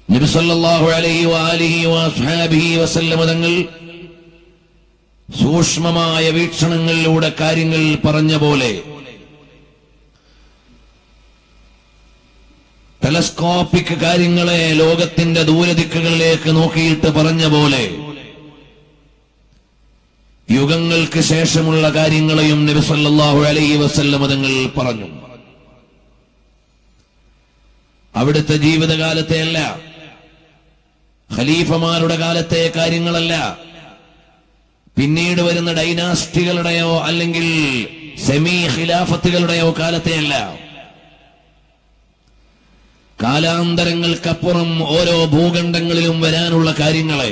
നബി സല്ലല്ലാഹു അലൈഹി വആലിഹി വസ്ഹാബിഹി വസല്ലമ തങ്ങൾ സൂക്ഷ്മമായ വീക്ഷണങ്ങളിലൂടെ കാര്യങ്ങൾ പറഞ്ഞ പോലെ ടെലസ്കോപ്പിക് കാര്യങ്ങളെ ലോകത്തിന്റെ ദൂരദിക്കുകളിലേക്ക് നോക്കിയിട്ട് പറഞ്ഞ പോലെ യുഗങ്ങൾക്ക് ശേഷമുള്ള കാര്യങ്ങളെയും നബി സല്ലല്ലാഹു അലൈഹി വസല്ലമ തങ്ങൾ പറഞ്ഞു അവിടുത്തെ ജീവിതകാലത്തെ അല്ല ഖലീഫമാരുടെ കാലത്തെ കാര്യങ്ങളല്ല പിന്നീട് വരുന്ന ഡൈനാസ്റ്റികളുടെയോ അല്ലെങ്കിൽ സെമി ഖിലാഫത്തുകളുടെയോ കാലത്തെയല്ല കാലാന്തരങ്ങൾക്കപ്പുറം ഓരോ ഭൂഖണ്ഡങ്ങളിലും വരാനുള്ള കാര്യങ്ങളെ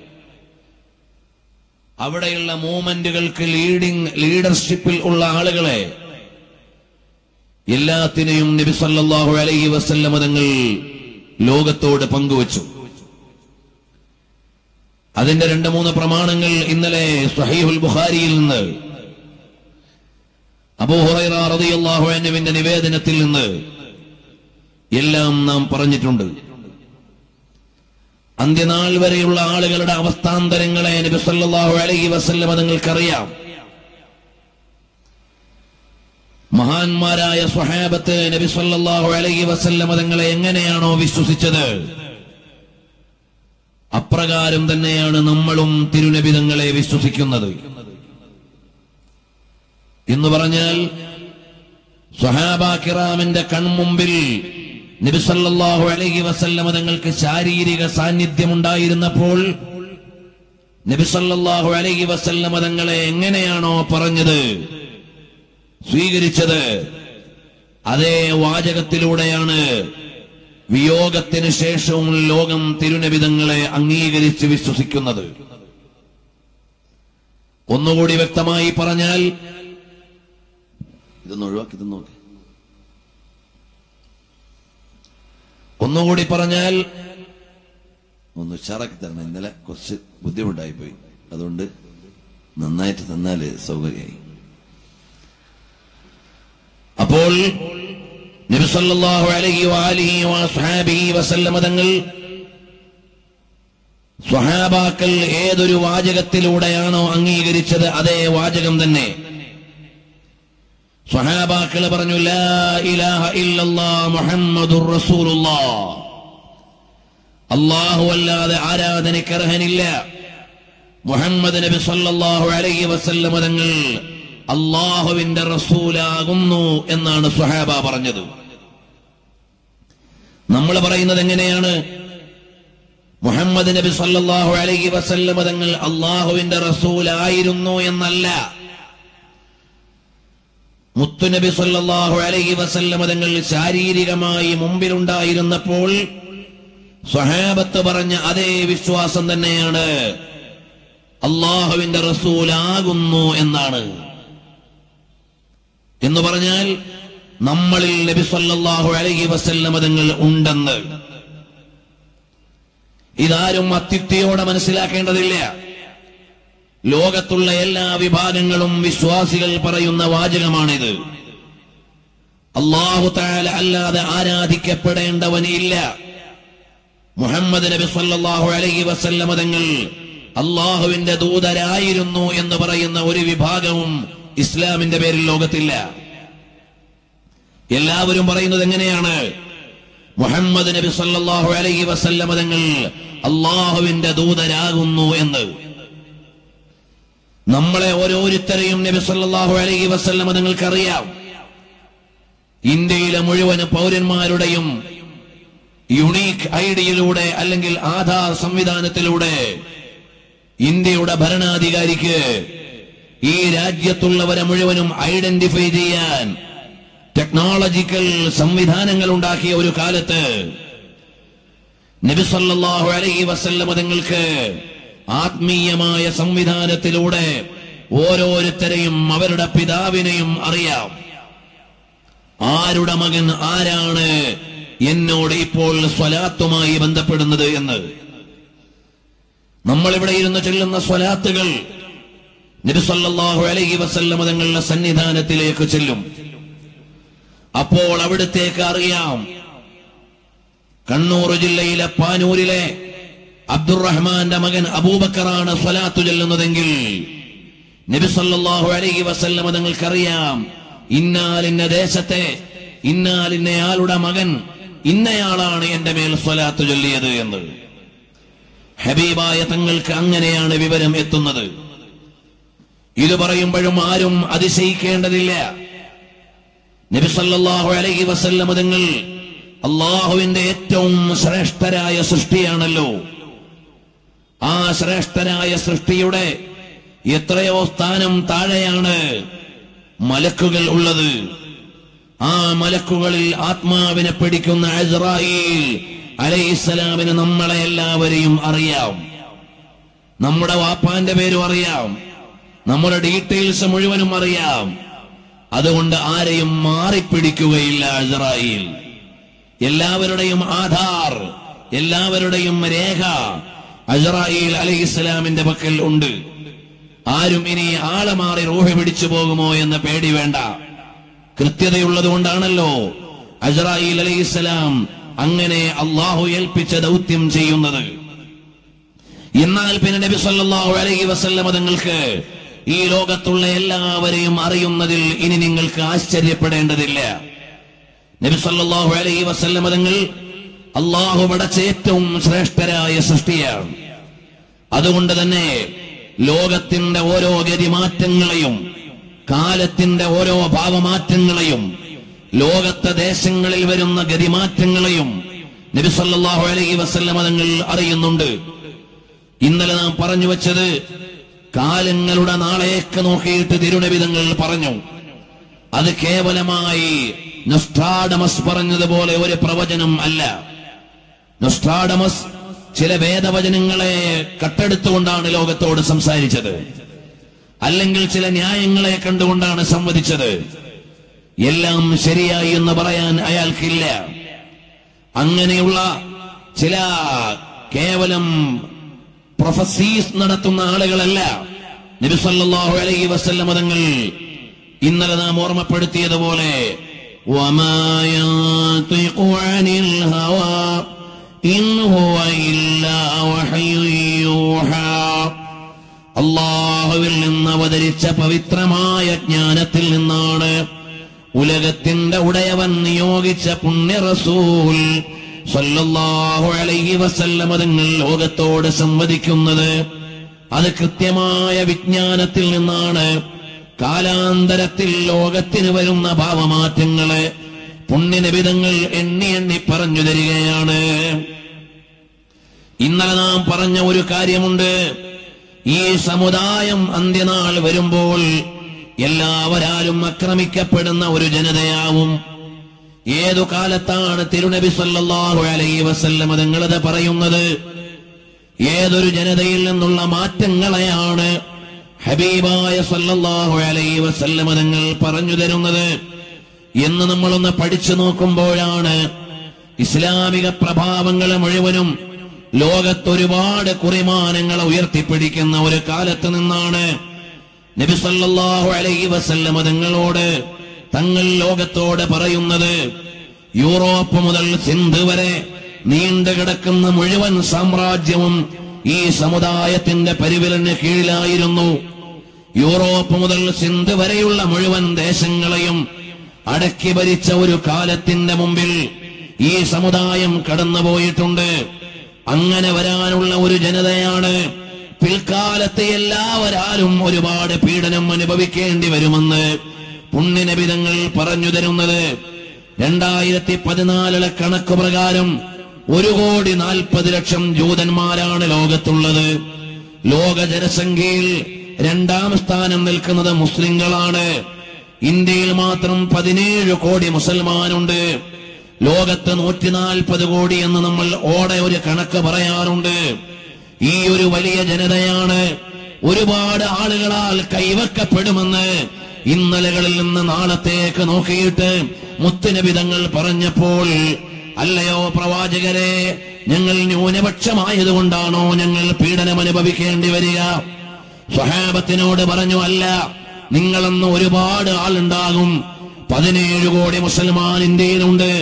അവിടെയുള്ള മൂവ്മെന്റുകൾക്ക് ലീഡിംഗ് ലീഡർഷിപ്പിൽ ഉള്ള ആളുകളെ എല്ലാത്തിനെയും നബി സല്ലല്ലാഹു അലൈഹി വസല്ലമ തങ്ങൾ ലോകത്തോട് പങ്കുവച്ചു അതിന്റെ രണ്ട് മൂന്ന് പ്രമാണങ്ങൾ ഇന്നലെ സഹീഹുൽ ബുഖാരിയിൽ നിന്ന് അബൂ ഹുറൈറ റളിയല്ലാഹു അൻഹുവിന്റെ നിവേദനത്തിൽ നിന്ന് എല്ലാം നാം പറഞ്ഞിട്ടുണ്ട് അന്ത്യനാൾ വരെയുള്ള ആളുകളുടെ അവസ്ഥാന്തരങ്ങളെ നബി സല്ലല്ലാഹു അലൈഹി വസല്ലമ നിങ്ങൾക്കറിയാം മഹാന്മാരായ സ്വഹാബത്ത് നബി സല്ലല്ലാഹു അലൈഹി വസല്ലമ തങ്ങളെ എങ്ങനെയാണോ വിശ്വസിച്ചത് അപ്രകാരം തന്നെയാണ് നമ്മളും തിരുനബി തങ്ങളെ വിശ്വസിക്കുന്നത് എന്ന് പറഞ്ഞാൽ സ്വഹാബ കിറാമിന്റെ കൺമുമ്പിൽ നബി സല്ലല്ലാഹു അലൈഹി വസല്ലമ തങ്ങൾക്ക് ശാരീരിക സാന്നിധ്യമുണ്ടായിരുന്നപ്പോൾ നബി സല്ലല്ലാഹു അലൈഹി വസല്ലമ തങ്ങളെ എങ്ങനെയാണോ പറഞ്ഞത് സ്വീകരിച്ചത് അതേ വാചകത്തിലൂടെയാണ് വിയോഗത്തിന് ശേഷവും ലോകം തിരുനബിതങ്ങളെ അംഗീകരിച്ച് വിശ്വസിക്കുന്നത് ഒന്നുകൂടി വ്യക്തമായി പറഞ്ഞാൽ ഇതൊന്ന് ഒഴിവാക്കി ഇത് നോക്ക് ഒന്നുകൂടി പറഞ്ഞാൽ ഒന്ന് ഉഷാറാക്കി തരണം ഇന്നലെ കുറച്ച് ബുദ്ധിമുട്ടായി പോയി അതുകൊണ്ട് നന്നായിട്ട് തന്നാല് സൗകര്യമായി അപ്പോൾ നബി സല്ലല്ലാഹു അലൈഹി വആലിഹി വസ്ഹാബിഹി വസല്ലമ തങ്ങൾ സ്വഹാബാക്കൾ ഏതൊരു വാചകത്തിലൂടെയാണോ അംഗീകരിച്ചത് അതേ വാചകം തന്നെ സ്വഹാബാക്കൾ പറഞ്ഞു ലാ ഇലാഹ ഇല്ലല്ലാ മുഹമ്മദുർ റസൂലുള്ളാ അല്ലാഹു അല്ലാതെ ആരാധനയ്ക്ക് അർഹനില്ല മുഹമ്മദ് നബി സല്ലല്ലാഹു അലൈഹി വസല്ലമ തങ്ങൾ അള്ളാഹുവിന്റെ റസൂലാകുന്നു എന്നാണ് സുഹാബ പറഞ്ഞത് നമ്മൾ പറയുന്നത് എങ്ങനെയാണ് മുഹമ്മദ് നബി സല്ലല്ലാഹു അലൈഹി വസല്ലമ തങ്ങൾ അള്ളാഹുവിന്റെ റസൂലായിരുന്നു എന്നല്ല മുത്തുനബി സല്ലല്ലാഹു അലൈഹി വസല്ലമ തങ്ങൾ ശാരീരികമായി മുമ്പിലുണ്ടായിരുന്നപ്പോൾ സ്വഹാബത്ത് പറഞ്ഞ അതേ വിശ്വാസം തന്നെയാണ് അള്ളാഹുവിന്റെ റസൂലാകുന്നു എന്നാണ് എന്ന് പറഞ്ഞാൽ നമ്മളിൽ നബി സല്ലല്ലാഹു അലൈഹി വസല്ലമ തങ്ങൾ ഉണ്ടെന്ന് ഇതാരും അത്യുക്തിയോടെ മനസ്സിലാക്കേണ്ടതില്ല ലോകത്തുള്ള എല്ലാ വിഭാഗങ്ങളും വിശ്വാസികൾ പറയുന്ന വാചകമാണിത് അള്ളാഹു താല അല്ലാതെ ആരാധിക്കപ്പെടേണ്ടവനില്ല മുഹമ്മദ് നബി സല്ലല്ലാഹു അലൈഹി വസല്ലമ തങ്ങൾ അള്ളാഹുവിന്റെ ദൂതരായിരുന്നു എന്ന് പറയുന്ന ഒരു വിഭാഗവും ഇസ്ലാമിന്റെ പേരിൽ ലോകത്തില്ല എല്ലാവരും പറയുന്നത് എങ്ങനെയാണ് മുഹമ്മദ് നബി സല്ലല്ലാഹു അലൈഹി വസല്ലമ തങ്ങൾ അള്ളാഹുവിന്റെ ദൂതരാകുന്നു എന്ന് നമ്മളെ ഓരോരുത്തരെയും നബി സല്ലല്ലാഹു അലൈഹി വസല്ലമ നിങ്ങൾക്കറിയാം ഇന്ത്യയിലെ മുഴുവൻ പൗരന്മാരുടെയും യുണീക്ക് ഐഡിയിലൂടെ അല്ലെങ്കിൽ ആധാർ സംവിധാനത്തിലൂടെ ഇന്ത്യയുടെ ഭരണാധികാരിക്ക് ഈ രാജ്യത്തുള്ളവരെ മുഴുവനും ഐഡന്റിഫൈ ചെയ്യാൻ ടെക്നോളജിക്കൽ സംവിധാനങ്ങൾ ഉണ്ടാക്കിയ ഒരു കാലത്ത് നബി സല്ലല്ലാഹു അലൈഹി വസല്ലമ തങ്ങൾക്ക് ആത്മീയമായ സംവിധാനത്തിലൂടെ ഓരോരുത്തരെയും അവരുടെ പിതാവിനെയും അറിയാം ആരുടെ മകൻ ആരാണ് എന്നോട് ഇപ്പോൾ സ്വലാത്തുമായി ബന്ധപ്പെടുന്നത് എന്ന് നമ്മളിവിടെ ഇരുന്ന് ചെല്ലുന്ന സ്വലാത്തുകൾ നബി സല്ലല്ലാഹു അലൈഹി വസല്ലമ തങ്ങളുടെ സന്നിധാനത്തിലേക്ക് ചെല്ലും അപ്പോൾ അവിടത്തേക്ക് അറിയാം കണ്ണൂർ ജില്ലയിലെ പാനൂരിലെ അബ്ദുറഹ്മാന്റെ മകൻ അബൂബക്കറാണ് സ്വലാത്തു ചൊല്ലുന്നതെങ്കിൽ നബി സല്ലല്ലാഹു അലൈഹി വസല്ലം നിങ്ങൾക്കറിയാം ഇന്നാലിന്ന ദേശത്തെ ഇന്നാലിന്നയാളുടെ മകൻ ഇന്നയാളാണ് എന്റെ മേൽ സ്വലാത്തു ചൊല്ലിയത് എന്ന് ഹബീബായ തങ്ങൾക്ക് അങ്ങനെയാണ് വിവരം എത്തുന്നത് ഇത് പറയുമ്പോഴും ആരും അതിശയിക്കേണ്ടതില്ല നബി സല്ലല്ലാഹു അലൈഹി വസല്ലം തങ്ങൾ അള്ളാഹുവിന്റെ ഏറ്റവും ശ്രേഷ്ഠരായ സൃഷ്ടിയാണല്ലോ ആ ശ്രേഷ്ഠരായ സൃഷ്ടിയുടെ എത്രയോ സ്ഥാനം താഴെയാണ് മലക്കുകൾ ഉള്ളത് ആ മലക്കുകളിൽ ആത്മാവിനെ പിടിക്കുന്ന അസ്രായിൽ അലൈഹിസ്സലാമിന് നമ്മളെ എല്ലാവരെയും അറിയാം നമ്മുടെ വാപ്പാന്റെ പേരും അറിയാം നമ്മുടെ ഡീറ്റെയിൽസ് മുഴുവനും അറിയാം അതുകൊണ്ട് ആരെയും മാറിപ്പിടിക്കുകയില്ല അസ്രായിൽ എല്ലാവരുടെയും ആധാർ എല്ലാവരുടെയും രേഖ അസ്രായിൽ അലൈഹിസ്സലാമിന്റെ പക്കൽ ഉണ്ട് ആരും ഇനി ആളെ മാറി റൂഹ് പിടിച്ചു പോകുമോ എന്ന പേടി വേണ്ട കൃത്യതയുള്ളത് കൊണ്ടാണല്ലോ അസ്രായിൽ അലൈഹിസ്സലാം അങ്ങനെ അള്ളാഹു ഏൽപ്പിച്ച ദൗത്യം ചെയ്യുന്നത് എന്നാൽ പിന്നെ നബി സല്ലല്ലാഹു അലൈഹി വസല്ലമ തങ്ങൾക്ക് ഈ ലോകത്തുള്ള എല്ലാവരെയും അറിയുന്നതിൽ ഇനി നിങ്ങൾക്ക് ആശ്ചര്യപ്പെടേണ്ടതില്ല നബി സല്ലല്ലാഹു അലൈഹി വസല്ലമ തങ്ങൾ അള്ളാഹു പടച്ച ഏറ്റവും ശ്രേഷ്ഠരായ സൃഷ്ടിയാണ് അതുകൊണ്ട് തന്നെ ലോകത്തിന്റെ ഓരോ ഗതിമാറ്റങ്ങളെയും കാലത്തിന്റെ ഓരോ ഭാവമാറ്റങ്ങളെയും ലോകത്തെ ദേശങ്ങളിൽ വരുന്ന ഗതിമാറ്റങ്ങളെയും നബി സല്ലല്ലാഹു അലൈഹി വസല്ലമ തങ്ങൾ അറിയുന്നുണ്ട് ഇന്നലെ നാം പറഞ്ഞു വെച്ചത് കാലങ്ങളുടെ നാളേക്ക് നോക്കിയിട്ട് തിരുനബിതങ്ങൾ പറഞ്ഞു അത് കേവലമായി നൊസ്ട്രാഡമസ് പറഞ്ഞതുപോലെ ഒരു പ്രവചനം അല്ല നൊസ്ട്രാഡമസ് ചില വേദവചനങ്ങളെ കട്ടെടുത്തുകൊണ്ടാണ് ലോകത്തോട് സംസാരിച്ചത് അല്ലെങ്കിൽ ചില ന്യായങ്ങളെ കണ്ടുകൊണ്ടാണ് സംവദിച്ചത് എല്ലാം ശരിയായി എന്ന് പറയാൻ അയാൾക്കില്ല അങ്ങനെയുള്ള ചില കേവലം പ്രൊഫസീസ് നടത്തുന്ന ആളുകളല്ല നബി സല്ലല്ലാഹു അലൈഹി വസല്ലം തങ്ങൾ ഇന്നലെ നാം ഓർമ്മപ്പെടുത്തിയതുപോലെ وما ينطق عن الهوى إن هو إلا وحي يوحى അള്ളാഹുവിൽ നിന്ന് അവതരിച്ച പവിത്രമായ ജ്ഞാനത്തിൽ നിന്നാണ് ഉലകത്തിന്റെ ഉടയവൻ നിയോഗിച്ച പുണ്യ റസൂൽ സല്ലല്ലാഹു അലൈഹി വസല്ലമ തങ്ങൾ ലോകത്തോട് സംവദിക്കുന്നത് അത് കൃത്യമായ വിജ്ഞാനത്തിൽ നിന്നാണ് കാലാന്തരത്തിൽ ലോകത്തിന് വരുന്ന ഭാവമാറ്റങ്ങള് പുണ്യനിബിതങ്ങൾ എണ്ണി എണ്ണി പറഞ്ഞു തരികയാണ് ഇന്നലെ നാം പറഞ്ഞ ഒരു കാര്യമുണ്ട് ഈ സമുദായം അന്ത്യനാൾ വരുമ്പോൾ എല്ലാവരാലും ആക്രമിക്കപ്പെടുന്ന ഒരു ജനതയാവും ഏതു കാലത്താണ് തിരുനബി സല്ലല്ലാഹു അലൈഹി വസല്ലമ തങ്ങളത് പറയുന്നത് ഏതൊരു ജനതയിൽ നിന്നുള്ള മാറ്റങ്ങളെയാണ് ഹബീബായ സല്ലല്ലാഹു അലൈഹി വസല്ലമ തങ്ങൾ പറഞ്ഞു തരുന്നത് എന്ന് നമ്മളൊന്ന് പഠിച്ചു നോക്കുമ്പോഴാണ് ഇസ്ലാമിക പ്രഭാവങ്ങളെ മുഴുവനും ലോകത്തൊരുപാട് കുറിമാനങ്ങളെ ഉയർത്തിപ്പിടിക്കുന്ന ഒരു കാലത്ത് നിന്നാണ് നബി സല്ലല്ലാഹു അലൈഹി വസല്ലമ തങ്ങളോട് തങ്ങൾ ലോകത്തോട് പറയുന്നത് യൂറോപ്പ് മുതൽ സിന്ധ് വരെ നീണ്ടു കിടക്കുന്ന മുഴുവൻ സാമ്രാജ്യവും ഈ സമുദായത്തിന്റെ പരിവിലന് കീഴിലായിരുന്നു യൂറോപ്പ് മുതൽ സിന്ധ് വരെയുള്ള മുഴുവൻ ദേശങ്ങളെയും അടക്കി ഭരിച്ച ഒരു കാലത്തിന്റെ മുമ്പിൽ ഈ സമുദായം കടന്നുപോയിട്ടുണ്ട് അങ്ങനെ വരാനുള്ള ഒരു ജനതയാണ് പിൽക്കാലത്ത് എല്ലാവരാലും ഒരുപാട് പീഡനം അനുഭവിക്കേണ്ടി വരുമെന്ന് പുണ്യനബിതങ്ങൾ പറഞ്ഞു തരുന്നത് രണ്ടായിരത്തി പതിനാലിലെ കണക്ക് പ്രകാരം ഒരു കോടി നാൽപ്പത് ലക്ഷം ജൂതന്മാരാണ് ലോകത്തുള്ളത് ലോക ജനസംഖ്യയിൽ രണ്ടാം സ്ഥാനം നിൽക്കുന്നത് മുസ്ലിങ്ങളാണ് ഇന്ത്യയിൽ മാത്രം പതിനേഴ് കോടി മുസൽമാനുണ്ട് ലോകത്ത് നൂറ്റി നാൽപ്പത് കോടി എന്ന് നമ്മൾ ഓടെ ഒരു കണക്ക് പറയാറുണ്ട് ഈ ഒരു വലിയ ജനതയാണ് ഒരുപാട് ആളുകളാൽ കൈവക്കപ്പെടുമെന്ന് ഇന്നലകളിൽ നിന്ന് നാളത്തേക്ക് നോക്കിയിട്ട് മുത്തുനബിതങ്ങൾ പറഞ്ഞപ്പോൾ അല്ലയോ പ്രവാചകരെ ഞങ്ങൾ ന്യൂനപക്ഷമായതുകൊണ്ടാണോ ഞങ്ങൾ പീഡനം അനുഭവിക്കേണ്ടി വരിക സ്വഹാബത്തിനോട് പറഞ്ഞു അല്ല നിങ്ങളെന്ന് ഒരുപാട് ആളുണ്ടാകും പതിനേഴ് കോടി മുസൽമാൻ ഇന്ത്യയിലുണ്ട്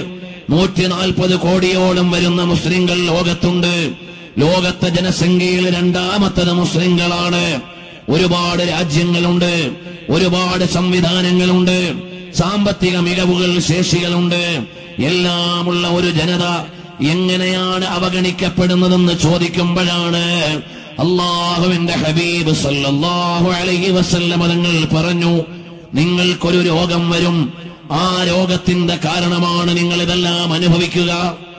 നൂറ്റി നാൽപ്പത് കോടിയോളം വരുന്ന മുസ്ലിങ്ങൾ ലോകത്തുണ്ട് ലോകത്തെ ജനസംഖ്യയിൽ രണ്ടാമത്തത് മുസ്ലിങ്ങളാണ് ഒരുപാട് രാജ്യങ്ങളുണ്ട് ഒരുപാട് സംവിധാനങ്ങളുണ്ട് സാമ്പത്തിക മികവുകൾ ശേഷികളുണ്ട് എല്ലാമുള്ള ഒരു ജനത എങ്ങനെയാണ് അവഗണിക്കപ്പെടുന്നതെന്ന് ചോദിക്കുമ്പോഴാണ് അള്ളാഹുവിന്റെ ഹബീബ് സല്ലല്ലാഹു അലൈഹി വസല്ലമ തങ്ങൾ പറഞ്ഞു നിങ്ങൾക്കൊരു രോഗം വരും ആ രോഗത്തിന്റെ കാരണമാണ് നിങ്ങൾ ഇതെല്ലാം അനുഭവിക്കുക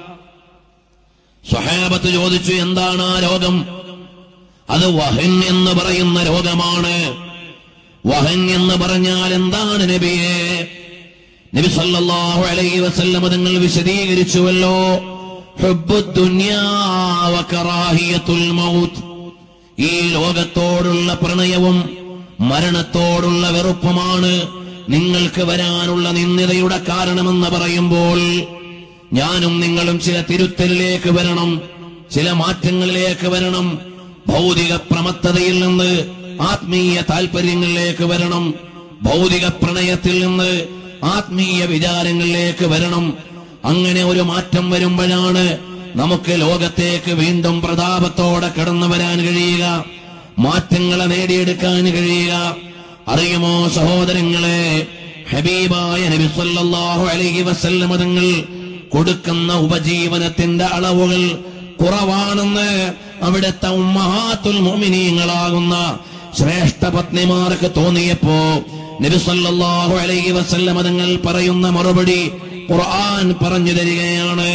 സ്വഹാബത്ത് ചോദിച്ചു എന്താണ് ആ രോഗം അത് വഹൻ എന്ന് പറയുന്ന രോഗമാണ് വഹൻ എന്ന് പറഞ്ഞാൽ എന്താണ് നബിയെ നബി സല്ലല്ലാഹു അലൈഹി വസല്ലം നിങ്ങൾ വിശദീകരിച്ചുവല്ലോ ഹുബ്ബുദ് ദുനിയാ വ കറാഹിയത്തുൽ മൗത്ത് ഈ ലോകത്തോടുള്ള പ്രണയവും മരണത്തോടുള്ള വെറുപ്പുമാണ് നിങ്ങൾക്ക് വരാനുള്ള നിന്ദിതയുടെ കാരണമെന്ന് പറയുമ്പോൾ ഞാനും നിങ്ങളും ചില തിരുത്തലിലേക്ക് വരണം ചില മാറ്റങ്ങളിലേക്ക് വരണം ഭൗതിക പ്രമത്തതയിൽ നിന്ന് ആത്മീയ താല്പര്യങ്ങളിലേക്ക് വരണം ഭൗതിക പ്രണയത്തിൽ നിന്ന് ആത്മീയ വിചാരങ്ങളിലേക്ക് വരണം അങ്ങനെ ഒരു മാറ്റം വരുമ്പോഴാണ് നമുക്ക് ലോകത്തേക്ക് വീണ്ടും പ്രതാപത്തോടെ കടന്നു വരാൻ കഴിയുക മാറ്റങ്ങളെ നേടിയെടുക്കാൻ കഴിയുക അറിയുമോ സഹോദരങ്ങളെ ഹബീബായ നബി സല്ലല്ലാഹു അലൈഹി വസല്ലമ തങ്ങൾ കൊടുക്കുന്ന ഉപജീവനത്തിന്റെ അളവുകൾ കുറവാണെന്ന് അവിടുത്തെ ഉമ്മഹാത്തുൽ മുഅ്മിനീങ്ങളാകുന്ന ശ്രേഷ്ഠ പത്നിമാർക്ക് തോന്നിയപ്പോ നബി സല്ലല്ലാഹു അലൈഹി വസല്ലമ തങ്ങൾ പറയുന്ന മറുപടി ഖുർആൻ പറഞ്ഞു തരികയാണ്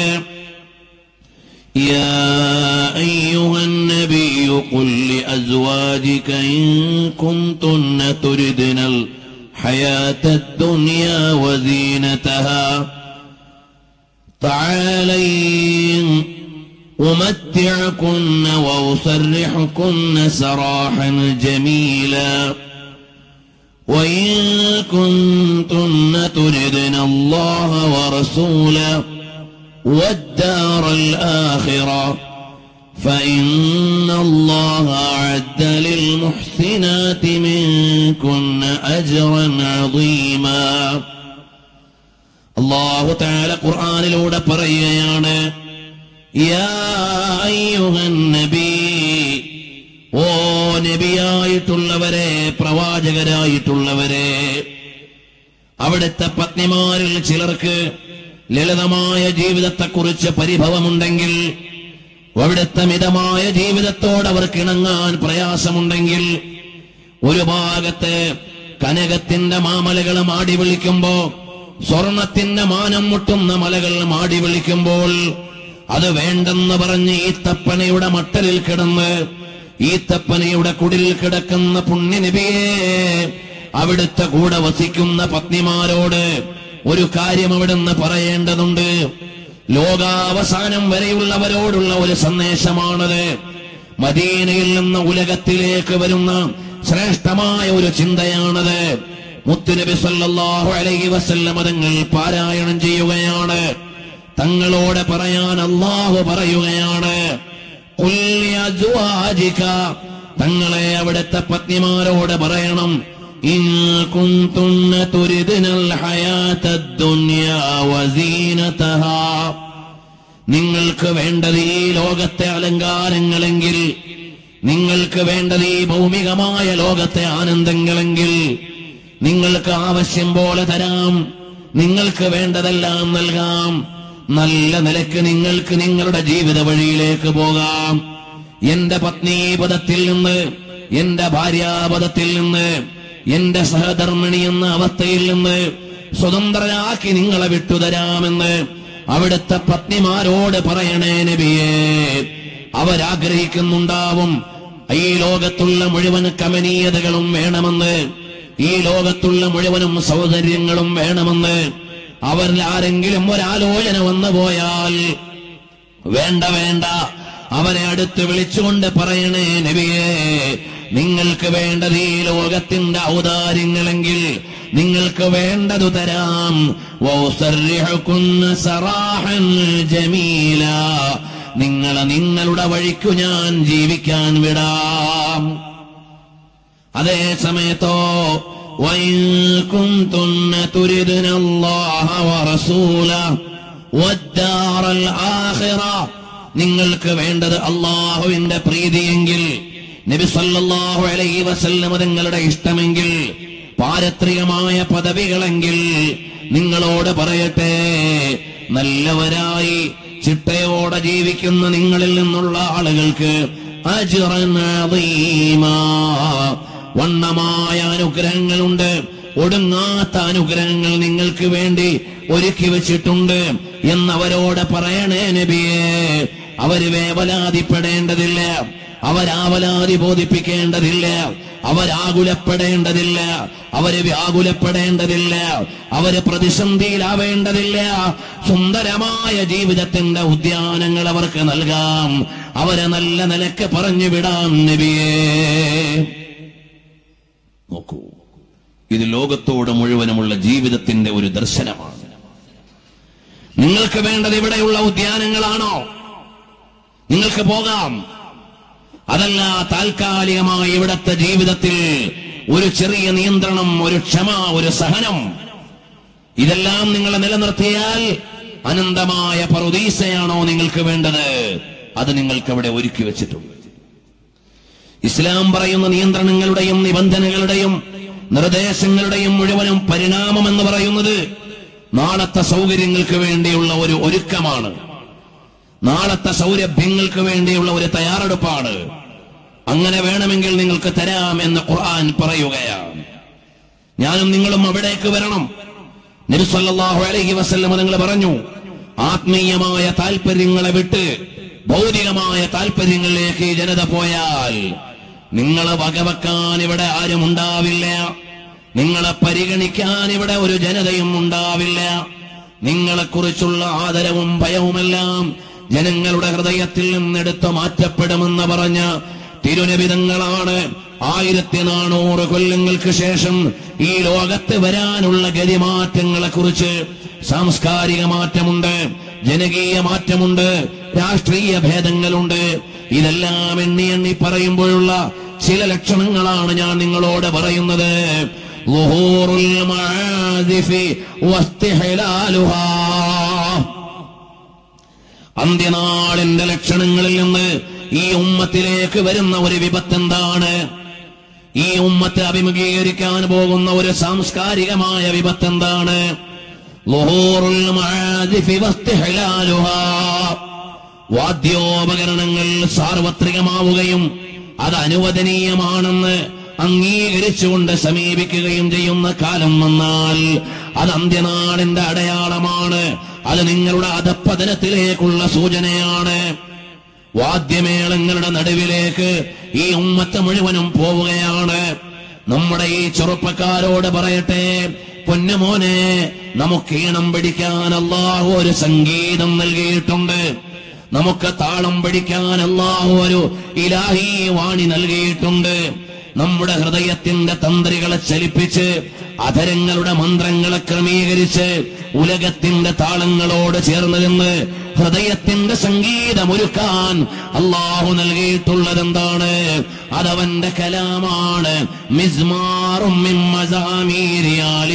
يا أيها النبي قل لأزواجك إن كنتن تردن الحياة الدنيا وزينتها تعالين أمتعكن وأسرحكن سراحا جميلا وإن كنتن تردن الله ورسوله والدار الآخرة فإن الله أعد للمحسنات منكن أجرا عظيما الله تعالى قرآن لوടെ പറയുകയാണ് യാ അയ്യുഹൻ നബി ഓ നബിയായിട്ടുള്ളവരെ പ്രവാചകരായിട്ടുള്ളവരെ അവിടുത്തെ പത്നിമാരിൽ ചിലർക്ക് ലളിതമായ ജീവിതത്തെക്കുറിച്ച് പരിഭവമുണ്ടെങ്കിൽ അവിടുത്തെ മിതമായ ജീവിതത്തോട് അവർക്ക് ഇണങ്ങാൻ പ്രയാസമുണ്ടെങ്കിൽ ഒരു ഭാഗത്ത് കനകത്തിന്റെ മാമലകൾ മാടി വിളിക്കുമ്പോ സ്വർണത്തിന്റെ മാനം മുട്ടുന്ന മലകൾ മാടി വിളിക്കുമ്പോൾ അത് വേണ്ടെന്ന് പറഞ്ഞ് ഈത്തപ്പനയുടെ മട്ടലിൽ കിടന്ന് ഈത്തപ്പനയുടെ കുടിൽ കിടക്കുന്ന പുണ്യനബിയെ അവിടുത്തെ കൂടെ വസിക്കുന്ന പത്നിമാരോട് ഒരു കാര്യം അവിടുന്ന് പറയേണ്ടതുണ്ട് ലോകാവസാനം വരെയുള്ളവരോടുള്ള ഒരു സന്ദേശമാണത് മദീനയിൽ നിന്ന് ഉലകത്തിലേക്ക് വരുന്ന ശ്രേഷ്ഠമായ ഒരു ചിന്തയാണത് മുത്തുനബി സല്ലല്ലാഹു അലൈഹി വസല്ലം തങ്ങൾ പാരായണം ചെയ്യുകയാണ് തങ്ങളോട് പറയാൻ അള്ളാഹു പറയുകയാണ് "ഖുൽ ലിഅസ്വാജിക", തങ്ങളെ അവിടുത്തെ പത്നിമാരോട് പറയണം ഇൻ കുന്തുന്ന തുരിദ്നൽ ഹയാത്തദ് ദുനിയാ വസീനതഹാ നിങ്ങൾക്ക് വേണ്ടത് ഈ ലോകത്തെ അലങ്കാരങ്ങളെങ്കിൽ നിങ്ങൾക്ക് വേണ്ടത് ഈ ഭൗമികമായ ലോകത്തെ ആനന്ദങ്ങളെങ്കിൽ നിങ്ങൾക്ക് ആവശ്യം പോലെ തരാം നിങ്ങൾക്ക് വേണ്ടതെല്ലാം നൽകാം നല്ല നിലക്ക് നിങ്ങൾക്ക് നിങ്ങളുടെ ജീവിത വഴിയിലേക്ക് പോകാം എന്റെ പത്നീപദത്തിൽ നിന്ന് എന്റെ ഭാര്യാപദത്തിൽ നിന്ന് എന്റെ സഹധർമ്മിണി എന്ന അവസ്ഥയിൽ നിന്ന് സ്വതന്ത്രരാക്കി നിങ്ങളെ വിട്ടുതരാമെന്ന് അവിടുത്തെ പത്നിമാരോട് പറയണേ നബിയേ അവരാഗ്രഹിക്കുന്നുണ്ടാവും ഈ ലോകത്തുള്ള മുഴുവൻ കമനീയതകളും വേണമെന്ന് ഈ ലോകത്തുള്ള മുഴുവനും സൗകര്യങ്ങളും വേണമെന്ന് അവരിൽ ആരെങ്കിലും ഒരാലോചന വന്നു പോയാൽ വേണ്ട വേണ്ട അവരെ അടുത്ത് വിളിച്ചുകൊണ്ട് പറയണേ നബിയേ നിങ്ങൾക്ക് വേണ്ടത് ഈ ലോകത്തിന്റെ ഔദാര്യങ്ങളെങ്കിൽ നിങ്ങൾക്ക് വേണ്ടതു തരാം വൗസർരിഹുക്കുന്ന സറാഹൻ ജമീല നിങ്ങളെ നിങ്ങളുടെ വഴിക്കു ഞാൻ ജീവിക്കാൻ വിടാം അതേ സമയത്തോ وإن كنتن تردن الله ورسوله വദ്ദാറൽ ആഖിറ നിങ്ങൾക്ക് വേണ്ടത് അള്ളാഹുവിന്റെ പ്രീതിയെങ്കിൽ നബി സല്ലല്ലാഹു അലൈഹി വസല്ലം നിങ്ങളുടെ ഇഷ്ടമെങ്കിൽ പാരത്രികമായ പദവികളെങ്കിൽ നിങ്ങളോട് പറയട്ടെ നല്ലവരായി ചിട്ടയോടെ ജീവിക്കുന്ന നിങ്ങളിൽ നിന്നുള്ള ആളുകൾക്ക് അജ്റൻ അദീമാ. വണ്ണമായ അനുഗ്രഹങ്ങളുണ്ട് ഒടുങ്ങാത്ത അനുഗ്രഹങ്ങൾ നിങ്ങൾക്ക് വേണ്ടി ഒരുക്കി വെച്ചിട്ടുണ്ട് എന്നവരോട് പറയണേ നബിയെ അവര് വേവലാതിപ്പെടേണ്ടതില്ല അവരാവലാതി ബോധിപ്പിക്കേണ്ടതില്ല അവരാകുലപ്പെടേണ്ടതില്ല അവര് വ്യാകുലപ്പെടേണ്ടതില്ല അവര് പ്രതിസന്ധിയിലാവേണ്ടതില്ല സുന്ദരമായ ജീവിതത്തിന്റെ ഉദ്യാനങ്ങൾ അവർക്ക് നൽകാം അവരെ നല്ല നിലക്ക് പറഞ്ഞു വിടാം നബിയേ നോക്കൂ ഇത് ലോകത്തോട് മുഴുവനുമുള്ള ജീവിതത്തിന്റെ ഒരു ദർശനമാണ് നിങ്ങൾക്ക് വേണ്ടത് ഇവിടെയുള്ള ഉദ്യാനങ്ങളാണോ നിങ്ങൾക്ക് പോകാം അതല്ല താൽക്കാലികമായി ഇവിടത്തെ ജീവിതത്തിൽ ഒരു ചെറിയ നിയന്ത്രണം ഒരു ക്ഷമ ഒരു സഹനം ഇതെല്ലാം നിങ്ങൾ നിലനിർത്തിയാൽ അനന്തമായ പറുദീസയാണോ നിങ്ങൾക്ക് വേണ്ടത് അത് നിങ്ങൾക്ക് അവിടെ ഒരുക്കി വെച്ചിട്ടുണ്ട് ഇസ്ലാം പറയുന്ന നിയന്ത്രണങ്ങളുടെയും നിബന്ധനകളുടെയും നിർദ്ദേശങ്ങളുടെയും മുഴുവനും പരിണാമം എന്ന് പറയുന്നത് നാളത്തെ സൗകര്യങ്ങൾക്ക് വേണ്ടിയുള്ള ഒരു ഒരുക്കമാണ് നാളത്തെ സൗരഭ്യങ്ങൾക്ക് വേണ്ടിയുള്ള ഒരു തയ്യാറെടുപ്പാണ് അങ്ങനെ വേണമെങ്കിൽ നിങ്ങൾക്ക് തരാം എന്ന് ഖുർആൻ പറയുകയാണ് ഞാനും നിങ്ങളും അവിടേക്ക് വരണം നബി സല്ലല്ലാഹു അലൈഹി വസല്ലം നിങ്ങൾ പറഞ്ഞു ആത്മീയമായ താല്പര്യങ്ങളെ വിട്ട് ഭൗതികമായ താല്പര്യങ്ങളിലേക്ക് ഈ ജനത പോയാൽ നിങ്ങളെ വകവെക്കാൻ ഇവിടെ ആരും ഉണ്ടാവില്ല നിങ്ങളെ പരിഗണിക്കാൻ ഇവിടെ ഒരു ജനതയും ഉണ്ടാവില്ല നിങ്ങളെക്കുറിച്ചുള്ള ആദരവും ഭയവുമെല്ലാം ജനങ്ങളുടെ ഹൃദയത്തിൽ നിന്നെടുത്ത് മാറ്റപ്പെടുമെന്ന് പറഞ്ഞ തിരുനബിതങ്ങളാണ് ആയിരത്തി നാനൂറ് കൊല്ലങ്ങൾക്ക് ശേഷം ഈ ലോകത്ത് വരാനുള്ള ഗതിമാറ്റങ്ങളെ കുറിച്ച് സാംസ്കാരിക മാറ്റമുണ്ട് ജനകീയ മാറ്റമുണ്ട് രാഷ്ട്രീയ ഭേദങ്ങളുണ്ട് ഇതെല്ലാം എണ്ണി എണ്ണി പറയുമ്പോഴുള്ള ചില ലക്ഷണങ്ങളാണ് ഞാൻ നിങ്ങളോട് പറയുന്നത് ظهور المعازف واستحلالها അന്ത്യനാളിന്റെ ലക്ഷണങ്ങളിൽ നിന്ന് ഈ ഉമ്മത്തിലേക്ക് വരുന്ന ഒരു വിപത്ത് എന്താണ് ഈ ഉമ്മത്തെ അഭിമുഖീകരിക്കാൻ പോകുന്ന ഒരു സാംസ്കാരികമായ വിപത്ത് എന്താണ് ളുഹൂറുൽ മആദിഫി വസ്തിഹ്ലാലുഹാ. വാദ്യോപകരണങ്ങൾ സാർവത്രികമാവുകയും അത് അനുവദനീയമാണെന്ന് അംഗീകരിച്ചുകൊണ്ട് സമീപിക്കുകയും ചെയ്യുന്ന കാലം വന്നാൽ അത് അന്ത്യനാളിന്റെ അടയാളമാണ് അത് നിങ്ങളുടെ അധപ്പതനത്തിലേക്കുള്ള സൂചനയാണ് വാദ്യമേളങ്ങളുടെ നടുവിലേക്ക് ഈ ഉമ്മത്ത് മുഴുവനും പോവുകയാണ് നമ്മുടെ ഈ ചെറുപ്പക്കാരോട് പറയട്ടെ പൊന്നുമോനെ നമുക്ക് ഈണം പിടിക്കാൻ അള്ളാഹു ഒരു സംഗീതം നൽകിയിട്ടുണ്ട് നമുക്ക് താളം പിടിക്കാൻ അള്ളാഹു ഒരു ഇലാഹി വാണി നൽകിയിട്ടുണ്ട് നമ്മുടെ ഹൃദയത്തിന്റെ തന്ത്രികളെ ചലിപ്പിച്ച് അധരങ്ങളുടെ മന്ത്രങ്ങളെ ക്രമീകരിച്ച് ഉലകത്തിന്റെ താളങ്ങളോട് ചേർന്ന് നിന്ന് ഹൃദയത്തിന്റെ സംഗീതമൊരുക്കാൻ അള്ളാഹു നൽകിയിട്ടുള്ളതെന്താണ് അതവന്റെ കലാമാണ് മിസ്മാറും മിൻ മസാമീരി ആലി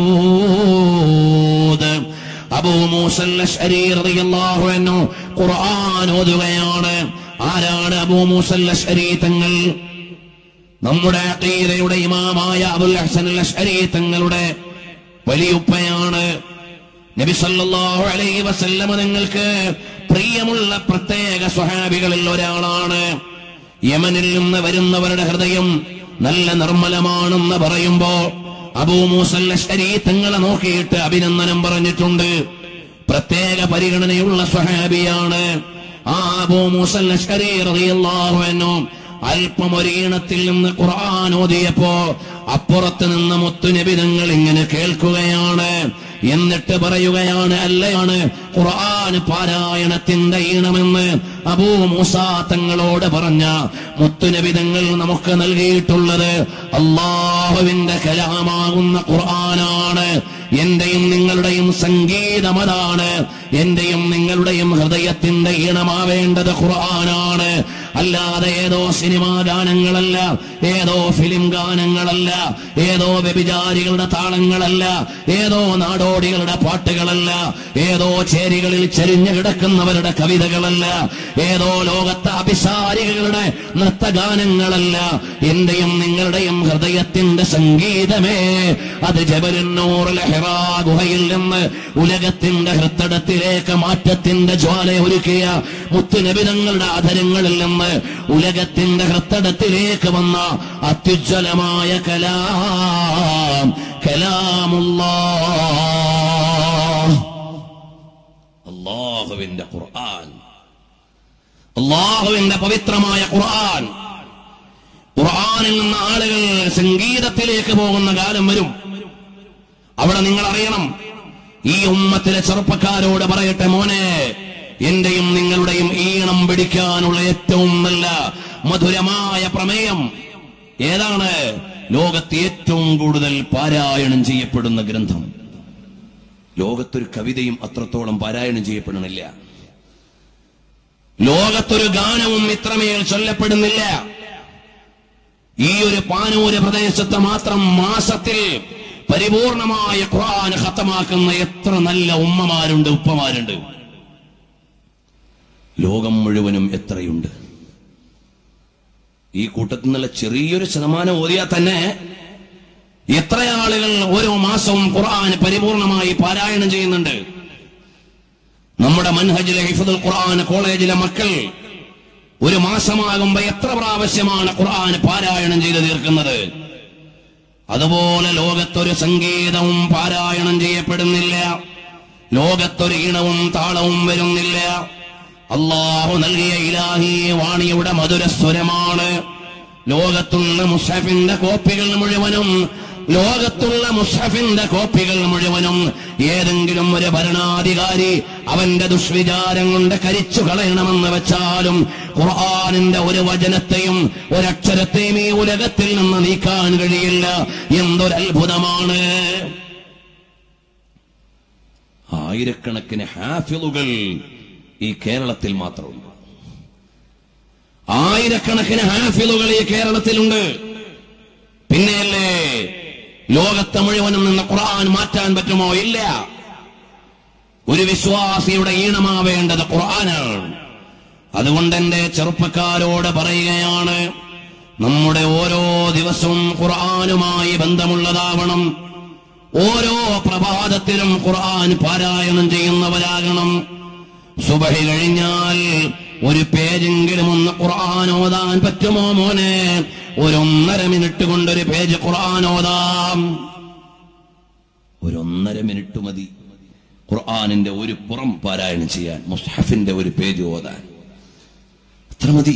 ദാവൂദ് അബൂ മൂസൽ അശ്അരി റളിയല്ലാഹു അൻഹു ഖുർആൻ ഓതുകയാണ് ആരാണ് അബൂ മൂസൽ അശ്അരി തങ്ങൾ നമ്മുടെ അഖീദയുടെ ഇമാമായ അബുൽ ഹസൻ അൽ അശ്അരി തങ്ങളുടെ വലിയുപ്പയാണ് നബി സല്ലല്ലാഹു അലൈഹി വസല്ലമ നിങ്ങൾക്ക് പ്രിയമുള്ള പ്രത്യേക സ്വഹാബികളിൽ ഒരാളാണ് യമനിൽ നിന്ന് വരുന്നവരുടെ ഹൃദയം നല്ല നിർമ്മലമാണെന്ന് പറയുമ്പോ അബൂ മൂസൽ അശ്അരി തങ്ങളെ നോക്കിയിട്ട് അഭിനന്ദനം പറഞ്ഞിട്ടുണ്ട് പ്രത്യേക പരിഗണനയുള്ള സ്വഹാബിയാണ് ആ അബൂ മൂസൽ അശ്അരി റളിയല്ലാഹു അൻഹു അല്പം ഒരു ഈണത്തിൽ നിന്ന് ഖുർആൻ ഓതിയപ്പോ അപ്പുറത്ത് നിന്ന് മുത്തുനബിതങ്ങൾ ഇങ്ങനെ കേൾക്കുകയാണ് എന്നിട്ട് പറയുകയാണ് അല്ലയാണ് ഖുർആൻ പാരായണത്തിന്റെ ഈണമെന്ന് അബൂ മൂസ തങ്ങളോട് പറഞ്ഞ മുത്തുനബിതങ്ങൾ നമുക്ക് നൽകിയിട്ടുള്ളത് അള്ളാഹുവിന്റെ കലാമാകുന്ന ഖുർആനാണ് എന്റെയും നിങ്ങളുടെയും സംഗീതം അതാണ് എന്റെയും നിങ്ങളുടെയും ഹൃദയത്തിന്റെ ഈണമാവേണ്ടത് ഖുർആനാണ് അല്ലാതെ ഏതോ സിനിമാ ഗാനങ്ങളല്ല ഏതോ ഫിലിം ഗാനങ്ങളല്ല ഏതോ വ്യഭിചാരികളുടെ താളങ്ങളല്ല ഏതോ നാടോടികളുടെ പാട്ടുകളല്ല ഏതോ ചേരികളിൽ ചെരിഞ്ഞു കിടക്കുന്നവരുടെ കവിതകളല്ല ഏതോ ലോകത്തെ അഭിസാരികളുടെ നൃത്തഗാനങ്ങളല്ല എന്റെയും നിങ്ങളുടെയും ഹൃദയത്തിന്റെ സംഗീതമേ അത് ജബലിന്നൂർ ലഹ്റ ഗുഹയിൽ നിന്ന് ഉലകത്തിന്റെ ഹൃത്തടത്തിലേക്ക് മാറ്റത്തിന്റെ ജ്വാല ഒരുക്കിയ മുത്തുനബിതങ്ങളുടെ ആധരങ്ങളിൽ നിന്ന് ഉലകത്തിന്റെ ഹൃത്തടത്തിലേക്ക് വന്ന അത്യുജ്വലമായ കലാം കലാമുല്ലാ അള്ളാഹുവിന്റെ ഖുർആൻ അള്ളാഹുവിന്റെ പവിത്രമായ ഖുർആൻ ഖുർആനിൽ നിന്ന് ആളുകൾ സംഗീതത്തിലേക്ക് പോകുന്ന കാലം വരും അവിടെ നിങ്ങൾ അറിയണം ഈ ഉമ്മത്തിലെ ചെറുപ്പക്കാരോട് പറയട്ടെ മോനെ എന്റെയും നിങ്ങളുടെയും ഈണം പിടിക്കാനുള്ള ഏറ്റവും നല്ല മധുരമായ പ്രമേയം ഏതാണ് ലോകത്ത് ഏറ്റവും കൂടുതൽ പാരായണം ചെയ്യപ്പെടുന്ന ഗ്രന്ഥം ലോകത്തൊരു കവിതയും അത്രത്തോളം പാരായണം ചെയ്യപ്പെടുന്നില്ല ലോകത്തൊരു ഗാനവും ഇത്രമേൽ ചൊല്ലപ്പെടുന്നില്ല ഈ ഒരു പാനൂര് പ്രദേശത്ത് മാത്രം മാസത്തിൽ പരിപൂർണമായ ഖുർആൻ ഖത്തമാക്കുന്ന എത്ര നല്ല ഉമ്മമാരുണ്ട് ഉപ്പമാരുണ്ട് ലോകം മുഴുവനും എത്രയുണ്ട് ഈ കൂട്ടത്തിൽ നിന്നുള്ള ചെറിയൊരു ശതമാനം ഓതിയാൽ തന്നെ എത്ര ആളുകൾ ഓരോ മാസവും ഖുർആൻ പരിപൂർണമായി പാരായണം ചെയ്യുന്നുണ്ട് നമ്മുടെ മൻഹജിലെ ഹിഫദുൽ ഖുർആൻ കോളേജിലെ മക്കൾ ഒരു മാസമാകുമ്പോ എത്ര പ്രാവശ്യമാണ് ഖുർആൻ പാരായണം ചെയ്ത് തീർക്കുന്നത് അതുപോലെ ലോകത്തൊരു സംഗീതവും പാരായണം ചെയ്യപ്പെടുന്നില്ല ലോകത്തൊരു ഈണവും താളവും വരുന്നില്ല അള്ളാഹു നൽകിയ ഇലാഹി വാണിയുടെ മധുരസ്വരമാണ് ലോകത്തുള്ള മുസ്ഹഫിന്റെ കോപ്പികൾ മുഴുവനും ലോകത്തുള്ള മുസ്ഹഫിന്റെ കോപ്പികൾ മുഴുവനും ഏതെങ്കിലും ഒരു ഭരണാധികാരി അവന്റെ ദുഷ്വിചാരം കൊണ്ട് കരിച്ചു കളയണമെന്ന് വെച്ചാലും ഖുർആാനിന്റെ ഒരു വചനത്തെയും ഒരക്ഷരത്തെയും ഈ ഉലകത്തിൽ നിന്ന് നീക്കാൻ കഴിയില്ല എന്തൊരത്ഭുതമാണ് ആയിരക്കണക്കിന് ഹാഫിളുകൾ ഈ കേരളത്തിൽ മാത്രമുണ്ട് ആയിരക്കണക്കിന് ഹാഫിളുകൾ ഈ കേരളത്തിലുണ്ട് പിന്നെയല്ലേ ലോകത്തെ മുഴുവനും നിന്ന് ഖുർആൻ മാറ്റാൻ പറ്റുമോ ഇല്ല ഒരു വിശ്വാസിയുടെ ഈണമാവേണ്ടത് ഖുർആനാണ് അതുകൊണ്ട് എന്റെ ചെറുപ്പക്കാരോട് പറയുകയാണ് നമ്മുടെ ഓരോ ദിവസവും ഖുർആനുമായി ബന്ധമുള്ളതാവണം ഓരോ പ്രഭാതത്തിലും ഖുർആൻ പാരായണം ചെയ്യുന്നവരാകണം സുബഹി കഴിഞ്ഞാൽ ഒരു പേജെങ്കിലും ഒന്ന് ഖുർആൻ ഓതാൻ പറ്റുമോ മോനെ ഒരു ഒന്നര മിനിറ്റ് കൊണ്ട് ഒരു പേജ് ഖുർആൻ ഓതാം ഒരു ഒന്നര മിനിറ്റ് മതി ഖുർആനിന്റെ ഒരു പുറം പാരായണം ചെയ്യാൻ മുസ്ഹഫിന്റെ ഒരു പേജ് ഓതാൻ അത്ര മതി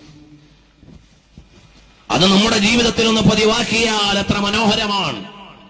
അത് നമ്മുടെ ജീവിതത്തിൽ ഒന്ന് പതിവാക്കിയാൽ എത്ര മനോഹരമാണ്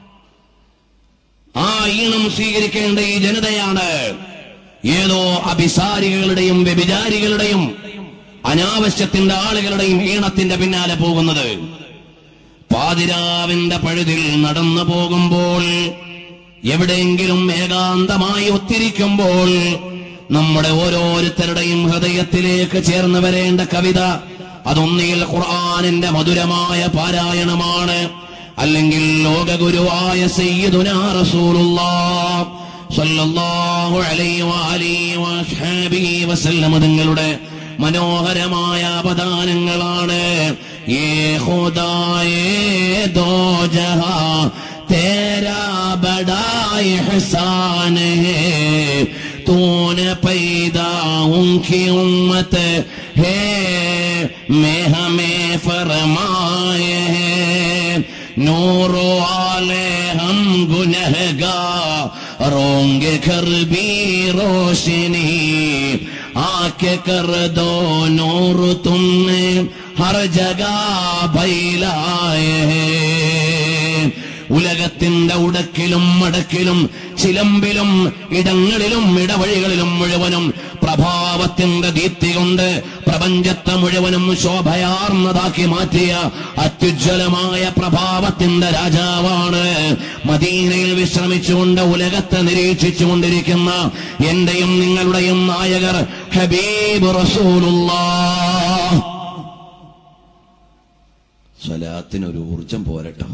ആ ഈണം സ്വീകരിക്കേണ്ട ഈ ജനതയാണ് ഏതോ അഭിസാരികളുടെയും വ്യഭിചാരികളുടെയും അനാവശ്യത്തിന്റെ ആളുകളുടെയും ഈണത്തിന്റെ പിന്നാലെ പോകുന്നത് പാതിരാവിന്റെ പഴുതിൽ നടന്നു പോകുമ്പോൾ എവിടെയെങ്കിലും ഏകാന്തമായി ഒത്തിരിക്കുമ്പോൾ നമ്മുടെ ഓരോരുത്തരുടെയും ഹൃദയത്തിലേക്ക് ചേർന്ന് വരേണ്ട കവിത അതൊന്നിൽ ഖുർആാനിന്റെ മധുരമായ പാരായണമാണ് അല്ലെങ്കിൽ ലോകഗുരുവായ സയ്യിദുനാ റസൂലുള്ളാഹ് സ്വല്ലല്ലാഹു അലൈഹി വഅലിഹി വഅസ്ഹാബിഹി വസല്ലമ തങ്ങളുടെ മനോഹരമായ അവദാനങ്ങളാണ് ഏ ഖുദായേ ദോ ജഹാ തേരാ ബടാ ഇഹ്സാൻ ഹേ तूने पैदा उनकी उम्मत है मैं हमें फरमाए हैं नूर वाले हम गुनहगार रोंगे कर भी रोशनी आके कर दो नूर तुमने हर जगह भैलाए हैं ഉലകത്തിന്റെ ഉടക്കിലും മടക്കിലും ചിലമ്പിലും ഇടങ്ങളിലും ഇടവഴികളിലും മുഴുവനും പ്രഭാവത്തിന്റെ ദീപ്തി കൊണ്ട് പ്രപഞ്ചത്തെ മുഴുവനും ശോഭയാർന്നതാക്കി മാറ്റിയ അത്യുജ്വലമായ പ്രഭാവത്തിന്റെ രാജാവാണ് മദീനയിൽ വിശ്രമിച്ചുകൊണ്ട് ഉലകത്തെ നിരീക്ഷിച്ചുകൊണ്ടിരിക്കുന്ന എന്റെയും നിങ്ങളുടെയും നായകർ ഹബീബ് റസൂലുള്ള സ്വലാത്തിനൊരു ഊർജം പോരട്ടോ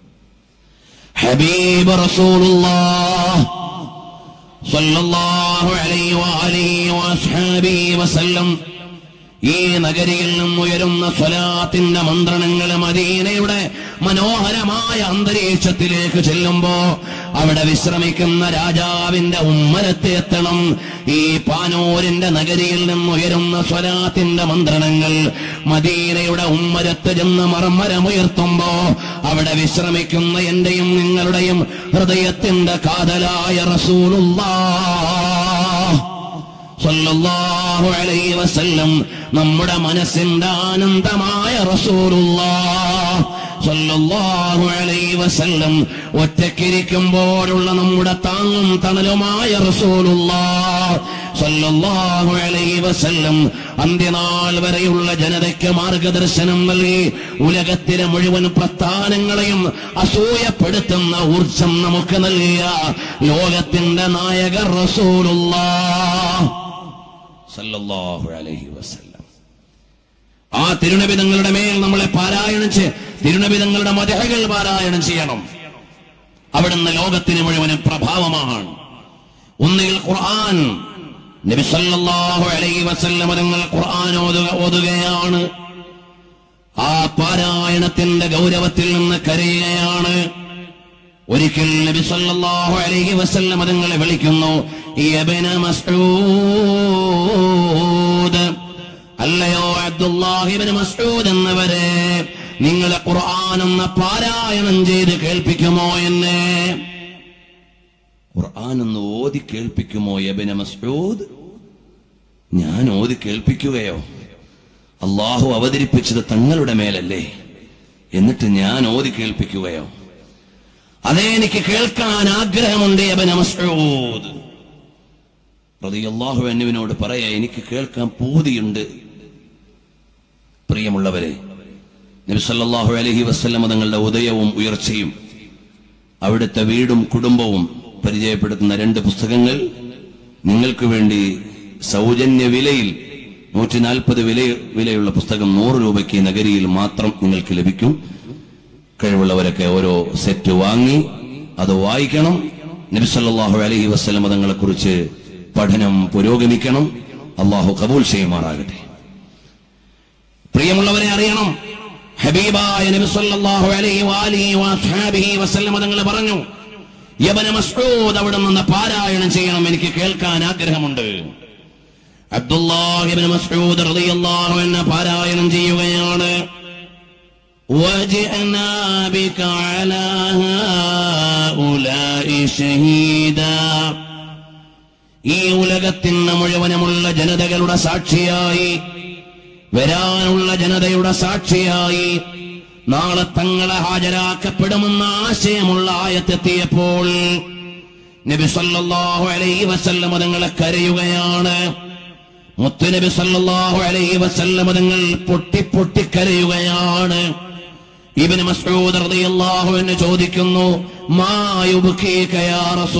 ഹബീബ് റസൂലുള്ളാഹ് സല്ലല്ലാഹു അലൈഹി വഅലിഹി വഅസ്ഹാബിഹി വസല്ലം ഈ നഗരിയിൽ നിന്നും ഉയരുന്ന സ്വലാത്തിന്റെ മന്ത്രണങ്ങൾ മദീനയുടെ മനോഹരമായ അന്തരീക്ഷത്തിലേക്ക് ചെല്ലുമ്പോ അവിടെ വിശ്രമിക്കുന്ന രാജാവിന്റെ ഉമ്മരത്ത് എത്തണം ഈ പാനൂരിന്റെ നഗരിയിൽ നിന്നും ഉയരുന്ന സ്വലാത്തിന്റെ മന്ത്രണങ്ങൾ മദീനയുടെ ഉമ്മരത്ത് ചെന്ന് മർമ്മരമുയർത്തുമ്പോ അവിടെ വിശ്രമിക്കുന്ന എന്റെയും നിങ്ങളുടെയും ഹൃദയത്തിന്റെ കാതലായ റസൂലുള്ളാഹ് സല്ലല്ലാഹു അലൈഹി വസല്ലം നമ്മുടെ മനസ്സിന്റെ ആനന്ദമായ റസൂലുള്ളാഹ് സല്ലല്ലാഹു അലൈഹി വസല്ലം ഒറ്റക്കിരിക്കുമ്പോഴുള്ള നമ്മുടെ താങ്ങും തണലുമായ റസൂലുള്ളാഹ് സല്ലല്ലാഹു അലൈഹി വസല്ലം അന്ത്യനാൾ വരെയുള്ള ജനതയ്ക്ക് മാർഗദർശനം നൽകി ഉലകത്തിലെ മുഴുവൻ പ്രസ്ഥാനങ്ങളെയും അസൂയപ്പെടുത്തുന്ന ഊർജം നമുക്ക് നൽകിയ ലോകത്തിന്റെ നായകർ റസൂലുള്ളാഹ് സല്ലല്ലാഹു അലൈഹി വസല്ലം ആ തിരുനബി തങ്ങളുടെ മേൽ നമ്മളെ പാരായണം ചെയ്യ തിരുനബി തങ്ങളുടെ മതഹകൾ പാരായണം ചെയ്യണം അവിടുന്ന് ലോകത്തിന് മുഴുവനും പ്രഭാവമാണ് ഒന്നുകിൽ ഖുർആൻ നബി സല്ലല്ലാഹു അലൈഹി വസല്ലം തങ്ങൾ ഖുർആൻ ഓതുക ഓതുകയാണ് ആ പാരായണത്തിന്റെ ഗൗരവത്തിൽ നിന്ന് കരയുകയാണ് ഒരിക്കൽ നബി സല്ലല്ലാഹു അലൈഹി വസല്ലം തങ്ങളെ വിളിക്കുന്നു യബ്ന മസ്ഊദ് അല്ലയോ അബ്ദുല്ലാഹിബ്നു മസ്ഊദ് എന്നവരെ നിങ്ങളെ ഖുർആൻ എന്ന പാരായണം ചെയ്ത് കേൾപ്പിക്കുമോ എന്നെ ഖുർആൻ ഒന്ന് ഓതി കേൾപ്പിക്കുമോ യബിന മസ്ഊദ് ഞാൻ ഓതി കേൾപ്പിക്കുകയോ അള്ളാഹു അവതരിപ്പിച്ചത് തങ്ങളുടെ മേലല്ലേ എന്നിട്ട് ഞാൻ ഓതി കേൾപ്പിക്കുകയോ അതേ എനിക്ക് കേൾക്കാൻ ആഗ്രഹമുണ്ട് യബന മസ്ഊദ് റളിയല്ലാഹു അന്നുവിനോട് പറയാ എനിക്ക് കേൾക്കാൻ പൂതിയുണ്ട് പ്രിയമുള്ളവരെ നബി സല്ലല്ലാഹു അലൈഹി വസല്ലം തങ്ങളുടെ ഉദയവും ഉയർച്ചയും അവിടുത്തെ വീടും കുടുംബവും പരിചയപ്പെടുത്തുന്ന രണ്ട് പുസ്തകങ്ങൾ നിങ്ങൾക്ക് വേണ്ടി സൗജന്യ വിലയിൽ നൂറ്റി നാൽപ്പത് വില വിലയുള്ള പുസ്തകം നൂറ് രൂപയ്ക്ക് നഗരിയിൽ മാത്രം നിങ്ങൾക്ക് ലഭിക്കും കഴിവുള്ളവരൊക്കെ ഓരോ സെറ്റ് വാങ്ങി അത് വായിക്കണം നബി സല്ലല്ലാഹു അലൈഹി വസല്ലം തങ്ങളെ കുറിച്ച് പഠനം പുരോഗമിക്കണം അള്ളാഹു കബൂൽ ചെയ്യുമാറാകട്ടെ പ്രിയമുള്ളവരെ അറിയണം ഹബീബായ നബി സല്ലല്ലാഹു അലൈഹി വാലിഹി വസ്ഹാബിഹി വസല്ലം തങ്ങൾ പറഞ്ഞു യബന മസ്ഊദ് അവിടെ നിന്ന് പാരായണം ചെയ്യണം എനിക്ക് കേൾക്കാൻ ആഗ്രഹമുണ്ട് അബ്ദുല്ലാഹി ഇബ്നു മസ്ഊദ് റളിയല്ലാഹു അൻഹു പാരായണം ചെയ്യുകയാണ് وجئنا بك على هؤلاء شهيدا ഈ ഉലകത്തിന് മുഴുവനുമുള്ള ജനതകളുടെ സാക്ഷിയായി വരാനുള്ള ജനതയുടെ സാക്ഷിയായി നാളെ തങ്ങളെ ഹാജരാക്കപ്പെടുമെന്ന ആശയമുള്ള ആയത്തെത്തിയപ്പോൾ നബി സല്ലല്ലാഹു അലൈഹി വസല്ലം തങ്ങളെ കരയുകയാണ് മുത്തുനബി സല്ലല്ലാഹു അലൈഹി വസല്ലം തങ്ങൾ പൊട്ടി പൊട്ടി കരയുകയാണ് ഇബ്നു മസ്ഊദ് റളിയല്ലാഹു അൻഹു ചോദിക്കുന്നു മാ യുബ്കീക യാ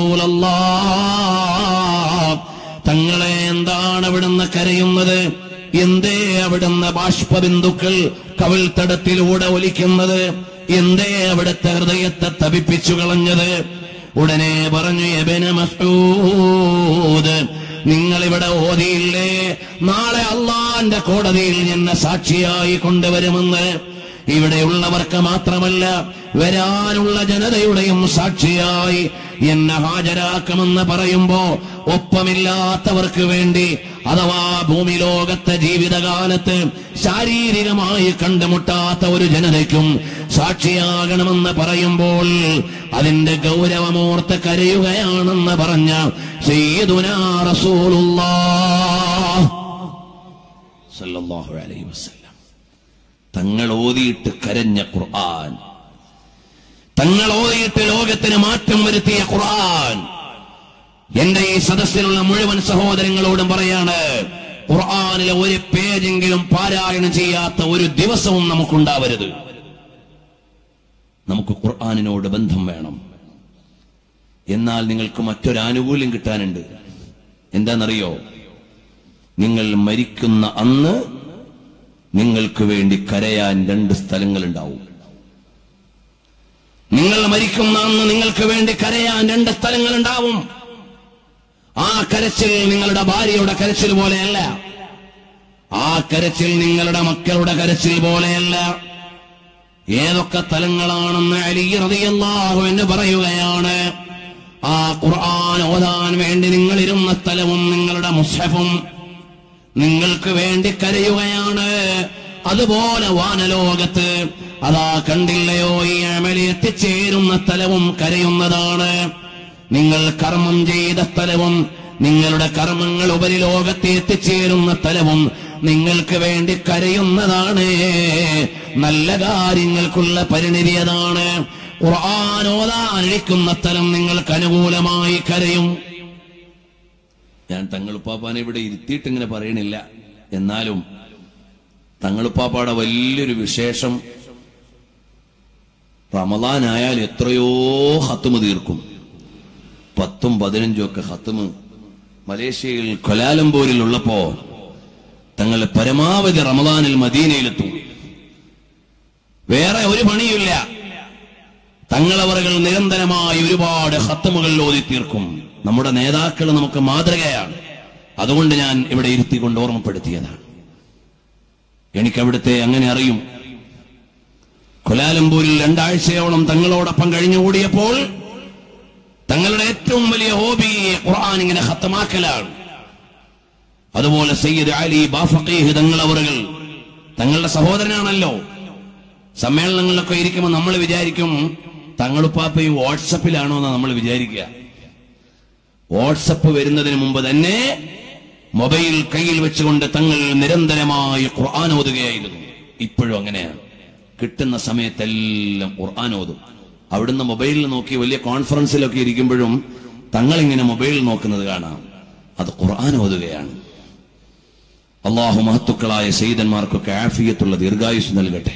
റസൂലല്ലാഹ് തങ്ങളെ എന്താണ് അവിടുന്ന് കരയുന്നത് എന്തേ അവിടുന്ന് ബാഷ്പബിന്ദുക്കൾ കവിൾത്തടത്തിലൂടെ ഒലിക്കുന്നത് എന്തേ അവിടുത്തെ ഹൃദയത്തെ തപിപ്പിച്ചു കളഞ്ഞത് ഉടനെ പറഞ്ഞു എബന മസ്ഊദ് നിങ്ങൾ ഇവിടെ ഓതിയില്ലേ നാളെ അള്ളാന്റെ കോടതിയിൽ എന്നെ സാക്ഷിയായി കൊണ്ടുവരുമെന്ന് ഇവിടെയുള്ളവർക്ക് മാത്രമല്ല വരാനുള്ള ജനതയുടെയും സാക്ഷിയായി എന്നെ ഹാജരാക്കുമെന്ന് പറയുമ്പോ ഒപ്പമില്ലാത്തവർക്ക് വേണ്ടി അഥവാ ഭൂമി ലോകത്തെ ജീവിതകാലത്ത് ശാരീരികമായി കണ്ടുമുട്ടാത്ത ഒരു ജനതയ്ക്കും സാക്ഷിയാകണമെന്ന് പറയുമ്പോൾ അതിന്റെ ഗൗരവമോർത്ത് കരയുകയാണെന്ന് പറഞ്ഞ സയ്യിദുനാ റസൂലുള്ളാഹ് സല്ലല്ലാഹു അലൈഹി വസല്ലം തങ്ങൾ ഓതിയിട്ട് കരഞ്ഞ ഖുർആൻ തങ്ങൾ ഓതിയിട്ട് ലോകത്തിന് മാറ്റം വരുത്തിയ ഖുർആൻ എന്റെ ഈ സദസ്സിലുള്ള മുഴുവൻ സഹോദരങ്ങളോടും പറയാണ് ഖുർആനിലെ ഒരു പേജെങ്കിലും പാരായണം ചെയ്യാത്ത ഒരു ദിവസവും നമുക്കുണ്ടാവരുത് നമുക്ക് ഖുർആനിനോട് ബന്ധം വേണം എന്നാൽ നിങ്ങൾക്ക് മറ്റൊരു ആനുകൂല്യം കിട്ടാനുണ്ട് എന്താണെന്നറിയോ നിങ്ങൾ മരിക്കുന്ന അന്ന് നിങ്ങൾക്ക് വേണ്ടി കരയാൻ രണ്ട് സ്ഥലങ്ങളുണ്ടാവും നിങ്ങൾ മരിക്കുന്ന അന്ന് നിങ്ങൾക്ക് വേണ്ടി കരയാൻ രണ്ട് സ്ഥലങ്ങളുണ്ടാവും ആ കരച്ചിൽ നിങ്ങളുടെ ഭാര്യയുടെ കരച്ചിൽ പോലെയല്ല ആ കരച്ചിൽ നിങ്ങളുടെ മക്കളുടെ കരച്ചിൽ പോലെയല്ല ഏതൊക്കെ തലങ്ങളാണെന്ന് അലി റളിയല്ലാഹു എന്ന് പറയുകയാണ് ആ ഖുർആൻ ഓതാൻ വേണ്ടി നിങ്ങൾ ഇരുന്ന സ്ഥലവും നിങ്ങളുടെ മുസ്ഹഫും നിങ്ങൾക്ക് വേണ്ടി കരയുകയാണ് അതുപോലെ വാനലോകത്ത് അതാ കണ്ടില്ലയോ ഈ അമലി എത്തിച്ചേരുന്ന സ്ഥലവും കരയുന്നതാണ് നിങ്ങൾ കർമ്മം ചെയ്ത സ്ഥലവും നിങ്ങളുടെ കർമ്മങ്ങൾ ഉപരിലോകത്ത് എത്തിച്ചേരുന്ന സ്ഥലവും നിങ്ങൾക്ക് വേണ്ടി കരയുന്നതാണ് നല്ല കാര്യങ്ങൾക്കുള്ള പരിണിതി അതാണ് ഖുർആാനോദാനിരിക്കുന്ന സ്ഥലം നിങ്ങൾക്ക് അനുകൂലമായി കരയും ഞാൻ തങ്ങളുപ്പാപ്പാനെ ഇവിടെ ഇരുത്തിയിട്ട് ഇങ്ങനെ പറയണില്ല എന്നാലും തങ്ങളുപ്പാപ്പാടെ വലിയൊരു വിശേഷം റമദാനായാൽ എത്രയോ ഹത്തുമ് തീർക്കും പത്തും പതിനഞ്ചും ഒക്കെ ഹത്തുമ് മലേഷ്യയിൽ കൊലാലംപൂരിൽ ഉള്ളപ്പോ തങ്ങൾ പരമാവധി റമദാനിൽ മദീനയിലെത്തും വേറെ ഒരു പണിയില്ല തങ്ങളവറുകൾ നിരന്തരമായി ഒരുപാട് ഹത്തമുകൾ ഓതി തീർക്കും നമ്മുടെ നേതാക്കൾ നമുക്ക് മാതൃകയാണ് അതുകൊണ്ട് ഞാൻ ഇവിടെ ഇരുത്തിക്കൊണ്ട് ഓർമ്മപ്പെടുത്തിയതാണ് എനിക്കവിടുത്തെ അങ്ങനെ അറിയും കൊലാലംപൂരിൽ രണ്ടാഴ്ചയോളം തങ്ങളോടൊപ്പം കഴിഞ്ഞുകൂടിയപ്പോൾ തങ്ങളുടെ ഏറ്റവും വലിയ ഹോബി ഖുർആൻ ഇങ്ങനെ ഹത്തമാക്കലാണ് അതുപോലെ സയ്യിദ് അലി ബാഫഖീഹ് തങ്ങളവറുകൾ തങ്ങളുടെ സഹോദരനാണല്ലോ സമ്മേളനങ്ങളിലൊക്കെ ഇരിക്കുമ്പോൾ നമ്മൾ വിചാരിക്കും തങ്ങളുപ്പാപ്പയും വാട്സപ്പിലാണോ എന്ന് നമ്മൾ വിചാരിക്കുക വാട്സപ്പ് വരുന്നതിന് മുമ്പ് തന്നെ മൊബൈൽ കയ്യിൽ വെച്ചുകൊണ്ട് തങ്ങൾ നിരന്തരമായി ഖുർആൻ ഓതുകയായിരുന്നു ഇപ്പോഴും അങ്ങനെയാണ് കിട്ടുന്ന സമയത്തെല്ലാം ഖുർആൻ ഓതും അവിടുന്ന് മൊബൈലിൽ നോക്കി വലിയ കോൺഫറൻസിലൊക്കെ ഇരിക്കുമ്പോഴും തങ്ങൾ ഇങ്ങനെ മൊബൈൽ നോക്കുന്നത് കാണാം അത് ഖുർആൻ ഓതുകയാണ് അള്ളാഹു മഹത്തുക്കളായ സയ്യിദന്മാർക്കൊക്കെ ആഫിയത്തുള്ള ദീർഘായുസ് നൽകട്ടെ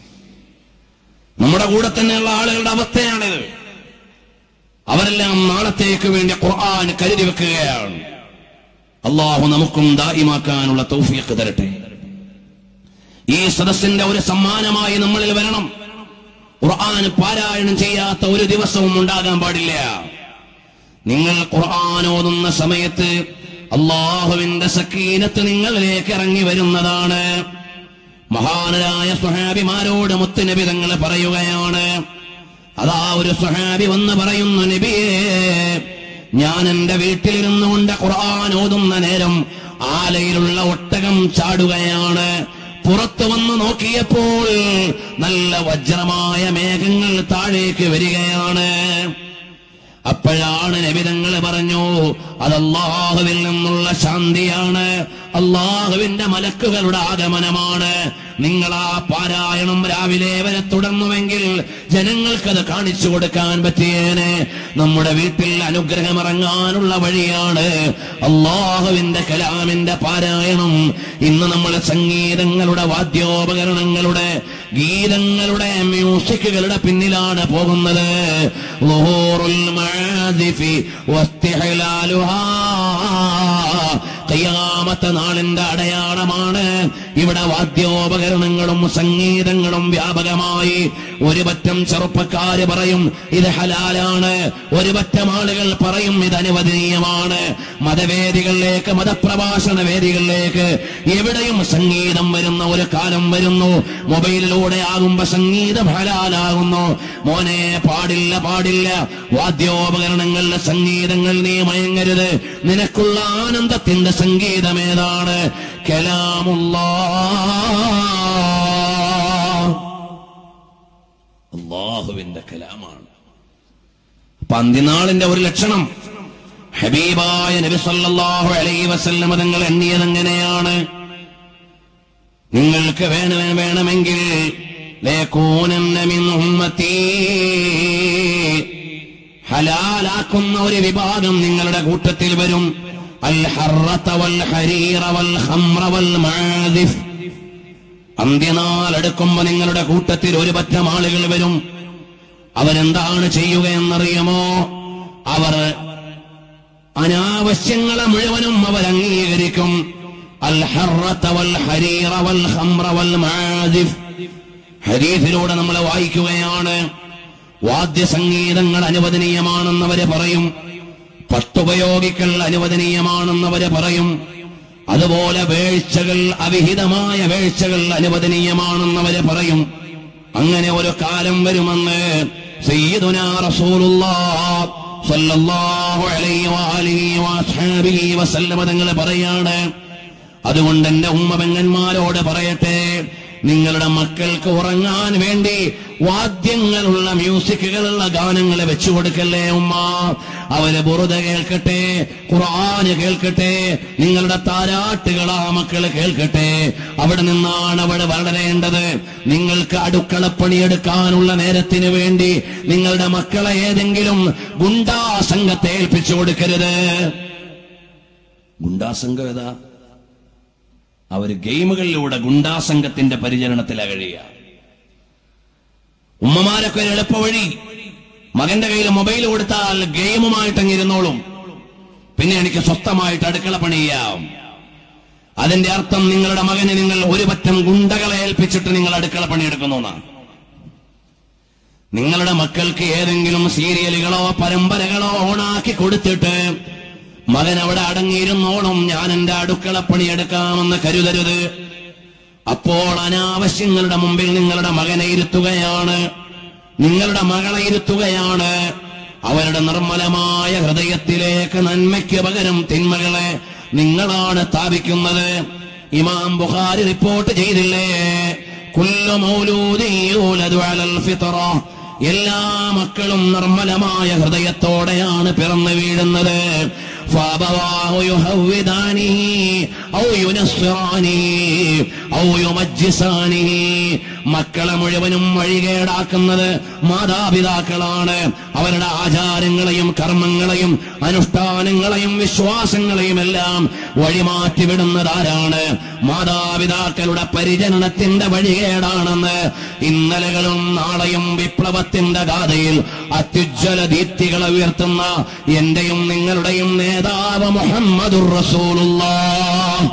നമ്മുടെ കൂടെ തന്നെയുള്ള ആളുകളുടെ അവസ്ഥയാണിത് അവരെല്ലാം നാളത്തേക്ക് വേണ്ടി ഖുർആൻ കരുതി വെക്കുകയാണ് അള്ളാഹു നമുക്കും ദായിമാക്കാനുള്ള തൗഫീഖ് തരട്ടെ ഈ സദസ്സിന്റെ ഒരു സമ്മാനമായി നമ്മളിൽ വരണം ഖുർആൻ പാരായണം ചെയ്യാത്ത ഒരു ദിവസവും ഉണ്ടാകാൻ പാടില്ല നിങ്ങൾ ഖുർആൻ ഓതുന്ന സമയത്ത് അള്ളാഹുവിന്റെ സക്കീനത്ത് നിങ്ങളിലേക്ക് ഇറങ്ങി വരുന്നതാണ് മഹാനരായ സ്വഹാബിമാരോട് മുത്തുനബി തങ്ങൾ പറയുകയാണ് അതാ ഒരു സ്വഹാബി വന്ന് പറയുന്നു നബിയേ ഞാൻ എന്റെ വീട്ടിലിരുന്നു കൊണ്ട് ഖുർആൻ ഓതുന്ന നേരം ആലയിലുള്ള ഒട്ടകം ചാടുകയാണ് പുറത്തു വന്ന് നോക്കിയപ്പോൾ നല്ല വജ്രമായ മേഘങ്ങൾ താഴേക്ക് വരികയാണ് അപ്പോഴാണ് നബിതങ്ങൾ പറഞ്ഞു അത് അള്ളാഹുവിൽ നിന്നുള്ള ശാന്തിയാണ് അള്ളാഹുവിന്റെ മലക്കുകളുടെ ആഗമനമാണ് നിങ്ങൾ ആ പാരായണം രാവിലെ വരെ തുടർന്നുവെങ്കിൽ ജനങ്ങൾക്കത് കാണിച്ചു കൊടുക്കാൻ പറ്റിയേനെ നമ്മുടെ വീട്ടിൽ അനുഗ്രഹം ഇറങ്ങാനുള്ള വഴിയാണ് അള്ളാഹുവിന്റെ കലാമിന്റെ പാരായണം ഇന്ന് നമ്മൾ സംഗീതങ്ങളുടെ വാദ്യോപകരണങ്ങളുടെ ഗീതങ്ങളുടെ മ്യൂസിക്കുകളുടെ പിന്നിലാണ് പോകുന്നത് ളുഹൂറുൽ മആസിഫി വസ്തിഹ്ലാലുഹാ ഖിയാമത്ത് നാളിന്റെ അടയാളമാണ് ഇവിടെ വാദ്യോപകരണങ്ങളും സംഗീതങ്ങളും വ്യാപകമായി ഒരു പറ്റം ചെറുപ്പക്കാര് പറയും ഇത് ഹലാലാണ് ഒരു പറ്റം ആളുകൾ പറയും ഇത് അനുവദനീയമാണ് മതവേദികളിലേക്ക് മതപ്രഭാഷണ വേദികളിലേക്ക് എവിടെയും സംഗീതം വരുന്ന ഒരു കാലം വരുന്നു മൊബൈലിലൂടെ ആകുമ്പോ സംഗീതം ഹലാലാകുന്നു മോനെ പാടില്ല പാടില്ല വാദ്യോപകരണങ്ങളിലെ സംഗീതങ്ങൾ നീ മയങ്ങരുത് നിനക്കുള്ള ആനന്ദത്തിന്റെ സംഗീതം ഏതാണ് കലാമുള്ള അള്ളാഹുവിന്റെ കലാമാണ് അപ്പൊ അന്ത്യനാളിന്റെ ഒരു ലക്ഷണം ഹബീബായ നബി സല്ലല്ലാഹു അലൈഹി വസല്ലം തങ്ങൾ എണ്ണിയത് എങ്ങനെയാണ് നിങ്ങൾക്ക് വേണമേ വേണമെങ്കിൽ ലയകൂനന്ന മിൻ ഉമ്മത്തീ ഹലാലാക്കുന്ന ഒരു വിഭാഗം നിങ്ങളുടെ കൂട്ടത്തിൽ വരും അൽ ഹറത്ത വൽ ഹരീറ വൽ ഹംറ വൽ മാദിഫ് അന്ത്യനാൾ എടുക്കുമ്പോ നിങ്ങളുടെ കൂട്ടത്തിൽ ഒരു പറ്റം ആളുകൾ വരും അവരെന്താണ് ചെയ്യുകയെന്നറിയുമോ അവർ അനാവശ്യങ്ങളെ മുഴുവനും അവർ അംഗീകരിക്കും الحرة والحرير والخمر والمعازف ഹരീഫിലൂടെ നമ്മൾ വായിക്കുകയാണ് വാദ്യസംഗീതങ്ങൾ അനുവദനീയമാണെന്നവര് പറയും പട്ടുപയോഗിക്കൽ അനുവദനീയമാണെന്നവര് പറയും അതുപോലെ വേഴ്ചകൾ അവിഹിതമായ വേഴ്ചകൾ അനുവദനീയമാണെന്നവര് പറയും അങ്ങനെ ഒരു കാലം വരുമെന്ന് സയ്യിദുനാ റസൂലുള്ളാഹ് സ്വല്ലല്ലാഹു അലൈഹി വആലിഹി വഅസ്ഹാബിഹി വസല്ലമ തങ്ങൾ പറയാണ് അതുകൊണ്ട് എന്റെ ഉമ്മ പെങ്ങന്മാരോട് പറയട്ടെ നിങ്ങളുടെ മക്കൾക്ക് ഉറങ്ങാൻ വേണ്ടി വാദ്യങ്ങളുള്ള മ്യൂസിക്കുകളുള്ള ഗാനങ്ങൾ വെച്ചു കൊടുക്കല്ലേ ഉമ്മ അവര് ബുറുത കേൾക്കട്ടെ ഖുർആന് കേൾക്കട്ടെ നിങ്ങളുടെ താരാട്ടുകൾ ആ മക്കൾ കേൾക്കട്ടെ അവിടെ നിന്നാണ് അവിടെ വളരേണ്ടത് നിങ്ങൾക്ക് അടുക്കളപ്പണിയെടുക്കാനുള്ള നേരത്തിന് വേണ്ടി നിങ്ങളുടെ മക്കളെ ഏതെങ്കിലും ഗുണ്ടാ സംഘത്തെ ഏൽപ്പിച്ചു കൊടുക്കരുത് ഗുണ്ടാ സംഘം ഏതാ അവര് ഗെയിമുകളിലൂടെ ഗുണ്ടാസംഘത്തിന്റെ പരിചരണത്തിലാ കഴിയുക ഉമ്മമാരൊക്കെ ഒരു എളുപ്പ വഴി മകന്റെ കയ്യിൽ മൊബൈൽ കൊടുത്താൽ ഗെയിമുമായിട്ട് അങ്ങിരുന്നോളും പിന്നെ എനിക്ക് സ്വസ്ഥമായിട്ട് അടുക്കള പണിയാം അതിന്റെ അർത്ഥം നിങ്ങളുടെ മകന് നിങ്ങൾ ഒരു പറ്റം ഗുണ്ടകളെ ഏൽപ്പിച്ചിട്ട് നിങ്ങൾ അടുക്കള പണിയെടുക്കുന്നു എന്നാണ് നിങ്ങളുടെ മക്കൾക്ക് ഏതെങ്കിലും സീരിയലുകളോ പരമ്പരകളോ ഓണാക്കി കൊടുത്തിട്ട് മകൻ അവിടെ അടങ്ങിയിരുന്നോളും ഞാൻ എന്റെ അടുക്കള പണിയെടുക്കാമെന്ന് കരുതരുത് അപ്പോൾ അനാവശ്യങ്ങളുടെ മുമ്പിൽ നിങ്ങളുടെ മകനെ ഇരുത്തുകയാണ് നിങ്ങളുടെ മകളെ ഇരുത്തുകയാണ് അവരുടെ നിർമ്മലമായ ഹൃദയത്തിലേക്ക് നന്മയ്ക്ക് പകരം തിന്മകളെ നിങ്ങളാണ് സ്ഥാപിക്കുന്നത് ഇമാം ബുഖാരി റിപ്പോർട്ട് ചെയ്തില്ലേ കുല്ലു മൗലൂദിൻ യൂലദു അലൽ ഫിത്ര എല്ലാ മക്കളും നിർമ്മലമായ ഹൃദയത്തോടെയാണ് പിറന്നു വീഴുന്നത് فأبواه يهودانه أو ينصرانه أو يمجسانه മക്കളെ മുഴുവനും വഴികേടാക്കുന്നത് മാതാപിതാക്കളാണ് അവരുടെ ആചാരങ്ങളെയും കർമ്മങ്ങളെയും അനുഷ്ഠാനങ്ങളെയും വിശ്വാസങ്ങളെയും എല്ലാം വഴിമാറ്റിവിടുന്നത് ആരാണ് മാതാപിതാക്കളുടെ പരിചരണത്തിന്റെ വഴികേടാണെന്ന് ഇന്നലകളും നാളെയും വിപ്ലവത്തിന്റെ ഗാഥയിൽ അത്യുജ്വല ദീപ്തികളെ ഉയർത്തുന്ന എന്റെയും നിങ്ങളുടെയും നേതാവ് മുഹമ്മദുർ റസൂലുള്ളാഹ്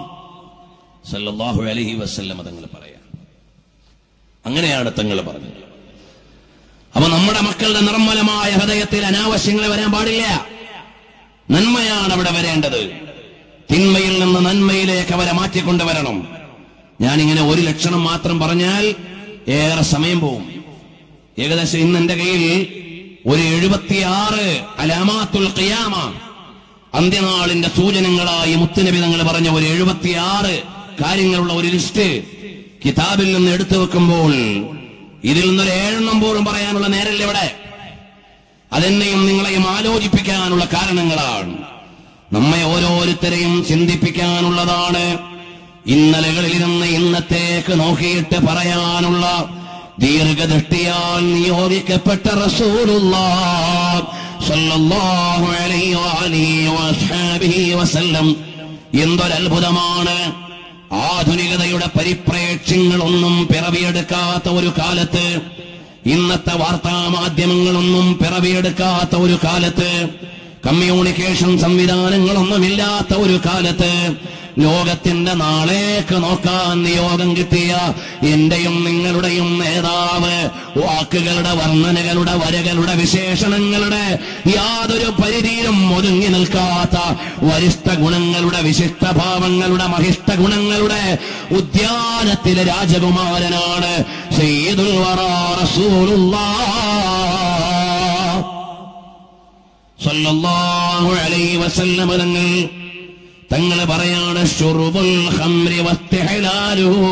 സല്ലല്ലാഹു അലൈഹി വസല്ലമ തങ്ങൾ പറയാം അങ്ങനെയാണ് തങ്ങൾ പറഞ്ഞത് അപ്പൊ നമ്മുടെ മക്കളുടെ നിർമ്മലമായ ഹൃദയത്തിൽ അനാവശ്യങ്ങൾ വരാൻ പാടില്ല നന്മയാണ് അവിടെ വരേണ്ടത് തിന്മയിൽ നിന്ന് നന്മയിലേക്ക് അവരെ മാറ്റിക്കൊണ്ടുവരണം ഞാനിങ്ങനെ ഒരു ലക്ഷണം മാത്രം പറഞ്ഞാൽ ഏറെ സമയം പോവും ഏകദേശം ഇന്ന് എന്റെ കയ്യിൽ ഒരു എഴുപത്തിയാറ് അലാമാത്തുൽ ഖിയാമ അന്ത്യനാളിന്റെ സൂചനകളായി മുത്തുനബി തങ്ങൾ പറഞ്ഞ ഒരു എഴുപത്തിയാറ് കാര്യങ്ങളുള്ള ഒരു ലിസ്റ്റ് കിതാബിൽ നിന്ന് എടുത്തു വെക്കുമ്പോൾ ഇതിൽ നിന്നൊരു ഏഴെണ്ണം പോലും പറയാനുള്ള നേരല്ല ഇവിടെ അതെന്നെയും നിങ്ങളെയും ആലോചിപ്പിക്കാനുള്ള കാരണങ്ങളാണ് നമ്മെ ഓരോരുത്തരെയും ചിന്തിപ്പിക്കാനുള്ളതാണ് ഇന്നലകളിൽ നിന്ന് ഇന്നത്തേക്ക് നോക്കിയിട്ട് പറയാനുള്ള ദീർഘദൃഷ്ടിയാൽ നിയോഗിക്കപ്പെട്ട റസൂലുള്ള സല്ലല്ലാഹു അലൈഹി വഅലിഹി വഅസ്ഹാബിഹി വസല്ലം എന്തൊരത്ഭുതമാണ് ആധുനികതയുടെ പരിപ്രേക്ഷ്യങ്ങളൊന്നും പിറവിയെടുക്കാത്ത ഒരു കാലത്ത് ഇന്നത്തെ വാർത്താ മാധ്യമങ്ങളൊന്നും പിറവിയെടുക്കാത്ത ഒരു കാലത്ത് കമ്മ്യൂണിക്കേഷൻ സംവിധാനങ്ങളൊന്നുമില്ലാത്ത ഒരു കാലത്ത് ലോകത്തിന്റെ നാളേക്ക് നോക്കാൻ നിയോഗം കിട്ടിയ എന്റെയും നിങ്ങളുടെയും നേതാവ് വാക്കുകളുടെ വർണ്ണനകളുടെ വരകളുടെ വിശേഷണങ്ങളുടെ യാതൊരു പരിധിയിലും ഒതുങ്ങി നിൽക്കാത്ത വരിഷ്ഠ ഗുണങ്ങളുടെ വിശിഷ്ട ഭാവങ്ങളുടെ മഹിഷ്ട ഗുണങ്ങളുടെ ഉദ്യാനത്തിലെ രാജകുമാരനാണ് സയ്യിദുൽ വറാ റസൂലുള്ളാഹ് സല്ലല്ലാഹു അലൈഹി വസല്ലം തങ്ങൾ തങ്ങൾ പറയാണ് ഷുറുബുൽ ഖംറി വസ്തിഹലാലുഹു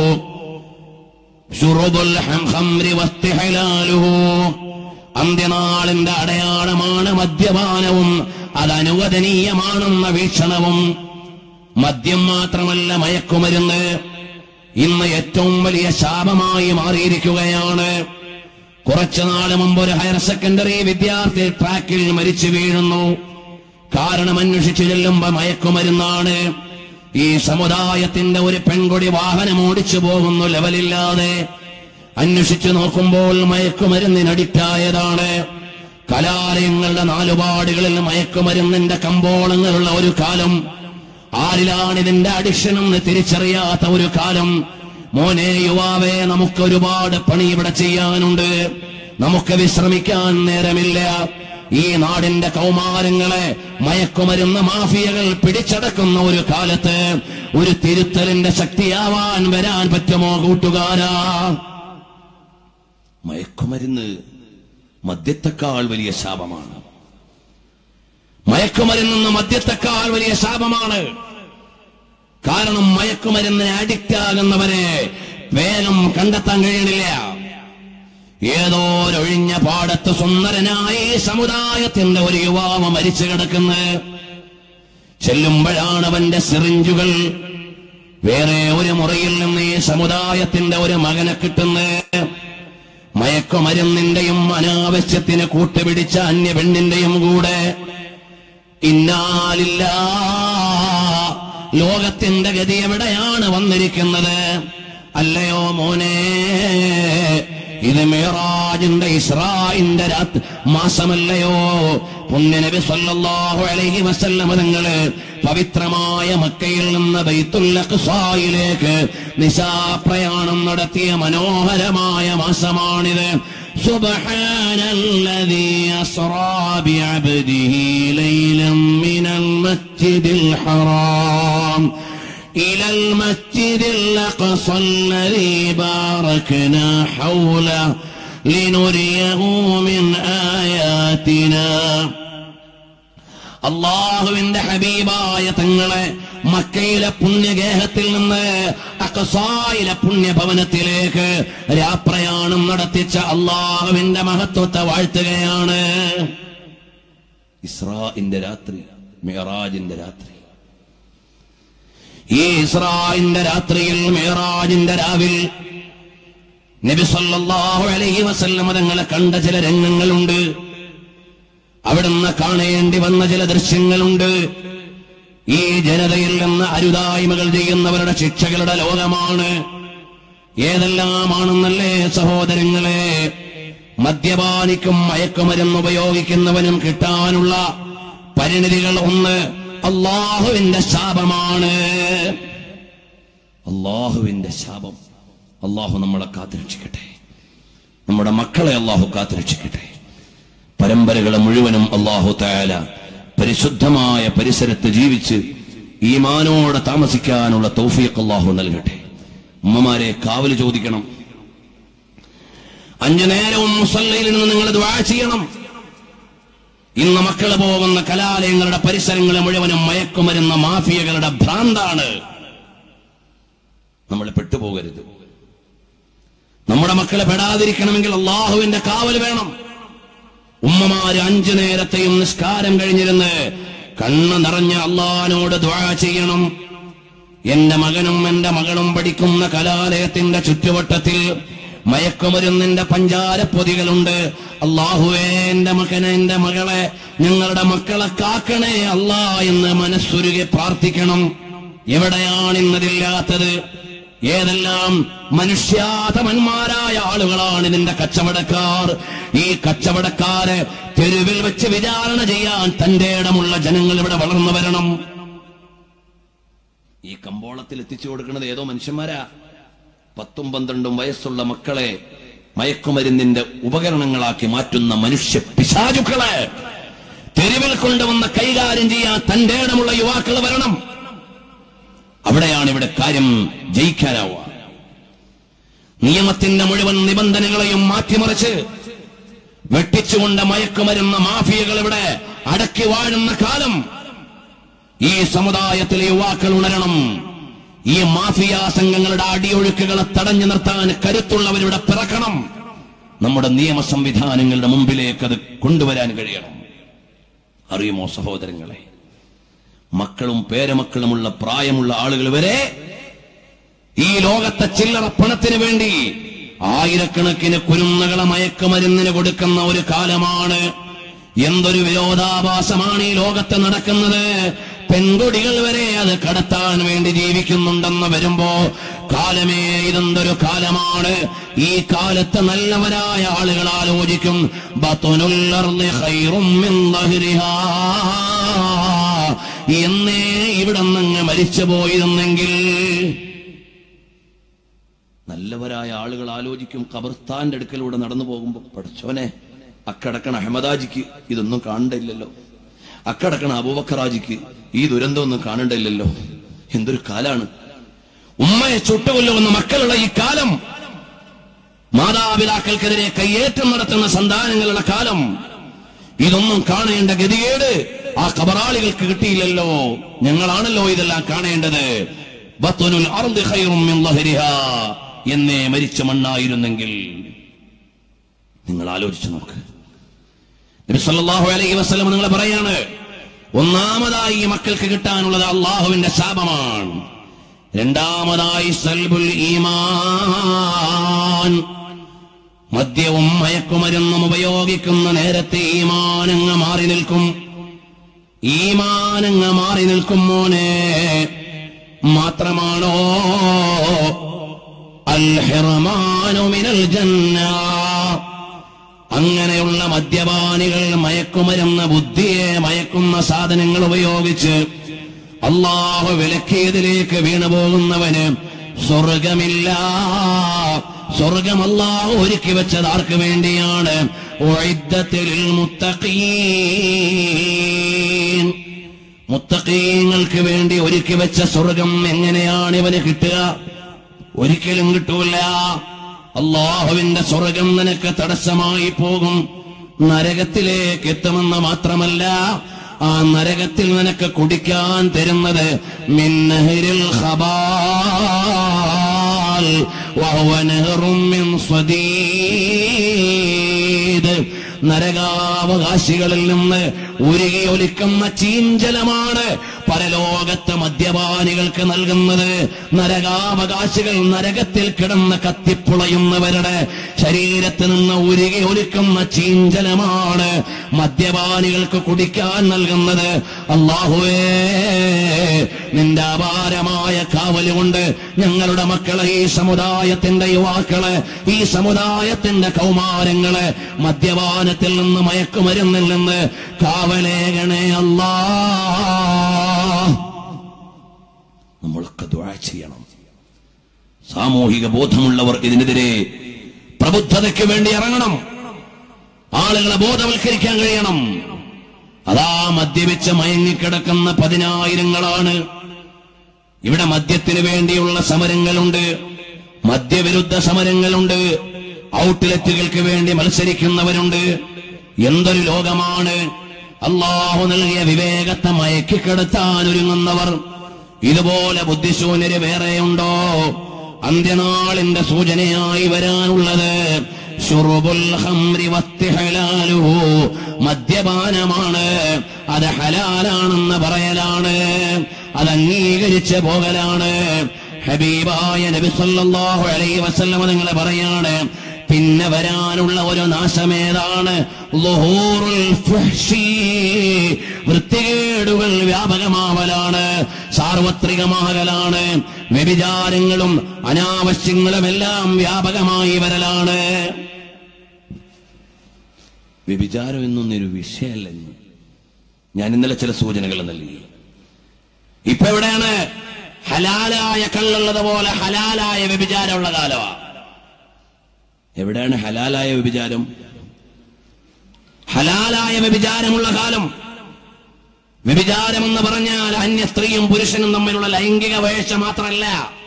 ഷുറുബുൽ ഹം- ഖംറി വസ്തിഹലാലുഹു അന്ത്യനാളിന്റെ അടയാളമാണ് മദ്യപാനവും അത് അനുവദനീയമാണെന്ന വീക്ഷണവും മദ്യം മാത്രമല്ല മയക്കുമരുന്ന് ഇന്ന് ഏറ്റവും വലിയ ശാപമായി മാറിയിരിക്കുകയാണ് കുറച്ചു നാൾ മുമ്പ് ഒരു ഹയർ സെക്കൻഡറി വിദ്യാർത്ഥി ട്രാക്കിൽ മരിച്ചു വീഴുന്നു കാരണം അന്വേഷിച്ചു ചെല്ലുമ്പോ മയക്കുമരുന്നാണ് ഈ സമുദായത്തിന്റെ ഒരു പെൺകുടി വാഹനം ഓടിച്ചു പോകുന്നു ലെവലില്ലാതെ അന്വേഷിച്ചു നോക്കുമ്പോൾ മയക്കുമരുന്നിന് അഡിക്റ്റായതാണ് കലാലയങ്ങളുടെ നാലുപാടുകളിൽ മയക്കുമരുന്നിന്റെ കമ്പോളങ്ങളുള്ള ഒരു കാലം ആരിലാണ് ഇതിന്റെ അഡിക്ഷൻ എന്ന് തിരിച്ചറിയാത്ത ഒരു കാലം മോനെ യുവാവേ നമുക്ക് ഒരുപാട് പണി ഇവിടെ ചെയ്യാനുണ്ട് നമുക്ക് വിശ്രമിക്കാൻ നേരമില്ല ഈ നാടിന്റെ കൗമാരങ്ങളെ മയക്കുമരുന്ന മാഫിയകൾ പിടിച്ചടക്കുന്ന ഒരു കാലത്ത് ഒരു തിരുത്തലിന്റെ ശക്തിയാവാൻ വരാൻ പറ്റുമോ കൂട്ടുകാരാ മയക്കുമരുന്ന് മദ്യത്തെക്കാൾ വലിയ ശാപമാണ് മയക്കുമരുന്ന് മദ്യത്തെക്കാൾ വലിയ ശാപമാണ് കാരണം മയക്കുമരുന്നിന് അഡിക്റ്റ് ആകുന്നവരെ വേഗം കണ്ടെത്താൻ കഴിയണില്ല ഏതോ ഒരൊഴിഞ്ഞ പാടത്ത് സുന്ദരനായി സമുദായത്തിന്റെ ഒരു യുവാവ് മരിച്ചു കിടക്കുന്നത് ചെല്ലുമ്പോഴാണ് അവന്റെ സിറിഞ്ചുകൾ വേറെ ഒരു മുറിയിൽ നിന്ന് ഈ സമുദായത്തിന്റെ ഒരു മകനെ കിട്ടുന്നത് മയക്കുമരുന്നിന്റെയും അനാവശ്യത്തിന് കൂട്ടുപിടിച്ച അന്യ പെണ്ണിന്റെയും കൂടെ ഇന്നാലില്ല ലോകത്തിന്റെ ഗതി എവിടെയാണ് വന്നിരിക്കുന്നത് അല്ലയോ മോനെ ഇത് മേറാജിന്റെ ഇസ്രായിന്റെ രാത് മാസമല്ലയോ പുണ്യനബി സല്ലല്ലാഹു അലൈഹി വസല്ലമ തങ്ങള് പവിത്രമായ മക്കയിൽ നിന്ന് ബൈത്തുൽ അഖ്സായിലേക്ക് നിശാപ്രയാണം നടത്തിയ മനോഹരമായ മാസമാണിത് سبحان الذي أسرى بعبده ليلا من المسجد الحرام إلى المسجد الأقصى الذي باركنا حوله لنريه من آياتنا അള്ളാഹുവിന്റെ ഹബീബായ തങ്ങളെ മക്കയിലെ പുണ്യഗേഹത്തിൽ നിന്ന് അക്കസായിലെ പുണ്യഭവനത്തിലേക്ക് രാപ്രയാണം നടത്തിച്ച അള്ളാഹുവിന്റെ മഹത്വത്തെ വാഴ്ത്തുകയാണ് ഇസ്രാഇന്റെ രാത്രി മെഹറാജിന്റെ രാത്രി ഈ ഇസ്രായിന്റെ രാത്രിയിൽ മെഹറാജിന്റെ രാവിൽ നബി സല്ലല്ലാഹു അലൈഹി വസല്ലമ തങ്ങളെ കണ്ട ചില രംഗങ്ങളുണ്ട് അവിടുന്ന് കാണേണ്ടി വന്ന ചില ദൃശ്യങ്ങളുണ്ട് ഈ ജനതയിൽ നിന്ന് അരുതായ്മകൾ ചെയ്യുന്നവരുടെ ശിക്ഷകളുടെ ലോകമാണ് ഏതെല്ലാമാണെന്നല്ലേ സഹോദരങ്ങളെ മദ്യപാനിക്കും മയക്കുമരുന്ന് ഉപയോഗിക്കുന്നവനും കിട്ടാനുള്ള പരിണിതികൾ ഒന്ന് അള്ളാഹുവിന്റെ ശാപമാണ് അള്ളാഹുവിന്റെ ശാപം അള്ളാഹു നമ്മളെ കാത്തുരക്ഷിക്കട്ടെ നമ്മുടെ മക്കളെ അള്ളാഹു കാത്തുരക്ഷിക്കട്ടെ പരമ്പരകളെ മുഴുവനും അള്ളാഹു തായാല പരിശുദ്ധമായ പരിസരത്ത് ജീവിച്ച് ഈമാനോടെ താമസിക്കാനുള്ള തൗഫീഖ് അള്ളാഹു നൽകട്ടെ ഉമ്മമാരെ കാവല് ചോദിക്കണം അഞ്ചു നേരവും മുസല്ലയിൽ നിന്ന് നിങ്ങൾ ദ്വാ ചെയ്യണം ഇന്ന് മക്കൾ പോകുന്ന കലാലയങ്ങളുടെ പരിസരങ്ങളെ മുഴുവനും മയക്കുമരുന്ന മാഫിയകളുടെ ഭ്രാന്താണ് നമ്മൾ പെട്ടുപോകരുത് നമ്മുടെ മക്കളെ പെടാതിരിക്കണമെങ്കിൽ അള്ളാഹുവിന്റെ കാവൽ വേണം ഉമ്മമാര് അഞ്ചു നേരത്തെയും നിസ്കാരം കഴിഞ്ഞിരുന്ന് കണ്ണ് നിറഞ്ഞ അള്ളഹാനോട് ദ്വാ ചെയ്യണം എന്റെ മകനും എന്റെ മകളും പഠിക്കുന്ന കലാലയത്തിന്റെ ചുറ്റുവട്ടത്തിൽ മയക്കുമരുന്നിന്റെ പഞ്ചാര പൊതികളുണ്ട് അള്ളാഹുവേ എന്റെ മകനെ എന്റെ മകളെ ഞങ്ങളുടെ മക്കളെ കാക്കണേ അല്ലാ എന്ന് മനസ്സുരുകെ പ്രാർത്ഥിക്കണം എവിടെയാണ് ഇന്നതില്ലാത്തത് ഏതെല്ലാം മനുഷ്യാതമന്മാരായ ആളുകളാണ് ഇതിന്റെ കച്ചവടക്കാർ ഈ കച്ചവടക്കാരെ തെരുവിൽ വെച്ച് വിചാരണ ചെയ്യാൻ തന്റെ ഇടമുള്ള ജനങ്ങൾ ഇവിടെ വളർന്നു വരണം ഈ കമ്പോളത്തിൽ എത്തിച്ചു കൊടുക്കുന്നത് ഏതോ മനുഷ്യന്മാരാ പത്തും പന്ത്രണ്ടും വയസ്സുള്ള മക്കളെ മയക്കുമരുന്നിന്റെ ഉപകരണങ്ങളാക്കി മാറ്റുന്ന മനുഷ്യ പിശാചുക്കളെ തെരുവിൽ കൊണ്ടുവന്ന കൈകാര്യം ചെയ്യാൻ തന്റെ ഇടമുള്ള യുവാക്കൾ വരണം അവിടെയാണ് ഇവിടെ കാര്യം ജയിക്കാനാവുക നിയമത്തിന്റെ മുഴുവൻ നിബന്ധനകളെയും മാറ്റിമറിച്ച് വെട്ടിച്ചുകൊണ്ട് മയക്കുമരുന്ന മാഫിയകൾ ഇവിടെ അടക്കി വാഴുന്ന കാലം ഈ സമുദായത്തിലെ യുവാക്കൾ ഉണരണം ഈ മാഫിയ സംഘങ്ങളുടെ അടിയൊഴുക്കുകളെ തടഞ്ഞു നിർത്താൻ കരുത്തുള്ളവരിവിടെ പിറക്കണം നമ്മുടെ നിയമ സംവിധാനങ്ങളുടെ മുമ്പിലേക്ക് അത് കൊണ്ടുവരാൻ കഴിയണം അറിയുമോ സഹോദരങ്ങളെ മക്കളും പേരമക്കളുമുള്ള പ്രായമുള്ള ആളുകൾ വരെ ഈ ലോകത്തെ ചില്ലറ പണത്തിന് വേണ്ടി ആയിരക്കണക്കിന് കുരുന്നുകളെ മയക്കുമരുന്നിന് കൊടുക്കുന്ന ഒരു കാലമാണ് എന്തൊരു വിരോധാഭാസമാണ് ഈ ലോകത്ത് നടക്കുന്നത് പെൺകുടികൾ വരെ അത് കടത്താൻ വേണ്ടി ജീവിക്കുന്നുണ്ടെന്ന് വരുമ്പോ കാലമേ ഇതെന്തൊരു കാലമാണ് ഈ കാലത്ത് നല്ലവരായ ആളുകൾ ആലോചിക്കും ബത്തുനുൽ അർളി ഖൈറും മിൻ ദഹ്രിഹാ. എന്നേ ഇവിടെ നിന്ന് മരിച്ചു പോയിരുന്നെങ്കിൽ നല്ലവരായ ആളുകൾ ആലോചിക്കും ഖബർസ്ഥാന്റെ അടുക്കലൂടെ നടന്നു പോകുമ്പോൾ പഠിച്ചോനെ അക്കടക്കണ അഹമ്മദാജിക്ക് ഇതൊന്നും കാണണ്ടില്ലല്ലോ അക്കടക്കണ അബൂബക്കറാജിക്ക് ഈ ദുരന്തമൊന്നും കാണണ്ടില്ലല്ലോ എന്തൊരു കാലാണ് ഉമ്മയെ ചുട്ടുകൊല്ലുന്ന മക്കളുള്ള ഈ കാലം മാതാപിതാക്കൾക്കെതിരെ കയ്യേറ്റം നടത്തുന്ന സന്താനങ്ങളുടെ കാലം ഇതൊന്നും കാണേണ്ട ഗതികേട് ആ കബറാളികൾക്ക് കിട്ടിയില്ലല്ലോ ഞങ്ങളാണല്ലോ ഇതെല്ലാം കാണേണ്ടത് ബത്വനുൽ അർദ് ഖൈറും മിൻ ലഹരിഹാ എന്നേ മരിച്ച മണ്ണായിരുന്നെങ്കിൽ നിങ്ങൾ ആലോചിച്ചു നോക്ക് നബി സല്ലല്ലാഹു അലൈഹി വസല്ലം നിങ്ങൾ പറയാണ് ഒന്നാമതായി ഈ മക്കൾക്ക് കിട്ടാനുള്ളത് അള്ളാഹുവിന്റെ ശാപമാണ് രണ്ടാമതായി സൽബുൽ ഈമാൻ മദ്യവും മയക്കുമരുന്നും ഉപയോഗിക്കുന്ന നേരത്തെ ഈമാനങ്ങ് മാറി നിൽക്കും ഈമാനങ്ങ് മാറി നിൽക്കും മോനെ മാത്രമാണോ അൽ ഹിർമാനു മിനൽ ജന്ന അങ്ങനെയുള്ള മദ്യപാനികൾ മയക്കുമരുന്ന ബുദ്ധിയെ മയക്കുന്ന സാധനങ്ങൾ ഉപയോഗിച്ച് അള്ളാഹു വിലക്കിയതിലേക്ക് വീണുപോകുന്നവന് സ്വർഗമില്ല സ്വർഗം അള്ളാഹു ഒരുക്കി വെച്ചത് ആർക്ക് വേണ്ടിയാണ് ഉഇദ്ദത്തിൽ മുത്തഖീൻ മുത്തഖീങ്ങൾക്ക് വേണ്ടി ഒരുക്കി വെച്ച സ്വർഗം എങ്ങനെയാണ് ഇവന് കിട്ടുക ഒരിക്കലും കിട്ടൂല അള്ളാഹുവിന്റെ സ്വർഗം നിനക്ക് തടസ്സമായി പോകും നരകത്തിലേക്ക് എത്തുമെന്ന് മാത്രമല്ല ആ നരകത്തിൽ നിനക്ക് കുടിക്കാൻ തരുന്നത് മിന്നഹിരിൽ ഖബാൽ വഹുവ നഹറും മിൻ സ്വദീദ് നരകാവകാശികളിൽ നിന്ന് ഉരുകിയൊലിക്കുന്ന ചീഞ്ചലമാണ് പരലോകത്തെ മദ്യപാനികൾക്ക് നൽകുന്നത് നരകാവകാശികൾ നരകത്തിൽ കിടന്ന് കത്തിപ്പുളയുന്നവരുടെ ശരീരത്തിൽ നിന്ന് ഉരുകി ഒലിക്കുന്ന ചീഞ്ചലമാണ് മദ്യപാനികൾക്ക് കുടിക്കാൻ നൽകുന്നത് അള്ളാഹുവേ നിന്റെ അപാരമായ കാവല് കൊണ്ട് ഞങ്ങളുടെ മക്കളെ ഈ സമുദായത്തിന്റെ യുവാക്കള് ഈ സമുദായത്തിന്റെ കൗമാരങ്ങള് മദ്യപാനത്തിൽ നിന്ന് മയക്കുമരുന്നിൽ നിന്ന് കാവലേകണേ അല്ലാ നമ്മളൊക്കെ ദുആ ചെയ്യണം സാമൂഹിക ബോധമുള്ളവർ ഇതിനെതിരെ പ്രബുദ്ധതയ്ക്ക് വേണ്ടി ഇറങ്ങണം ആളുകളെ ബോധവൽക്കരിക്കാൻ കഴിയണം അതാ മദ്യപിച്ച് മയങ്ങിക്കിടക്കുന്ന പതിനായിരങ്ങളാണ് ഇവിടെ മദ്യത്തിന് വേണ്ടിയുള്ള സമരങ്ങളുണ്ട് മദ്യവിരുദ്ധ സമരങ്ങളുണ്ട് ഔട്ട്ലെറ്റുകൾക്ക് വേണ്ടി മത്സരിക്കുന്നവരുണ്ട് എന്തൊരു ലോകമാണ് അള്ളാഹു നൽകിയ വിവേകത്തെ മയക്കിക്കെടുത്താൻ ഒരുങ്ങുന്നവർ ഇതുപോലെ ബുദ്ധിശൂന്യര് വേറെയുണ്ടോ അന്ത്യനാളിന്റെ സൂചനയായി വരാനുള്ളത് ഷുറുബുൽ ഖംറി വത്തിഹലാലുഹു മദ്യപാനമാണ് അത് ഹലാലാണെന്ന് പറയലാണ് അത് അംഗീകരിച്ച് പോകലാണ് ഹബീബായ നബി സല്ലല്ലാഹു അലൈഹി വസല്ലമ നിങ്ങൾ പറയാണ് പിന്നെ വരാനുള്ള ഒരു നാശമേതാണ് ളുഹൂറുൽ ഫഹ്ഷി. വൃത്തികേടുകൾ വ്യാപകമാവലാണ് സാർവത്രികമാകലാണ് വ്യഭിചാരങ്ങളും അനാവശ്യങ്ങളും എല്ലാം വ്യാപകമായി വരലാണ് വ്യഭിചാരം എന്നൊന്നൊരു വിഷയമല്ല ഇന്ന്. ഞാൻ ഇന്നലെ ചില സൂചനകൾ നൽകി ഇപ്പൊ എവിടെയാണ് ഹലാലായ കള്ളുള്ളത് പോലെ ഹലാലായ വ്യഭിചാരമുള്ള കാലമാ എവിടെയാണ് ഹലാലായ വ്യഭിചാരം ഹലാലായ വ്യഭിചാരമുള്ള കാലം വ്യഭിചാരം എന്ന് പറഞ്ഞാൽ അന്യ സ്ത്രീയും പുരുഷനും തമ്മിലുള്ള ലൈംഗിക വേഴ്ച മാത്രമല്ല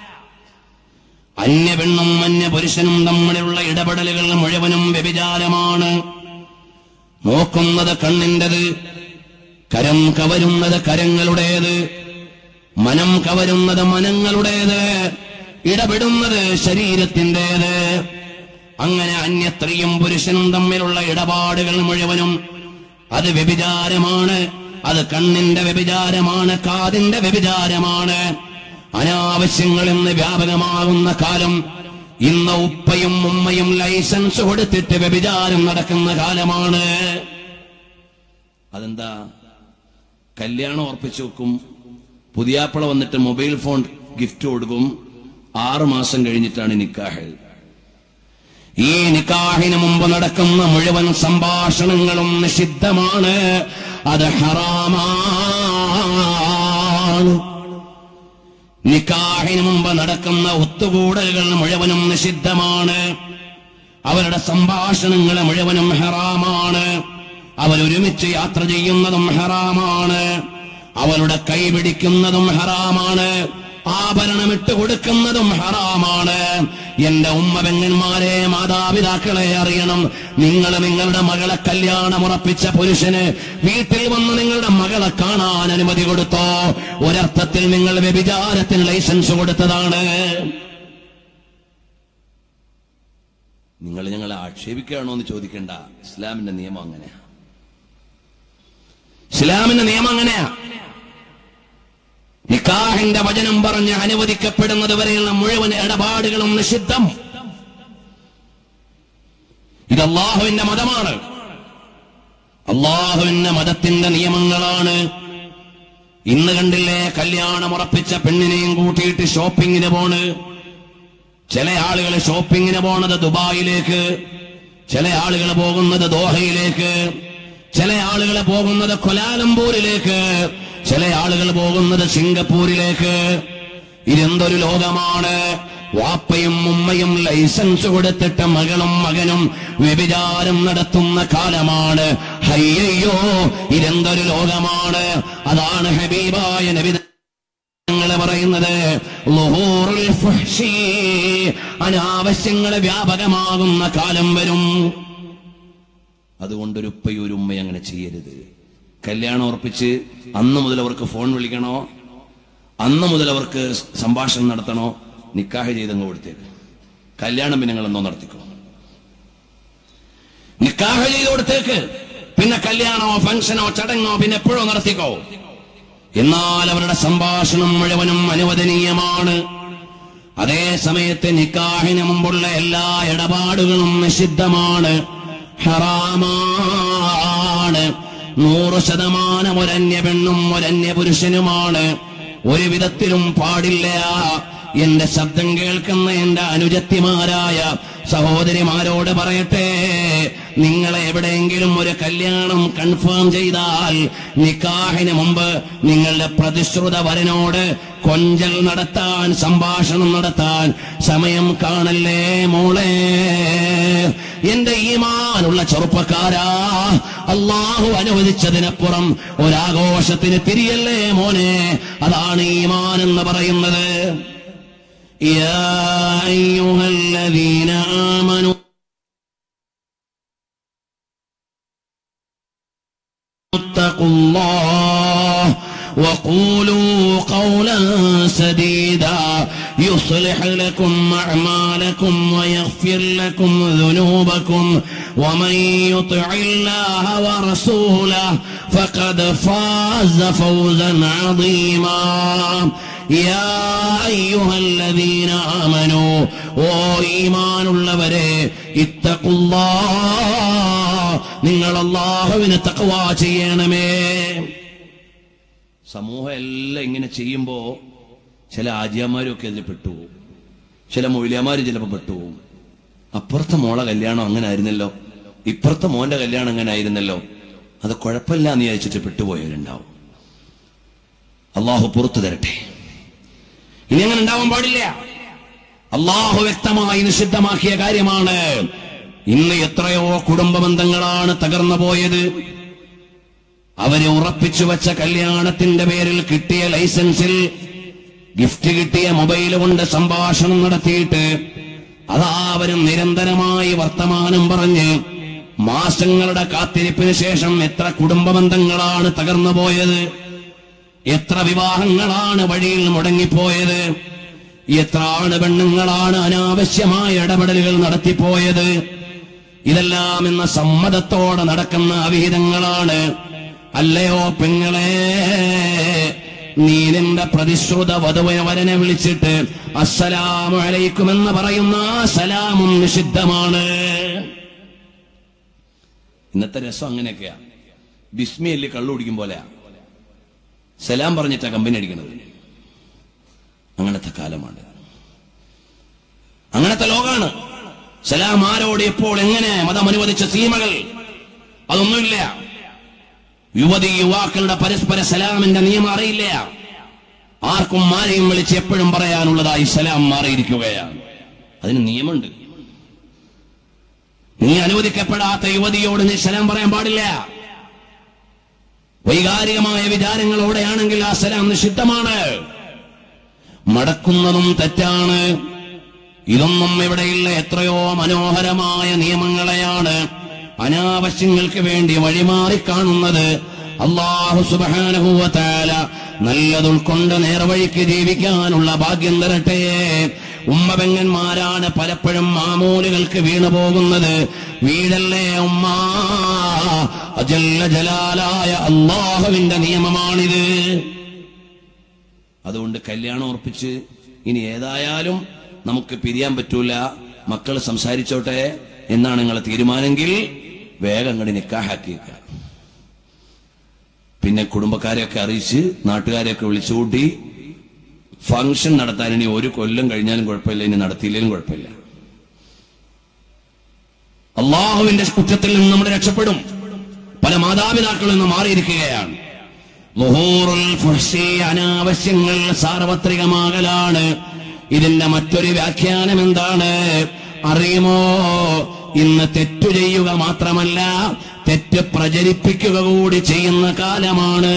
അന്യ പെണ്ണും അന്യ പുരുഷനും തമ്മിലുള്ള ഇടപെടലുകൾ മുഴുവനും വ്യഭിചാരമാണ് നോക്കുന്നത് കണ്ണിൻ്റെത് കരം കവരുന്നത് കരങ്ങളുടേത് മനം കവരുന്നത് മനങ്ങളുടേത് ഇടപെടുന്നത് ശരീരത്തിൻ്റെത് അങ്ങനെ അന്യ സ്ത്രീയും പുരുഷനും തമ്മിലുള്ള ഇടപാടുകൾ മുഴുവനും അത് വ്യഭിചാരമാണ് അത് കണ്ണിന്റെ വ്യഭിചാരമാണ് കാതിന്റെ വ്യഭിചാരമാണ് അനാവശ്യങ്ങൾ ഇന്ന് വ്യാപകമാകുന്ന കാലം ഇന്ന് ഉപ്പയും ഉമ്മയും ലൈസൻസ് കൊടുത്തിട്ട് വ്യഭിചാരം നടക്കുന്ന കാലമാണ് അതെന്താ കല്യാണം ഉറപ്പിച്ചു വെക്കും പുതിയാപ്പള വന്നിട്ട് മൊബൈൽ ഫോൺ ഗിഫ്റ്റ് കൊടുക്കും ആറു മാസം കഴിഞ്ഞിട്ടാണ് നിക്കാഹ് ഈ നിക്കാഹിന് മുമ്പ് നടക്കുന്ന മുഴുവൻ സംഭാഷണങ്ങളും നിഷിദ്ധമാണ് അത് ഹറാമാണ് നിഷിദ്ധമാണ് നിക്കാഹിന് മുമ്പ് നടക്കുന്ന ഒത്തുകൂടലുകൾ മുഴുവനും നിഷിദ്ധമാണ് അവരുടെ സംഭാഷണങ്ങൾ മുഴുവനും ഹറാമാണ് അവരൊരുമിച്ച് യാത്ര ചെയ്യുന്നതും ഹറാമാണ് അവരുടെ കൈ പിടിക്കുന്നതും ഹറാമാണ് ആഭരണമിട്ട് കൊടുക്കുന്നതും ഹറാമാണ് എന്റെ ഉമ്മ പെങ്ങന്മാരെ മാതാപിതാക്കളെ അറിയണം നിങ്ങൾ നിങ്ങളുടെ മകളെ കല്യാണം ഉറപ്പിച്ച പുരുഷന് വീട്ടിൽ വന്ന് നിങ്ങളുടെ മകളെ കാണാൻ അനുമതി കൊടുത്തോ ഒരർത്ഥത്തിൽ നിങ്ങൾ വ്യഭിചാരത്തിന് ലൈസൻസ് കൊടുത്തതാണ് നിങ്ങൾ ഞങ്ങളെ ആക്ഷേപിക്കുകയാണോ എന്ന് ചോദിക്കേണ്ട ഇസ്ലാമിന്റെ നിയമം അങ്ങനെയാ ഇസ്ലാമിന്റെ നിയമം അങ്ങനെയാ നിക്കാഹിന്റെ വചനം പറഞ്ഞ് അനുവദിക്കപ്പെടുന്നത് വരെയുള്ള മുഴുവൻ ഇടപാടുകളും നിഷിദ്ധം ഇത് അള്ളാഹുവിന്റെ മതമാണ് അള്ളാഹുവിന്റെ മതത്തിന്റെ നിയമങ്ങളാണ് ഇന്ന് കണ്ടില്ലേ കല്യാണം ഉറപ്പിച്ച പെണ്ണിനെയും കൂട്ടിയിട്ട് ഷോപ്പിങ്ങിന് പോണ് ചില ആളുകൾ ഷോപ്പിങ്ങിന് പോണത് ദുബായിലേക്ക് ചില ആളുകൾ പോകുന്നത് ദോഹയിലേക്ക് ചില ആളുകൾ പോകുന്നത് കൊലാലംപൂരിലേക്ക് ചില ആളുകൾ പോകുന്നത് സിംഗപ്പൂരിലേക്ക് ഇതെന്തൊരു ലോകമാണ് വാപ്പയും ഉമ്മയും ലൈസൻസ് കൊടുത്തിട്ട് മകളും മകനും വ്യഭിചാരം നടത്തുന്ന കാലമാണ് ഹയ്യയ്യോ ഇതെന്തൊരു ലോകമാണ് അതാണ് ഹബീബായ നബി ഞങ്ങള് പറയുന്നത് ളുഹൂറുൽ ഫഹ്ശി. അനാവശ്യങ്ങള് വ്യാപകമാകുന്ന കാലം വരും അതുകൊണ്ടൊരു ഉപ്പയും ഒരു ഉമ്മയും അങ്ങനെ ചെയ്യരുത് കല്യാണം ഉറപ്പിച്ച് അന്ന് മുതൽ അവർക്ക് ഫോൺ വിളിക്കണോ അന്ന് മുതൽ അവർക്ക് സംഭാഷണം നടത്തണോ നിക്കാഹ് ചെയ്തങ്ങ് കൊടുത്തേക്ക് കല്യാണം പിന്നെ നിങ്ങൾ എന്തോ നടത്തിക്കോ നിക്കാഹ് ചെയ്ത് കൊടുത്തേക്ക് പിന്നെ കല്യാണമോ ഫംഗ്ഷനോ ചടങ്ങോ പിന്നെ എപ്പോഴോ നടത്തിക്കോ എന്നാൽ അവരുടെ സംഭാഷണം മുഴുവനും അനുവദനീയമാണ് അതേ സമയത്ത് നിക്കാഹിന് മുമ്പുള്ള എല്ലാ ഇടപാടുകളും നിഷിദ്ധമാണ് ഹറാമാണ് നൂറ് ശതമാനം ഒരന്യ പെണ്ണും ഒരന്യ പുരുഷനുമാണ് ഒരു വിധത്തിലും പാടില്ല എന്റെ ശബ്ദം കേൾക്കുന്ന എന്റെ അനുജത്തിമാരായ സഹോദരിമാരോട് പറയട്ടെ നിങ്ങൾ എവിടെയെങ്കിലും ഒരു കല്യാണം കൺഫേം ചെയ്താൽ നിക്കാഹിന് മുമ്പ് നിങ്ങളുടെ പ്രതിശ്രുത വരനോട് കൊഞ്ചൽ നടത്താൻ സംഭാഷണം നടത്താൻ സമയം കാണല്ലേ മോളെ എന്റെ ഈമാനുള്ള ചെറുപ്പക്കാരാ അള്ളാഹു അനുവദിച്ചതിനപ്പുറം ഒരാഘോഷത്തിന് തിരിയല്ലേ മോനെ അതാണ് ഈമാൻ എന്ന് പറയുന്നത് يا أيها الذين آمنوا اتقوا الله وقولوا قولا سديدا يصلح لكم أعمالكم ويغفر لكم ذنوبكم ومن يطع الله ورسوله فقد فاز فوزا عظيما يا أيها الذين آمنوا وإيمان ഉള്ളവരെ ഇത്തഖുല്ലാ നിങ്ങൾ അള്ളാഹുവിന് തഖ്വ ചെയ്യണമേ സമൂഹം എല്ലാം ഇങ്ങനെ ചെയ്യുമ്പോ ചില ആജിയന്മാരൊക്കെ അതിൽ പെട്ടുപോകും ചില മൊയിലിയന്മാരും ചിലപ്പോൾ പെട്ടുപോകും അപ്പുറത്തെ മോളെ കല്യാണം അങ്ങനെ ആയിരുന്നല്ലോ ഇപ്പുറത്തെ മോന്റെ കല്യാണം അങ്ങനെ ആയിരുന്നല്ലോ അത് കുഴപ്പമില്ല എന്ന് വിചാരിച്ചിട്ട് പെട്ടുപോയവരുണ്ടാവും അള്ളാഹു പുറത്തു തരട്ടെ ഇനി അങ്ങനെ ഉണ്ടാവാൻ പാടില്ല അള്ളാഹു വ്യക്തമായി നിഷിദ്ധമാക്കിയ കാര്യമാണ് ഇന്ന് എത്രയോ കുടുംബ ബന്ധങ്ങളാണ് തകർന്നു പോയത് അവരെ ഉറപ്പിച്ചു വെച്ച കല്യാണത്തിന്റെ പേരിൽ കിട്ടിയ ലൈസൻസിൽ ഗിഫ്റ്റ് കിട്ടിയ മൊബൈൽ കൊണ്ട് സംഭാഷണം നടത്തിയിട്ട് അതാ അവരും നിരന്തരമായി വർത്തമാനം പറഞ്ഞ് മാസങ്ങളുടെ കാത്തിരിപ്പിന് ശേഷം എത്ര കുടുംബ ബന്ധങ്ങളാണ് തകർന്നു പോയത് എത്ര വിവാഹങ്ങളാണ് വഴിയിൽ മുടങ്ങിപ്പോയത് എത്ര ആണ് പെണ്ണുങ്ങളാണ് അനാവശ്യമായ ഇടപെടലുകൾ നടത്തിപ്പോയത് ഇതെല്ലാം ഇന്ന് സമ്മതത്തോടെ നടക്കുന്ന അവിഹിതങ്ങളാണ് അല്ലയോ പെങ്ങളെ നീ നിന്റെ പ്രതിശ്രുത വധുവിനെ വരനെ വിളിച്ചിട്ട് അസ്സലാമു അലൈക്കും എന്ന് പറയുന്ന ആ സലാമും നിഷിദ്ധമാണ് ഇന്നത്തെ രസം അങ്ങനെയൊക്കെയാ ബിസ്മിയല്ലേ കള്ളു കുടിക്കും പോലെയാ സലാം പറഞ്ഞിട്ടാ കമ്പനി അടിക്കണത് അങ്ങനത്തെ കാലമാണ് അങ്ങനത്തെ ലോകാണ് സലാം ആരോട് എപ്പോൾ എങ്ങനെ മതം അനുവദിച്ച സീമകൾ അതൊന്നുമില്ല യുവതി യുവാക്കളുടെ പരസ്പര സലാമിന്റെ നിയമം അറിയില്ല ആർക്കും ആരെയും വിളിച്ച് എപ്പോഴും പറയാനുള്ളതായി സലാം മാറിയിരിക്കുകയാണ് അതിന് നിയമമുണ്ട് നീ അനുവദിക്കപ്പെടാത്ത യുവതിയോട് നീ സലാം പറയാൻ പാടില്ല വൈകാരികമായ വിചാരങ്ങളോടെയാണെങ്കിൽ ആ സലാം നിഷിദ്ധമാണ് മടക്കുന്നതും തെറ്റാണ് ഇതൊന്നും ഇവിടെയുള്ള എത്രയോ മനോഹരമായ നിയമങ്ങളെയാണ് അനാവശ്യങ്ങൾക്ക് വേണ്ടി വഴിമാറി കാണുന്നത് അള്ളാഹു സുബാനുഭൂവത്താല നല്ലത് ഉൾക്കൊണ്ട് നേർവഴിക്ക് ജീവിക്കാനുള്ള ഭാഗ്യം തരട്ടെ ഉമ്മപെങ്ങന്മാരാണ് പലപ്പോഴും മാമൂലുകൾക്ക് വീണു പോകുന്നത് വീടല്ലേ ഉമ്മ അജല്ല ജലാലായ അള്ളാഹുവിന്റെ നിയമമാണിത് അതുകൊണ്ട് കല്യാണം ഉറപ്പിച്ച് ഇനി ഏതായാലും നമുക്ക് പിരിയാൻ പറ്റൂല മക്കൾ സംസാരിച്ചോട്ടെ എന്നാണ് നിങ്ങളെ തീരുമാനമെങ്കിൽ വേഗം കണ്ടി നിക്കാഹാക്കിയേക്ക പിന്നെ കുടുംബക്കാരെയൊക്കെ അറിയിച്ച് നാട്ടുകാരെയൊക്കെ വിളിച്ചുകൂട്ടി ഫംഗ്ഷൻ നടത്താൻ ഇനി ഒരു കൊല്ലം കഴിഞ്ഞാലും കുഴപ്പമില്ല ഇനി നടത്തിയില്ലെങ്കിലും കുഴപ്പമില്ല അള്ളാഹുവിന്റെ കുറ്റത്തിൽ നിന്ന് നമ്മൾ രക്ഷപ്പെടും പല മാതാപിതാക്കളിൽ നിന്ന് മാറിയിരിക്കുകയാണ് ളുഹൂറുൽ ഫുഹ്ശി അനാവശ്യങ്ങൾ സാർവത്രികമാകലാണ് ഇതിന്റെ മറ്റൊരു വ്യാഖ്യാനം എന്താണ് അറിയുമോ ഇന്ന് തെറ്റു ചെയ്യുക മാത്രമല്ല തെറ്റ് പ്രചരിപ്പിക്കുക കൂടി ചെയ്യുന്ന കാലമാണ്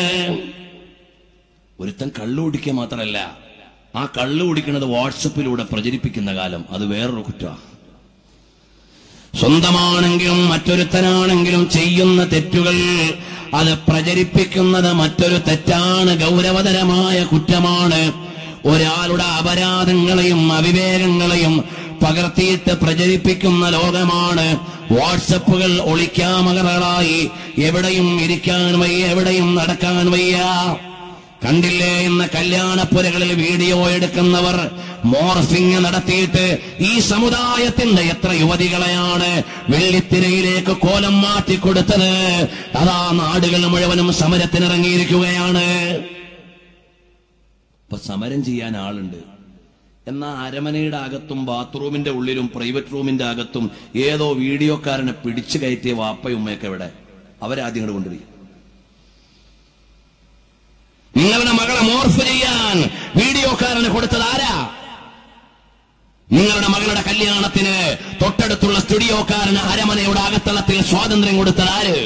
ഒരുത്തൻ കള്ളു കുടിക്കുക മാത്രമല്ല ആ കള്ളു കുടിക്കുന്നത് വാട്സപ്പിലൂടെ പ്രചരിപ്പിക്കുന്ന കാലം അത് വേറൊരു കുറ്റമാണ് സ്വന്തമാണെങ്കിലും മറ്റൊരുത്തനാണെങ്കിലും ചെയ്യുന്ന തെറ്റുകൾ അത് പ്രചരിപ്പിക്കുന്നത് മറ്റൊരു തെറ്റാണ് ഗൗരവതരമായ കുറ്റമാണ് ഒരാളുടെ അപരാധങ്ങളെയും അവിവേകങ്ങളെയും പകർത്തിയിട്ട് പ്രചരിപ്പിക്കുന്ന ലോകമാണ് വാട്സപ്പുകൾ ഒളിക്കാമകളായി എവിടെയും ഇരിക്കാൻ വയ്യ എവിടെയും നടക്കാൻ വയ്യ കണ്ടില്ലേ ഇന്ന് കല്യാണപ്പുരകളിൽ വീഡിയോ എടുക്കുന്നവർ മോർഫിംഗ് നടത്തിയിട്ട് ഈ സമുദായത്തിന്റെ എത്ര യുവതികളെയാണ് വെള്ളിത്തിരയിലേക്ക് കോലം മാറ്റിക്കൊടുത്തത് അതാ നാടുകൾ മുഴുവനും സമരത്തിനിറങ്ങിയിരിക്കുകയാണ് ഇപ്പൊ സമരം ചെയ്യാൻ ആളുണ്ട് എന്നാ അരമനയുടെ അകത്തും ബാത്റൂമിന്റെ ഉള്ളിലും പ്രൈവറ്റ് റൂമിന്റെ അകത്തും ഏതോ വീഡിയോക്കാരനെ പിടിച്ചു കയറ്റിയ വാപ്പയും ഉമ്മയൊക്കെ ഇവിടെ അവരാദ്യം ഇങ്ങോട്ട് കൊണ്ടുവരും നിങ്ങളുടെ മകളെ മോർഫ് ചെയ്യാൻ വീഡിയോക്കാരന് കൊടുത്തത് ആരാ നിങ്ങളുടെ മകളുടെ കല്യാണത്തിന് തൊട്ടടുത്തുള്ള സ്റ്റുഡിയോക്കാരന് അരമനയുടെ അകത്തളത്തിൽ സ്വാതന്ത്ര്യം കൊടുത്തത് ആര്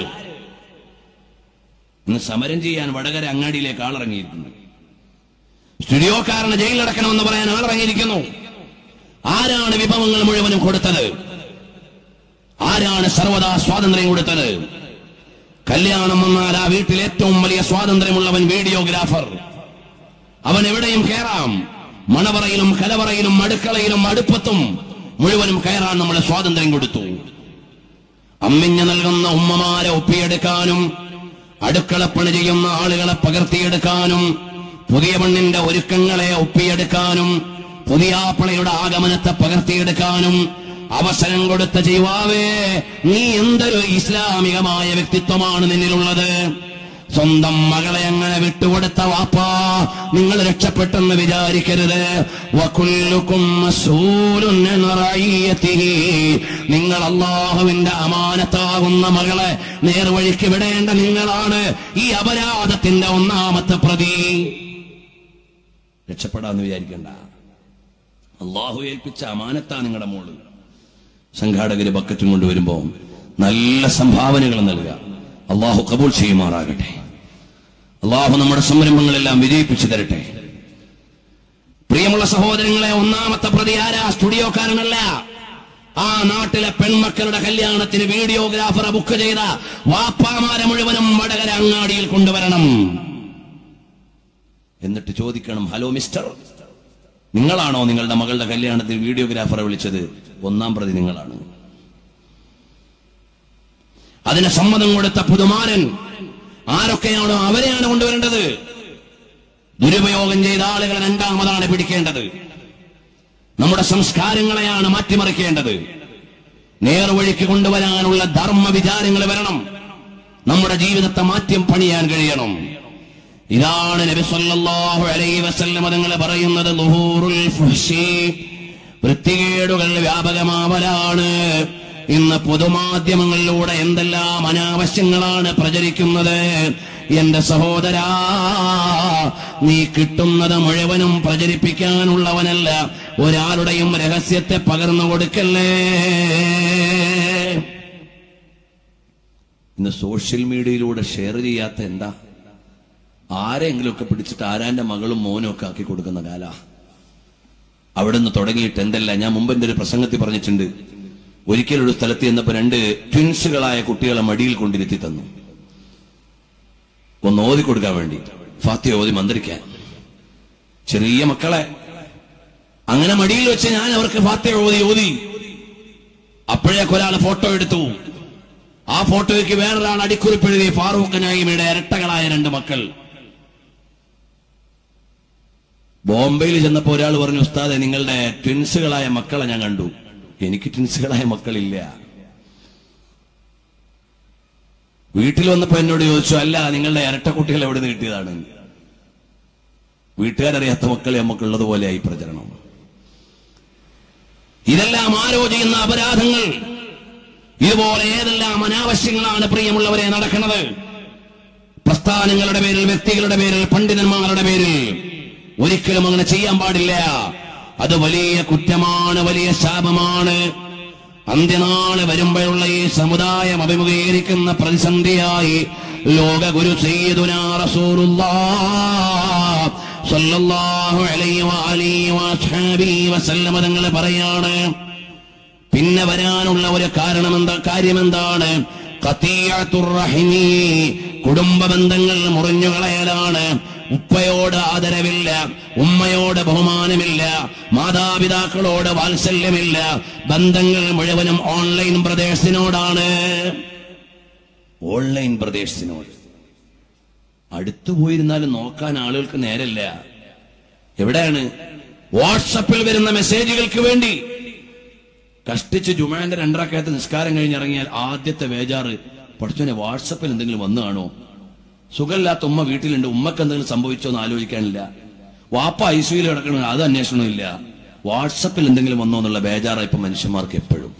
ഇന്ന് സമരം ചെയ്യാൻ വടകര അങ്ങാടിയിലേക്ക് ആളിറങ്ങിയിരിക്കുന്നു സ്റ്റുഡിയോക്കാരന് ജയിലിലടക്കണമെന്ന് പറയാൻ ആളിറങ്ങിയിരിക്കുന്നു ആരാണ് വിഭവങ്ങൾ മുഴുവനും കൊടുത്തത് ആരാണ് സർവദാ സ്വാതന്ത്ര്യം കൊടുത്തത് കല്യാണം വന്നാൽ ആ വീട്ടിൽ ഏറ്റവും വലിയ സ്വാതന്ത്ര്യമുള്ളവൻ വീഡിയോഗ്രാഫർ അവൻ എവിടെയും കയറാം മണവറയിലും കലവറയിലും അടുക്കളയിലും അടുപ്പത്തും മുഴുവനും കയറാൻ നമ്മളെ സ്വാതന്ത്ര്യം കൊടുത്തു അമ്മിഞ്ഞ നൽകുന്ന ഉമ്മമാരെ ഒപ്പിയെടുക്കാനും അടുക്കളപ്പണി ചെയ്യുന്ന ആളുകളെ പകർത്തിയെടുക്കാനും പുതിയ മണ്ണിന്റെ ഒരുക്കങ്ങളെ ഒപ്പിയെടുക്കാനും പുതിയ ആപ്പിളയുടെ ആഗമനത്തെ പകർത്തിയെടുക്കാനും അവസരം കൊടുത്ത ജീവാവേ നീ എന്തൊരു ഇസ്ലാമികമായ വ്യക്തിത്വമാണ് നിന്നിലുള്ളത് സ്വന്തം മകളെ അങ്ങനെ വിട്ടുകൊടുത്ത വാപ്പാ നിങ്ങൾ രക്ഷപ്പെട്ടെന്ന് വിചാരിക്കരുത് വകുല്ലുക്കും മസ്ഊലുൻ അൻ റഈയതിഹി. നിങ്ങൾ അള്ളാഹുവിന്റെ അമാനത്താകുന്ന മകളെ നേർവഴിക്ക് വിടേണ്ട നിങ്ങളാണ് ഈ അപരാധത്തിന്റെ ഒന്നാമത്തെ പ്രതി രക്ഷപ്പെടാന്ന് വിചാരിക്കണ്ട അള്ളാഹു ഏൽപ്പിച്ച അമാനത്താ നിങ്ങളുടെ മോള് സംഘാടകര് ബക്കറ്റും കൊണ്ടുവരുമ്പോ നല്ല സംഭാവനകൾ നൽകുക അള്ളാഹു കബൂൾ ചെയ്യുമാറാകട്ടെ അള്ളാഹു നമ്മുടെ സംരംഭങ്ങളെല്ലാം വിജയിപ്പിച്ചു തരട്ടെ പ്രിയമുള്ള സഹോദരങ്ങളെ ഒന്നാമത്തെ പ്രതി ആരാ സ്റ്റുഡിയോക്കാരനല്ല ആ നാട്ടിലെ പെൺമക്കളുടെ കല്യാണത്തിന് വീഡിയോഗ്രാഫറെ ബുക്ക് ചെയ്ത വാപ്പാമാരെ മുഴുവനും വടകര അങ്ങാടിയിൽ കൊണ്ടുവരണം എന്നിട്ട് ചോദിക്കണം ഹലോ മിസ്റ്റർ നിങ്ങളാണോ നിങ്ങളുടെ മകളുടെ കല്യാണത്തിന് വീഡിയോഗ്രാഫറെ വിളിച്ചത് ഒന്നാം പ്രതി നിങ്ങളാണ് അതിന് സമ്മതം കൊടുത്ത പുതുമാരൻ ആരൊക്കെയാണോ അവരെയാണ് കൊണ്ടുവരേണ്ടത് ദുരുപയോഗം ചെയ്ത ആളുകളെ രണ്ടാമതാണ് പിടിക്കേണ്ടത് നമ്മുടെ സംസ്കാരങ്ങളെയാണ് മാറ്റിമറിക്കേണ്ടത് നേർവഴിക്ക് കൊണ്ടുവരാനുള്ള ധർമ്മ വിചാരങ്ങൾ വരണം നമ്മുടെ ജീവിതത്തെ മാറ്റം പണിയാൻ കഴിയണം ഇതാണ് നബി സല്ലല്ലാഹു അലൈഹി വസല്ലം തങ്ങൾ പറയുന്നത് ളുഹൂറുൽ ഫുഹ്ശി വൃത്തികേടുകൾ വ്യാപകമാവലാണ് ഇന്ന് പൊതുമാധ്യമങ്ങളിലൂടെ എന്തെല്ലാം അനാവശ്യങ്ങളാണ് പ്രചരിക്കുന്നത് എന്റെ സഹോദരാ നീ കിട്ടുന്നത് മുഴുവനും പ്രചരിപ്പിക്കാനുള്ളവനല്ല ഒരാളുടെയും രഹസ്യത്തെ പകർന്നു കൊടുക്കല്ലേ ഇന്ന് സോഷ്യൽ മീഡിയയിലൂടെ ഷെയർ ചെയ്യാത്ത എന്താ ആരെങ്കിലുമൊക്കെ പിടിച്ചിട്ട് ആരാന്റെ മകളും മോനും ഒക്കെ ആക്കി കൊടുക്കുന്ന കാല അവിടെ നിന്ന് തുടങ്ങിയിട്ട് എന്തല്ല ഞാൻ മുമ്പ് എന്റെ ഒരു പ്രസംഗത്തിൽ പറഞ്ഞിട്ടുണ്ട് ഒരിക്കലൊരു സ്ഥലത്ത് ചെന്നപ്പോ രണ്ട് ട്വിൻസുകളായ കുട്ടികളെ മടിയിൽ കൊണ്ടിരുത്തി തന്നു ഒന്ന് ഓതി കൊടുക്കാൻ വേണ്ടി ഫാത്തിയ ഓതി മന്ത്രിക്കാൻ ചെറിയ മക്കളെ അങ്ങനെ മടിയിൽ വെച്ച് ഞാൻ അവർക്ക് ഫാത്തിയ ഓതി ഓതി അപ്പോഴേക്ക് ഒരാൾ ഫോട്ടോ എടുത്തു ആ ഫോട്ടോയ്ക്ക് വേറൊരാൾ അടിക്കുറിപ്പെഴുതി ഫാറൂഖ് നായിമയുടെ ഇരട്ടകളായ രണ്ട് മക്കൾ ബോംബെയിൽ ചെന്നപ്പോ ഒരാൾ പറഞ്ഞു ഉസ്താദെ നിങ്ങളുടെ ട്വിൻസുകളായ മക്കളെ ഞാൻ കണ്ടു എനിക്ക് ട്വിൻസുകളായ മക്കളില്ല വീട്ടിൽ വന്നപ്പോ എന്നോട് ചോദിച്ചു അല്ല നിങ്ങളുടെ ഇരട്ട കുട്ടികൾ എവിടെ നിന്ന് കിട്ടിയതാണ് വീട്ടുകാരറിയാത്ത മക്കളെ നമുക്കുള്ളത് പോലെയായി പ്രചരണം ഇതെല്ലാം ആരോ ചെയ്യുന്ന അപരാധങ്ങൾ ഇതുപോലെ ഏതെല്ലാം അനാവശ്യങ്ങളാണ് പ്രിയമുള്ളവരെ നടക്കുന്നത് പ്രസ്ഥാനങ്ങളുടെ പേരിൽ വ്യക്തികളുടെ പേരിൽ പണ്ഡിതന്മാരുടെ പേരിൽ ഒരിക്കലും അങ്ങനെ ചെയ്യാൻ പാടില്ല അത് വലിയ കുറ്റമാണ് വലിയ ശാപമാണ് അന്ത്യനാള് വരുമ്പോഴുള്ള ഈ സമുദായം അഭിമുഖീകരിക്കുന്ന പ്രതിസന്ധിയായി ലോകഗുരു സയ്യിദുനാ റസൂലുള്ളാഹ് സ്വല്ലല്ലാഹു അലൈഹി വഅലിഹി വഅസ്ഹാബിഹി വസല്ലമ തങ്ങൾ പറയാണ് പിന്നെ വരാനുള്ള ഒരു കാരണം എന്താ കാര്യമെന്താണ് ഖതീഅത്തുർ റഹിമി കുടുംബ ബന്ധങ്ങൾ മുറിഞ്ഞുകളയലാണ് ഉപ്പയോട് ആദരവില്ല ഉമ്മയോട് ബഹുമാനമില്ല മാതാപിതാക്കളോട് വാത്സല്യമില്ല ബന്ധങ്ങൾ മുഴുവനും ഓൺലൈൻ പ്രദേശത്തിനോടാണ് ഓൺലൈൻ പ്രദേശത്തിനോട് അടുത്തു പോയിരുന്നാലും നോക്കാൻ ആളുകൾക്ക് നേരല്ല എവിടെയാണ് വാട്സപ്പിൽ വരുന്ന മെസ്സേജുകൾക്ക് വേണ്ടി കഷ്ടിച്ച് ജുമാന്റെ രണ്ടരക്കകത്ത് നിസ്കാരം കഴിഞ്ഞിറങ്ങിയാൽ ആദ്യത്തെ വേജാറ് പഠിച്ചോനെ വാട്സപ്പിൽ എന്തെങ്കിലും വന്നു കാണോ സുഖമില്ലാത്ത ഉമ്മ വീട്ടിലുണ്ട് ഉമ്മക്ക് എന്തെങ്കിലും സംഭവിച്ചോ എന്ന് ആലോചിക്കാനില്ല വാപ്പ ഐസിയിൽ കിടക്കണ അത് അന്വേഷണമില്ല വാട്സപ്പിൽ എന്തെങ്കിലും വന്നോ എന്നുള്ള ബേജാറാണ് ഇപ്പൊ മനുഷ്യന്മാർക്ക് എപ്പോഴും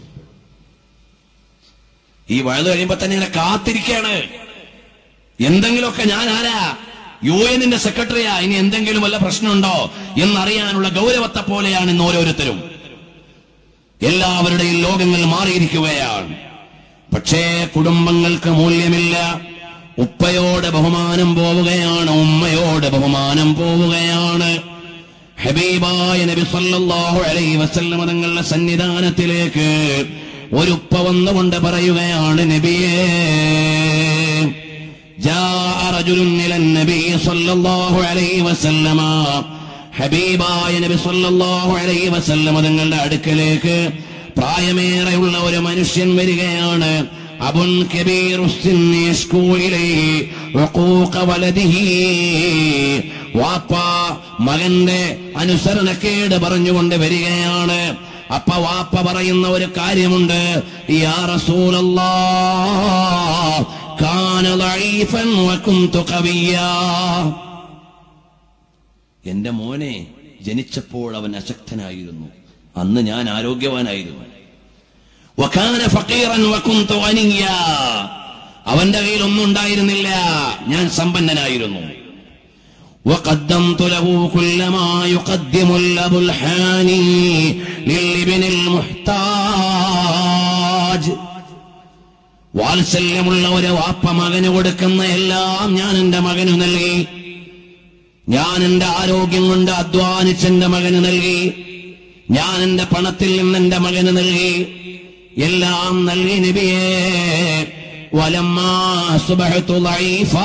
ഈ വയത് കഴിയുമ്പോ തന്നെ ഇങ്ങനെ കാത്തിരിക്കുകയാണ് എന്തെങ്കിലുമൊക്കെ ഞാൻ ആരാ യു എന്നിന്റെ സെക്രട്ടറിയാ ഇനി എന്തെങ്കിലും വല്ല പ്രശ്നമുണ്ടോ എന്നറിയാനുള്ള ഗൗരവത്തെ പോലെയാണ് ഇന്ന് ഓരോരുത്തരും എല്ലാവരുടെയും ലോകങ്ങൾ മാറിയിരിക്കുകയാണ് പക്ഷേ കുടുംബങ്ങൾക്ക് മൂല്യമില്ല ഉപ്പയോട് ബഹുമാനം പോവുകയാണ് ഉമ്മയോട് ബഹുമാനം പോവുകയാണ് ഹബീബായ നബി സല്ലല്ലാഹു അലൈഹി വസല്ലമ തങ്ങളുടെ സന്നിധാനത്തിലേക്ക് ഒരു ഉപ്പ വന്നുകൊണ്ട് പറയുകയാണ് നബിയേ جاء رجل إلى النبي صلى الله عليه وسلم ഹബീബായ നബി സല്ലല്ലാഹു അലൈഹി വസല്ലമ തങ്ങളുടെ അടുക്കലേക്ക് പ്രായമേറെയുള്ള ഒരു മനുഷ്യൻ വരികയാണ് അബുൻ കബീർ വാപ്പ മകന്റെ അനുസരണക്കേട് പറഞ്ഞുകൊണ്ട് വരികയാണ് അപ്പ വാപ്പ പറയുന്ന ഒരു കാര്യമുണ്ട് യാ റസൂലല്ലാ കാന ളഈഫൻ വകുന്തു ഖവിയ്യാ എന്റെ മോനെ ജനിച്ചപ്പോൾ അവൻ അശക്തനായിരുന്നു അന്ന് ഞാൻ ആരോഗ്യവാനായിരുന്നു വകാന ഫഖീറൻ വകുന്തു ഗനിയ്യാ അവന്റെ കയ്യിൽ ഒന്നും ഉണ്ടായിരുന്നില്ല ഞാൻ സമ്പന്നനായിരുന്നു وقدمت له كل ما يقدم الأب الحاني للابن المحتاج വാത്സല്യമുള്ള ഒരു വാപ്പ മകന് കൊടുക്കുന്ന എല്ലാം ഞാൻ എന്റെ മകന് നൽകി ഞാൻ എന്റെ ആരോഗ്യം കൊണ്ട് അധ്വാനിച്ച് എന്റെ മകന് നൽകി ഞാൻ എന്റെ പണത്തിൽ നിന്ന് എന്റെ മകന് നൽകി എല്ലാം നൽകി നബിയേ വലമ്മാ സുബഹത്തു ലൈഫാ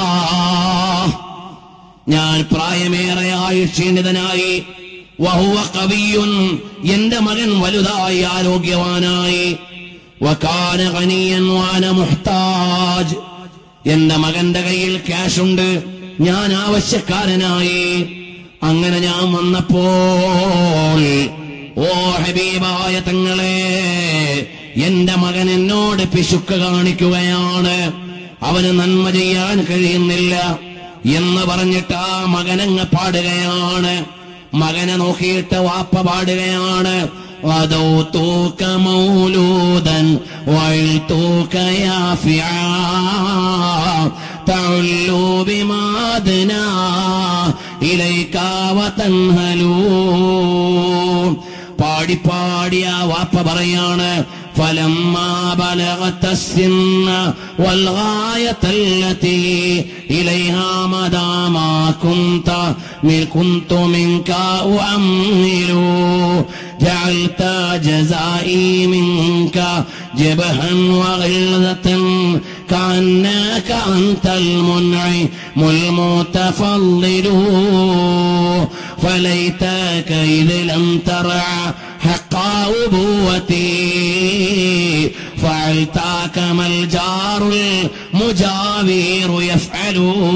ഞാൻ പ്രായമേറെയായി ക്ഷീണിതനായി വഹുവ കവിയുൻ എന്റെ മകൻ വലുതായി ആരോഗ്യവാനായി വകാന ഗനിയൻ വാന മുഹ്താജ് എന്റെ മകന്റെ കയ്യിൽ ക്യാഷ് ഉണ്ട് ഞാൻ ആവശ്യക്കാരനായി അങ്ങനെ ഞാൻ വന്നപ്പോൾ ഓ ഹബീബായ തങ്ങളെ എന്റെ മകൻ എന്നോട് പിശുക്ക് കാണിക്കുകയാണ് അവന് നന്മ ചെയ്യാൻ കഴിയുന്നില്ല എന്ന് പറഞ്ഞിട്ട് ആ മകനങ്ങ് പാടുകയാണ് മകനെ നോക്കിയിട്ട് വാപ്പ പാടുകയാണ് غدوتك مولودا وعلتك يافعا تعلوا بما أدنى إليك وتنهلوا പാടി പാടി ആ വാപ്പ പറയാണ് فلما بلغت السن والغاية التي إليها مدى ما كنت من كنت منك أؤمل جعلت جزائي منك جبها وغلظة كأنك أنت المنعم المتفضل فليتك إذ لم ترع حق أبوتي فعلت كما الجار المجاوير يفعل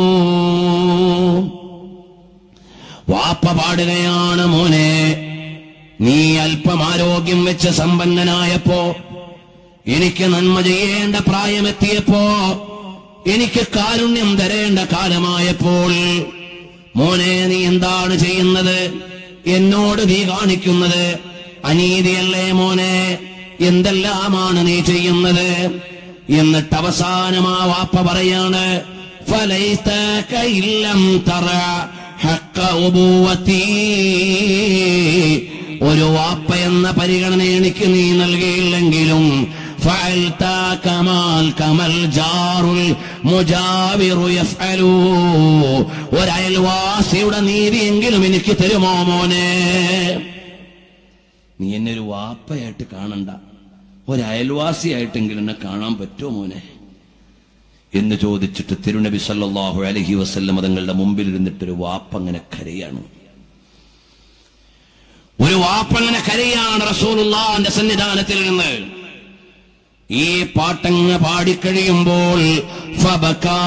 വാപ്പ പാടുകയാണ് മോനെ നീ അല്പം ആരോഗ്യം വെച്ച് സമ്പന്നനായപ്പോ എനിക്ക് നന്മ ചെയ്യേണ്ട പ്രായമെത്തിയപ്പോ എനിക്ക് കാരുണ്യം തരേണ്ട കാലമായപ്പോൾ മോനെ നീ എന്താണ് ചെയ്യുന്നത് എന്നോട് നീ കാണിക്കുന്നത് അനീതിയല്ലേ മോനെ എന്തെല്ലാമാണ് നീ ചെയ്യുന്നത് എന്നിട്ട് അവസാനം ആ വാപ്പ പറയാണ് فليتك إن لم ترى حق أبوتي ഒരു വാപ്പ എന്ന പരിഗണന എനിക്ക് നീ നൽകിയില്ലെങ്കിലും فعلت كمال كمال جار المجاور يفعل ഒരയൽവാസിയുടെ നീതിയെങ്കിലും എനിക്ക് തരുമോ മോനെ നീ എന്നെ ഒരു വാപ്പയായിട്ട് കാണണ്ട ഒരയൽവാസിയായിട്ടെങ്കിലും എന്നെ കാണാൻ പറ്റുമോ മോനെ എന്ന് ചോദിച്ചിട്ട് തിരുനബി സല്ലല്ലാഹു അലൈഹി വസല്ലം തങ്ങളുടെ മുമ്പിൽ ഇരുന്നിട്ടൊരു വാപ്പ അങ്ങനെ കരയാണ് ഒരു വാപ്പ അങ്ങനെ കരയാണ് റസൂലുള്ളാന്റെ സന്നിധാനത്തിൽ നിന്ന് ഈ പാട്ടങ്ങ് പാടിക്കഴിയുമ്പോൾ ഫബക്കാ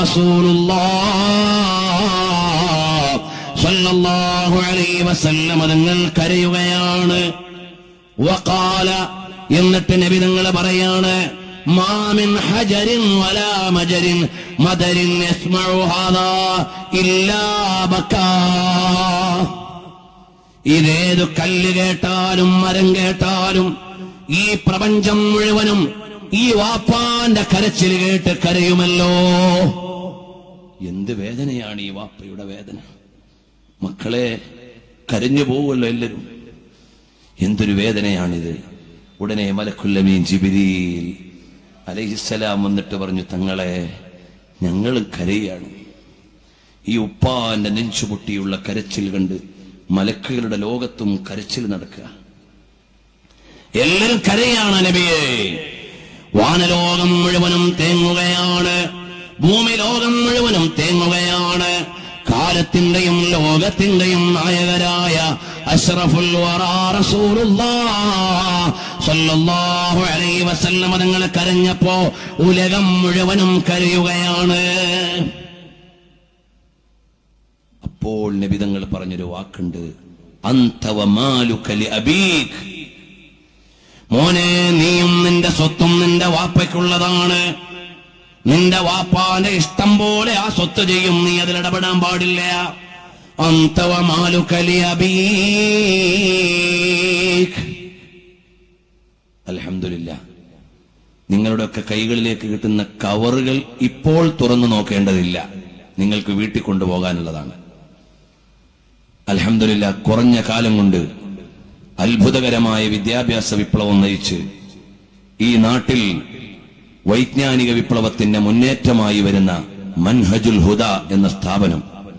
റസൂലുള്ളാഹ് സല്ലല്ലാഹു അലൈഹി വസല്ലം തങ്ങൾ കരയുകയാണ് വഖാല എന്നിട്ട് നബി തങ്ങൾ പറയാണ് മാമിൻ ഹജരിൻ വലാ മജരിൻ മദരിൻ യസ്മഉ ഹാദാ ഇല്ലാ ബക്കാ ഇതേതു കല്ല് കേട്ടാലും മരം കേട്ടാലും ഈ പ്രപഞ്ചം മുഴുവനും ഈ വാപ്പാന്റെ കരച്ചിൽ കേട്ട് കരയുമല്ലോ എന്ത് വേദനയാണ് ഈ വാപ്പയുടെ വേദന മക്കളെ കരഞ്ഞു പോവുമല്ലോ എല്ലാവരും എന്തൊരു വേദനയാണിത് ഉടനെ മലക്കുല്ലമീൻ ജിബിരിയിൽ അലഹിസലാം വന്നിട്ട് പറഞ്ഞു തങ്ങളെ ഞങ്ങളും കരയാണ് ഈ ഉപ്പാന്റെ നെഞ്ചുപൊട്ടിയുള്ള കരച്ചിൽ കണ്ട് മലക്കുകളുടെ ലോകത്തും കരച്ചിൽ നടക്കുക എല്ലാരും കരയാണ് നബിയെ വാനലോകം മുഴുവനും തേങ്ങുകയാണ് ഭൂമി ലോകം മുഴുവനും തേങ്ങുകയാണ് കാലത്തിന്റെയും ലോകത്തിന്റെയും നായകരായ അഷ്റഫുൽ വറാ റസൂലുള്ളാഹ് സ്വല്ലല്ലാഹു അലൈഹി വസല്ലം തങ്ങൾ കരഞ്ഞപ്പോ ഉലകം മുഴുവനും കരയുകയാണ് അപ്പോൾ നബിതങ്ങൾ പറഞ്ഞൊരു വാക്കുണ്ട് അന്തവ മാലുക്കലി അബീഖ് മോനെ നീയും നിന്റെ സ്വത്തും നിന്റെ വാപ്പയ്ക്കുള്ളതാണ് നിന്റെ വാപ്പാന്റെ ഇഷ്ടം പോലെ ആ സ്വത്ത് ചെയ്യും നീ അതിൽ ഇടപെടാൻ പാടില്ല അന്തവ മാലുക്കലി അബീഖ് അലഹമില്ല നിങ്ങളുടെയൊക്കെ കൈകളിലേക്ക് കിട്ടുന്ന കവറുകൾ ഇപ്പോൾ തുറന്നു നോക്കേണ്ടതില്ല നിങ്ങൾക്ക് വീട്ടിൽ കൊണ്ടുപോകാനുള്ളതാണ് അലഹമില്ല കുറഞ്ഞ കാലം കൊണ്ട് അത്ഭുതകരമായ വിദ്യാഭ്യാസ വിപ്ലവം നയിച്ച് ഈ നാട്ടിൽ വൈജ്ഞാനിക വിപ്ലവത്തിന്റെ മുന്നേറ്റമായി വരുന്ന മൻഹജുൽ ഹുദ എന്ന സ്ഥാപനം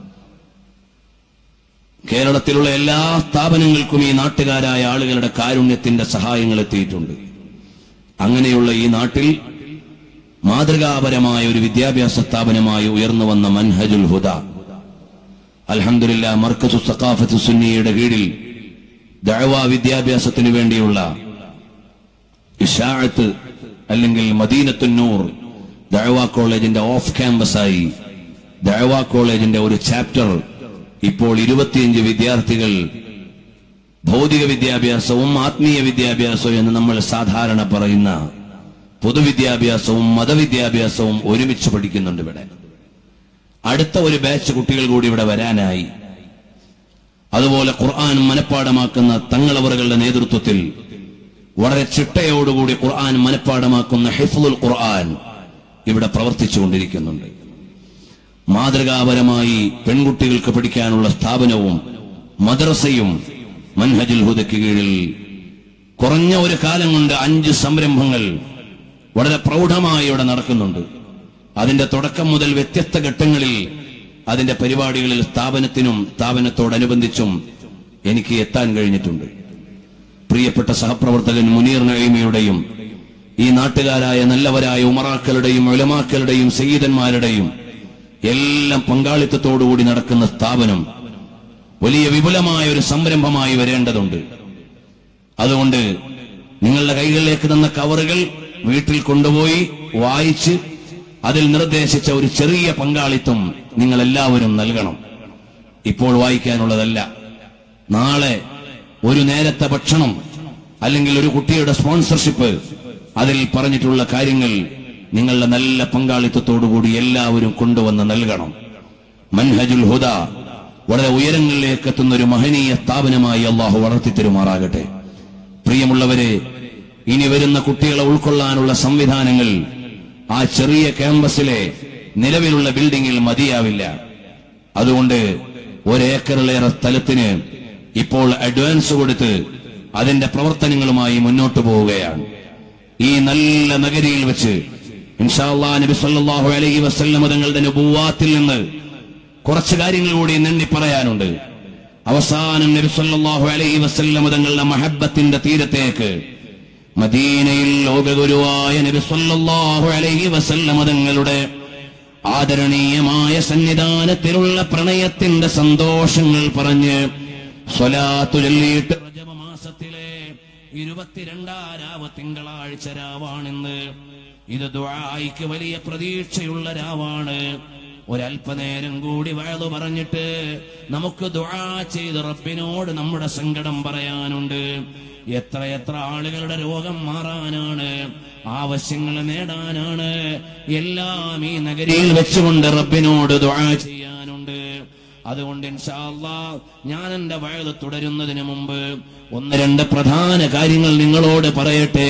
കേരളത്തിലുള്ള എല്ലാ സ്ഥാപനങ്ങൾക്കും ഈ നാട്ടുകാരായ ആളുകളുടെ കാരുണ്യത്തിന്റെ സഹായങ്ങൾ എത്തിയിട്ടുണ്ട് അങ്ങനെയുള്ള ഈ നാട്ടിൽ മാതൃകാപരമായ ഒരു വിദ്യാഭ്യാസ സ്ഥാപനമായി ഉയർന്നു വന്ന മൻഹജുൽ ഹുദ അൽഹംദുലില്ലാ മർക്കസു സഖാഫത്ത് സുന്നിയുടെ കീഴിൽ ദഅവ വിദ്യാഭ്യാസത്തിനു വേണ്ടിയുള്ള ഇഷാഅത്ത് അല്ലെങ്കിൽ മദീനത്തുന്നൂർ ദഅവ കോളേജിന്റെ ഓഫ് ക്യാമ്പസായി ദഅവ കോളേജിന്റെ ഒരു ചാപ്റ്റർ ഇപ്പോൾ ഇരുപത്തിയഞ്ച് വിദ്യാർത്ഥികൾ ഭൗതിക വിദ്യാഭ്യാസവും ആത്മീയ വിദ്യാഭ്യാസവും എന്ന് നമ്മൾ സാധാരണ പറയുന്ന പൊതുവിദ്യാഭ്യാസവും മതവിദ്യാഭ്യാസവും ഒരുമിച്ച് പഠിക്കുന്നുണ്ട് ഇവിടെ അടുത്ത ഒരു ബാച്ച് കുട്ടികൾ കൂടി ഇവിടെ വരാനായി അതുപോലെ ഖുർആൻ മനഃപ്പാടമാക്കുന്ന തങ്ങളവറുകളുടെ നേതൃത്വത്തിൽ വളരെ ചിട്ടയോടുകൂടി ഖുർആൻ മനഃപ്പാടമാക്കുന്ന ഹിഫ്ലുൽ ഖുർആൻ ഇവിടെ പ്രവർത്തിച്ചുകൊണ്ടിരിക്കുന്നുണ്ട് മാതൃകാപരമായി പെൺകുട്ടികൾക്ക് പഠിക്കാനുള്ള സ്ഥാപനവും മദ്രസയും മൻഹജുൽ ഹുദയ്ക്ക് കീഴിൽ കുറഞ്ഞ ഒരു കാലം കൊണ്ട് അഞ്ച് സംരംഭങ്ങൾ വളരെ പ്രൗഢമായി ഇവിടെ നടക്കുന്നുണ്ട് അതിന്റെ തുടക്കം മുതൽ വ്യത്യസ്ത ഘട്ടങ്ങളിൽ അതിന്റെ പരിപാടികളിൽ സ്ഥാപനത്തിനും സ്ഥാപനത്തോടനുബന്ധിച്ചും എനിക്ക് എത്താൻ കഴിഞ്ഞിട്ടുണ്ട് പ്രിയപ്പെട്ട സഹപ്രവർത്തകൻ മുനീർ നഴീമിയുടെയും ഈ നാട്ടുകാരായ നല്ലവരായ ഉമറാക്കളുടെയും ഒലമാക്കളുടെയും സയ്യിദന്മാരുടെയും എല്ലാം പങ്കാളിത്തത്തോടുകൂടി നടക്കുന്ന സ്ഥാപനം വലിയ വിപുലമായ ഒരു സംരംഭമായി വരേണ്ടതുണ്ട് അതുകൊണ്ട് നിങ്ങളുടെ കൈകളിലേക്ക് തന്ന കവറുകൾ വീട്ടിൽ കൊണ്ടുപോയി വായിച്ച് അതിൽ നിർദ്ദേശിച്ച ഒരു ചെറിയ പങ്കാളിത്തം നിങ്ങൾ എല്ലാവരും നൽകണം ഇപ്പോൾ വായിക്കാനുള്ളതല്ല നാളെ ഒരു നേരത്തെ ഭക്ഷണം അല്ലെങ്കിൽ ഒരു കുട്ടിയുടെ സ്പോൺസർഷിപ്പ് അതിൽ പറഞ്ഞിട്ടുള്ള കാര്യങ്ങൾ നിങ്ങളുടെ നല്ല പങ്കാളിത്തത്തോടുകൂടി എല്ലാവരും കൊണ്ടുവന്ന് നൽകണം മൻഹജുൽ ഹുദ വളരെ ഉയരങ്ങളിലേക്ക് എത്തുന്ന ഒരു മഹനീയ സ്ഥാപനമായി അള്ളാഹു വളർത്തിത്തരുമാറാകട്ടെ പ്രിയമുള്ളവരെ ഇനി വരുന്ന കുട്ടികളെ ഉൾക്കൊള്ളാനുള്ള സംവിധാനങ്ങൾ ആ ചെറിയ ക്യാമ്പസിലെ നിലവിലുള്ള ബിൽഡിംഗിൽ മതിയാവില്ല അതുകൊണ്ട് ഒരേക്കറിലേറെ സ്ഥലത്തിന് ഇപ്പോൾ അഡ്വാൻസ് കൊടുത്ത് അതിന്റെ പ്രവർത്തനങ്ങളുമായി മുന്നോട്ട് പോവുകയാണ് ഈ നല്ല നഗരിയിൽ വെച്ച് ഇൻഷാല്ലാ നബി സല്ലല്ലാഹു അലൈഹി വസല്ലം തങ്ങളുടെ നുബുവാത്തിൽ നിന്ന് കുറച്ച് കാര്യങ്ങൾ കൂടി നെണ്ണി പറയാനുണ്ട് അവസാനം നബി സല്ലല്ലാഹു അലൈഹി വസല്ലം തങ്ങളുടെ മഹബത്തിന്റെ തീരത്തേക്ക് മദീനയിൽ ലോകഗുരുവായ നബി സല്ലല്ലാഹു അലൈഹി വസല്ലം തങ്ങളുടെ ആദരണീയമായ സന്നിധാനത്തിലുള്ള പ്രണയത്തിന്റെ സന്തോഷങ്ങൾ പറഞ്ഞ് സ്വലാത്തു ചൊല്ലിയിട്ട് റജബ മാസത്തിലെ ഇരുപത്തിരണ്ടാരാവ് തിങ്കളാഴ്ച രാവാണിന്ന് ഇത് ദുആയ്ക്ക് വലിയ പ്രതീക്ഷയുള്ള രാവാണ് ഒരല്പനേരം കൂടി വയലു പറഞ്ഞിട്ട് നമുക്ക് ദുആ ചെയ്ത് റബ്ബിനോട് നമ്മുടെ സങ്കടം പറയാനുണ്ട് എത്ര എത്ര ആളുകളുടെ രോഗം മാറാനാണ് ആവശ്യങ്ങൾ നേടാനാണ് എല്ലാം ഈ നഗരിയിൽ വെച്ചുകൊണ്ട് റബ്ബിനോട് ദുആ ചെയ്യാനുണ്ട് അതുകൊണ്ട് ഇൻഷാ അല്ലാ ഞാൻ എന്റെ വയത് തുടരുന്നതിന് മുമ്പ് ഒന്ന് രണ്ട് പ്രധാന കാര്യങ്ങൾ നിങ്ങളോട് പറയട്ടെ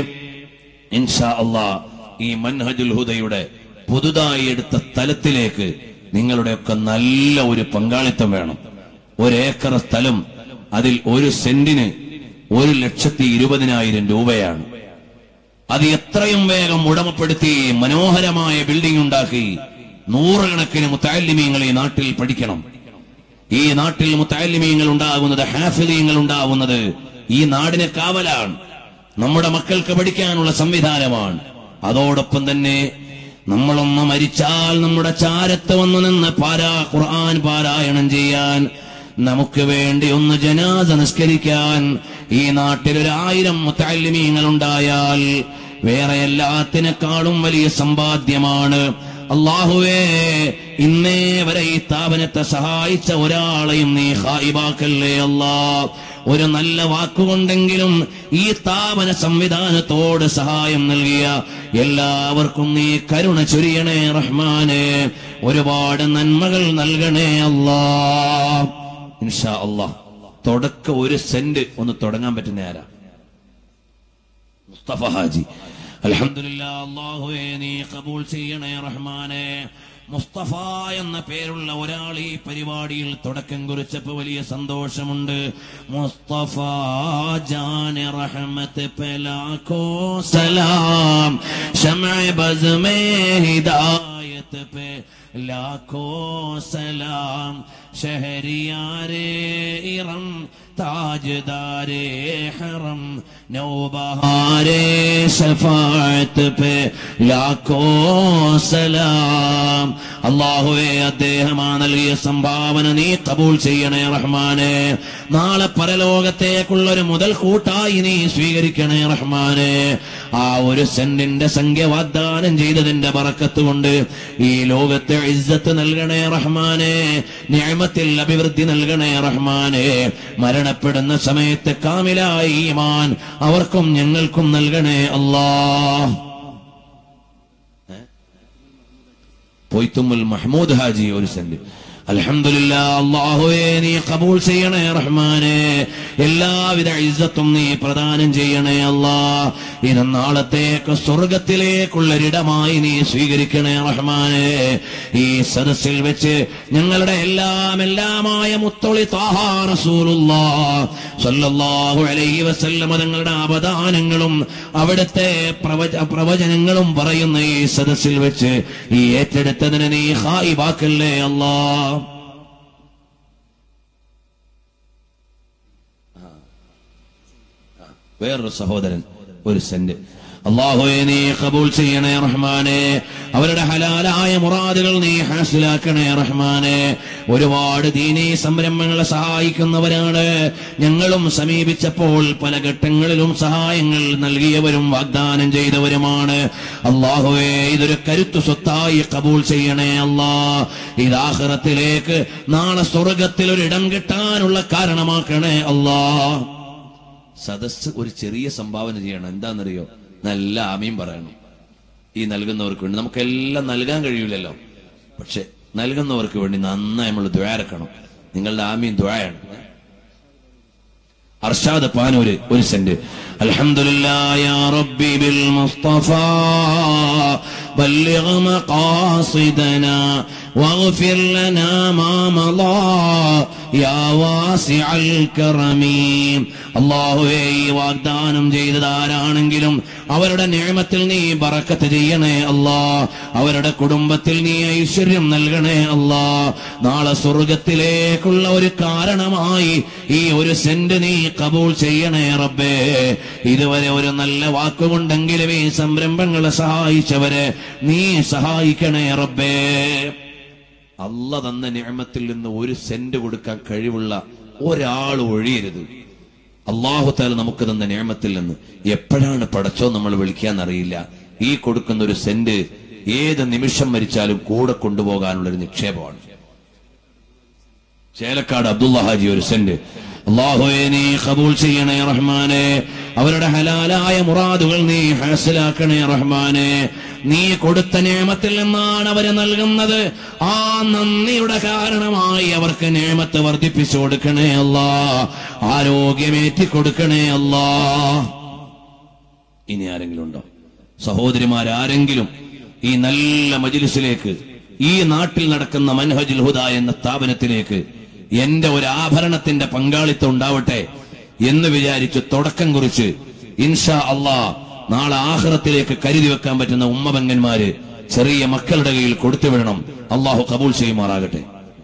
ഇൻഷാ അല്ലാ ഈ മൻഹജുൽ ഹുദയുടെ പുതുതായി എടുത്ത സ്ഥലത്തിലേക്ക് നിങ്ങളുടെയൊക്കെ നല്ല ഒരു പങ്കാളിത്തം വേണം ഒരേക്കർ സ്ഥലം അതിൽ ഒരു സെന്റിന് ഒരു ലക്ഷത്തി ഇരുപതിനായിരം രൂപയാണ് അത് എത്രയും വേഗം ഉടമപ്പെടുത്തി മനോഹരമായ ബിൽഡിംഗ് ഉണ്ടാക്കി നൂറുകണക്കിന് മുത്താലിമീങ്ങൾ ഈ നാട്ടിൽ പഠിക്കണം ഈ നാട്ടിൽ മുത്താലിമീങ്ങൾ ഉണ്ടാകുന്നത് ഹാഫിലീങ്ങൾ ഉണ്ടാകുന്നത് ഈ നാടിനെ കാവലാണ് നമ്മുടെ മക്കൾക്ക് പഠിക്കാനുള്ള സംവിധാനമാണ് അതോടൊപ്പം തന്നെ നമ്മളൊന്ന് മരിച്ചാൽ നമ്മുടെ ചാരത്ത് വന്നു നിന്ന് പാരാ ഖുർആൻ പാരായണം ചെയ്യാൻ നമുക്ക് വേണ്ടി ഒന്ന് ജനാസ നിസ്കരിക്കാൻ ഈ നാട്ടിൽ ഒരു ആയിരം മുത്താലിമീങ്ങൾ ഉണ്ടായാൽ വേറെ എല്ലാത്തിനേക്കാളും വലിയ സമ്പാദ്യമാണ് അള്ളാഹുവേ ഇന്നേ വരെ ഈ സ്ഥാപനത്തെ സഹായിച്ച ഒരാളെയും നീ ഹായിബാക്കല്ലേ അല്ലാ ഒരു നല്ല വാക്കുകൊണ്ടെങ്കിലും ഈ സ്ഥാപന സംവിധാനത്തോട് സഹായം നൽകിയ എല്ലാവർക്കും നീ കരുണ ചൊരിയണേ റഹ്മാനെ ഒരുപാട് നന്മകൾ നൽകണേ അല്ലാ ഇൻഷാ അല്ലാ തുടക്ക ഒരു സെന്റ് ഒന്ന് തുടങ്ങാൻ പറ്റുന്ന ആരാ മുസ്തഫ ഹാജി അൽഹംദുലില്ലാ അല്ലാഹുവേ നീ കബൂൽ ചെയ്യണേ റഹ്മാനെ മുസ്തഫ എന്ന പേരുള്ള ഒരാൾ ഈ പരിപാടിയിൽ തുടക്കം കുറിച്ചപ്പോ വലിയ സന്തോഷമുണ്ട് മുസ്തഫ ജാന റഹ്മത്ത് പെലാക്കോ സലാം ശമഅ ബസ്മേ ഹിദായത്ത് പേ ലാഖോ സലാം ഷഹരിയാരേ ഇറം താജ്ദാരേ ഹറം നൗബഹാരേ ശഫാഅത്ത് പേ ലാഖോ സലാം അള്ളാഹുവേ അദ്ദേഹമാ നൽകിയ സംഭാവന നീ കബൂൽ ചെയ്യണേ റഹ്മാനെ നാളെ പരലോകത്തേക്കുള്ള ഒരു മുതൽ കൂട്ടായി നീ സ്വീകരിക്കണേ റഹ്മാനെ ആ ഒരു സെന്റിന്റെ സംഖ്യ വാഗ്ദാനം ചെയ്തതിന്റെ പറക്കത്ത് കൊണ്ട് ഈ ലോകത്തെ ഇജ്ജത്ത് നൽകണേ റഹ്മാനെ നിയമത്തിൽ അഭിവൃദ്ധി നൽകണേ റഹ്മാനെ മരണപ്പെടുന്ന സമയത്ത് കാമിലായി ഈമാൻ അവർക്കും ഞങ്ങൾക്കും നൽകണേ അല്ലാ പൊയ്ത്തുമ്മുൽ മഹ്മൂദ് ഹാജി ഒരു സെന്റ് അൽഹംദുലില്ലാ അല്ലാഹുവേ നീ കബൂൽ ചെയ്യണേ റഹ്മാനെ എല്ലാവിധ ഇജ്ജത്തും നീ പ്രദാനം ചെയ്യണേ അല്ലാ ഇനി നാളത്തേക്ക് സ്വർഗത്തിലേക്കുള്ളൊരിടമായി നീ സ്വീകരിക്കണേ റഹ്മാനെ ഈ സദസ്സിൽ വെച്ച് ഞങ്ങളുടെ എല്ലാം എല്ലാമായ മുത്തൊളി താഹാ റസൂലുള്ളാ സല്ലല്ലാഹു അലൈഹി വസല്ലമ തങ്ങളുടെ അവദാനങ്ങളും അവിടുത്തെ പ്രവച പ്രവചനങ്ങളും പറയുന്ന ഈ സദസ്സിൽ വെച്ച് ഈ ഏറ്റെടുത്തതിന് നീ ഹായിബാക്കല്ലേ അല്ലാ വേറൊരു സഹോദരൻ ഒരു സെന്റ് അള്ളാഹുവെ നീ കബൂൽ ചെയ്യണേ റഹ്മാനെ അവരുടെ ഹലാലായ മുറാദുകൾ നീ ഹാസിലാക്കണേ റഹ്മാനെ ഒരുപാട് ദീനീ സംരംഭങ്ങളെ സഹായിക്കുന്നവരാണ് ഞങ്ങളും സമീപിച്ചപ്പോൾ പല ഘട്ടങ്ങളിലും സഹായങ്ങൾ നൽകിയവരും വാഗ്ദാനം ചെയ്തവരുമാണ് അള്ളാഹുവെ ഇതൊരു കരുത്തു സ്വത്തായി കബൂൽ ചെയ്യണേ അല്ലാ ഇതാഹ്റത്തിലേക്ക് നാളെ സ്വർഗത്തിൽ ഒരു ഇടം കിട്ടാനുള്ള കാരണമാക്കണേ അല്ലാ സദസ് ഒരു ചെറിയ സംഭാവന ചെയ്യണം എന്താണെന്നറിയോ നല്ല ആമയും പറയണം ഈ നൽകുന്നവർക്ക് വേണ്ടി നമുക്കെല്ലാം നൽകാൻ കഴിയില്ലല്ലോ പക്ഷെ നൽകുന്നവർക്ക് വേണ്ടി നന്നായി നമ്മൾ ദ്വാരക്കണം നിങ്ങളുടെ ആമയും ദ്വായാണ് അർഷാദ് പാനൂര് ഒരു സെന്റ് അൽഹംദുലില്ലാ യാ റബ്ബി ബിൽ മുസ്തഫ بلغ مقاصدنا واغفر لنا ما مضى يا واسع الكرم അള്ളാഹുവേ ഈ വാഗ്ദാനം ചെയ്തതാരാണെങ്കിലും അവരുടെ നിയമത്തിൽ നീ ബറക്കത്ത് ചെയ്യണേ അല്ലാ അവരുടെ കുടുംബത്തിൽ നീ ഐശ്വര്യം നൽകണേ അല്ലാ നാളെ സ്വർഗത്തിലേക്കുള്ള ഒരു കാരണമായി ഈ ഒരു സെന്റ് നീ കബൂൾ ചെയ്യണേ റബ്ബേ ഇതുവരെ ഒരു നല്ല വാക്കുകൊണ്ടെങ്കിലും ഈ സംരംഭങ്ങളെ സഹായിച്ചവരെ നീ സഹായിക്കണേ റബ്ബേ അല്ല തന്ന നിയമത്തിൽ നിന്ന് ഒരു സെന്റ് കൊടുക്കാൻ കഴിവുള്ള ഒരാൾ ഒഴിയരുത് അള്ളാഹു താല നമുക്ക് തന്ന നിയമത്തിൽ നിന്ന് എപ്പോഴാണ് പടച്ചോ നമ്മൾ വിളിക്കാന്നറിയില്ല ഈ കൊടുക്കുന്ന ഒരു സെന്റ് ഏത് നിമിഷം മരിച്ചാലും കൂടെ കൊണ്ടുപോകാനുള്ള ഒരു നിക്ഷേപമാണ് ചേലക്കാട് അബ്ദുള്ള ഹാജി ഒരു സെന്റ് അള്ളാഹുവെ നീ കബൂൾ ചെയ്യണേ റഹ്മാനെ അവരുടെ ഹലാലായ മുറാദുകൾ നീ ഹാസിലാക്കണേ റഹ്മാനെ നീ കൊടുത്ത നിയമത്തിൽ നിന്നാണ് അവര് നൽകുന്നത് ആ നന്ദിയുടെ കാരണമായി അവർക്ക് നിയമത്ത് വർദ്ധിപ്പിച്ചു കൊടുക്കണേ അല്ലാ ആരോഗ്യമേറ്റി കൊടുക്കണേ അല്ലാ ഇനി ആരെങ്കിലും ഉണ്ടോ സഹോദരിമാരാരെങ്കിലും ഈ നല്ല മജിലിസിലേക്ക് ഈ നാട്ടിൽ നടക്കുന്ന മൻഹജുൽ ഹുദ എന്ന സ്ഥാപനത്തിലേക്ക് എന്റെ ഒരു ആഭരണത്തിന്റെ പങ്കാളിത്തം ഉണ്ടാവട്ടെ എന്ന് വിചാരിച്ച് തുടക്കം കുറിച്ച് ഇൻഷാ അള്ളാ നാളെ ആഹ്റത്തിലേക്ക് കരുതി വെക്കാൻ പറ്റുന്ന ഉമ്മപെങ്ങന്മാര് ചെറിയ മക്കളുടെ കയ്യിൽ കൊടുത്തുവിടണം അള്ളാഹു കബൂൾ ചെയ്യുമാറാകട്ടെ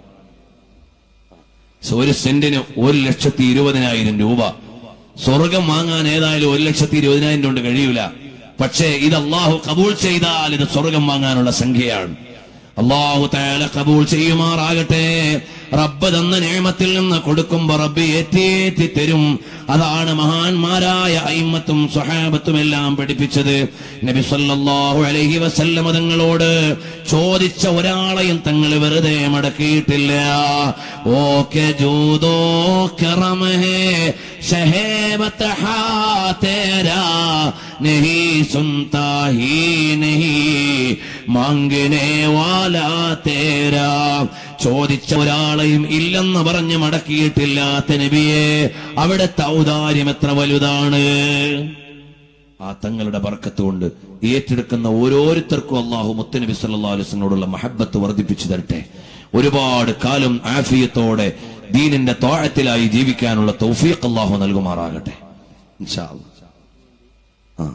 സോ ഒരു സെന്റിന് ഒരു ലക്ഷത്തി ഇരുപതിനായിരം രൂപ സ്വർഗം വാങ്ങാൻ ഏതായാലും ഒരു ലക്ഷത്തി ഇരുപതിനായിരം കൊണ്ട് കഴിയൂല പക്ഷേ ഇത് അള്ളാഹു കബൂൾ ചെയ്താൽ ഇത് സ്വർഗം വാങ്ങാനുള്ള സംഖ്യയാണ് അള്ളാഹു താല കബൂൾ ചെയ്യുമാറാകട്ടെ റബ്ബ് തന്ന നിയമത്തിൽ നിന്ന് കൊടുക്കുമ്പോ റബ്ബ് ഏറ്റേറ്റി തരും അതാണ് മഹാന്മാരായ അയിമത്തും സ്വഹാബത്തും എല്ലാം പഠിപ്പിച്ചത് നബി സല്ലല്ലാഹു അലൈഹി വസല്ലമ തങ്ങളോട് ചോദിച്ച ഒരാളെയും തങ്ങൾ വെറുതെ മടക്കിയിട്ടില്ല ഓക്കെ ജൂതോ കറമഹേ ഷഹേബത്ത് ഹാ തേരാ നഹി സുൻതാ ഹി നഹി മാങ്കിനെ വാലാ തേരാ ചോദിച്ച ഒരാളെയും ഇല്ലെന്ന് പറഞ്ഞ് മടക്കിയിട്ടില്ലാത്ത നബിയെ അവിടുത്തെ ഔദാര്യം എത്ര വലുതാണ് ആ തങ്ങളുടെ ബർക്കത്ത് കൊണ്ട് ഏറ്റെടുക്കുന്ന ഓരോരുത്തർക്കും അള്ളാഹു മുത്തനബി സല്ലല്ലാഹു അലൈഹി വസല്ലമയോടുള്ള മഹബത്ത് വർദ്ധിപ്പിച്ചു തരട്ടെ ഒരുപാട് കാലം ആഫിയത്തോടെ ദീനിന്റെ തോഴത്തിലായി ജീവിക്കാനുള്ള തൗഫീഖ് അള്ളാഹു നൽകുമാറാകട്ടെ ഇൻഷാ അല്ലാ. ആ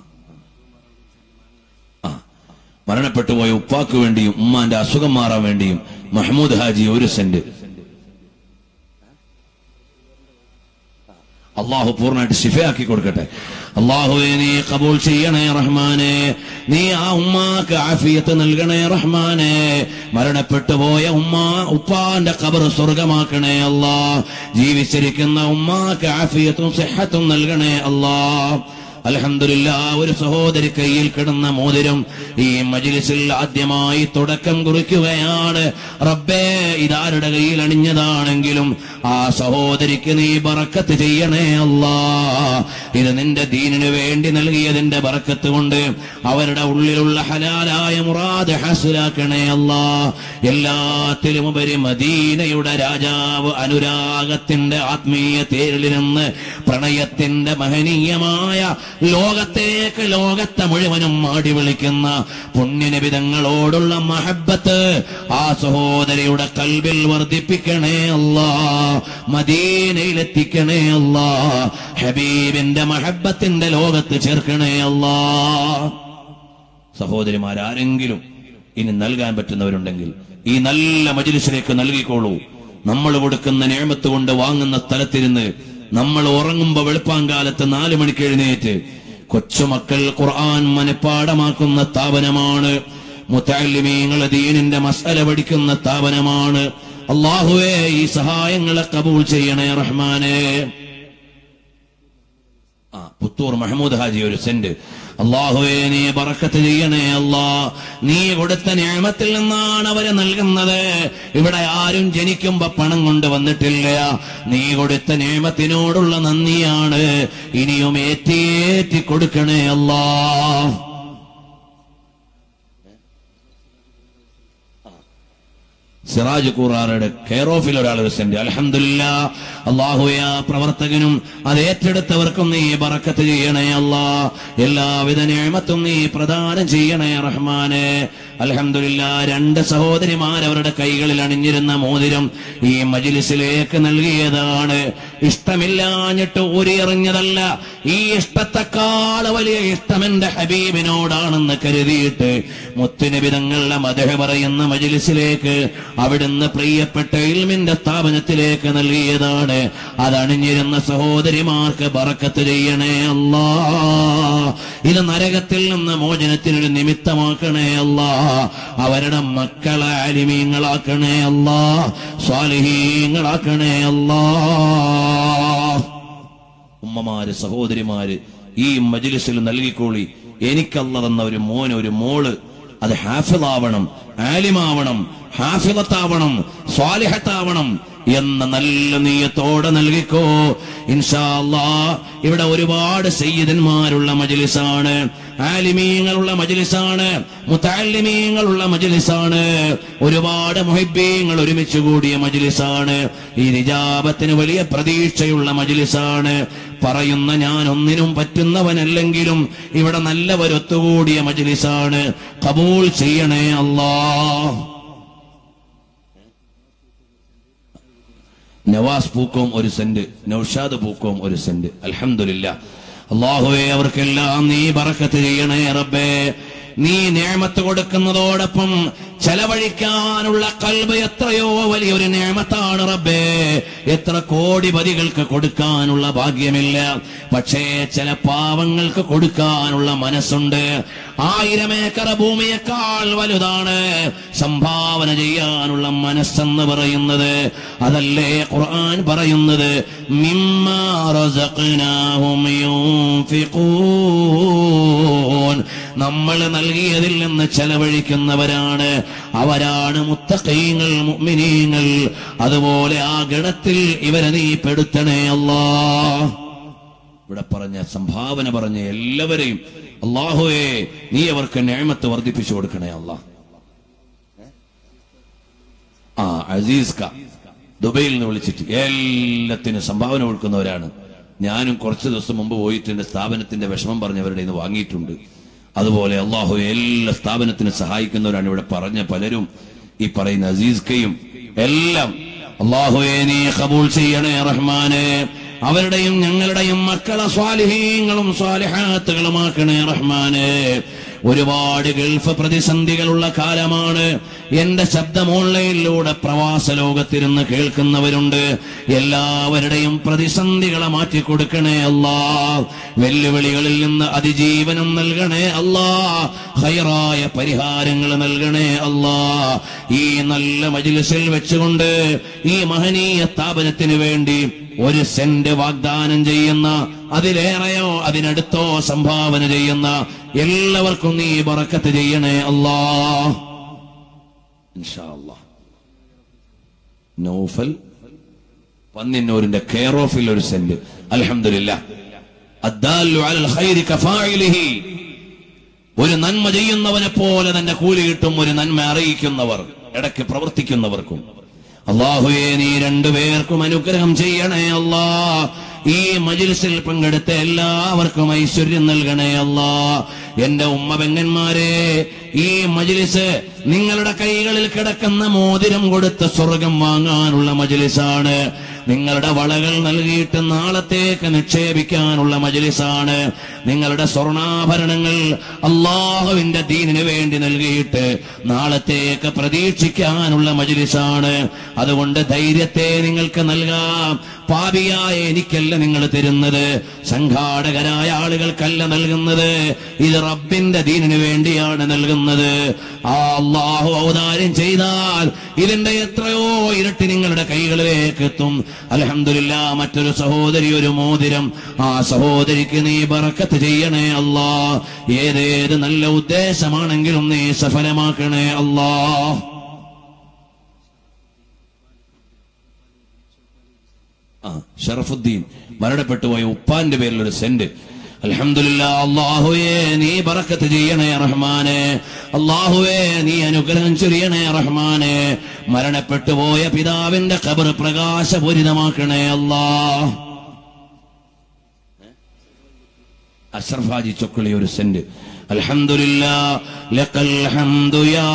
ആ മരണപ്പെട്ടു പോയ ഉപ്പാക്ക് വേണ്ടിയും ഉമ്മാന്റെ അസുഖം മാറാൻ വേണ്ടിയും മഹ്മൂദ് ഹാജി ഒരു സെന്റ് അള്ളാഹു പൂർണ്ണമായിട്ട് ശിഫയാക്കി കൊടുക്കട്ടെ അള്ളാഹുവെ നീ കബൂൾ ചെയ്യണേ റഹ്മാനെ നീ ആ ഉമ്മാക്ക് ആഫിയത്ത് നൽകണേ റഹ്മാനെ മരണപ്പെട്ടു പോയ ഉമ്മ ഉപ്പാന്റെ ഖബർ സ്വർഗമാക്കണേ അല്ലാ ജീവിച്ചിരിക്കുന്ന ഉമ്മാക്ക് ആഫിയത്തും സിഹത്തും നൽകണേ അല്ലാ അലഹമില്ല ഒരു സഹോദരി കയ്യിൽ കിടന്ന മോതിരം ഈ മജിലിസിൽ ആദ്യമായി തുടക്കം കുറിക്കുകയാണ് റബ്ബേ ഇതാരുടെ കയ്യിൽ അണിഞ്ഞതാണെങ്കിലും ആ സഹോദരിക്ക് നീ ബറക്കത്ത് ചെയ്യണേ അല്ലാ ഇത് നിന്റെ ദീനിന് വേണ്ടി നൽകിയതിന്റെ ബറക്കത്ത് കൊണ്ട് അവരുടെ ഉള്ളിലുള്ള ഹലാലായ മുറാദ് ഹസുലാക്കണേ അല്ലാ എല്ലാത്തിലും ഉപരി മദീനയുടെ രാജാവ് അനുരാഗത്തിന്റെ ആത്മീയ തേരിൽ നിന്ന് പ്രണയത്തിന്റെ മഹനീയമായ ലോകത്തേക്ക് ലോകത്തെ മുഴുവനും മാടി വിളിക്കുന്ന പുണ്യനിബിതങ്ങളോടുള്ള മഹബത്ത് ആ സഹോദരിയുടെ കൽവിൽ വർദ്ധിപ്പിക്കണേ അല്ലാ മദീനയിലെത്തിക്കണേ അല്ലാ ഹബീബിന്റെ മഹബത്തിന്റെ ലോകത്ത് ചേർക്കണേ അല്ലാ സഹോദരിമാരാരെങ്കിലും ഇനി നൽകാൻ പറ്റുന്നവരുണ്ടെങ്കിൽ ഈ നല്ല മജിലിസിലേക്ക് നൽകിക്കോളൂ നമ്മൾ കൊടുക്കുന്ന നേമത്ത് കൊണ്ട് വാങ്ങുന്ന സ്ഥലത്തിരുന്ന് നമ്മൾ ഉറങ്ങുമ്പോ വെളുപ്പാങ്കാലത്ത് നാലു മണിക്ക് എഴുന്നേറ്റ് കൊച്ചുമക്കൾ ഖുർആൻ മനഃപ്പാടമാക്കുന്ന സ്ഥാപനമാണ് മുത്താലിമീങ്ങൾ ദീനിന്റെ മസല പഠിക്കുന്ന സ്ഥാപനമാണ് അള്ളാഹുവേ ഈ സഹായങ്ങളെ കബൂൾ ചെയ്യണേ റഹ്മാനേ ആ പുത്തൂർ മഹമ്മൂദ് ഹാജി ഒരു സെന്റ് അള്ളാഹുവേ നീ ബറക്കത്ത് ചെയ്യണേ അല്ലാ നീ കൊടുത്ത ഞാമത്തിൽ നിന്നാണ് അവര് നൽകുന്നത് ഇവിടെ ആരും ജനിക്കുമ്പോ പണം കൊണ്ട് വന്നിട്ടില്ല നീ കൊടുത്ത നിയമത്തിനോടുള്ള നന്ദിയാണ് ഇനിയും ഏറ്റിയേറ്റി കൊടുക്കണേ അല്ലാ സിറാജ് കൂറാറുടെ കെയർ ഓഫിൽ ഒരാൾ ഒരു സെന്റ് അലഹമില്ല അള്ളാഹുയ പ്രവർത്തകനും അത് ഏറ്റെടുത്തവർക്കും നീ ബറക്കത്ത് ചെയ്യണേ അല്ലാ എല്ലാവിധ നിയമത്തും നീ പ്രദാനം ചെയ്യണേ റഹ്മാനെ അലഹമില്ല രണ്ട് സഹോദരിമാർ അവരുടെ കൈകളിൽ അണിഞ്ഞിരുന്ന മോതിരം ഈ മജിലിസിലേക്ക് നൽകിയതാണ് ഇഷ്ടമില്ലാഞ്ഞിട്ട് ഊരിയെറിഞ്ഞതല്ല ഈ ഇഷ്ടത്തെക്കാൾ വലിയ ഇഷ്ടം എന്റെ ഹബീബിനോടാണെന്ന് കരുതിയിട്ട് മുത്തുനിബിതങ്ങളുടെ മതഹ പറയുന്ന മജിലിസിലേക്ക് അവിടുന്ന് പ്രിയപ്പെട്ട ഇൽമിന്റെ സ്ഥാപനത്തിലേക്ക് നൽകിയതാണ് അതണിഞ്ഞിരുന്ന സഹോദരിമാർക്ക് ബറക്കത്ത് ചെയ്യണേ അല്ലാ ഇത് നരകത്തിൽ നിന്ന് മോചനത്തിനൊരു നിമിത്തമാക്കണേ അല്ലാ അവരുടെ മക്കളെ അലിമീങ്ങളാക്കണേ അല്ലാ സ്വാലിഹീങ്ങളാക്കണേ അല്ലാ ഉമ്മമാര് സഹോദരിമാര് ഈ മജിലിസിൽ നൽകിക്കോളി എനിക്കല്ല തന്ന ഒരു മോന് ഒരു മോള് അത് ഹാഫിളാവണം ആലിമാവണം ഹാഫിളത്താവണം സ്വാലിഹത്താവണം എന്ന നല്ല നീയത്തോടെ നൽകിക്കോ ഇൻഷാ അല്ലാ ഇവിടെ ഒരുപാട് സയ്യിദന്മാരുള്ള മജ്ലിസാണ് ആലിമീങ്ങളുള്ള മജ്ലിസാണ് മുത്താലിമീങ്ങളുള്ള മജ്ലിസാണ് ഒരുപാട് മുഹിബീങ്ങൾ ഒരുമിച്ച് കൂടിയ മജ്ലിസാണ് ഈ നിജാബത്തിന് വലിയ പ്രതീക്ഷയുള്ള മജ്ലിസാണ് പറയുന്ന ഞാൻ ഒന്നിനും പറ്റുന്നവനല്ലെങ്കിലും ഇവിടെ നല്ലവരൊത്തുകൂടിയ മജ്ലിസാണ് കബൂൾ ചെയ്യണേ അല്ലാ നവാസ് പൂക്കോം ഒരു സെന്റ് നൌഷാദ് പൂക്കോം ഒരു സെന്റ് അൽഹംദുലില്ല അള്ളാഹുവെ അവർക്കെല്ലാം നീ ബറക്കത്ത് ചെയ്യണേ റബ്ബേ നീ നേമത്ത് കൊടുക്കുന്നതോടൊപ്പം ചെലവഴിക്കാനുള്ള കൽബ് എത്രയോ വലിയൊരു നേമത്താണ് റബ്ബേ എത്ര കോടിപതികൾക്ക് കൊടുക്കാനുള്ള ഭാഗ്യമില്ല പക്ഷേ ചില പാവങ്ങൾക്ക് കൊടുക്കാനുള്ള മനസ്സുണ്ട് ആയിരം ഏക്കർ ഭൂമിയേക്കാൾ വലുതാണ് സംഭാവന ചെയ്യാനുള്ള മനസ്സെന്ന് പറയുന്നത് അതല്ലേ ഖുർആൻ പറയുന്നത് മിമ്മാ റസഖ്നാഹും യൂൻഫിഖൂൻ നമ്മൾ നൽകിയതിൽ നിന്ന് ചെലവഴിക്കുന്നവരാണ് അവരാണ് മുത്തഖീങ്ങൾ മുഅ്മിനീങ്ങൾ അതുപോലെ ആ ഗണത്തിൽ ഇവരെ നീ പെടുത്തണേ അല്ലാ ഇവിടെ പറഞ്ഞ സംഭാവന പറഞ്ഞ എല്ലാവരെയും അള്ളാഹുവേ നീ അവർക്ക് നേമത്ത് വർദ്ധിപ്പിച്ചു കൊടുക്കണേ അല്ലാ ആ അസീസ് ക ദുബൈയിൽ നിന്ന് വിളിച്ചിട്ട് എല്ലാത്തിനും സംഭാവന കൊടുക്കുന്നവരാണ് ഞാനും കുറച്ച് ദിവസം മുമ്പ് പോയിട്ട് എന്റെ സ്ഥാപനത്തിന്റെ വിഷമം പറഞ്ഞവരുടെ നിന്ന് വാങ്ങിയിട്ടുണ്ട് അതുപോലെ അള്ളാഹു എല്ലാ സ്ഥാപനത്തിനും സഹായിക്കുന്നവരാണ് ഇവിടെ പറഞ്ഞ പലരും ഈ പറയുന്ന അസീസ് കയും എല്ലാം അള്ളാഹുവെ നീ കബൂൾ ചെയ്യണേ റഹ്മാനെ അവരുടെയും ഞങ്ങളുടെയും മക്കളെ സ്വാലിഹീങ്ങളും സ്വാലിഹാത്തുകളുമാക്കണേ റഹ്മാനെ ഒരുപാട് ഗൾഫ് പ്രതിസന്ധികളുള്ള കാലമാണ് എന്റെ ശബ്ദം ഓൺലൈനിലൂടെ പ്രവാസ ലോകത്തിരുന്ന് കേൾക്കുന്നവരുണ്ട് എല്ലാവരുടെയും പ്രതിസന്ധികളെ മാറ്റിക്കൊടുക്കണേ അല്ലാ വെല്ലുവിളികളിൽ നിന്ന് അതിജീവനം നൽകണേ അല്ലാ ഹൈറായ പരിഹാരങ്ങൾ നൽകണേ അല്ലാ ഈ നല്ല മജിലിസിൽ വെച്ചുകൊണ്ട് ഈ മഹനീയ സ്ഥാപനത്തിന് വേണ്ടി ഒരു സെന്റ് വാഗ്ദാനം ചെയ്യുന്ന അതിലേറെയോ അതിനടുത്തോ സംഭാവന ചെയ്യുന്ന എല്ലാവർക്കും നീ ബറക്കത്ത് ചെയ്യണേ അല്ലാ ഇൻഷാ അല്ലാ നൗഫൽ പന്നിന്നൂരിന്റെ കെയർ ഓഫിൽ ഒരു സെന്റ് അൽഹംദുലില്ലാ അദ്ദാലു അലൽ ഖൈരി കഫാഇലിഹി ഒരു നന്മ ചെയ്യുന്നവനെ പോലെ തന്നെ കൂലി കിട്ടും ഒരു നന്മ അറിയിക്കുന്നവർ ഇടയ്ക്ക് പ്രവർത്തിക്കുന്നവർക്കും അള്ളാഹുയെ നീ രണ്ടുപേർക്കും അനുഗ്രഹം ചെയ്യണേ അല്ലാ ഈ മജിലിസിൽ പങ്കെടുത്ത എല്ലാവർക്കും ഐശ്വര്യം നൽകണേ അല്ലാ എന്റെ ഉമ്മ പെങ്ങന്മാരെ ഈ മജിലിസ് നിങ്ങളുടെ കൈകളിൽ കിടക്കുന്ന മോതിരം കൊടുത്ത് സ്വർഗം വാങ്ങാനുള്ള മജിലിസാണ് നിങ്ങളുടെ വളകൾ നൽകിയിട്ട് നാളത്തേക്ക് നിക്ഷേപിക്കാനുള്ള മജിലിസാണ് നിങ്ങളുടെ സ്വർണാഭരണങ്ങൾ അള്ളാഹുവിന്റെ ദീനിന് വേണ്ടി നൽകിയിട്ട് നാളത്തേക്ക് പ്രതീക്ഷിക്കാനുള്ള മജിലിസാണ് അതുകൊണ്ട് ധൈര്യത്തെ നിങ്ങൾക്ക് നൽകാം പാപിയായ എനിക്കല്ല നിങ്ങൾ തരുന്നത് സംഘാടകരായ ആളുകൾക്കല്ല നൽകുന്നത് ഇത് റബ്ബിന്റെ ദീനിന് വേണ്ടിയാണ് നൽകുന്നത് ആ അള്ളാഹു ഔദാര്യം ചെയ്താൽ ഇതിന്റെ എത്രയോ ഇരട്ടി നിങ്ങളുടെ കൈകളിലേക്ക് എത്തും അലഹമില്ല മറ്റൊരു സഹോദരി ഒരു മോതിരം ആ സഹോദരിക്ക് നീ ബറക്കത്ത് ചെയ്യണേ അല്ലാ ഏതേത് നല്ല ഉദ്ദേശമാണെങ്കിലും നീ സഫലമാക്കണേ അല്ലാ ആ ഷറഫുദ്ദീൻ മരണപ്പെട്ടുപോയ ഉപ്പാന്റെ പേരിൽ ഒരു സെന്റ് അൽഹംദുലില്ലാ അള്ളാഹുവേ നീ ബറക്കത്ത് ചെയ്യണേ റഹ്മാനെ അള്ളാഹുവേ നീ അനുഗ്രഹം ചൊരിയണേ റഹ്മാനെ മരണപ്പെട്ടു പോയ പിതാവിന്റെ ഖബർ പ്രകാശപൂരിതമാക്കണേ അല്ലാ അഷ്റഫ് ഹാജി ചൊക്കളി ഒരു സെന്റ് അൽഹംദുലില്ലാ ലക്കൽ ഹംദു യാ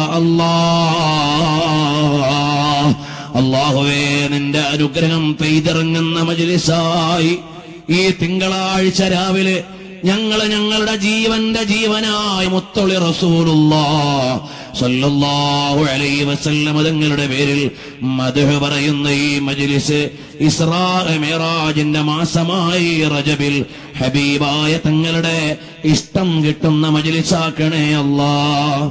അല്ലാഹ് അള്ളാഹുവേ നിന്റെ അനുഗ്രഹം പെയ്തിറങ്ങുന്ന മജിലിസായി ഈ തിങ്കളാഴ്ച രാവിലെ ഞങ്ങള് ഞങ്ങളുടെ ജീവന്റെ ജീവനായ മുത്തൊളി റസൂലുള്ള സല്ലല്ലാഹു അലൈഹി വസല്ലമ തങ്ങളുടെ പേരിൽ മദ്ഹ് പറയുന്ന ഈ മജ്ലിസ് ഇസ്രാ മിറാജിന്റെ മാസമായി റജബിൽ ഹബീബായ തങ്ങളുടെ ഇഷ്ടം കിട്ടുന്ന മജ്ലിസാക്കണേ അല്ലാഹ്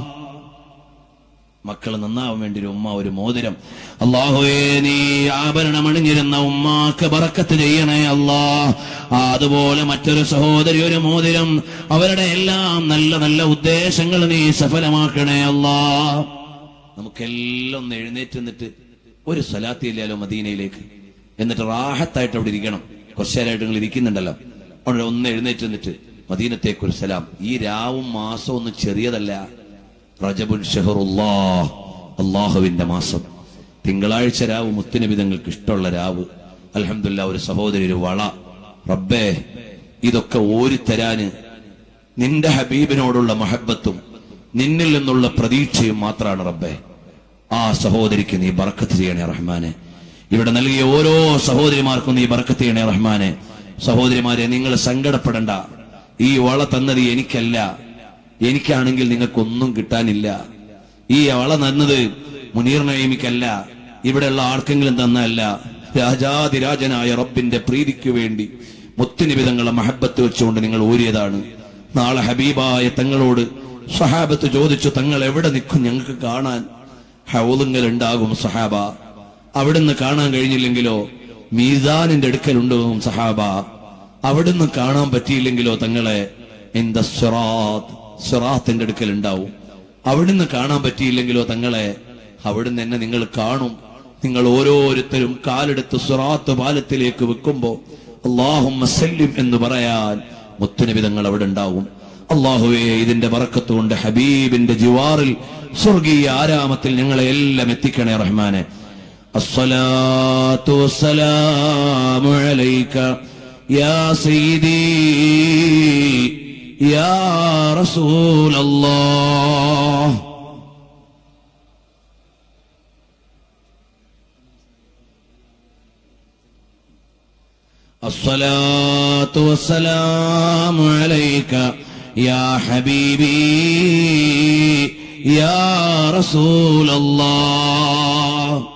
മക്കൾ നന്നാവാൻ വേണ്ടി ഒരു ഉമ്മ ഒരു മോതിരം അള്ളാഹുവേ നീ ആഭരണം അണിഞ്ഞിരുന്ന ഉമ്മാക്ക് ബറക്കത്ത് ചെയ്യണേ അല്ലാ ആ, അതുപോലെ മറ്റൊരു സഹോദരി ഒരു മോതിരം അവരുടെ എല്ലാം നല്ല നല്ല ഉദ്ദേശങ്ങൾ നീ സഫലമാക്കണേ അല്ലാ നമുക്കെല്ലാം ഒന്ന് എഴുന്നേറ്റ് നിന്നിട്ട് ഒരു സ്വലാത്തിയില്ലാലോ മദീനയിലേക്ക് എന്നിട്ട് റാഹത്തായിട്ട് അവിടെ ഇരിക്കണം കുറച്ചു നേരമായിട്ട് നിങ്ങൾ ഇരിക്കുന്നുണ്ടല്ലോ അവിടെ ഒന്ന് എഴുന്നേറ്റ് നിന്നിട്ട് മദീനത്തേക്ക് ഒരു സലാം ഈ രാവും മാസവും ഒന്നും ചെറിയതല്ല റജബുൻ ഷഹറുല്ലാ അള്ളാഹുവിന്റെ മാസം തിങ്കളാഴ്ച രാവ് മുത്തുനബി തങ്ങൾക്ക് ഇഷ്ടമുള്ള രാവ് അലഹമില്ല ഒരു സഹോദരി ഒരു വള റബ്ബേ ഇതൊക്കെ ഓരിത്തരാന് നിന്റെ ഹബീബിനോടുള്ള മഹബത്തും നിന്നിൽ നിന്നുള്ള പ്രതീക്ഷയും മാത്രമാണ് റബ്ബേ ആ സഹോദരിക്ക് നീ ബറക്കത്ത് ചെയ്യണേ റഹ്മാനെ ഇവിടെ നൽകിയ ഓരോ സഹോദരിമാർക്കും നീ ബറക്കത്ത് ചെയ്യണേ റഹ്മാനെ സഹോദരിമാരെ നിങ്ങൾ സങ്കടപ്പെടണ്ട ഈ വള തന്നത് എനിക്കല്ല എനിക്കാണെങ്കിൽ നിങ്ങൾക്കൊന്നും കിട്ടാനില്ല ഈ വള തന്നത് മുനീർ നയമിക്കല്ല ഇവിടെയുള്ള ആർക്കെങ്കിലും തന്നല്ല രാജാതിരാജനായ റബ്ബിന്റെ പ്രീതിക്ക് വേണ്ടി മുത്തുനിബിതങ്ങളെ മഹബത്ത് വെച്ചുകൊണ്ട് നിങ്ങൾ ഊരിയതാണ് നാളെ ഹബീബായ തങ്ങളോട് സഹാബത്ത് ചോദിച്ചു തങ്ങൾ എവിടെ നിൽക്കും ഞങ്ങൾക്ക് കാണാൻ ഹൗലുങ്കൽ ഉണ്ടാകും സഹാബ അവിടുന്ന് കാണാൻ കഴിഞ്ഞില്ലെങ്കിലോ മീസാനിന്റെ അടുക്കലുണ്ടാകും സഹാബ അവിടുന്ന് കാണാൻ പറ്റിയില്ലെങ്കിലോ തങ്ങളെ എന്താ സിറാത്ത് സിറാത്തിന്റെ അടുക്കൽ ഉണ്ടാവും അവിടുന്ന് കാണാൻ പറ്റിയില്ലെങ്കിലോ തങ്ങളെ അവിടുന്ന് എന്നെ നിങ്ങൾ കാണും നിങ്ങൾ ഓരോരുത്തരും കാലെടുത്ത് സിറാത്ത് പാലത്തിലേക്ക് വെക്കുമ്പോ അള്ളാഹും സല്ലിം എന്ന് പറയാൻ മുത്തുനബി തങ്ങൾ അവിടെ ഉണ്ടാവും അള്ളാഹുവേ ഇതിന്റെ വറക്കത്തുകൊണ്ട് ഹബീബിന്റെ ജിവാറിൽ സ്വർഗീയ ആരാമത്തിൽ ഞങ്ങളെ എല്ലാം എത്തിക്കണേ റഹ്മാനെ الصلاة والسلام عليك يا سيدي يا رسول الله الصلاة والسلام عليك يا حبيبي يا رسول الله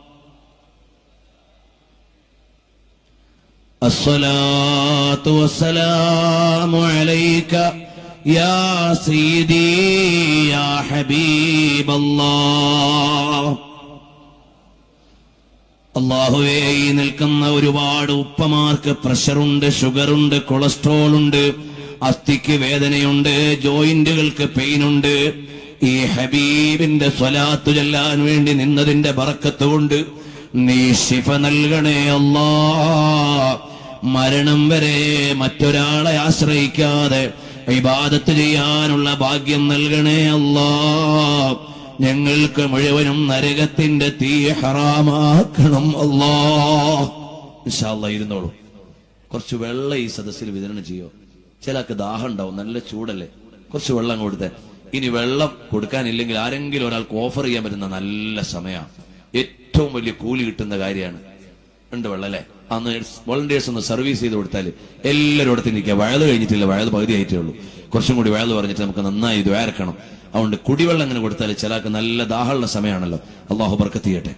الصلاة والسلام عليك يا سيدي يا حبيب الله അള്ളാഹുവേ ഈ നിൽക്കുന്ന ഒരുപാട് ഉപ്പമാർക്ക് പ്രഷറുണ്ട് ഷുഗറുണ്ട് കൊളസ്ട്രോൾ ഉണ്ട് അസ്ഥിക്ക് വേദനയുണ്ട് ജോയിന്റുകൾക്ക് പെയിനുണ്ട് ഈ ഹബീബിന്റെ സ്വലാത്തു ചെല്ലാൻ വേണ്ടി നിന്നതിന്റെ ബറക്കത്ത് കൊണ്ട് നീ ശിഫ നൽകണേ അല്ലാ മരണം വരെ മറ്റൊരാളെ ആശ്രയിക്കാതെ ഇബാദത്ത് ചെയ്യാനുള്ള ഭാഗ്യം നൽകണേ അല്ലാ ഞങ്ങൾക്ക് മുഴുവനും നരകത്തിന്റെ തീ ഹറാമാക്കണം അല്ലാ ഇൻഷാ അല്ലാ ഇരുന്നോളൂ കുറച്ച് വെള്ളം ഈ സദസ്സിൽ വിതരണം ചെയ്യോ ചിലക്ക് ദാഹം ഉണ്ടാവും നല്ല ചൂടല്ലേ കുറച്ച് വെള്ളം കൊടുത്തേ ഇനി വെള്ളം കൊടുക്കാനില്ലെങ്കിൽ ആരെങ്കിലും ഒരാൾക്ക് ഓഫർ ചെയ്യാൻ പറ്റുന്ന നല്ല സമയമാണ് ഏറ്റവും വലിയ കൂലി കിട്ടുന്ന കാര്യമാണ് ഉണ്ട് വെള്ളം അല്ലേ അന്ന് വോളണ്ടിയേഴ്സ് ഒന്ന് സർവീസ് ചെയ്ത് കൊടുത്താൽ എല്ലാവരും അടുത്ത് നിൽക്കുക വയത് കഴിഞ്ഞിട്ടില്ല വയത് പകുതി ആയിട്ടേ ഉള്ളൂ കുറച്ചും കൂടി വയത് പറഞ്ഞിട്ട് നമുക്ക് നന്നായി ദ്വാരക്കണം അതുകൊണ്ട് കുടിവെള്ളം അങ്ങനെ കൊടുത്താൽ ചിലക്ക് നല്ല ദാഹമുള്ള സമയമാണല്ലോ അള്ളാഹു ബർക്കത്ത് ചെയ്യട്ടെ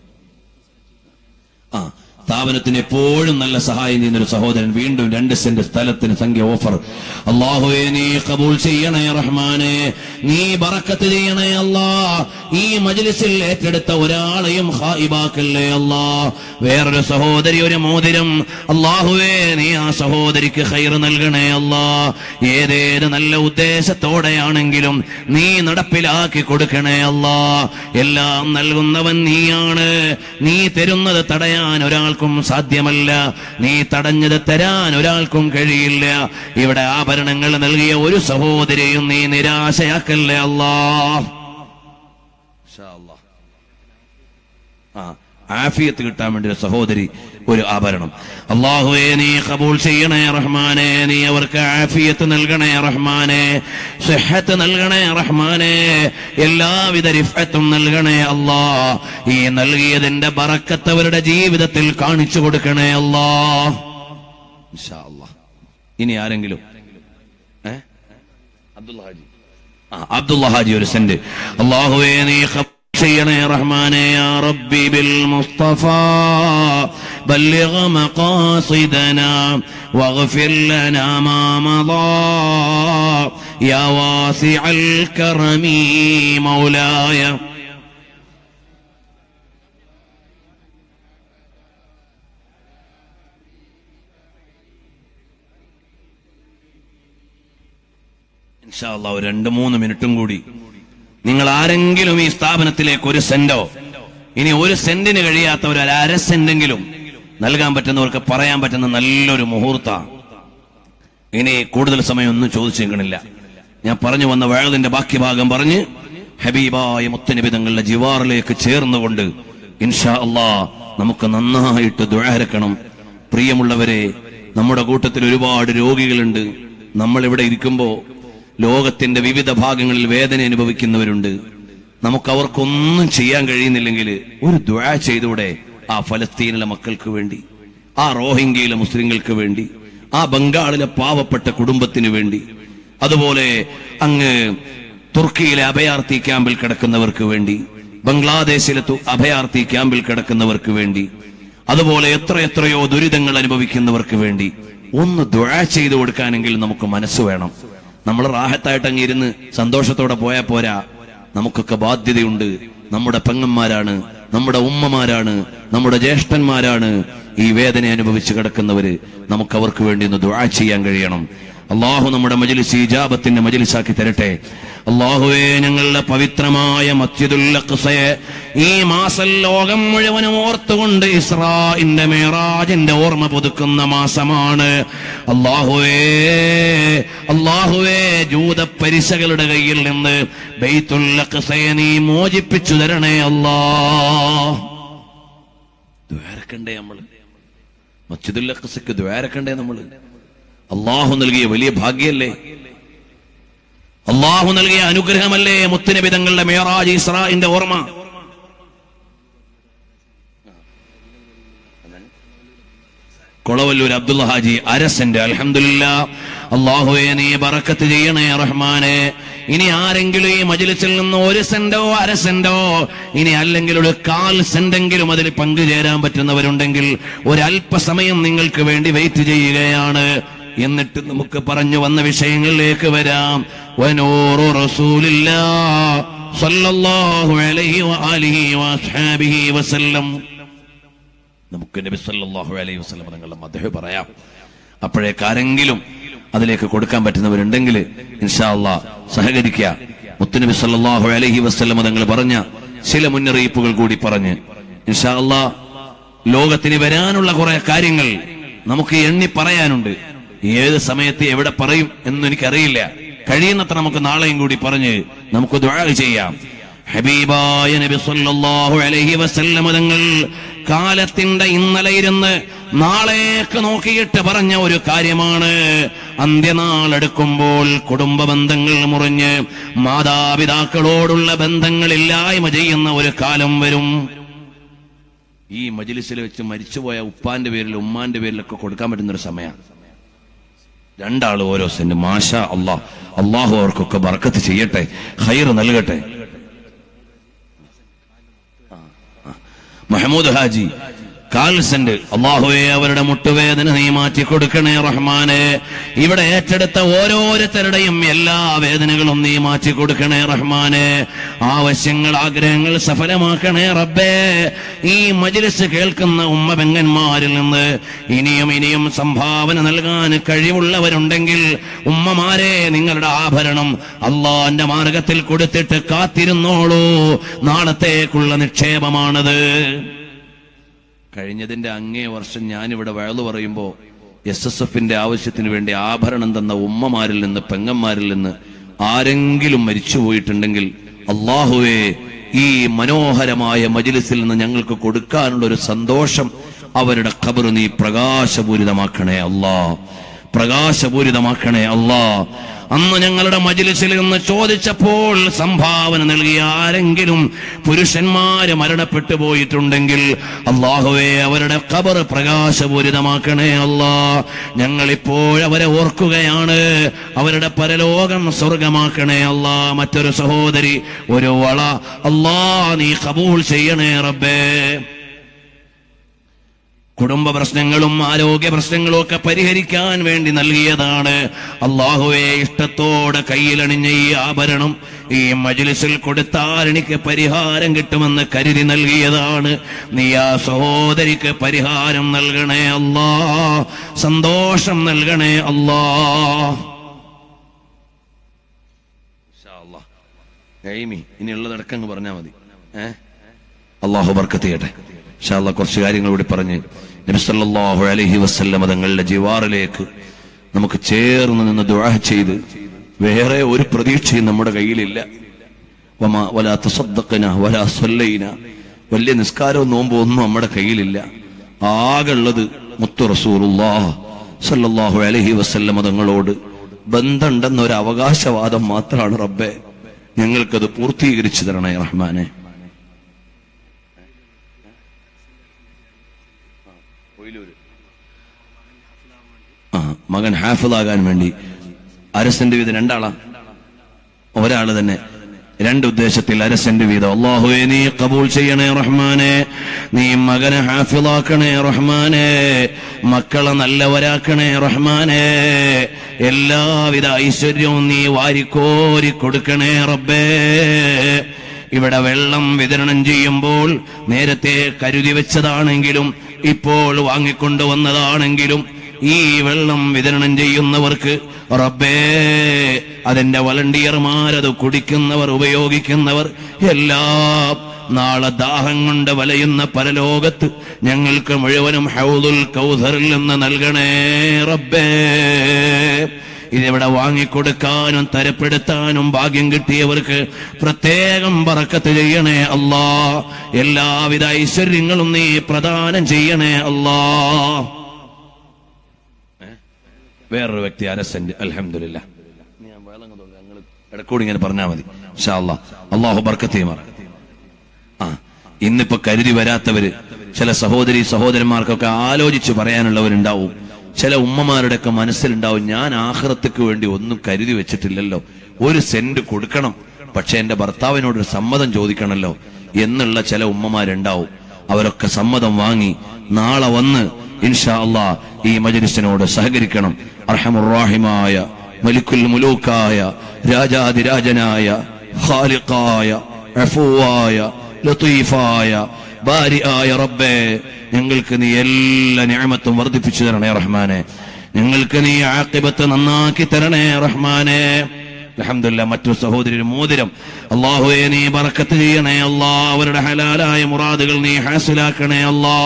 ആ സ്ഥാപനത്തിന് എപ്പോഴും നല്ല സഹായം ചെയ്യുന്ന ഒരു സഹോദരൻ വീണ്ടും രണ്ട് സെന്റ് സ്ഥലത്തിന് സംഖ്യ ഓഫർ അള്ളാഹുവേ നീ കബൂൾ ചെയ്യണേ റഹ്മാനെ നീ ബറക്കത്ത് ചെയ്യണേ അല്ലാ ഈ മജ്ലിസിൽ ഏറ്റെടുത്ത ഒരാളെയും ഹായിബാക്കല്ലേ അല്ലാ വേറൊരു സഹോദരി ഒരു മോതിരം അള്ളാഹുവേ നീ ആ സഹോദരിക്ക് ഹൈർ നൽകണേ അല്ലാ ഏതേത് നല്ല ഉദ്ദേശത്തോടെയാണെങ്കിലും നീ നടപ്പിലാക്കി കൊടുക്കണേ അല്ലാ എല്ലാം നൽകുന്നവൻ നീയാണ് നീ തരുന്നത് തടയാൻ ഒരാൾക്കും സാധ്യമല്ല നീ തടഞ്ഞത് തരാൻ ഒരാൾക്കും കഴിയില്ല ഇവിടെ ആഭരണങ്ങൾ നൽകിയ ഒരു സഹോദരിയും നീ നിരാശയാക്കല്ലേ അല്ലാ ഇൻഷാ അല്ലാ. ആ ആഫിയത്ത് കിട്ടാൻ വേണ്ടി ഒരു സഹോദരി ഒരു ആഭരണം അള്ളാഹുവേ നീ കബൂൾ ചെയ്യണേ റഹ്മാനെ നീ അവർക്ക് ആഫിയത്ത് നൽകണേ റഹ്മാനെ സുഹത്ത് നൽകണേ റഹ്മാനെ എല്ലാവിധ റിഫത്തും നൽകണേ അല്ലാ ഈ നൽകിയതിന്റെ ബറക്കത്ത് അവരുടെ ജീവിതത്തിൽ കാണിച്ചു കൊടുക്കണേ അല്ലാ ഇൻഷാ അല്ലാ. ഇനി ആരെങ്കിലും ഏ അബ്ദുള്ള ഹാജി ആ, അബ്ദുള്ള ഹാജി ഒരു സെന്റ് അള്ളാഹുവേ നീ ഖബൂൽ ചെയ്യണേ റഹ്മാനെ യാ റബ്ബി ബിൽ മുസ്തഫ بلغ مقاصدنا واغفر لنا ما مضى يا واسع الكرم مولاي ഇൻഷാ അല്ലാ, ഒരു രണ്ട് മൂന്ന് മിനിറ്റും കൂടി നിങ്ങൾ ആരെങ്കിലും ഈ സ്ഥാപനത്തിലേക്ക് ഒരു സെന്റോ ഇനി ഒരു സെന്റിന് കഴിയാത്ത ഒരു അര സെന്റെങ്കിലും നൽകാൻ പറ്റുന്നവർക്ക് പറയാൻ പറ്റുന്ന നല്ലൊരു മുഹൂർത്ത ഇനി കൂടുതൽ സമയം ഒന്നും ചോദിച്ചേക്കണില്ല ഞാൻ പറഞ്ഞു വന്ന വഴതിന്റെ ബാക്കി ഭാഗം പറഞ്ഞ് ഹബീബായ മുത്തനിബിതങ്ങളുടെ ജിവാറിലേക്ക് ചേർന്നുകൊണ്ട് ഇൻഷാ അള്ളാ നമുക്ക് നന്നായിട്ട് ദ്വാരക്കണം പ്രിയമുള്ളവരെ നമ്മുടെ കൂട്ടത്തിൽ ഒരുപാട് രോഗികളുണ്ട് നമ്മൾ ഇവിടെ ഇരിക്കുമ്പോ ലോകത്തിന്റെ വിവിധ ഭാഗങ്ങളിൽ വേദന അനുഭവിക്കുന്നവരുണ്ട് നമുക്ക് അവർക്കൊന്നും ചെയ്യാൻ കഴിയുന്നില്ലെങ്കിൽ ഒരു ദ്വാ ചെയ്തൂടെ ആ ഫലസ്തീനിലെ മക്കൾക്ക് വേണ്ടി ആ റോഹിംഗ്യയിലെ മുസ്ലിങ്ങൾക്ക് വേണ്ടി ആ ബംഗാളിലെ പാവപ്പെട്ട കുടുംബത്തിന് വേണ്ടി അതുപോലെ അങ്ങ് തുർക്കിയിലെ അഭയാർത്ഥി ക്യാമ്പിൽ കിടക്കുന്നവർക്ക് വേണ്ടി ബംഗ്ലാദേശിലെ തു- അഭയാർത്ഥി ക്യാമ്പിൽ കിടക്കുന്നവർക്ക് വേണ്ടി അതുപോലെ എത്ര എത്രയോ ദുരിതങ്ങൾ അനുഭവിക്കുന്നവർക്ക് വേണ്ടി ഒന്ന് ദുഴ ചെയ്തു കൊടുക്കാനെങ്കിൽ നമുക്ക് മനസ്സ് വേണം നമ്മൾ റാഹത്തായിട്ട് അങ്ങ് ഇരുന്ന് സന്തോഷത്തോടെ പോയാൽ പോരാ നമുക്കൊക്കെ ബാധ്യതയുണ്ട് നമ്മുടെ പെങ്ങന്മാരാണ് നമ്മുടെ ഉമ്മമാരാണ് നമ്മുടെ ജ്യേഷ്ഠന്മാരാണ് ഈ വേദന അനുഭവിച്ച് കിടക്കുന്നവര് നമുക്ക് അവർക്ക് വേണ്ടി ഒന്ന് ദുആ ചെയ്യാൻ കഴിയണം അള്ളാഹു നമ്മുടെ മജ്ലിസ് ഇജാബത്തിന്റെ മജ്ലിസാക്കി തരട്ടെ അള്ളാഹുവേ ഞങ്ങളുടെ പവിത്രമായ മസ്ജിദുൽ അഖ്സയെ ഈ മാസം ലോകം മുഴുവനും ഓർത്തുകൊണ്ട് ഇസ്രാഇന്റെ മേറാജിന്റെ ഓർമ്മ പുതുക്കുന്ന മാസമാണ് അള്ളാഹുവേ അള്ളാഹുവേ ജൂത പരിശകളുടെ കയ്യിൽ നിന്ന് ബൈത്തുൽ അഖ്സയെ നീ മോചിപ്പിച്ചു തരണേ അല്ലാ ദ്വാരക്കണ്ടേ നമ്മള് മസ്ജിദുൽ അഖ്സക്ക് ദ്വാരക്കണ്ടേ നമ്മള് അള്ളാഹു നൽകിയ വലിയ ഭാഗ്യല്ലേ അള്ളാഹു നൽകിയ അനുഗ്രഹമല്ലേ മുത്തുനബി തങ്ങളുടെ മേറാജ് ഇസ്രാഇന്റെ ഓർമ്മ കൊളവല്ലൂർ അബ്ദുള്ള ഹാജി അരസന്റെ അൽഹംദുലില്ല അള്ളാഹുവെ നീ ബറക്കത്ത് ചെയ്യണേ റഹ്മാനെ ഇനി ആരെങ്കിലും ഈ മജിലിസിൽ നിന്ന് ഒരു സെന്റോ അര സെന്റോ ഇനി അല്ലെങ്കിൽ ഒരു കാൽ സെന്റെങ്കിലും അതിൽ പങ്കുചേരാൻ പറ്റുന്നവരുണ്ടെങ്കിൽ ഒരല്പസമയം നിങ്ങൾക്ക് വേണ്ടി വെയിറ്റ് ചെയ്യുകയാണ് എന്നിട്ട് നമുക്ക് പറഞ്ഞു വന്ന വിഷയങ്ങളിലേക്ക് വരാം വനൂറു റസൂലില്ലാ സല്ലല്ലാഹു അലൈഹി വആലിഹി വഅസ്ഹാബിഹി വസല്ലം നമുക്ക് നബി സല്ലല്ലാഹു അലൈഹി വസല്ലം തങ്ങളുടെ മദ്ഹ് പറയാം അപ്പോഴേക്കാരെങ്കിലും അതിലേക്ക് കൊടുക്കാൻ പറ്റുന്നവരുണ്ടെങ്കിൽ ഇൻഷാ അള്ളാ സഹകരിക്കുക മുത്തുനബി സല്ലല്ലാഹു അലൈഹി വസല്ലം തങ്ങൾ പറഞ്ഞ ചില മുന്നറിയിപ്പുകൾ കൂടി പറഞ്ഞ് ഇൻഷാ അള്ളാ ലോകത്തിന് വരാനുള്ള കുറെ കാര്യങ്ങൾ നമുക്ക് എണ്ണി പറയാനുണ്ട് ഏത് സമയത്ത് എവിടെ പറയും എന്നൊന്നും എനിക്കറിയില്ല കഴിയുന്നത്ര നമുക്ക് നാളെയും കൂടി പറഞ്ഞ് നമുക്ക് ദുആ ചെയ്യാം ഹബീബായ നബി സല്ലല്ലാഹു അലൈഹി വസല്ലം തങ്ങൾ കാലത്തിന്റെ ഇന്നലെ ഇരുന്ന് നാളേക്ക് നോക്കിയിട്ട് പറഞ്ഞ ഒരു കാര്യമാണ് അന്ത്യനാൾ എടുക്കുമ്പോൾ കുടുംബ ബന്ധങ്ങൾ മുറിഞ്ഞ് മാതാപിതാക്കളോടുള്ള ബന്ധങ്ങളില്ലായ്മ ചെയ്യുന്ന ഒരു കാലം വരും ഈ മജിലിസിൽ വെച്ച് മരിച്ചുപോയ ഉപ്പാന്റെ പേരിൽ ഉമ്മാന്റെ പേരിലൊക്കെ കൊടുക്കാൻ പറ്റുന്ന ഒരു സമയമാണ് രണ്ടാൾ ഓരോ സെന്റ് മാഷ അള്ളാഹ് അള്ളാഹു അവർക്കൊക്കെ ബർക്കത്ത് ചെയ്യട്ടെ ഹൈർ നൽകട്ടെ മഹമൂദ് ഹാജി കാൽ സെന്റ് അള്ളാഹുവെ അവരുടെ മുട്ടുവേദന നീ മാറ്റി കൊടുക്കണേ റഹ്മാനെ ഇവിടെ ഏറ്റെടുത്ത ഓരോരുത്തരുടെയും എല്ലാ വേദനകളും നീ മാറ്റി കൊടുക്കണേ റഹ്മാനെ ആവശ്യങ്ങൾ ആഗ്രഹങ്ങൾ സഫലമാക്കണേ റബ്ബേ ഈ മജിലിസ് കേൾക്കുന്ന ഉമ്മ പെങ്ങന്മാരിൽ നിന്ന് ഇനിയും ഇനിയും സംഭാവന നൽകാൻ കഴിവുള്ളവരുണ്ടെങ്കിൽ ഉമ്മമാരെ നിങ്ങളുടെ ആഭരണം അള്ളാന്റെ മാർഗത്തിൽ കൊടുത്തിട്ട് കാത്തിരുന്നോളൂ നാളത്തേക്കുള്ള നിക്ഷേപമാണത് കഴിഞ്ഞതിന്റെ അങ്ങേ വർഷം ഞാനിവിടെ വയലു പറയുമ്പോൾ എസ് എസ് എഫിന്റെ ആവശ്യത്തിന് വേണ്ടി ആഭരണം തന്ന ഉമ്മമാരിൽ നിന്ന് പെങ്ങന്മാരിൽ നിന്ന് ആരെങ്കിലും മരിച്ചുപോയിട്ടുണ്ടെങ്കിൽ അള്ളാഹുവെ ഈ മനോഹരമായ മജിലിസിൽ നിന്ന് ഞങ്ങൾക്ക് കൊടുക്കാനുള്ള ഒരു സന്തോഷം അവരുടെ ഖബർ നീ പ്രകാശപൂരിതമാക്കണേ അല്ലാ പ്രകാശപൂരിതമാക്കണേ അല്ലാ അന്ന് ഞങ്ങളുടെ മജിലിസിൽ നിന്ന് ചോദിച്ചപ്പോൾ സംഭാവന നൽകിയ ആരെങ്കിലും പുരുഷന്മാര് മരണപ്പെട്ടു പോയിട്ടുണ്ടെങ്കിൽ അള്ളാഹുവെ അവരുടെ ഖബർ പ്രകാശപൂരിതമാക്കണേ അല്ലാ ഞങ്ങളിപ്പോൾ അവരെ ഓർക്കുകയാണ് അവരുടെ പരലോകം സ്വർഗമാക്കണേ അല്ലാ മറ്റൊരു സഹോദരി ഒരു വള അല്ലാ നീ കബൂൾ ചെയ്യണേ റബ്ബേ കുടുംബ പ്രശ്നങ്ങളും ആരോഗ്യ പ്രശ്നങ്ങളും ഒക്കെ പരിഹരിക്കാൻ വേണ്ടി നൽകിയതാണ് അള്ളാഹുവെ ഇഷ്ടത്തോടെ കയ്യിലണിഞ്ഞ ഈ ആഭരണം ഈ മജ്ലിസിൽ കൊടുത്താൽ എനിക്ക് പരിഹാരം കിട്ടുമെന്ന് കരുതി നൽകിയതാണ് നീ ആ സഹോദരിക്ക് പരിഹാരം നൽകണേ അല്ലാ സന്തോഷം നൽകണേ അല്ലാ ഗൈമി ഇനിയുള്ളതടക്കങ്ങ് പറഞ്ഞാൽ മതി ഏ അള്ളാഹു ബർക്കത്ത് ചെയ്യട്ടെ ഇൻഷാല്ല കുറച്ച് കാര്യങ്ങൾ കൂടി പറഞ്ഞ് നബിസല്ലാഹു അലഹി വസ്ല്ലം തങ്ങളുടെ ജിവാറിലേക്ക് നമുക്ക് ചേർന്ന് നിന്ന് ദുആ ചെയ്ത് വേറെ ഒരു പ്രതീക്ഷയും നമ്മുടെ കയ്യിലില്ല വമാ വലാ തസദ്ദഖന വലാ സല്ലൈന വലിയ നിസ്കാരവും നോമ്പോ ഒന്നും നമ്മുടെ കയ്യിലില്ല ആകെയുള്ളത് മുത്തു റസൂലുള്ളാഹ് സല്ലല്ലാഹു അലൈഹി വസല്ലം തങ്ങളോട് ബന്ധമുണ്ടെന്ന ഒരു അവകാശവാദം മാത്രമാണ് റബ്ബെ ഞങ്ങൾക്കത് പൂർത്തീകരിച്ചു തരണേ റഹ്മാനെ ആ മകൻ ഹാഫിളാകാൻ വേണ്ടി അരസെന്റ് വീതം രണ്ടാളാ ഒരാള് തന്നെ രണ്ട് ഉദ്ദേശത്തിൽ അരസെന്റ് വീതം അള്ളാഹുവെ നീ കബൂൾ ചെയ്യണേ റഹ്മാനെ നീ മകനെ ഹാഫിളാക്കണേ റഹ്മാനെ മക്കളെ നല്ലവരാക്കണേ റഹ്മാനെ എല്ലാവിധ ഐശ്വര്യവും നീ വാരിക്കോരി കൊടുക്കണേ റബ്ബേ ഇവിടെ വെള്ളം വിതരണം ചെയ്യുമ്പോൾ നേരത്തെ കരുതി വെച്ചതാണെങ്കിലും ഇപ്പോൾ വാങ്ങിക്കൊണ്ടുവന്നതാണെങ്കിലും ഈ വെള്ളം വിതരണം ചെയ്യുന്നവർക്ക് റബ്ബേ അതിന്റെ വളണ്ടിയർമാരത് കുടിക്കുന്നവർ ഉപയോഗിക്കുന്നവർ എല്ലാം നാളെ ദാഹം കൊണ്ട് വലയുന്ന പരലോകത്ത് ഞങ്ങൾക്ക് മുഴുവനും ഹൗദുൽ കൗസറിൽ നിന്ന് നൽകണേ റബ്ബേ ഇതിവിടെ വാങ്ങിക്കൊടുക്കാനും തരപ്പെടുത്താനും ഭാഗ്യം കിട്ടിയവർക്ക് പ്രത്യേകം പറക്കത്ത് ചെയ്യണേ അല്ലാ എല്ലാവിധ ഐശ്വര്യങ്ങളും നീ പ്രദാനം ചെയ്യണേ അല്ലാ വേറൊരു വ്യക്തി അരസെന്റ് അലഹമില്ല ഇടക്കൂടി ഇങ്ങനെ പറഞ്ഞാൽ മതി ഷാ അല്ലാ അള്ളാഹു ബർക്കത്തിയുമാർ ആ ഇന്നിപ്പോ കരുതി വരാത്തവര് ചില സഹോദരി സഹോദരന്മാർക്കൊക്കെ ആലോചിച്ച് പറയാനുള്ളവരുണ്ടാവും ചില ഉമ്മമാരുടെയൊക്കെ മനസ്സിലുണ്ടാവും ഞാൻ ആഹ്റത്തേക്ക് വേണ്ടി ഒന്നും കരുതി വെച്ചിട്ടില്ലല്ലോ ഒരു സെന്റ് കൊടുക്കണം പക്ഷെ എന്റെ ഭർത്താവിനോട് ഒരു സമ്മതം ചോദിക്കണമല്ലോ എന്നുള്ള ചില ഉമ്മമാരുണ്ടാവും അവരൊക്കെ സമ്മതം വാങ്ങി നാളെ വന്ന് ഇൻഷാ അള്ളാ ഈ മജലിസിനോട് സഹകരിക്കണം അർഹമുറാഹിമായ മലിക്കുൽ മുലൂക്കായ രാജാതിരാജനായ ഖാലിഖായ അഫുവായ ലത്തീഫായ ബാരിയായ റബ്ബേ ഞങ്ങൾക്ക് നീ എല്ലാ ഞാമത്തും വർദ്ധിപ്പിച്ചു തരണേ റഹ്മാനെ ഞങ്ങൾക്ക് നീ ആക്കിബത്ത് നന്നാക്കി തരണേ റഹ്മാനെ അലഹമില്ല മറ്റു സഹോദരി മോതിരം അള്ളാഹുവെ നീ ബറക്കത്ത് ചെയ്യണേ അല്ലാ അവരുടെ ഹലാലായ മുറാദുകൾ നീ ഹാസിലാക്കണേ അല്ലാ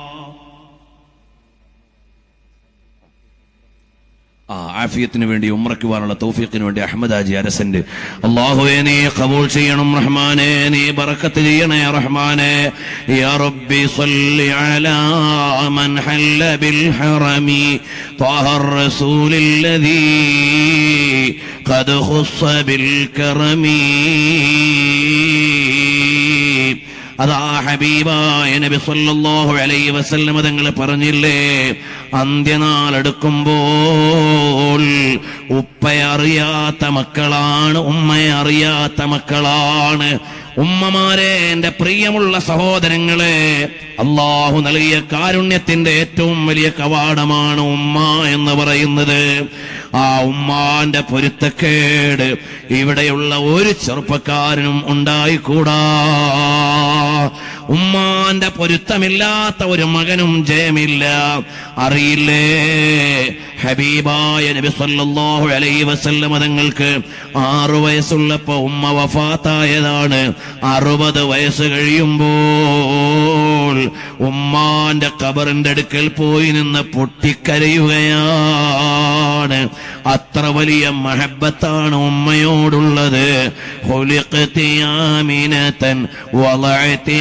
ആ ആഫിയത്തിന് വേണ്ടി ഉമ്രക്കുവാനുള്ള തൗഫീഖിന് വേണ്ടി അഹമ്മദ് ആജി അരസന്റെ അള്ളാഹുവെ നീ കബൂൾ ചെയ്യണം റഹ്മാനെ നീ ബറക്കത്ത് ചെയ്യണേ റഹ്മാനെ യാ റബ്ബി സ്വല്ലി അലാ മൻ ഹല്ല ബിൽ ഹറമി طه الرسول الذي قد خص بالكرم അതാ ഹബീബായ നബി സല്ലല്ലാഹു അലൈഹി വസല്ലം തങ്ങൾ പറഞ്ഞില്ലേ അന്ത്യനാൾ എടുക്കുമ്പോൾ ഉപ്പയറിയാത്ത മക്കളാണ് ഉമ്മയെ അറിയാത്ത മക്കളാണ് ഉമ്മമാരെ എന്റെ പ്രിയമുള്ള സഹോദരങ്ങളെ അള്ളാഹു നൽകിയ കാരുണ്യത്തിന്റെ ഏറ്റവും വലിയ കവാടമാണ് ഉമ്മ എന്ന് പറയുന്നത് ആ ഉമ്മാന്റെ പൊരുത്തക്കേട് ഇവിടെയുള്ള ഒരു ചെറുപ്പക്കാരനും ഉണ്ടായിക്കൂടാ ഉമ്മാന്റെ പൊരുത്തമില്ലാത്ത ഒരു മകനും ജയമില്ല അറിയില്ലേ ഹബീബായ നബി സല്ലല്ലാഹു അലൈഹി വസല്ലം തങ്ങൾക്ക് ആറു വയസ്സുള്ളപ്പോ ഉമ്മ വഫാത്തായതാണ് അറുപത് വയസ്സ് കഴിയുമ്പോൾ ഉമ്മാന്റെ ഖബറിന്റെ അടുക്കൽ പോയി നിന്ന് പൊട്ടിക്കരയുകയാണ് അത്ര വലിയ മഹബത്താണ് ഉമ്മയോടുള്ളത് ഖുലിഖ്തി ആമിനതൻ വളഅതി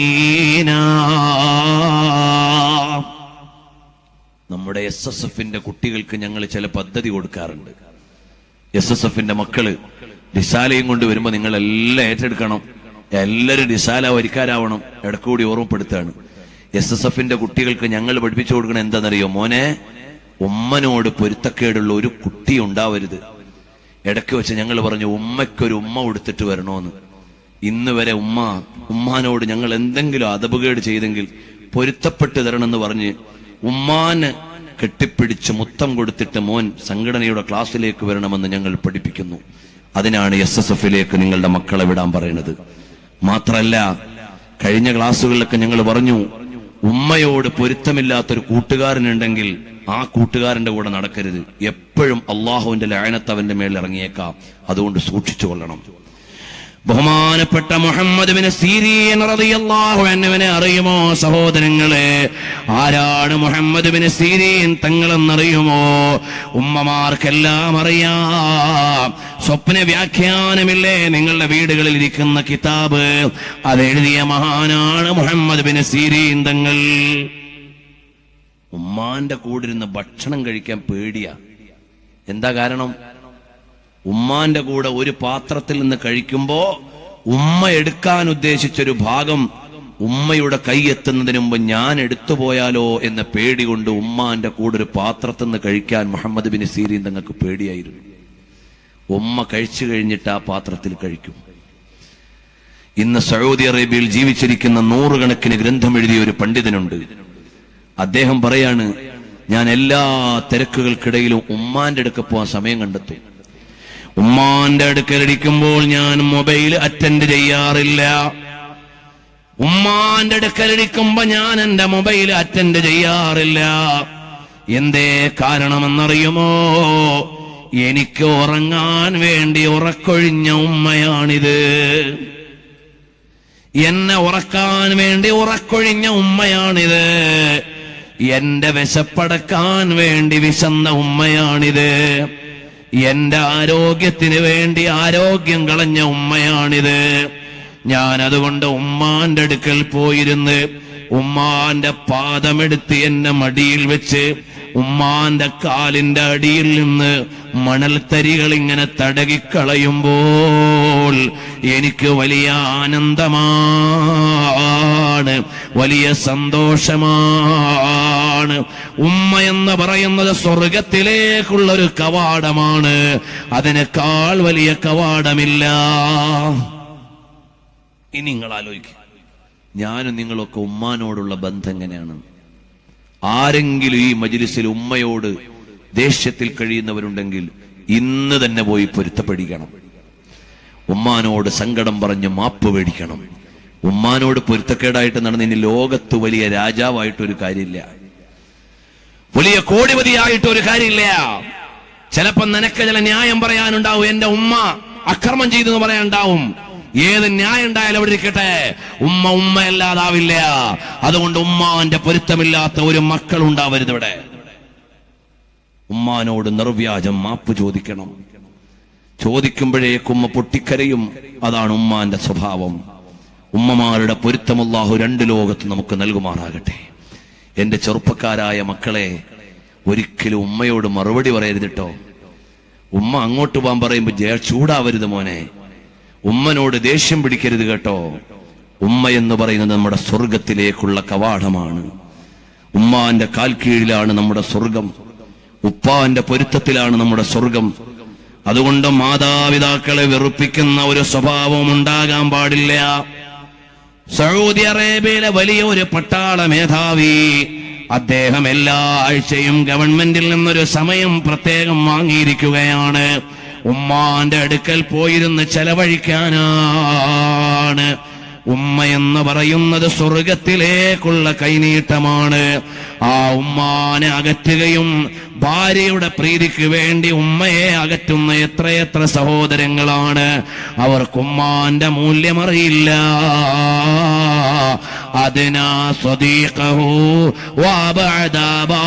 അമീന നമ്മുടെ എസ് എസ് എഫിന്റെ കുട്ടികൾക്ക് ഞങ്ങൾ ചില പദ്ധതി കൊടുക്കാറുണ്ട് എസ് എസ് എഫിന്റെ മക്കള് ഡിസാലയും കൊണ്ട് വരുമ്പോ നിങ്ങൾ എല്ലാം ഏറ്റെടുക്കണം എല്ലാവരും ഡിസാല വരിക്കാരാവണം ഇടക്കൂടി ഓർമ്മപ്പെടുത്താണ് എസ് എസ് എഫിന്റെ കുട്ടികൾക്ക് ഞങ്ങൾ പഠിപ്പിച്ചു കൊടുക്കണം എന്താണെന്നറിയോ മോനെ ഉമ്മനോട് പൊരുത്തക്കേടുള്ള ഒരു കുട്ടി ഉണ്ടാവരുത് ഇടയ്ക്ക് വെച്ച് ഞങ്ങൾ പറഞ്ഞു ഉമ്മയ്ക്കൊരു ഉമ്മ കൊടുത്തിട്ട് വരണോന്ന് ഇന്ന് വരെ ഉമ്മ ഉമ്മാനോട് ഞങ്ങൾ എന്തെങ്കിലും അതപകേട് ചെയ്തെങ്കിൽ പൊരുത്തപ്പെട്ട് തരണമെന്ന് പറഞ്ഞ് ഉമ്മാന് കെട്ടിപ്പിടിച്ച് മുത്തം കൊടുത്തിട്ട് മോൻ സംഘടനയുടെ ക്ലാസ്സിലേക്ക് വരണമെന്ന് ഞങ്ങൾ പഠിപ്പിക്കുന്നു അതിനാണ് എസ് എസ് എഫിലേക്ക് നിങ്ങളുടെ മക്കളെ വിടാൻ പറയുന്നത് മാത്രല്ല കഴിഞ്ഞ ക്ലാസ്സുകളിലൊക്കെ ഞങ്ങൾ പറഞ്ഞു ഉമ്മയോട് പൊരുത്തമില്ലാത്തൊരു കൂട്ടുകാരനുണ്ടെങ്കിൽ ആ കൂട്ടുകാരന്റെ കൂടെ നടക്കരുത് എപ്പോഴും അള്ളാഹുവിന്റെ ലായനത്ത് അവന്റെ മേൽ ഇറങ്ങിയേക്കാം അതുകൊണ്ട് സൂക്ഷിച്ചു കൊള്ളണം ബഹുമാനപ്പെട്ട മുഹമ്മദ് ബിൻ സീരീൻ റളിയല്ലാഹു അൻഹുവിനെ അറിയുമോ സഹോദരങ്ങളെ ആരാണ് മുഹമ്മദ് ബിൻ സീരീൻ തങ്ങളെന്നറിയുമോ ഉമ്മമാർക്കെല്ലാം അറിയാം സ്വപ്ന വ്യാഖ്യാനമില്ലേ നിങ്ങളുടെ വീടുകളിൽ ഇരിക്കുന്ന കിതാബ് അതെഴുതിയ മഹാനാണ് മുഹമ്മദ് ബിൻ സീരീൻ തങ്ങൾ ഉമ്മാന്റെ കൂടെ ഇരുന്ന് ഭക്ഷണം കഴിക്കാൻ പേടിയാ എന്താ കാരണം ഉമ്മാന്റെ കൂടെ ഒരു പാത്രത്തിൽ നിന്ന് കഴിക്കുമ്പോ ഉമ്മ എടുക്കാൻ ഉദ്ദേശിച്ചൊരു ഭാഗം ഉമ്മയുടെ കൈ എത്തുന്നതിന് മുമ്പ് ഞാൻ എടുത്തു പോയാലോ എന്ന പേടി കൊണ്ട് ഉമ്മാന്റെ കൂടെ ഒരു പാത്രത്തിൽ നിന്ന് കഴിക്കാൻ മുഹമ്മദ് ബിൻ സീരീൻ തങ്ങൾക്ക് പേടിയായിരുന്നു ഉമ്മ കഴിച്ചു കഴിഞ്ഞിട്ട് ആ പാത്രത്തിൽ കഴിക്കും ഇന്ന് സൗദി അറേബ്യയിൽ ജീവിച്ചിരിക്കുന്ന നൂറുകണക്കിന് ഗ്രന്ഥം എഴുതിയ ഒരു പണ്ഡിതനുണ്ട് അദ്ദേഹം പറയാണ് ഞാൻ എല്ലാ തിരക്കുകൾക്കിടയിലും ഉമ്മാന്റെ അടുക്ക പോകാൻ സമയം കണ്ടെത്തും ഉമ്മാന്റെ അടുക്കലടിക്കുമ്പോൾ ഞാൻ മൊബൈൽ അറ്റൻഡ് ചെയ്യാറില്ല ഉമ്മാന്റെ അടുക്കലടിക്കുമ്പോ ഞാൻ എന്റെ മൊബൈൽ അറ്റൻഡ് ചെയ്യാറില്ല എന്തേ കാരണമെന്നറിയുമോ എനിക്ക് ഉറങ്ങാൻ വേണ്ടി ഉറക്കൊഴിഞ്ഞ ഉമ്മയാണിത് എന്നെ ഉറക്കാൻ വേണ്ടി ഉറക്കൊഴിഞ്ഞ ഉമ്മയാണിത് എന്റെ വിശപ്പടക്കാൻ വേണ്ടി വിശന്ന ഉമ്മയാണിത് എന്റെ ആരോഗ്യത്തിന് വേണ്ടി ആരോഗ്യം കളഞ്ഞ ഉമ്മയാണിത് ഞാൻ അതുകൊണ്ട് ഉമ്മാന്റെ അടുക്കൽ പോയിരുന്ന് ഉമ്മാന്റെ പാദമെടുത്ത് എന്നെ മടിയിൽ വെച്ച് ഉമ്മാന്റെ കാലിന്റെ അടിയിൽ നിന്ന് മണൽത്തരികൾ ഇങ്ങനെ തടകിക്കളയുമ്പോൾ എനിക്ക് വലിയ ആനന്ദമാണ് വലിയ സന്തോഷമാണ് ഉമ്മ എന്ന് പറയുന്നത് സ്വർഗത്തിലേക്കുള്ള ഒരു കവാടമാണ് അതിനേക്കാൾ വലിയ കവാടമില്ല ഇനി നിങ്ങൾ ആലോചിക്കുക ഞാനും നിങ്ങളൊക്കെ ഉമ്മാനോടുള്ള ബന്ധം എങ്ങനെയാണ് ആരെങ്കിലും ഈ മജിലിസിൽ ഉമ്മയോട് ദേഷ്യത്തിൽ കഴിയുന്നവരുണ്ടെങ്കിൽ ഇന്ന് തന്നെ പോയി പൊരുത്തപ്പെടിക്കണം ഉമ്മാനോട് സങ്കടം പറഞ്ഞ് മാപ്പ് മേടിക്കണം ഉമ്മാനോട് പൊരുത്തക്കേടായിട്ട് നടന്ന ഇനി ലോകത്ത് വലിയ രാജാവായിട്ട് ഒരു കാര്യമില്ല വലിയ കോടിപതിയായിട്ട് ഒരു കാര്യമില്ല ചിലപ്പോ നിനക്ക് ചില ന്യായം പറയാനുണ്ടാവും എന്റെ ഉമ്മ അക്രമം ചെയ്തു എന്ന് പറയാനുണ്ടാവും ഏത് ന്യായം ഉണ്ടായാലും അവിടെ ഇരിക്കട്ടെ ഉമ്മ ഉമ്മയല്ലാതാവില്ല അതുകൊണ്ട് ഉമ്മാന്റെ പൊരുത്തമില്ലാത്ത ഒരു മക്കൾ ഉണ്ടാവരുത് ഇവിടെ ഉമ്മാനോട് നിർവ്യാജം മാപ്പ് ചോദിക്കണം ചോദിക്കുമ്പോഴേക്ക് ഉമ്മ പൊട്ടിക്കരയും അതാണ് ഉമ്മാന്റെ സ്വഭാവം ഉമ്മമാരുടെ പൊരുത്തമല്ലാഹു രണ്ട് ലോകത്ത് നമുക്ക് നൽകുമാറാകട്ടെ എന്റെ ചെറുപ്പക്കാരായ മക്കളെ ഒരിക്കലും ഉമ്മയോട് മറുപടി പറയരുത് കേട്ടോ ഉമ്മ അങ്ങോട്ട് പോകാൻ പറയുമ്പോ ജയ ചൂടാവരുത് മോനെ ഉമ്മനോട് ദേഷ്യം പിടിക്കരുത് കേട്ടോ ഉമ്മ എന്ന് പറയുന്നത് നമ്മുടെ സ്വർഗത്തിലേക്കുള്ള കവാടമാണ് ഉമ്മാന്റെ കാൽ കീഴിലാണ് നമ്മുടെ സ്വർഗം ഉപ്പാന്റെ പൊരുത്തത്തിലാണ് നമ്മുടെ സ്വർഗം അതുകൊണ്ട് മാതാപിതാക്കളെ വെറുപ്പിക്കുന്ന ഒരു സ്വഭാവം ഉണ്ടാകാൻ പാടില്ല സൗദി അറേബ്യയിലെ വലിയ ഒരു പട്ടാള മേധാവി അദ്ദേഹം എല്ലാ ആഴ്ചയും ഗവൺമെന്റിൽ നിന്നൊരു സമയം പ്രത്യേകം വാങ്ങിയിരിക്കുകയാണ് ഉമ്മാന്റെ അടുക്കൽ പോയിരുന്ന് ചെലവഴിക്കാനാണ് ഉമ്മ എന്ന് പറയുന്നത് സ്വർഗത്തിലേക്കുള്ള കൈനീട്ടമാണ് ആ ഉമ്മാനെ അകറ്റുകയും ഭാര്യയുടെ പ്രീതിക്ക് വേണ്ടി ഉമ്മയെ അകറ്റുന്ന എത്രയെത്ര സഹോദരങ്ങളാണ് അവർക്ക് ഉമ്മാന്റെ മൂല്യമറിയില്ല അതിനാ സ്വദീഖഹു വാബഅദാബാ.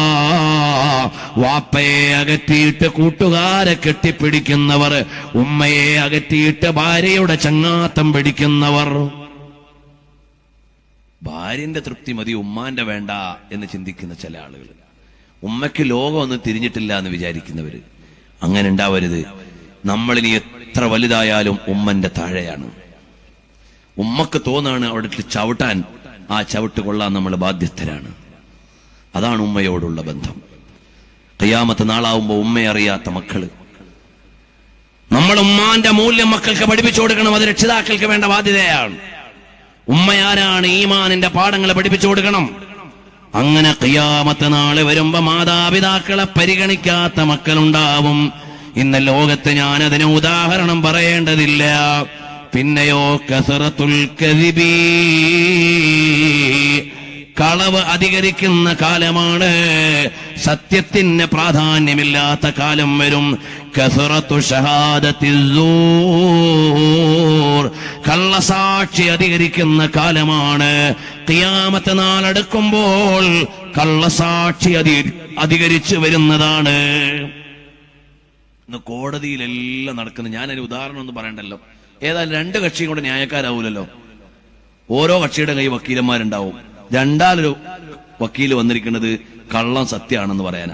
വാപ്പയെ അകറ്റിയിട്ട് കൂട്ടുകാരെ കെട്ടിപ്പിടിക്കുന്നവർ ഉമ്മയെ അകറ്റിയിട്ട് ഭാര്യയുടെ ചങ്ങാത്തം പിടിക്കുന്നവർ ഭാര്യന്റെ തൃപ്തി മതി ഉമ്മാന്റെ വേണ്ട എന്ന് ചിന്തിക്കുന്ന ചില ആളുകൾ ഉമ്മയ്ക്ക് ലോകം ഒന്നും തിരിഞ്ഞിട്ടില്ല എന്ന് വിചാരിക്കുന്നവര് അങ്ങനെ ഉണ്ടാവരുത് നമ്മളിനി എത്ര വലുതായാലും ഉമ്മന്റെ താഴെയാണ് ഉമ്മക്ക് തോന്നാണ് അവിടെ ഇട്ട് ചവിട്ടാൻ ആ ചവിട്ട് കൊള്ളാൻ നമ്മൾ ബാധ്യസ്ഥരാണ് അതാണ് ഉമ്മയോടുള്ള ബന്ധം കയ്യാമത്ത് നാളാവുമ്പോ ഉമ്മയെ അറിയാത്ത മക്കള് നമ്മൾ ഉമ്മാന്റെ മൂല്യം മക്കൾക്ക് പഠിപ്പിച്ചു കൊടുക്കണം അത് രക്ഷിതാക്കൾക്ക് വേണ്ട ബാധ്യതയാണ് ഉമ്മയാരാണ് ഈമാനിന്റെ പാഠങ്ങൾ പഠിപ്പിച്ചു കൊടുക്കണം അങ്ങനെ കിയാമത്ത് നാള് വരുമ്പോ മാതാപിതാക്കളെ പരിഗണിക്കാത്ത മക്കളുണ്ടാവും ഇന്ന് ലോകത്ത് ഞാൻ അതിന് ഉദാഹരണം പറയേണ്ടതില്ല പിന്നെയോ കസറത്തുൽ കദിബീ കളവ് അധികരിക്കുന്ന കാലമാണ് സത്യത്തിന് പ്രാധാന്യമില്ലാത്ത കാലം വരും കസറത്തു ഷഹാദത്തി സൂർ. കള്ളസാക്ഷി അധികരിക്കുന്ന കാലമാണ് കിയാമത്ത് നാളെടുക്കുമ്പോൾ കള്ളസാക്ഷി അധി അധികരിച്ചു വരുന്നതാണ് ഇന്ന് കോടതിയിലെല്ലാം നടക്കുന്നത് ഞാനൊരു ഉദാഹരണം ഒന്നും പറയണ്ടല്ലോ ഏതായാലും രണ്ട് കക്ഷിയും കൂടെ ന്യായക്കാരാവൂലല്ലോ ഓരോ കക്ഷിയുടെ കൈ വക്കീലന്മാരുണ്ടാവും രണ്ടാലൊരു വക്കീല് വന്നിരിക്കുന്നത് കള്ളം സത്യമാണെന്ന് പറയാനാ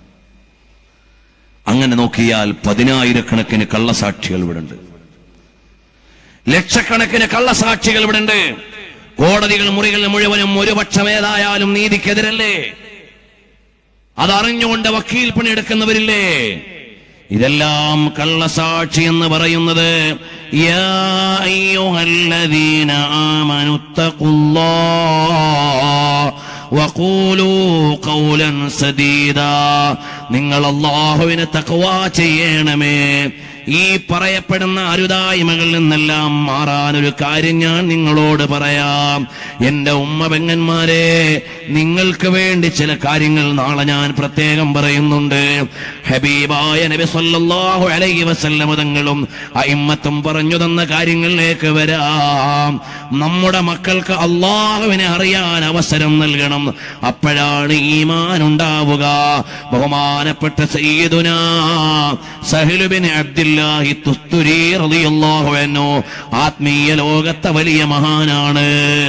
അങ്ങനെ നോക്കിയാൽ പതിനായിരക്കണക്കിന് കള്ളസാക്ഷികൾ ഇവിടെ ഉണ്ട് ലക്ഷക്കണക്കിന് കള്ളസാക്ഷികൾ ഇവിടെ ഉണ്ട് കോടതികൾ മുറികൾ മുഴുവനും ഒരു പക്ഷം ഏതായാലും നീതിക്കെതിരല്ലേ അതറിഞ്ഞുകൊണ്ട് വക്കീൽ പണിയെടുക്കുന്നവരില്ലേ ഇതെല്ലാം കള്ളസാക്ഷി എന്ന് പറയുന്നത് യാ അയ്യുഹല്ലദീന ആമനുത്തഖുല്ലാഹ് വഖൂലൂ ഖൗലൻ സദീദാ നിങ്ങൾ അല്ലാഹുവിനെ തഖ്വ ചെയ്യണമേ ഈ പറയപ്പെടുന്ന അരുതായ്മകളിൽ നിന്നെല്ലാം മാറാൻ ഒരു കാര്യം ഞാൻ നിങ്ങളോട് പറയാം എന്റെ ഉമ്മ പെങ്ങന്മാരെ നിങ്ങൾക്ക് വേണ്ടി ചില കാര്യങ്ങൾ നാളെ ഞാൻ പ്രത്യേകം പറയുന്നുണ്ട് ഹബീബായ നബി സല്ലല്ലാഹു അലൈഹി വസല്ലം തങ്ങളും അയിമ്മത്തും പറഞ്ഞു തന്ന കാര്യങ്ങളിലേക്ക് വരാം നമ്മുടെ മക്കൾക്ക് അള്ളാഹുവിനെ അറിയാൻ അവസരം നൽകണം അപ്പോഴാണ് ഈമാൻ ഉണ്ടാവുക ബഹുമാനപ്പെട്ട സയ്യിദുന സഹലുബിൻ അബ്ദുല്ലാഹി തുസ്തുരി റളിയല്ലാഹു അൻഹു ആത്മീയ ലോകത്തെ വലിയ മഹാനാണ്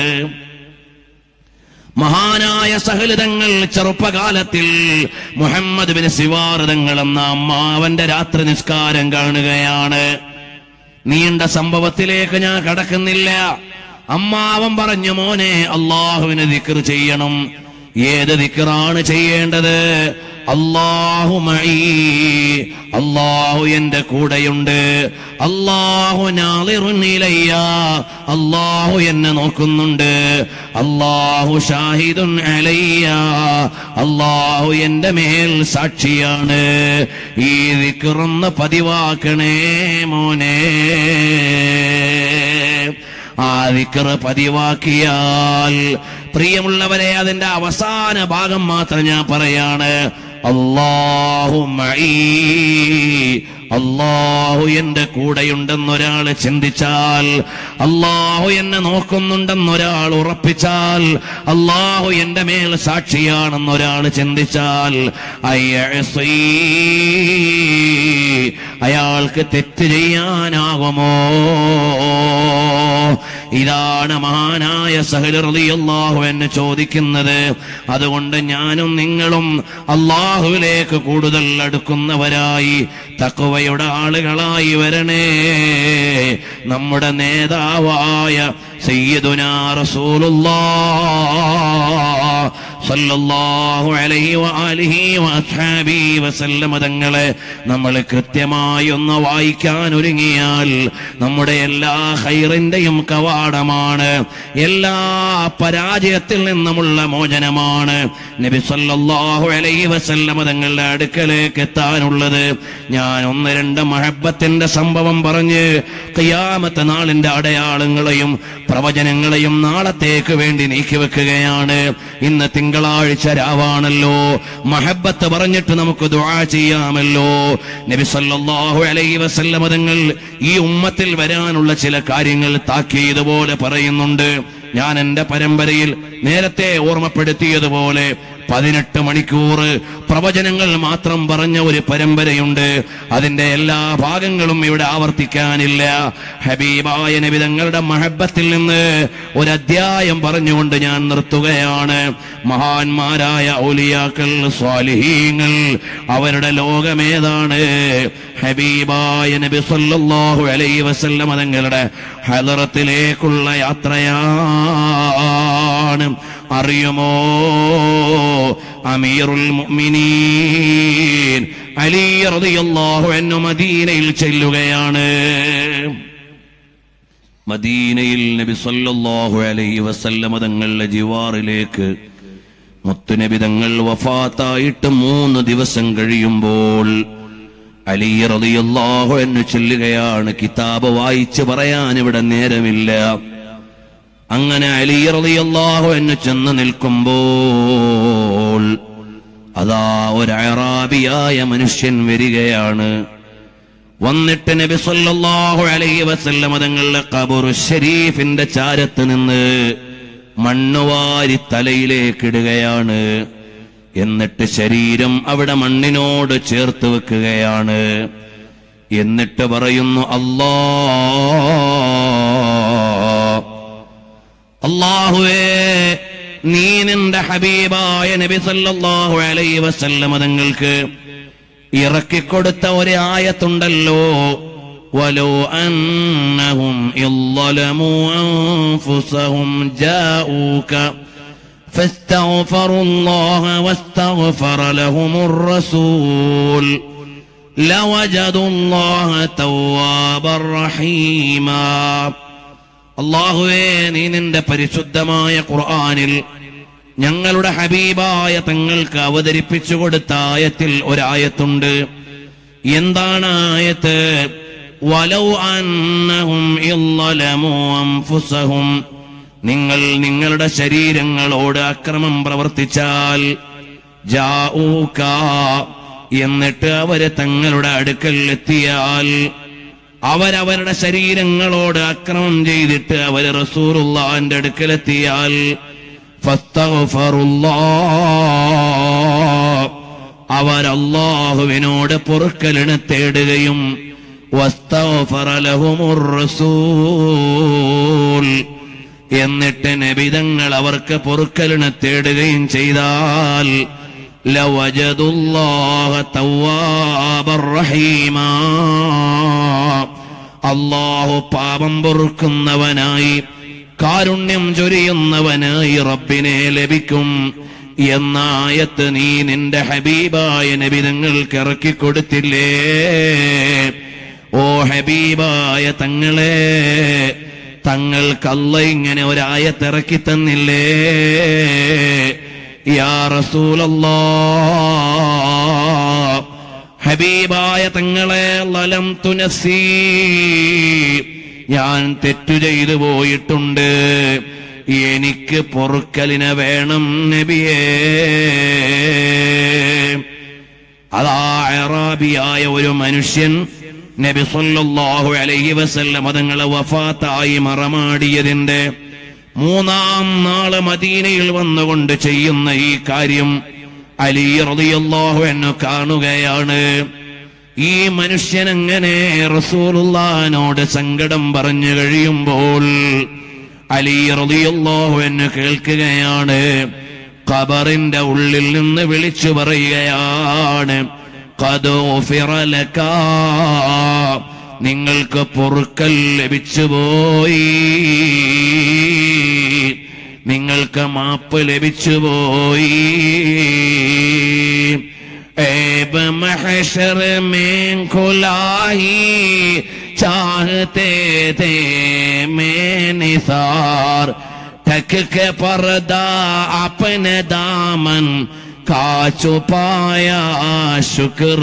മഹാനായ സഹലിതങ്ങൾ ചെറുപ്പകാലത്തിൽ മുഹമ്മദ് ബിൻ സിവാറിതങ്ങൾ എന്ന അമ്മാവന്റെ രാത്രി നിസ്കാരം കാണുകയാണ് നീണ്ട സംഭവത്തിലേക്ക് ഞാൻ കടക്കുന്നില്ല അമ്മാവൻ പറഞ്ഞു മോനെ അള്ളാഹുവിന് ദിക്ർ ചെയ്യണം ഏത് ദിക്റാണ് ചെയ്യേണ്ടത് അള്ളാഹു മഴീ അള്ളാഹു എന്റെ കൂടെയുണ്ട് അള്ളാഹു നാളിറുന്നിലയ്യ അള്ളാഹു എന്നെ നോക്കുന്നുണ്ട് അള്ളാഹു ഷാഹിദുൻ അലയ്യ അള്ളാഹു എന്റെ മേൽ സാക്ഷിയാണ് ഈ ദിക്റൊന്ന് പതിവാക്കണേ മോനെ ആ ദിക്റ് പതിവാക്കിയാൽ പ്രിയമുള്ളവരെ അതിന്റെ അവസാന ഭാഗം മാത്രം ഞാൻ പറയാണ് അള്ളാഹു അള്ളാഹു എന്റെ കൂടെയുണ്ടെന്നൊരാൾ ചിന്തിച്ചാൽ അള്ളാഹു എന്നെ നോക്കുന്നുണ്ടെന്നൊരാൾ ഉറപ്പിച്ചാൽ അള്ളാഹു എന്റെ മേൽ സാക്ഷിയാണെന്നൊരാൾ ചിന്തിച്ചാൽ അയ്യസീ അയാൾക്ക് തെറ്റ് ചെയ്യാനാകുമോ ഇതാണ് മഹാനായ സഹലറിയാഹു എന്നെ ചോദിക്കുന്നത് അതുകൊണ്ട് ഞാനും നിങ്ങളും അള്ളാഹുവിലേക്ക് കൂടുതൽ അടുക്കുന്നവരായി തക്കുവയുടെ ആളുകളായി വരണേ നമ്മുടെ നേതാവായ സയ്യിദുനാ റസൂലുള്ളാഹ് സല്ലല്ലാഹു അലൈഹി വആലിഹി വഅസ്ഹാബിഹി വസല്ലമ തങ്ങളെ നമ്മൾ കൃത്യമായി ഒന്ന് വായിക്കാൻ ഒരുങ്ങിയാൽ നമ്മുടെ എല്ലാ ഹൈറിന്റെയും കവാടമാണ് എല്ലാ പരാജയത്തിൽ നിന്നുമുള്ള മോചനമാണ് നബി സല്ലല്ലാഹു അലൈഹി വസല്ലമ തങ്ങളുടെ അടുക്കലേക്ക് എത്താനുള്ളത് ഞാൻ ഒന്ന് രണ്ട് മഹബത്തിന്റെ സംഭവം പറഞ്ഞ് ഖിയാമത്ത് നാളിന്റെ അടയാളങ്ങളെയും പ്രവചനങ്ങളെയും നാളത്തേക്ക് വേണ്ടി നീക്കിവെക്കുകയാണ് ഇന്ന് തിങ്കളാഴ്ച രാവാണല്ലോ മഹബത്ത് പറഞ്ഞിട്ട് നമുക്ക് ദുആ ചെയ്യാമല്ലോ നബി സല്ലല്ലാഹു അലൈഹി വസല്ലമ തങ്ങൾ ഈ ഉമ്മത്തിൽ വരാനുള്ള ചില കാര്യങ്ങൾ താക്കീതുപോലെ പറയുന്നുണ്ട് ഞാൻ എന്റെ പരമ്പരയിൽ നേരത്തെ ഓർമ്മപ്പെടുത്തിയതുപോലെ പതിനെട്ട് മണിക്കൂർ പ്രവചനങ്ങൾ മാത്രം പറഞ്ഞ ഒരു പരമ്പരയുണ്ട് അതിന്റെ എല്ലാ ഭാഗങ്ങളും ഇവിടെ ആവർത്തിക്കാനില്ല ഹബീബായ നബിതങ്ങളുടെ മഹബത്തിൽ നിന്ന് ഒരു അധ്യായം പറഞ്ഞുകൊണ്ട് ഞാൻ നിർത്തുകയാണ് മഹാന്മാരായ ഔലിയാക്കൾ സ്വാലിഹീങ്ങൾ അവരുടെ ലോകമേതാണ് ഹബീബായ നബി സല്ലല്ലാഹു അലൈഹി വസല്ലം തങ്ങളുടെ ഹലറത്തിലേക്കുള്ള യാത്രയാണ് അറിയുമോ അമീറുൽ മുഅ്മിനീൻ അലി റളിയല്ലാഹു അൻഹു മദീനയിൽ ചെല്ലുകയാണ് മദീനയിൽ നബി സല്ലല്ലാഹു അലൈഹി വസല്ലമ തങ്ങളുടെ ജിവാറിലേക്ക് മുത്തുനബി തങ്ങൾ വഫാത്തായിട്ട് മൂന്ന് ദിവസം കഴിയുമ്പോൾ അലി റളിയല്ലാഹു അൻഹു ചെല്ലുകയാണ് കിതാബ് വായിച്ച് പറയാൻ ഇവിടെ നേരമില്ല അങ്ങനെ അലി റളിയല്ലാഹു അൻഹു ചെന്ന് നിൽക്കുമ്പോൾ അതാ ഒരു അറാബിയായ മനുഷ്യൻ വരികയാണ് വന്നിട്ട് നബി സല്ലല്ലാഹു അലൈഹി വസല്ലം തങ്ങളുടെ ഖബറു ഷരീഫിന്റെ ചാരത്ത് നിന്ന് മണ്ണുവാരി തലയിലേക്ക് ഇടുകയാണ് എന്നിട്ട് ശരീരം അവിടെ മണ്ണിനോട് ചേർത്ത് വെക്കുകയാണ് എന്നിട്ട് പറയുന്നു അല്ലാ അള്ളാഹുവേ നീ നിന്റെ ഹബീബായ നബി സല്ലല്ലാഹു അലൈഹി വസല്ലം തങ്ങൾക്ക് ഇറക്കിക്കൊടുത്ത ഒരു ആയത്തുണ്ടല്ലോ ولو أنهم إذ ظلموا أنفسهم جاءوك فاستغفروا الله واستغفر لهم الرسول لوجدوا الله توابا رحيما അള്ളാഹുവേ നീ നിന്റെ പരിശുദ്ധമായ ഖുർആനിൽ ഞങ്ങളുടെ ഹബീബായ തങ്ങൾക്ക് അവതരിപ്പിച്ചു കൊടുത്ത ആയത്തിൽ ഒരായത്തുണ്ട് എന്താണ് ആയത്ത് വലൗ അന്നഹും ഇല്ലലമു അൻഫുസഹും നിങ്ങൾ നിങ്ങളുടെ ശരീരങ്ങളോട് അക്രമം പ്രവർത്തിച്ചാൽ ജാഊക എന്നിട്ട് അവര് തങ്ങളുടെ അടുക്കൽ എത്തിയാൽ അവരവരുടെ ശരീരങ്ങളോട് അക്രമം ചെയ്തിട്ട് അവര് റസൂറുള്ളാന്റെ അടുക്കലെത്തിയാൽ ഫസ്തഗ്ഫറുല്ലാ അവർ അള്ളാഹുവിനോട് പൊറുക്കലിന് തേടുകയും വസ്തഗ്ഫറ ലഹുമുർ റസൂൽ എന്നിട്ട് നബിതങ്ങൾ അവർക്ക് പൊറുക്കലിന് തേടുകയും ചെയ്താൽ ലവജദുല്ലാഹ തവ്വാബർ റഹീമാ അള്ളാഹു പാപം പൊറുക്കുന്നവനായി കാരുണ്യം ചൊരിയുന്നവനായി റബ്ബിനെ ലഭിക്കും എന്ന ആയത്ത് നീ നിന്റെ ഹബീബായ നബിതങ്ങൾക്ക് ഇറക്കിക്കൊടുത്തില്ലേ ഓ ഹബീബായ തങ്ങളെ തങ്ങൾക്കല്ല ഇങ്ങനെ ഒരായത്തിറക്കി തന്നില്ലേ യാ റസൂലല്ലാ ഹബീബായ തങ്ങളെ ലലം തുനസീ ഞാൻ തെറ്റു ചെയ്തു പോയിട്ടുണ്ട് എനിക്ക് പൊറുക്കലിനെ വേണം നബിയേ അതാ അറാബിയായ ഒരു മനുഷ്യൻ നബി സല്ലല്ലാഹു അലൈഹി വസല്ലം തങ്ങളെ വഫാത്തായി മറമാടിയതിന്റെ മൂന്നാം നാള് മദീനയിൽ വന്നുകൊണ്ട് ചെയ്യുന്ന ഈ കാര്യം അലി റളിയല്ലാഹു അൻഹു കാണുകയാണ് ഈ മനുഷ്യൻ അങ്ങനെ റസൂലുള്ളാഹിനോട് സങ്കടം പറഞ്ഞു കഴിയുമ്പോൾ അലി റളിയല്ലാഹു അൻഹു കേൾക്കുകയാണ് ഖബറിന്റെ ഉള്ളിൽ നിന്ന് വിളിച്ചു പറയുകയാണ് കദോഫിറലക്ക നിങ്ങൾക്ക് പൊറുക്കൽ ലഭിച്ചുപോയി നിങ്ങൾക്ക് മാപ്പ് ലഭിച്ചുപോയി ऐब महशर में खुलाई चाहते थे मैं निसार ठक के पर्दा अपने दामन का छुपाया शुक्र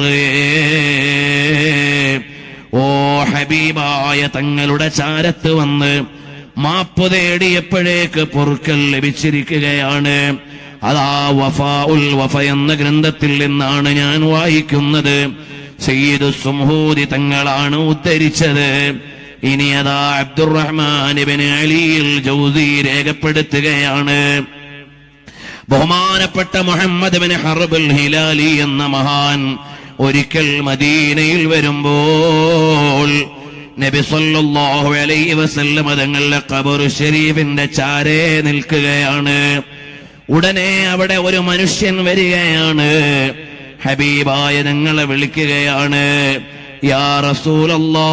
ഓ ഹബീബായ തങ്ങളുടെ ചാരത്ത് വന്ന് മാപ്പ് തേടിയപ്പോഴേക്ക് പൊറുക്കൽ ലഭിച്ചിരിക്കുകയാണ് അതാ വഫ ഉൽ വഫ എന്ന ഗ്രന്ഥത്തിൽ നിന്നാണ് ഞാൻ വായിക്കുന്നത് സയ്യിദ് സുംഹൂദി തങ്ങളാണ് ഉദ്ധരിച്ചത് ഇനി അതാ അബ്ദുറഹ്മാൻ ഇബ്നു അലിയിൽ ജൗസി രേഖപ്പെടുത്തുകയാണ് ബഹുമാനപ്പെട്ട മുഹമ്മദ് ബിൻ ഹർബുൽ ഹിലാലി എന്ന മഹാൻ ഒരിക്കൽ മദീനയിൽ വരുമ്പോൾ നബി സല്ലല്ലാഹു അലൈഹി വസല്ലം തങ്ങളുടെ ഖബർ ഷരീഫിന്റെ ചാരേ നിൽക്കുകയാണ് ഉടനെ അവിടെ ഒരു മനുഷ്യൻ വരികയാണ് ഹബീബായ ഞങ്ങളെ വിളിക്കുകയാണ് യാ റസൂലല്ലാ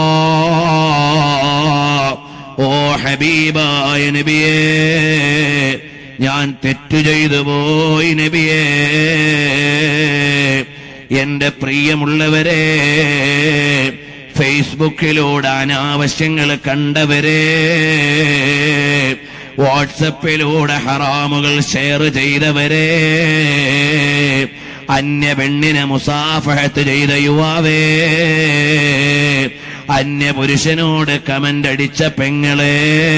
ഓ ഹബീബായ നബിയേ ഞാൻ തെറ്റു ചെയ്തു പോയി നബിയേ എന്റെ പ്രിയമുള്ളവരെ ഫേസ്ബുക്കിലൂടെ അനാവശ്യങ്ങൾ കണ്ടവരെ വാട്സപ്പിലൂടെ ഹറാമുകൾ ഷെയർ ചെയ്തവരെ അന്യ പെണ്ണിനെ മുസാഫഹത്ത് ചെയ്ത യുവാവേ അന്യ പുരുഷനോട് കമന്റ് അടിച്ച പെങ്ങളെ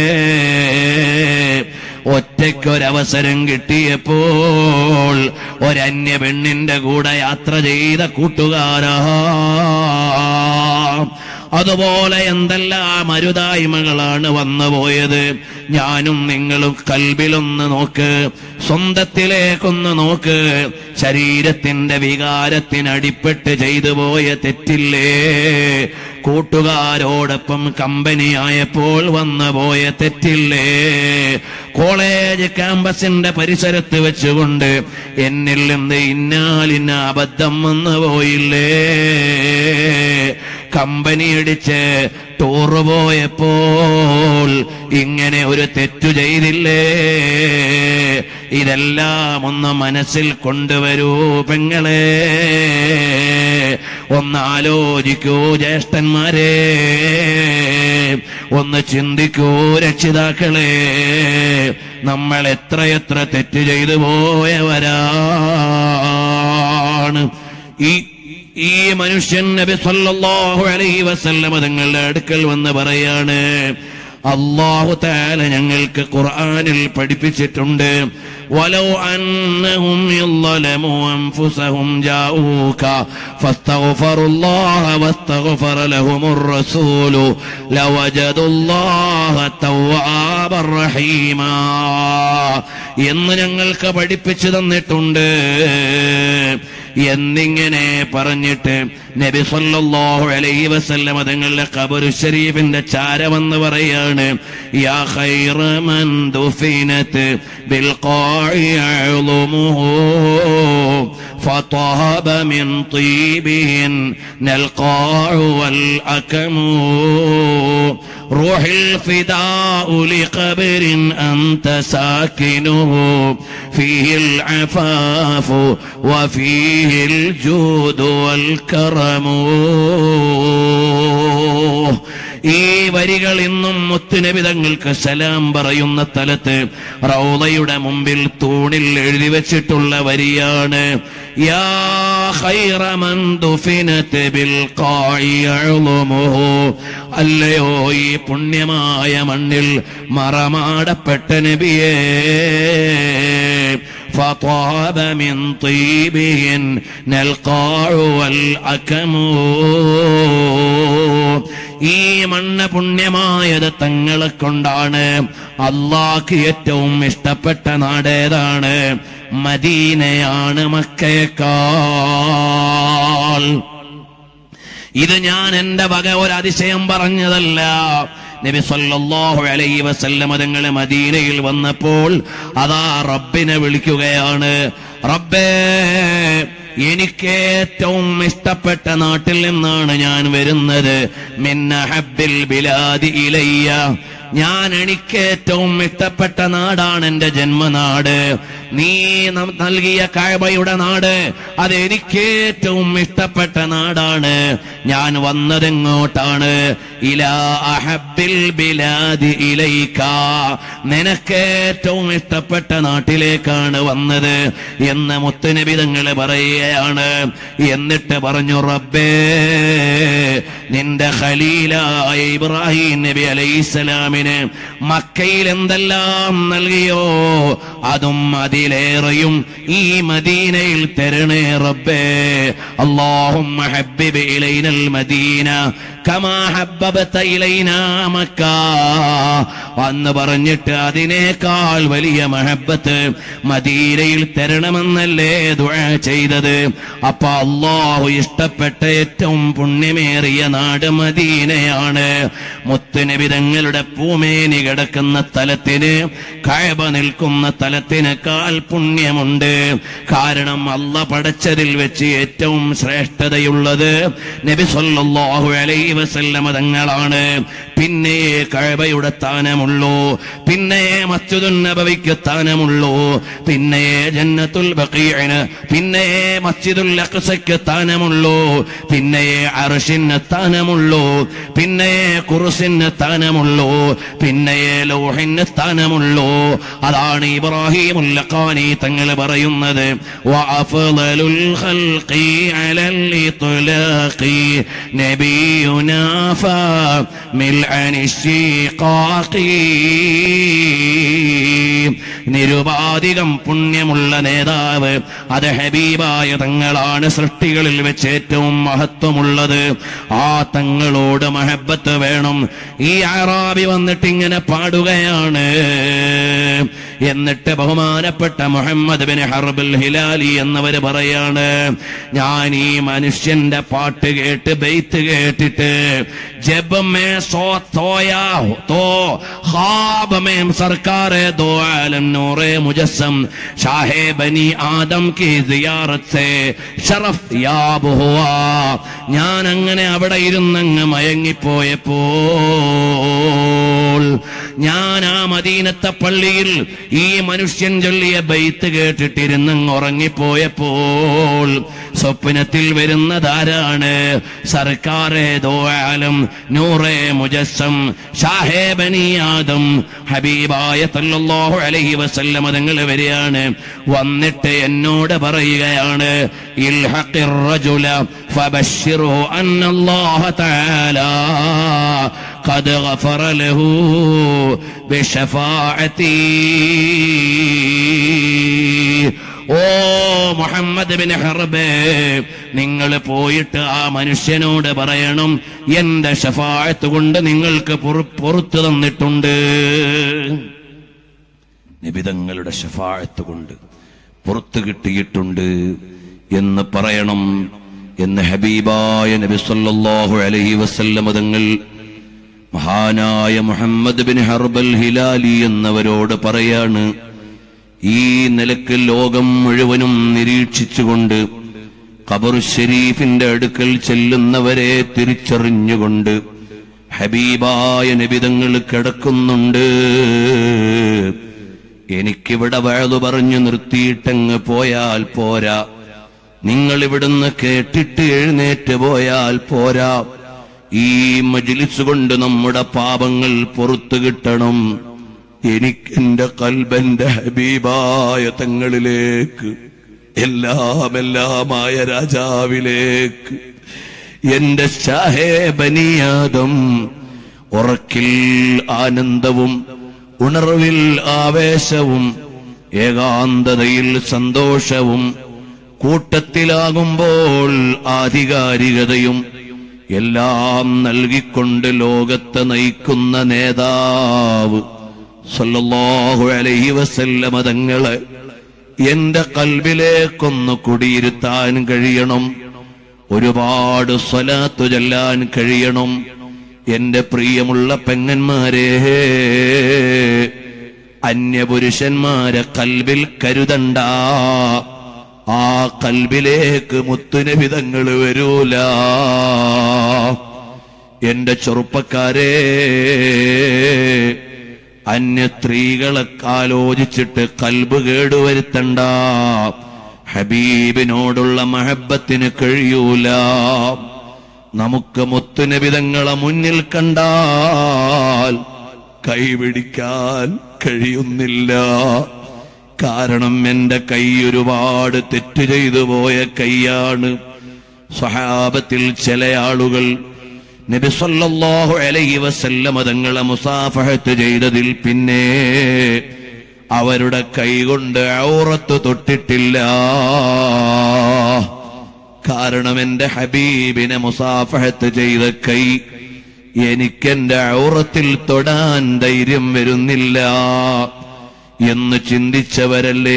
ഒറ്റയ്ക്കൊരവസരം കിട്ടിയപ്പോൾ ഒരന്യ പെണ്ണിന്റെ കൂടെ യാത്ര ചെയ്ത കൂട്ടുകാരാ അതുപോലെ എന്തെല്ലാം അരുതായ്മകളാണ് വന്നുപോയത് ഞാനും നിങ്ങളും കൽബിലൊന്ന് നോക്ക് സ്വന്തത്തിലേക്കൊന്ന് നോക്ക് ശരീരത്തിന്റെ വികാരത്തിനടിപ്പെട്ട് ചെയ്തു പോയ തെറ്റില്ലേ കൂട്ടുകാരോടൊപ്പം കമ്പനിയായപ്പോൾ വന്നു പോയ തെറ്റില്ലേ കോളേജ് ക്യാമ്പസിന്റെ പരിസരത്ത് വെച്ചുകൊണ്ട് എന്നിൽ നിന്ന് ഇന്നാലിന്ന അബദ്ധം വന്നു പോയില്ലേ കമ്പനി അടിച്ച് ടൂറ് പോയപ്പോൾ ഇങ്ങനെ ഒരു തെറ്റു ചെയ്തില്ലേ ഇതെല്ലാം ഒന്ന് മനസ്സിൽ കൊണ്ടുവരൂ പെങ്ങളെ ഒന്ന് ആലോചിക്കൂ ജ്യേഷ്ഠന്മാരെ ഒന്ന് ചിന്തിക്കൂ രക്ഷിതാക്കളെ നമ്മൾ എത്രയെത്ര തെറ്റ് ചെയ്തു പോയവരാണ് ഈ ഈ മനുഷ്യൻ നബി സല്ലല്ലാഹു അലൈഹി വസല്ലമ തങ്ങളുടെ അടുക്കൽ വന്ന് പറയാണ് അള്ളാഹു താല ഞങ്ങൾക്ക് ഖുർആനിൽ പഠിപ്പിച്ചിട്ടുണ്ട് ولو أنهم ظلموا أنفسهم جاءوك فاستغفروا الله واستغفر لهم الرسول لوجدوا الله توابا رحيما എന്ന് ഞങ്ങൾക്ക് പഠിപ്പിച്ചു തന്നിട്ടുണ്ട് എന്നിങ്ങനെ പറഞ്ഞിട്ട് നബി സല്ലല്ലാഹു അലൈഹി വസല്ലമ തങ്ങളുടെ ഖബറു ഷരീഫിന്റെ ചാരമെന്ന് പറയാണ് യാ ഖൈറ മൻ ദുഫിനത് ബിൽ ഖാഇ അളുമുഹു فطاب من طيبهن القاع والأكم روح الفداء لقبر أنت ساكنه فيه العفاف وفيه الجود والكرم ഈ വരികൾ ഇന്നും മുത്തുനബിതങ്ങൾക്ക് സലാം പറയുന്ന സ്ഥലത്ത് റൗദയുടെ മുമ്പിൽ തൂണിൽ എഴുതി വെച്ചിട്ടുള്ള വരിയാണ് യാ ഖൈറ മൻ ദുഫിനത് ബിൽ ഖാഇ അഅ്ളമുഹു അല്ലയോ ഈ പുണ്യമായ മണ്ണിൽ മറമാടപ്പെട്ട നബിയേ فطاب من طيبهن القاع والأكم ഈ മണ്ണ് പുണ്യമായത് തങ്ങളെ കൊണ്ടാണ് അള്ളാഹ്ക്ക് ഏറ്റവും ഇഷ്ടപ്പെട്ട നാടേതാണ് മദീനയാണ് മക്കയേക്കാൾ ഇത് ഞാൻ എന്റെ വക ഒരു അതിശയം പറഞ്ഞതല്ല നബി സല്ലല്ലാഹു അലൈഹി വസല്ലം തങ്ങളെ മദീനയിൽ വന്നപ്പോൾ അതാ റബ്ബിനെ വിളിക്കുകയാണ് റബ്ബേ എനിക്ക് ഏറ്റവും ഇഷ്ടപ്പെട്ട നാട്ടിൽ നിന്നാണ് ഞാൻ വരുന്നത് മിന്ന ഹബ്ബിൽ ബിലാദി ഇലയ്യ ഞാൻ എനിക്ക് ഏറ്റവും ഇഷ്ടപ്പെട്ട നാടാണ് എന്റെ ജന്മനാട് നീ നം- നൽകിയ കായബയുടെ നാട് അത് എനിക്ക് ഏറ്റവും ഇഷ്ടപ്പെട്ട നാടാണ് ഞാൻ വന്നതെങ്ങോട്ടാണ് ഇലാ അഹബ്ബിൽ ബിലാദി ഇലൈക നിനക്ക് ഏറ്റവും ഇഷ്ടപ്പെട്ട നാട്ടിലേക്കാണ് വന്നത് എന്ന് മുത്തുനബി തങ്ങൾ പറയുകയാണ് എന്നിട്ട് പറഞ്ഞു റബ്ബേ നിന്റെ ഖലീലായ ഇബ്രാഹിം നബി അലൈഹിസ്സലാമിന് മക്കയിൽ എന്തെല്ലാം നൽകിയോ അതും അതിലേറെയും ഈ മദീനയിൽ തരണേ റബ്ബേ اللهم حبب إلينا المدينة كما حببت إلينا مكة അന്ന് പറഞ്ഞിട്ട് അതിനേക്കാൾ വലിയ മഹബത്ത് മദീനയിൽ തരണമെന്നല്ലേ ദുആ ചെയ്തത് അപ്പൊ അള്ളാഹു ഇഷ്ടപ്പെട്ട ഏറ്റവും പുണ്യമേറിയ നാട് മദീനയാണ് മുത്തുനബി തങ്ങളുടെ പൂമേനി കിടക്കുന്ന സ്ഥലത്തിന് കഴബ നിൽക്കുന്ന സ്ഥലത്തിനേക്കാൾ പുണ്യമുണ്ട് കാരണം അല്ല പടച്ചതിൽ വെച്ച് ഏറ്റവും ശ്രേഷ്ഠതയുള്ളത് നബി സല്ലല്ലാഹു അലൈഹി വസല്ലമ തങ്ങളാണ് പിന്നെ കഴബയുടെ സ്ഥാനമുള്ളൂ പിന്നെ മസ്ജിദുൻ നബവിക്ക് സ്ഥാനമുള്ളൂ പിന്നെ ജന്നത്തുൽ ബഖീഇന് പിന്നെ മസ്ജിദുൽ അഖ്സയ്ക്ക് സ്ഥാനമുള്ളൂ പിന്നെ അർഷിന് സ്ഥാനമുള്ളൂ പിന്നെ കുറുസിന് സ്ഥാനമുള്ളൂ പിന്നെ ലൗഹിന് സ്ഥാനമുള്ളൂ അതാണ് ഇബ്രാഹിമുൽ ലഖാനി തങ്ങൾ പറയുന്നത് വഅഫ്ളലുൽ ഖൽഖി അലൽ ഇത്ലാഖി നബിയുനാ ഫമിൽഅൻ الشقاقി നിരുപാധികം പുണ്യമുള്ള നേതാവ് അത് ഹബീബായ തങ്ങളാണ് സൃഷ്ടികളിൽ വെച്ച് ഏറ്റവും മഹത്വമുള്ളത് ആ തങ്ങളോട് മഹബത്ത് വേണം ഈ അറാബി വന്നിട്ട് ഇങ്ങനെ പാടുകയാണ് എന്നിട്ട് ബഹുമാനപ്പെട്ട മുഹമ്മദ് ബിൻ ഹർബുൽ ഹിലാലി എന്നവര് പറയാണ് ഞാൻ ഈ മനുഷ്യന്റെ പാട്ട് കേട്ട് ബെയ്ത്ത് കേട്ടിട്ട് ജബ് മേ സോ തോയാ तो ख्वाब में सरकार दो आलम नूरे मुजस्सम शाहे बनी आदम की जियारत से ഷറഫ് യാബ് ഹുവാ ഞാൻ അങ്ങനെ അവിടെ ഇരുന്നങ്ങ് മയങ്ങിപ്പോയപ്പോൾ ഞാൻ ആ മദീനത്തെ പള്ളിയിൽ ഈ മനുഷ്യൻ ചൊല്ലിയ ബൈത്ത് കേട്ടിട്ടിരുന്നങ്ങ് ഉറങ്ങിപ്പോയപ്പോൾ സ്വപ്നത്തിൽ വരുന്നതാരാണ് സർക്കാരെ ദോആലം നൂറെ മുജസ്സം ഷാഹേ ബനി ആദം ഹബീബായ സല്ലല്ലാഹു അലൈഹി വസല്ലമ തങ്ങൾ വരികയാണ് വന്നിട്ട് എന്നോട് പറയുകയാണ് ഇൽഹഖിർ റജുല ഫബശ്ശിർഹു അന്നല്ലാഹ തആല قد غفر له بشفاعتي ഓ മുഹമ്മദ് ബിൻ ഹർബേ നിങ്ങൾ പോയിട്ട് ആ മനുഷ്യനോട് പറയണം എന്റെ ഷഫായത്ത് കൊണ്ട് നിങ്ങൾക്ക് പുറ- പുറത്തു തന്നിട്ടുണ്ട് നിബിതങ്ങളുടെ ഷഫായത്ത് കൊണ്ട് പുറത്തു കിട്ടിയിട്ടുണ്ട് എന്ന് പറയണം എന്ന് ഹബീബായ നബി സല്ലല്ലാഹു അലൈഹി വസല്ലമ തങ്ങൾ മഹാനായ മുഹമ്മദ് ബിൻ ഹർബൽ ഹിലാലി എന്നവരോട് പറയാണ് ഈ നിലക്ക് ലോകം മുഴുവനും നിരീക്ഷിച്ചുകൊണ്ട് ഖബർ ഷരീഫിന്റെ അടുക്കൽ ചെല്ലുന്നവരെ തിരിച്ചറിഞ്ഞുകൊണ്ട് ഹബീബായ നിബിതങ്ങൾ കിടക്കുന്നുണ്ട് എനിക്കിവിടെ വഴതു പറഞ്ഞു നിർത്തിയിട്ടങ്ങ് പോയാൽ പോരാ നിങ്ങൾ ഇവിടുന്ന് കേട്ടിട്ട് എഴുന്നേറ്റ് പോയാൽ പോരാ ഈ മജിലിസ് കൊണ്ട് നമ്മുടെ പാപങ്ങൾ പുറത്തു കിട്ടണം എനിക്കെന്റെ കൽബന്റെ ഹബീബായ തങ്ങളിലേക്ക് എല്ലാം എല്ലാമായ രാജാവിലേക്ക് എന്റെ ഷാഹേ ബനിയാദം ഉറക്കിൽ ആനന്ദവും ഉണർവിൽ ആവേശവും ഏകാന്തതയിൽ സന്തോഷവും കൂട്ടത്തിലാകുമ്പോൾ ആധികാരികതയും എല്ലാം നൽകിക്കൊണ്ട് ലോകത്തെ നയിക്കുന്ന നേതാവ് സല്ലല്ലാഹു അലൈഹി വസല്ലമ തങ്ങളെ എന്റെ കൽബിലേക്കൊന്ന് കുടിയിരുത്താൻ കഴിയണം ഒരുപാട് സ്വലാത്തു ചൊല്ലാൻ കഴിയണം എന്റെ പ്രിയമുള്ള പെങ്ങന്മാരെ അന്യപുരുഷന്മാരെ കൽബിൽ കരുതണ്ട ആ കൽബിലേക്ക് മുത്തുനബിതങ്ങൾ വരൂല എന്റെ ചെറുപ്പക്കാരെ അന്യ സ്ത്രീകളെ ആലോചിച്ചിട്ട് കൽബ് കേടുവരുത്തണ്ട ഹബീബിനോടുള്ള മഹബത്തിന് കഴിയൂല നമുക്ക് മുത്തുനബിതങ്ങളെ മുന്നിൽ കണ്ടാൽ കൈപിടിക്കാൻ കഴിയുന്നില്ല കാരണം എന്റെ കൈ ഒരുപാട് തെറ്റ് ചെയ്തു പോയ കൈയാണ് സ്വഹാബത്തിൽ ചില ആളുകൾ നബി സല്ലല്ലാഹു അലൈഹി വസല്ലമ തങ്ങളെ മുസാഫഹത്ത് ചെയ്തതിൽ പിന്നെ അവരുടെ കൈ കൊണ്ട് ഔറത്ത് തൊട്ടിട്ടില്ല കാരണം എന്റെ ഹബീബിനെ മുസാഫഹത്ത് ചെയ്ത കൈ എനിക്കെന്റെ ഔറത്തിൽ തൊടാൻ ധൈര്യം വരുന്നില്ല എന്ന് ചിന്തിച്ചവരല്ലേ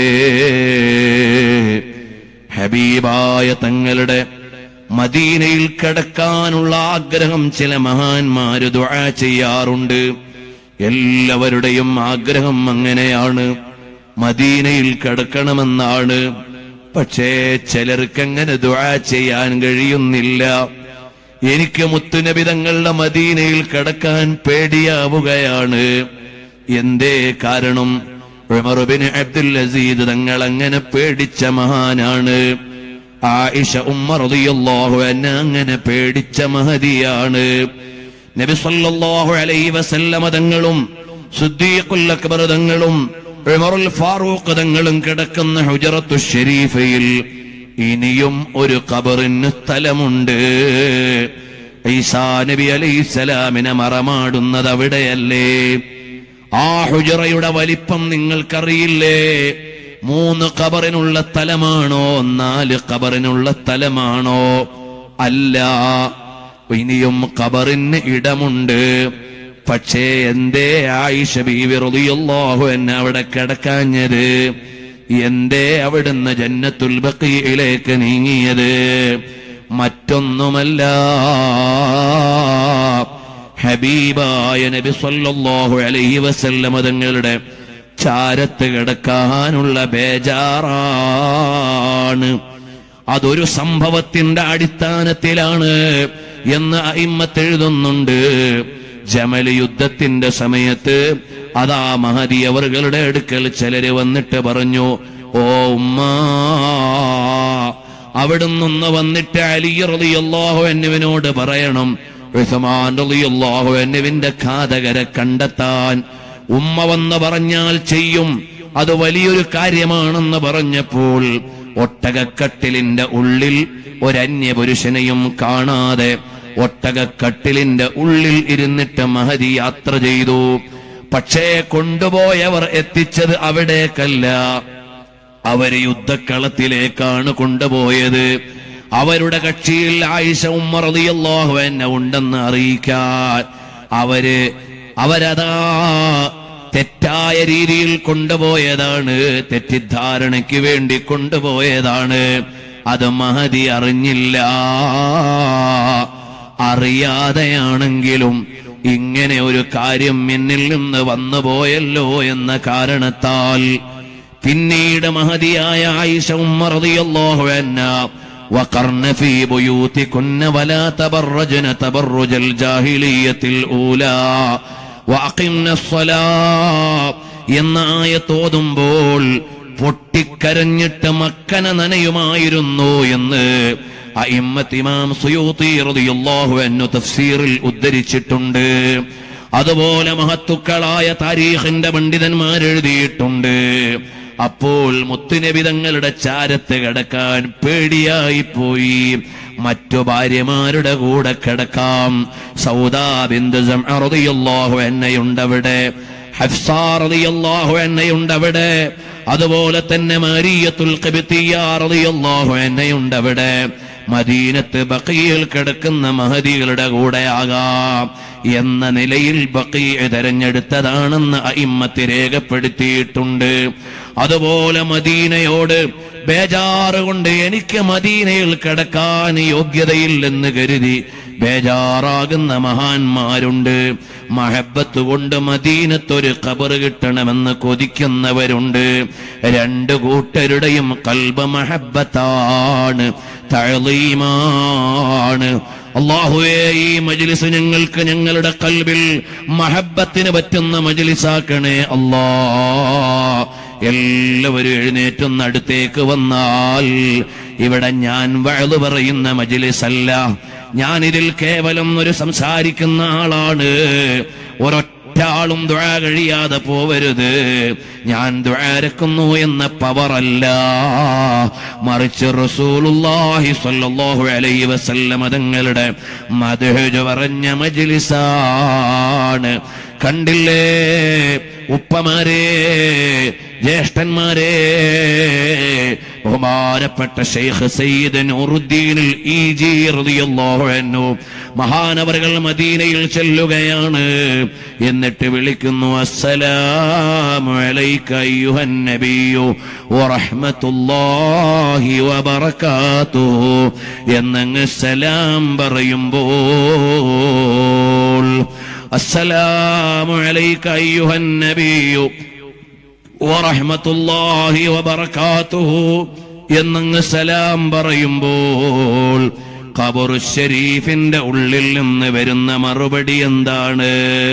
ഹബീബായ തങ്ങളുടെ മദീനയിൽ കിടക്കാനുള്ള ആഗ്രഹം ചില മഹാന്മാര് ദുആ ചെയ്യാറുണ്ട് എല്ലാവരുടെയും ആഗ്രഹം അങ്ങനെയാണ് മദീനയിൽ കിടക്കണമെന്നാണ് പക്ഷേ ചിലർക്കങ്ങനെ ദുആ ചെയ്യാൻ കഴിയുന്നില്ല എനിക്ക് മുത്തുനബിതങ്ങളുടെ മദീനയിൽ കിടക്കാൻ പേടിയാവുകയാണ് എന്തേ കാരണം ഉമറുബിൻ അബ്ദുൽ അസീദ് തങ്ങൾ അങ്ങനെ പേടിച്ച മഹാനാണ് ആയിഷ ഉമ്മ റളിയല്ലാഹു അൻഹ അങ്ങനെ പേടിച്ച മഹതിയാണ് നബി സല്ലല്ലാഹു അലൈഹി വസല്ലമ തങ്ങളും സിദ്ദീഖുൽ അക്ബർ തങ്ങളും ഉമറുൽ ഫാറൂഖ് തങ്ങളും കിടക്കുന്ന ഹുജറത്തു ഷരീഫയിൽ ഇനിയും ഒരു ഖബറിന് സ്ഥലമുണ്ട് ഈസാ നബി അലൈഹിസ്സലാമിനെ മറമാടുന്നത് അവിടെയല്ലേ ആ ഹുജറയുടെ വലിപ്പം നിങ്ങൾക്കറിയില്ലേ മൂന്ന് ഖബറിനുള്ള സ്ഥലമാണോ നാല് ഖബറിനുള്ള സ്ഥലമാണോ അല്ല ഇനിയും ഖബറിന് ഇടമുണ്ട് പക്ഷേ എന്തേ ആയിഷ ബീവി റളിയല്ലാഹു എന്നെ അവിടെ കിടക്കാഞ്ഞത് എന്തേ അവിടുന്ന് ജന്നത്തുൽ ബഖീയിലേക്ക് നീങ്ങിയത് മറ്റൊന്നുമല്ല ഹബീബായ നബി സല്ലല്ലാഹു അലൈഹി വസല്ലമ തങ്ങളുടെ ചാരത്ത് കിടക്കാനുള്ള ബേജാറാണ് അതൊരു സംഭവത്തിന്റെ അടിസ്ഥാനത്തിലാണ് എന്ന് അയിമ്മത്ത് എഴുതുന്നുണ്ട് ജമൽ യുദ്ധത്തിന്റെ സമയത്ത് അതാ മഹതി അവറുകളുടെ അടുക്കൽ ചിലര് വന്നിട്ട് പറഞ്ഞു ഓ ഉമ്മ അവിടുന്ന് വന്നിട്ട് അലി റളിയല്ലാഹു അന്നുവിനോട് പറയണം ഉസ്മാൻ റളിയല്ലാഹു അന്നുവിന്റെ ഘാതകരെ കണ്ടെത്താൻ ഉമ്മ വന്ന് പറഞ്ഞാൽ ചെയ്യും അത് വലിയൊരു കാര്യമാണെന്ന് പറഞ്ഞപ്പോൾ ഒട്ടകക്കട്ടിലിന്റെ ഉള്ളിൽ ഒരന്യപുരുഷനെയും കാണാതെ ഒട്ടകക്കട്ടിലിന്റെ ഉള്ളിൽ ഇരുന്നിട്ട് മഹതി യാത്ര ചെയ്തു പക്ഷേ കൊണ്ടുപോയവർ എത്തിച്ചത് അവിടേക്കല്ല അവര് യുദ്ധക്കളത്തിലേക്കാണ് കൊണ്ടുപോയത് അവരുടെ കക്ഷിയിൽ ആയിഷ ഉമ്മർ റളിയല്ലാഹു അൻഹ ഉണ്ടെന്ന് അറിയിക്കാൻ അവര് അവരതാ തെറ്റായ രീതിയിൽ കൊണ്ടുപോയതാണ് തെറ്റിദ്ധാരണയ്ക്ക് വേണ്ടി കൊണ്ടുപോയതാണ് അത് മഹതി അറിഞ്ഞില്ല അറിയാതെയാണെങ്കിലും ഇങ്ങനെ ഒരു കാര്യം എന്നിൽ നിന്ന് വന്നുപോയല്ലോ എന്ന കാരണത്താൽ പിന്നീട് മഹതിയായ ആയിഷ ഉമ്മ റളിയല്ലാഹു അൻഹ وقرن في بيوتكن ولا تبرجن تبرج الجاهلية الأولى وأقمن الصلاة എന്ന ആയത്തോതുമ്പോൾ പൊട്ടിക്കരഞ്ഞിട്ട് മക്കന നനയുമായിരുന്നു എന്ന് അയിമ്മത്ത് ഇമാം സുയൂത്തി റളിയല്ലാഹു അൻഹു തഫ്സീറിൽ ഉദ്ധരിച്ചിട്ടുണ്ട് അതുപോലെ മഹത്തുക്കളായ താരീഖിന്റെ പണ്ഡിതന്മാർ എഴുതിയിട്ടുണ്ട് അപ്പോൾ മുത്തുനബി തങ്ങളുടെ ചാരത്ത് കിടക്കാൻ പേടിയായി പോയി മറ്റു ഭാര്യമാരുടെ കൂടെ കിടക്കാം സൗദാ ബിന്ദു റളിയല്ലാഹു അൻഹയുണ്ടവിടെ ഹഫ്സാ റളിയല്ലാഹു അൻഹയുണ്ടവിടെ അതുപോലെ തന്നെ മാരിയത്തുൽ ഖിബ്തിയ്യ റളിയല്ലാഹു അൻഹയുണ്ടവിടെ മദീനത്ത് ബഖീയിൽ കിടക്കുന്ന മഹദികളുടെ കൂടെ ആകാം എന്ന നിലയിൽ ബഖീ തെരഞ്ഞെടുത്തതാണെന്ന് അയിമ്മത്ത് രേഖപ്പെടുത്തിയിട്ടുണ്ട് അതുപോലെ മദീനയോട് ബേജാറ് കൊണ്ട് എനിക്ക് മദീനയിൽ കിടക്കാൻ യോഗ്യതയില്ലെന്ന് കരുതി ബേജാറാകുന്ന മഹാന്മാരുണ്ട് മഹബത്ത് കൊണ്ട് മദീനത്തൊരു ഖബർ കിട്ടണമെന്ന് കൊതിക്കുന്നവരുണ്ട് രണ്ടു കൂട്ടരുടെയും കൽബ മഹബത്താണ് തഴലീമാണ് അള്ളാഹുവേ ഈ മജ്ലിസ് ഞങ്ങൾക്ക് ഞങ്ങളുടെ കൽബിൽ മഹബത്തിന് പറ്റുന്ന മജ്ലിസാക്കണേ അല്ലാ എല്ലാവരും എഴുന്നേറ്റൊന്ന് അടുത്തേക്ക് വന്നാൽ ഇവിടെ ഞാൻ വഴു പറയുന്ന മജ്ലിസല്ല ഞാൻ ഇതിൽ കേവലം ഒരു സംസാരിക്കുന്ന ആളാണ് ഒരൊറ്റ ആളും ദുആ കഴിയാതെ പോവരുത് ഞാൻ ദ്വാരക്കുന്നു എന്ന പവറല്ല മറിച്ച് റസൂലുള്ളാഹി സ്വല്ലല്ലാഹു അലൈഹി വസല്ലമ തങ്ങളുടെ മദ്ഹജ് പറഞ്ഞ മജ്ലിസാണ് കണ്ടില്ലേ ഉപ്പമാരെ ജ്യേഷ്ഠന്മാരെ ബഹുമാനപ്പെട്ട ഷെയ്ഖ് സയ്യിദ് നൂറുദ്ദീനിൽ ഈജി റളിയല്ലാഹു അൻഹു മഹാനവറുകൾ മദീനയിൽ ചെല്ലുകയാണ് എന്നിട്ട് വിളിക്കുന്നു അസ്സലാമു അലൈക അയ്യുഹൻ നബിയു വറഹ്മത്തുള്ളാഹി വബറകാതുഹു എന്നങ്ങ് സലാം പറയുമ്പോൾ അസ്സലാമു അലൈക അയ്യുഹൻ നബിയു വറഹ്മത്തുള്ളാഹി വബറകാതുഹു എന്നങ്ങ് സലാം പറയുമ്പോൾ ഖബറു ഷരീഫിന്റെ ഉള്ളിൽ നിന്ന് വരുന്ന മറുപടി എന്താണ്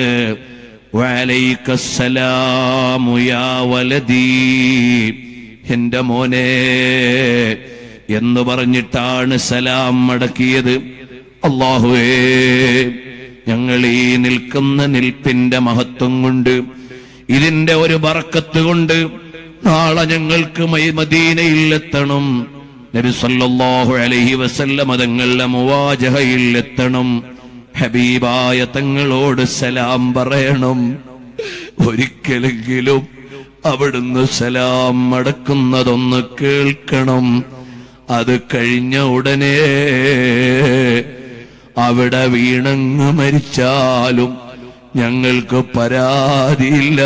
വലൈക്കസ്സലാമു യാ വലദീ എന്റെ മോനെ എന്ന് പറഞ്ഞിട്ടാണ് സലാം മടക്കിയത് അള്ളാഹുവേ ഞങ്ങൾ ഈ നിൽക്കുന്ന നിൽപ്പിന്റെ മഹത്വം കൊണ്ട് ഇതിന്റെ ഒരു ബറക്കത്ത് കൊണ്ട് നാളെ ഞങ്ങൾക്ക് മൈ- മദീനയിൽ എത്തണം നബി സല്ലല്ലാഹു അലൈഹി വസല്ലമ തങ്ങളുടെ മുവാജഹയിൽ എത്തണം ഹബീബായ തങ്ങളോട് സലാം പറയണം ഒരിക്കലെങ്കിലും അവിടുന്ന് സലാം മടക്കുന്നതൊന്ന് കേൾക്കണം അത് കഴിഞ്ഞ ഉടനെ അവിടെ വീണങ്ങ് മരിച്ചാലും ഞങ്ങൾക്ക് പരാതിയില്ല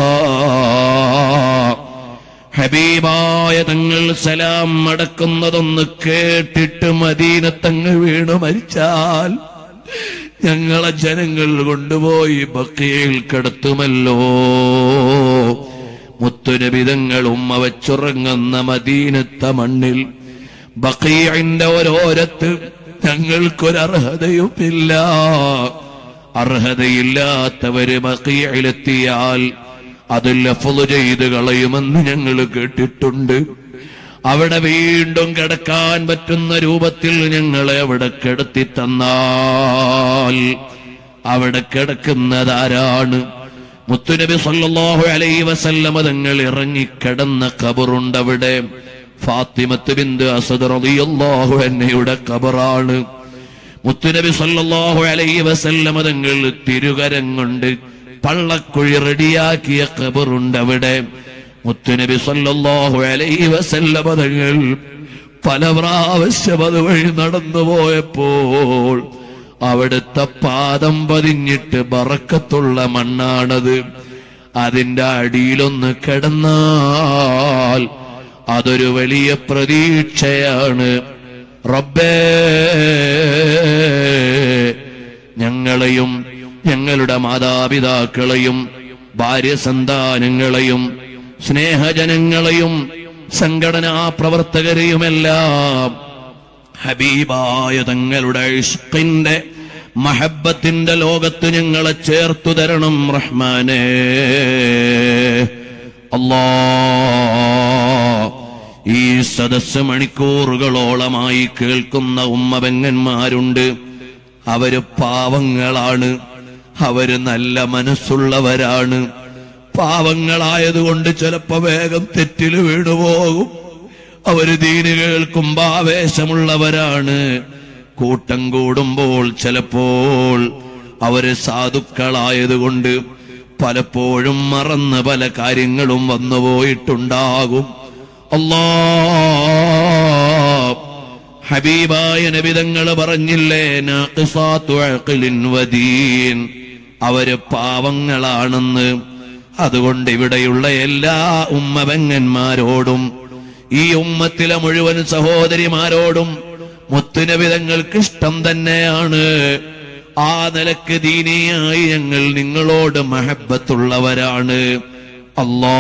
ഹബീബായ തങ്ങൾ സലാം മടക്കുന്നതൊന്ന് കേട്ടിട്ട് മദീനത്തങ്ങ് വീണ് മരിച്ചാൽ ഞങ്ങളെ ജനങ്ങൾ കൊണ്ടുപോയി ബക്കയിൽ കിടത്തുമല്ലോ മുത്തുനബിതങ്ങൾ ഉമ്മ വെച്ചുറങ്ങുന്ന മദീനത്തെ മണ്ണിൽ ബക്കീന്റെ ഓരോരത്ത് ഞങ്ങൾക്കൊരർഹതയുമില്ല അർഹതയില്ലാത്തവര് ബക്കീലെത്തിയാൽ അത് ലഫ്ള് ചെയ്ത് കളയുമെന്ന് ഞങ്ങൾ കേട്ടിട്ടുണ്ട് അവിടെ വീണ്ടും കിടക്കാൻ പറ്റുന്ന രൂപത്തിൽ ഞങ്ങളെ അവിടെ കിടത്തി തന്നാൽ അവിടെ കിടക്കുന്നതാരാണ് മുത്തുനബി സല്ലല്ലാഹു അലൈഹി വസല്ലമ തങ്ങൾ ഇറങ്ങിക്കിടന്ന ഖബറുണ്ട് അവിടെ ഫാത്തിമത്ത് ബിന്ദു അസദ് റളിയല്ലാഹു അൻഹയുടെ ഖബറാണ് മുത്തുനബി സല്ലല്ലാഹു അലൈഹി വസല്ലമ തങ്ങൾ തിരുകരം കൊണ്ട് പള്ളക്കുഴി റെഡിയാക്കിയ ഖബറുണ്ട് അവിടെ മുത്തുനബി സല്ലല്ലാഹു അലൈഹി വസല്ലമ തങ്ങൾ പല പ്രാവശ്യം അതുവഴി നടന്നു പോയപ്പോൾ അവിടുത്തെ പാദം പതിഞ്ഞിട്ട് ബറക്കത്തുള്ള മണ്ണാണത് അതിന്റെ അടിയിലൊന്ന് കിടന്നാൽ അതൊരു വലിയ പ്രതീക്ഷയാണ് റബ്ബേ ഞങ്ങളെയും ഞങ്ങളുടെ മാതാപിതാക്കളെയും ഭാര്യ സന്താനങ്ങളെയും സ്നേഹജനങ്ങളെയും സംഘടനാ പ്രവർത്തകരെയുമെല്ലാം ഹബീബായ തങ്ങളുടെ ഇഷ്കിന്റെ മഹബത്തിന്റെ ലോകത്ത് ഞങ്ങളെ ചേർത്തു തരണം റഹ്മാനേ അല്ലാ ഈ സദസ് മണിക്കൂറുകളോളമായി കേൾക്കുന്ന ഉമ്മപെങ്ങന്മാരുണ്ട് അവര് പാവങ്ങളാണ് അവര് നല്ല മനസ്സുള്ളവരാണ് പാവങ്ങളായതുകൊണ്ട് ചിലപ്പോ വേഗം തെറ്റിൽ വീണുപോകും അവര് ദീന് കേൾക്കുമ്പോ ആവേശമുള്ളവരാണ് കൂട്ടം കൂടുമ്പോൾ ചിലപ്പോൾ അവര് സാധുക്കളായതുകൊണ്ട് പലപ്പോഴും മറന്ന് പല കാര്യങ്ങളും വന്നുപോയിട്ടുണ്ടാകും അല്ലാ ഹബീബായ നബിതങ്ങൾ പറഞ്ഞില്ലേ നാഖിസാത്തു അഖ്ലിൻ വദീൻ അവര് പാവങ്ങളാണെന്ന് അതുകൊണ്ട് ഇവിടെയുള്ള എല്ലാ ഉമ്മപെങ്ങന്മാരോടും ഈ ഉമ്മത്തിലെ മുഴുവൻ സഹോദരിമാരോടും മുത്തുനബിതങ്ങൾക്ക് ഇഷ്ടം തന്നെയാണ് ആ നിലക്ക് ദീനിയായി ഞങ്ങൾ നിങ്ങളോട് മഹബത്തുള്ളവരാണ് അല്ലാ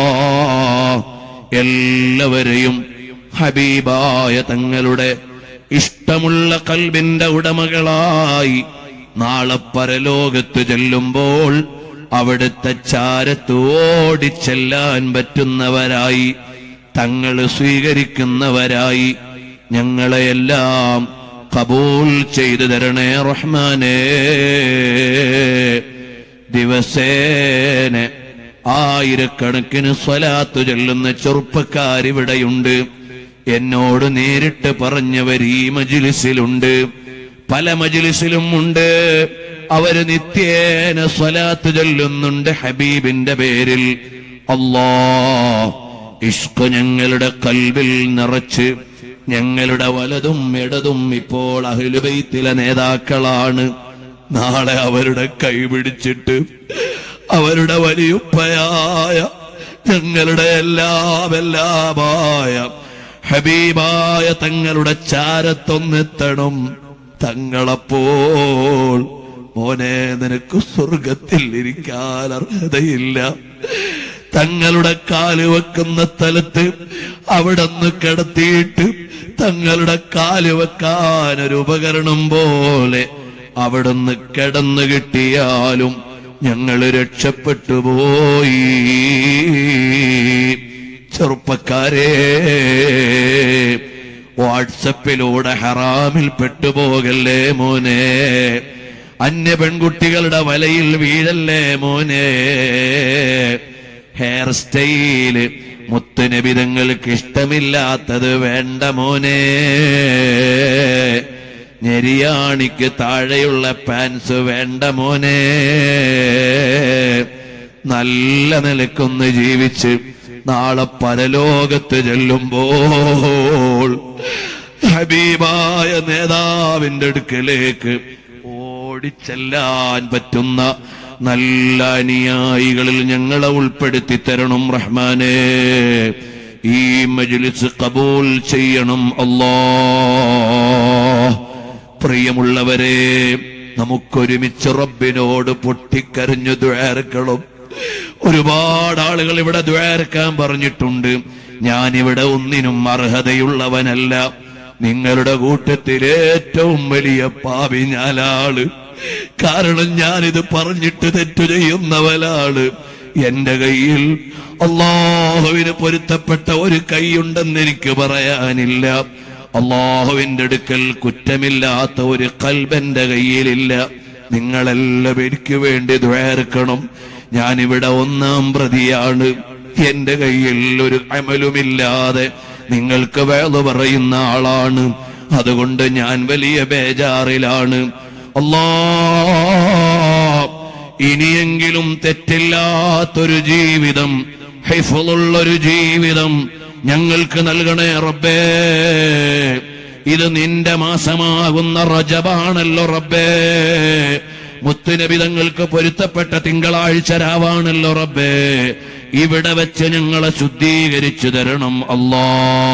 എല്ലാവരെയും ഹബീബായ തങ്ങളുടെ ഇഷ്ടമുള്ള കൽബിന്റെ ഉടമകളായി നാളെ പരലോകത്ത് ചെല്ലുമ്പോൾ അവിടുത്തെ ചാരത്ത് ഓടിച്ചെല്ലാൻ പറ്റുന്നവരായി തങ്ങൾ സ്വീകരിക്കുന്നവരായി ഞങ്ങളെയെല്ലാം കബൂൽ ചെയ്തു തരണേ റഹ്മാനേ ദിവസേന ആയിരക്കണക്കിന് സ്വലാത്തു ചൊല്ലുന്ന ചെറുപ്പക്കാരിവിടെയുണ്ട് എന്നോട് നേരിട്ട് പറഞ്ഞവർ ഈ മജിലിസിലുണ്ട് പല മജിലിസിലും ഉണ്ട് അവര് നിത്യേന സ്വലാത്ത് ചൊല്ലുന്നുണ്ട് ഹബീബിന്റെ പേരിൽ അല്ലാ ഇഷ്ക് ഞങ്ങളുടെ കൽവിൽ നിറച്ച് ഞങ്ങളുടെ വലതും ഇടതും ഇപ്പോൾ അഹിലുബൈത്തിലെ നേതാക്കളാണ് നാളെ അവരുടെ കൈ പിടിച്ചിട്ട് അവരുടെ വലിയുപ്പയായ ഞങ്ങളുടെ എല്ലാം എല്ലാമായ ഹബീബായ തങ്ങളുടെ ചാരത്തൊന്നെത്തണം തങ്ങളപ്പോൾ മോനെ നിനക്ക് സ്വർഗത്തിൽ ഇരിക്കാൻ അർഹതയില്ല തങ്ങളുടെ കാല് വെക്കുന്ന സ്ഥലത്ത് അവിടെ നിന്ന് കിടത്തിയിട്ട് തങ്ങളുടെ കാല് വെക്കാൻ ഒരു ഉപകരണം പോലെ അവിടുന്ന് കിടന്നു കിട്ടിയാലും ഞങ്ങൾ രക്ഷപ്പെട്ടു പോയി ചെറുപ്പക്കാരെ വാട്സപ്പിലൂടെ ഹറാമിൽ പെട്ടുപോകല്ലേ മോനെ അന്യ പെൺകുട്ടികളുടെ വലയിൽ വീഴല്ലേ മോനെ ഹെയർ സ്റ്റൈല് മുത്തുനബിതങ്ങൾക്ക് ഇഷ്ടമില്ലാത്തത് വേണ്ട മോനെ ഞെരിയാണിക്ക് താഴെയുള്ള പാൻസ് വേണ്ട മോനെ നല്ല നിലക്കൊന്ന് ജീവിച്ച് നാളെ പരലോകത്ത് ചെല്ലുമ്പോൾ ഹബീബായ നേതാവിന്റെ അടുക്കലേക്ക് ഓടിച്ചെല്ലാൻ പറ്റുന്ന നല്ല അനുയായികളിൽ ഞങ്ങളെ ഉൾപ്പെടുത്തി തരണം റഹ്മാനെ ഈ മജ്ലിസ് കബൂൽ ചെയ്യണം അല്ലാ പ്രിയമുള്ളവരെ നമുക്കൊരുമിച്ച് റബ്ബിനോട് പൊട്ടിക്കരഞ്ഞു ദ്വാരക്കണം ഒരുപാട് ആളുകൾ ഇവിടെ ദ്വാരക്കാൻ പറഞ്ഞിട്ടുണ്ട് ഞാനിവിടെ ഒന്നിനും അർഹതയുള്ളവനല്ല നിങ്ങളുടെ കൂട്ടത്തിൽ ഏറ്റവും വലിയ പാപി ഞാനാള് കാരണം ഞാനിത് പറഞ്ഞിട്ട് തെറ്റു ചെയ്യുന്നവനാണ് എന്റെ കയ്യിൽ അള്ളാഹുവിന് പൊരുത്തപ്പെട്ട ഒരു കൈയുണ്ടെന്ന് എനിക്ക് പറയാനില്ല അള്ളാഹുവിന്റെ അടുക്കൽ കുറ്റമില്ലാത്ത ഒരു കൽബന്റെ കയ്യിലില്ല നിങ്ങളെല്ലാം എനിക്ക് വേണ്ടി ദ്വേർക്കണം ഞാനിവിടെ ഒന്നാം പ്രതിയാണ് എന്റെ കയ്യിൽ ഒരു അമലുമില്ലാതെ നിങ്ങൾക്ക് വേള പറയുന്ന ആളാണ് അതുകൊണ്ട് ഞാൻ വലിയ ബേജാറിലാണ് അല്ലാ ഇനിയെങ്കിലും തെറ്റില്ലാത്തൊരു ജീവിതം ഹൈഫുള്ളൊരു ജീവിതം ഞങ്ങൾക്ക് നൽകണേ റബ്ബേ ഇത് നിന്റെ മാസമാകുന്ന റജബാണല്ലോ റബ്ബേ മുത്തുനബിതങ്ങൾക്ക് പൊരുത്തപ്പെട്ട തിങ്കളാഴ്ച രാവാണല്ലോ റബ്ബേ ഇവിടെ വെച്ച് ഞങ്ങളെ ശുദ്ധീകരിച്ചു തരണം അല്ലാ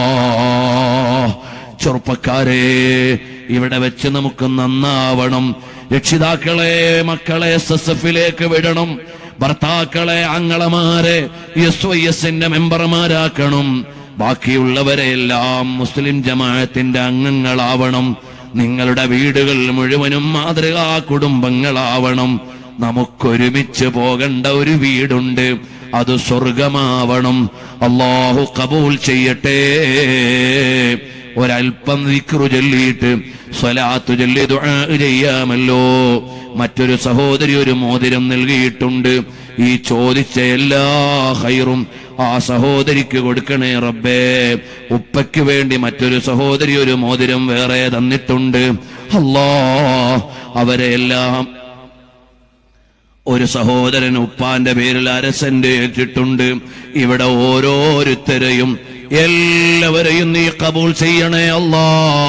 ചെറുപ്പക്കാരെ ഇവിടെ വെച്ച് നമുക്ക് നന്നാവണം രക്ഷിതാക്കളെ മക്കളെ എസ് എസ് എഫിലേക്ക് വിടണം ഭർത്താക്കളെ അങ്ങളമാരെ എസ് വൈ എസിന്റെ മെമ്പർമാരാക്കണം ബാക്കിയുള്ളവരെ എല്ലാം മുസ്ലിം ജമാഅത്തിന്റെ അംഗങ്ങളാവണം നിങ്ങളുടെ വീടുകൾ മുഴുവനും മാതൃകാ കുടുംബങ്ങളാവണം നമുക്കൊരുമിച്ച് പോകേണ്ട ഒരു വീടുണ്ട് അത് സ്വർഗമാവണം അള്ളാഹു കബൂൽ ചെയ്യട്ടെ ഒരൽപ്പം ദിക്റു ചൊല്ലിയിട്ട് സ്വലാത്തു ചൊല്ലി ദുആ ചെയ്യാമല്ലോ മറ്റൊരു സഹോദരി ഒരു മോതിരം നൽകിയിട്ടുണ്ട് ഈ ചോദിച്ച എല്ലാ ഹൈറും ആ സഹോദരിക്ക് കൊടുക്കണേ റബ്ബേ ഉപ്പയ്ക്ക് വേണ്ടി മറ്റൊരു സഹോദരി ഒരു മോതിരം വേറെ തന്നിട്ടുണ്ട് അല്ലാ അവരെ എല്ലാം ഒരു സഹോദരൻ ഉപ്പാന്റെ പേരിൽ അരസന്റെ ഏറ്റിട്ടുണ്ട് ഇവിടെ ഓരോരുത്തരെയും എല്ലാവരെയും നീ കബൂൾ ചെയ്യണേ അല്ലാ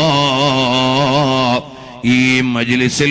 ഈ മജിലിസിൽ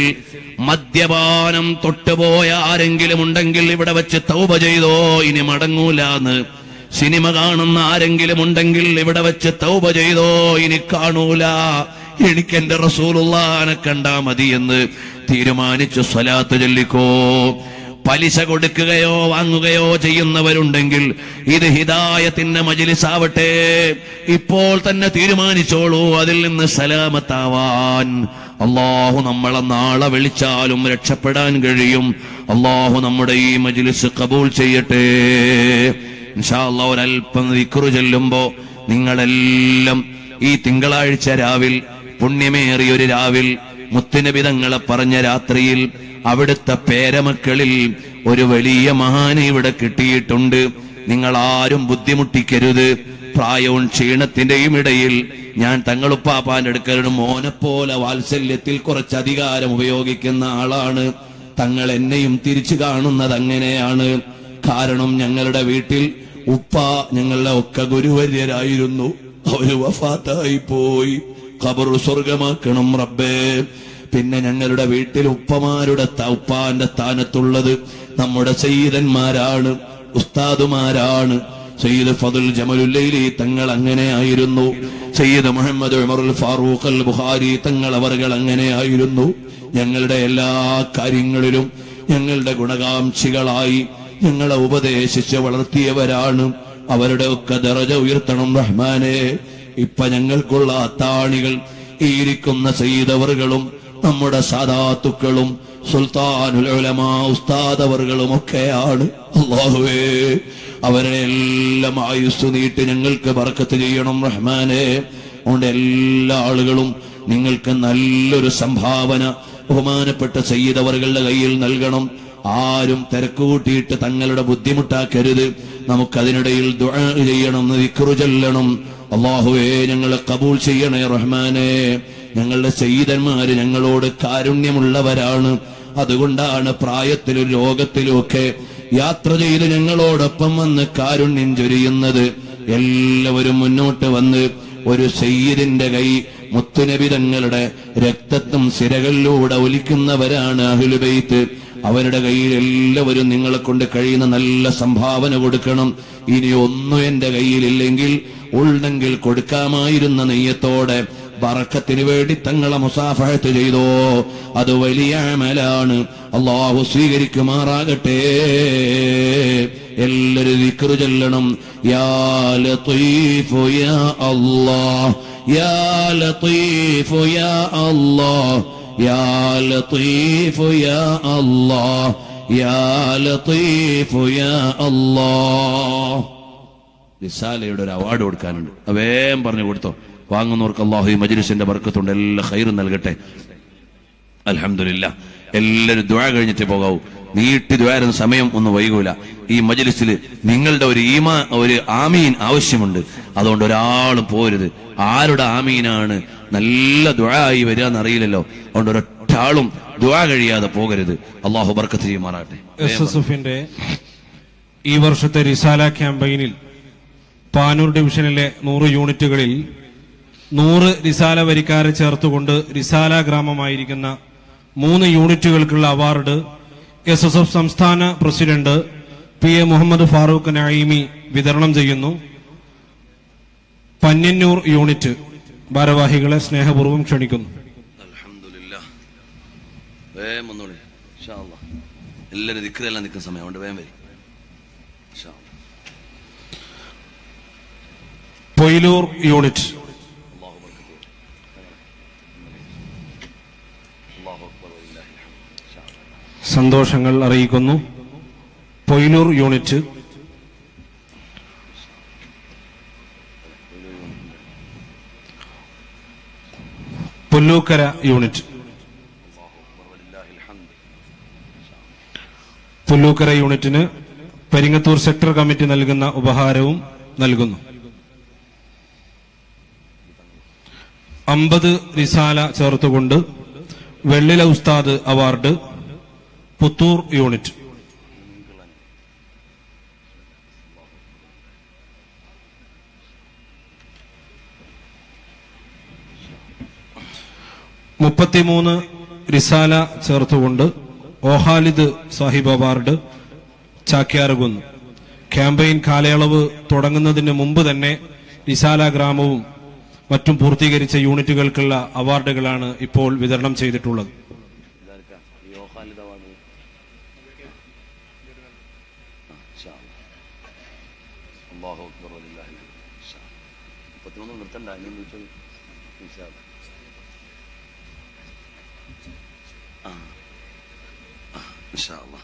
മദ്യപാനം തൊട്ടുപോയ ആരെങ്കിലും ഉണ്ടെങ്കിൽ ഇവിടെ വെച്ച് തൗബ ചെയ്തോ ഇനി മടങ്ങൂലാന്ന് സിനിമ കാണുന്ന ആരെങ്കിലും ഉണ്ടെങ്കിൽ ഇവിടെ വെച്ച് തൗബ ചെയ്തോ ഇനി കാണൂല എനിക്ക് എന്റെ റസൂലുള്ളാനെ കണ്ടാ മതി എന്ന് തീരുമാനിച്ചു സ്വലാത്ത് ചൊല്ലിക്കോ പലിശ കൊടുക്കുകയോ വാങ്ങുകയോ ചെയ്യുന്നവരുണ്ടെങ്കിൽ ഇത് ഹിദായത്തിന്റെ മജിലിസാവട്ടെ ഇപ്പോൾ തന്നെ തീരുമാനിച്ചോളൂ അതിൽ നിന്ന് സലാമത്താവാൻ അള്ളാഹു നമ്മളെ നാളെ വിളിച്ചാലും രക്ഷപ്പെടാൻ കഴിയും അള്ളാഹു നമ്മുടെ ഈ മജിലിസ് കബൂൾ ചെയ്യട്ടെ ഇൻഷാ അല്ലാഹ് ഒരല്പം ദിക്റു ചെല്ലുമ്പോ നിങ്ങളെല്ലാം ഈ തിങ്കളാഴ്ച രാവിൽ പുണ്യമേറിയ ഒരു രാവിൽ മുത്തുനബിതങ്ങളെ പറഞ്ഞ രാത്രിയിൽ അവിടുത്തെ പേരമക്കളിൽ ഒരു വലിയ മഹാനെ ഇവിടെ കിട്ടിയിട്ടുണ്ട് നിങ്ങൾ ആരും ബുദ്ധിമുട്ടിക്കരുത് പ്രായവും ക്ഷീണത്തിന്റെയും ഇടയിൽ ഞാൻ തങ്ങളുപ്പാപ്പാന്റെ അടുക്കലൊരു മോനെപ്പോലെ വാത്സല്യത്തിൽ കുറച്ച് അധികാരം ഉപയോഗിക്കുന്ന ആളാണ് തങ്ങൾ എന്നെയും തിരിച്ചു കാണുന്നത് അങ്ങനെയാണ് കാരണം ഞങ്ങളുടെ വീട്ടിൽ ഉപ്പ ഞങ്ങളുടെ ഒക്കെ ഗുരുവര്യരായിരുന്നു അവര് വഫാത്തായി പോയി ഖബറു സ്വർഗമാക്കണം റബ്ബേ പിന്നെ ഞങ്ങളുടെ വീട്ടിൽ ഉപ്പമാരുടെ ത- ഉപ്പാന്റെ സ്ഥാനത്തുള്ളത് നമ്മുടെ സയ്യിദന്മാരാണ് ഉസ്താദുമാരാണ് സയ്യിദ് ഫതുൽ ജമലുല്ലൈലി തങ്ങൾ അങ്ങനെ ആയിരുന്നു സയ്യിദ് മുഹമ്മദ് ഉമറുൽ ഫാറൂഖ് അൽ ബുഖാരി തങ്ങൾ അവർകൾ അങ്ങനെ ആയിരുന്നു ഞങ്ങളുടെ എല്ലാ കാര്യങ്ങളിലും ഞങ്ങളുടെ ഗുണകാംക്ഷികളായി ഞങ്ങളെ ഉപദേശിച്ച് വളർത്തിയവരാണ് അവരുടെ ഒക്കെ ദറജ ഉയർത്തണം റഹ്മാനെ ഇപ്പൊ ഞങ്ങൾക്കുള്ള അത്താണികൾ ഈ ഇരിക്കുന്ന സയ്യിദവറുകളും നമ്മുടെ സാദാത്തുക്കളും സുൽത്താനുൽ ഉലമാ ഉസ്താദവറുകളും ഒക്കെയാണ് അള്ളാഹുവേ അവരെ എല്ലാം ആയുസ് നീട്ടി ഞങ്ങൾക്ക് ബർക്കത്ത് ചെയ്യണം റഹ്മാനെ അതുകൊണ്ട് എല്ലാ ആളുകളും നിങ്ങൾക്ക് നല്ലൊരു സംഭാവന ബഹുമാനപ്പെട്ട സയ്യിദവറുകളുടെ കയ്യിൽ നൽകണം ആരും തിരക്ക് കൂട്ടിയിട്ട് തങ്ങളുടെ ബുദ്ധിമുട്ടാക്കരുത് നമുക്കതിനിടയിൽ ദുആ ചെയ്യണം ദിക്റു ചൊല്ലണം അള്ളാഹുവേ ഞങ്ങളെ കബൂൾ ചെയ്യണേ റഹ്മാനെ ഞങ്ങളുടെ സയ്യിദന്മാര് ഞങ്ങളോട് കാരുണ്യമുള്ളവരാണ് അതുകൊണ്ടാണ് പ്രായത്തിലും രോഗത്തിലും ഒക്കെ യാത്ര ചെയ്ത് ഞങ്ങളോടൊപ്പം വന്ന് കാരുണ്യം ചൊരിയുന്നത് എല്ലാവരും മുന്നോട്ട് വന്ന് ഒരു സയ്യിദിന്റെ കൈ മുത്തുനബി തങ്ങളുടെ രക്തത്തും സിരകളിലൂടെ ഒലിക്കുന്നവരാണ് അഹ്ലുബൈത്ത് അവരുടെ കയ്യിൽ എല്ലാവരും നിങ്ങളെ കൊണ്ട് കഴിയുന്ന നല്ല സംഭാവന കൊടുക്കണം ഇനി ഒന്നും എന്റെ കയ്യിലില്ലെങ്കിൽ ഉണ്ടെങ്കിൽ കൊടുക്കാമായിരുന്ന നെയ്യത്തോടെ ബറക്കത്തിന് വേണ്ടി തങ്ങളെ മുസാഫഹത്ത് ചെയ്തോ അത് വലിയ അമലാണ് അള്ളാഹു സ്വീകരിക്കുമാറാകട്ടെ എല്ലാരും ദിക്റ് ചൊല്ലണം യാ ലത്തീഫു യാ അല്ലാഹ് യാ ലത്തീഫു യാ അല്ലാഹ് യാ ലത്തീഫു യാ അല്ലാഹ് യാ ലത്തീഫു യാ അല്ലാഹ് റിസാലയുടെ ഒരു അവാർഡ് കൊടുക്കാനുണ്ട് അത് വേഗം പറഞ്ഞു കൊടുത്തോ വാങ്ങുന്നവർക്ക് അള്ളാഹു ഈ മജ്ലിസിന്റെ ബർക്കത്തുണ്ട് എല്ലാ ഹൈറും നൽകട്ടെ അൽഹംദുലില്ല എല്ലാവരും ദ്വാ കഴിഞ്ഞിട്ടേ പോകാവൂ നീട്ടി ദ്വാരുന്ന സമയം ഒന്നും വൈകൂല ഈ മജ്ലിസിൽ നിങ്ങളുടെ ഒരു ഈമാ ഒരു ആമീൻ ആവശ്യമുണ്ട് അതുകൊണ്ട് ഒരാളും പോരുത് ആരുടെ ആമീനാണ് നല്ല ദ്വാ ആയി വരിക എന്നറിയില്ലല്ലോ അതുകൊണ്ട് ഒരൊറ്റ ആളും ദ്വാ കഴിയാതെ പോകരുത് അള്ളാഹു ബർക്കത്ത് ചെയ്യുമാറാട്ടെ എസ് എസ് എഫിന്റെ ഈ വർഷത്തെ റിസാല ക്യാമ്പയിനിൽ പാനൂർ ഡിവിഷനിലെ നൂറ് യൂണിറ്റുകളിൽ നൂറ് റിസാല വരിക്കാരെ ചേർത്തുകൊണ്ട് റിസാല ഗ്രാമമായിരിക്കുന്ന മൂന്ന് യൂണിറ്റുകൾക്കുള്ള അവാർഡ് എസ് എസ് എഫ് സംസ്ഥാന president P A Muhammad Farooq Naeemi വിതരണം ചെയ്യുന്നു പന്യന്നൂർ യൂണിറ്റ് ഭാരവാഹികളെ സ്നേഹപൂർവ്വം ക്ഷണിക്കുന്നു അൽഹംദുലില്ലാ. വേഗം വന്നോളി ഇൻഷാ അല്ലാ. എല്ലാവരും ദിക്റെല്ലാം നിൽക്കുന്ന സമയം അതുകൊണ്ട് വേഗം വരും ഇൻഷാ അല്ലാ. പൊയിലൂർ യൂണിറ്റ് അല്ലാഹു ബർക്കത്ത് അല്ലാഹു അക്ബർ വലില്ലാഹിൽ ഹംദ്. ഇൻഷാ അല്ലാ. സന്തോഷങ്ങൾ അറിയിക്കുന്നു പൊയിലൂർ യൂണിറ്റ് പുല്ലൂക്കര യൂണിറ്റ് പുല്ലൂക്കര യൂണിറ്റിന് പെരിങ്ങത്തൂർ സെക്ടർ കമ്മിറ്റി നൽകുന്ന ഉപഹാരവും നൽകുന്നു അമ്പത് റിസാല ചേർത്തുകൊണ്ട് വെള്ളില ഉസ്താദ് അവാർഡ് പുത്തൂർ യൂണിറ്റ് മുപ്പത്തിമൂന്ന് റിസാല ചേർത്തുകൊണ്ട് ഓഹാലിദ് സാഹിബ് അവാർഡ് ചാക്യാറുകുന്ന് ക്യാമ്പയിൻ കാലയളവ് തുടങ്ങുന്നതിന് മുമ്പ് തന്നെ റിസാല ഗ്രാമവും മറ്റും പൂർത്തീകരിച്ച യൂണിറ്റുകൾക്കുള്ള അവാർഡുകളാണ് ഇപ്പോൾ വിതരണം ചെയ്തിട്ടുള്ളത് അള്ളാഹു അക്ബർ വലില്ലാഹി മുപ്പത്തിമൂന്ന് നിർത്തണ്ട ഇനിയും ചോദിച്ചോളൂ ഇൻഷാ അല്ലാ. ആ. ആ, ഇൻഷാ അല്ലാ.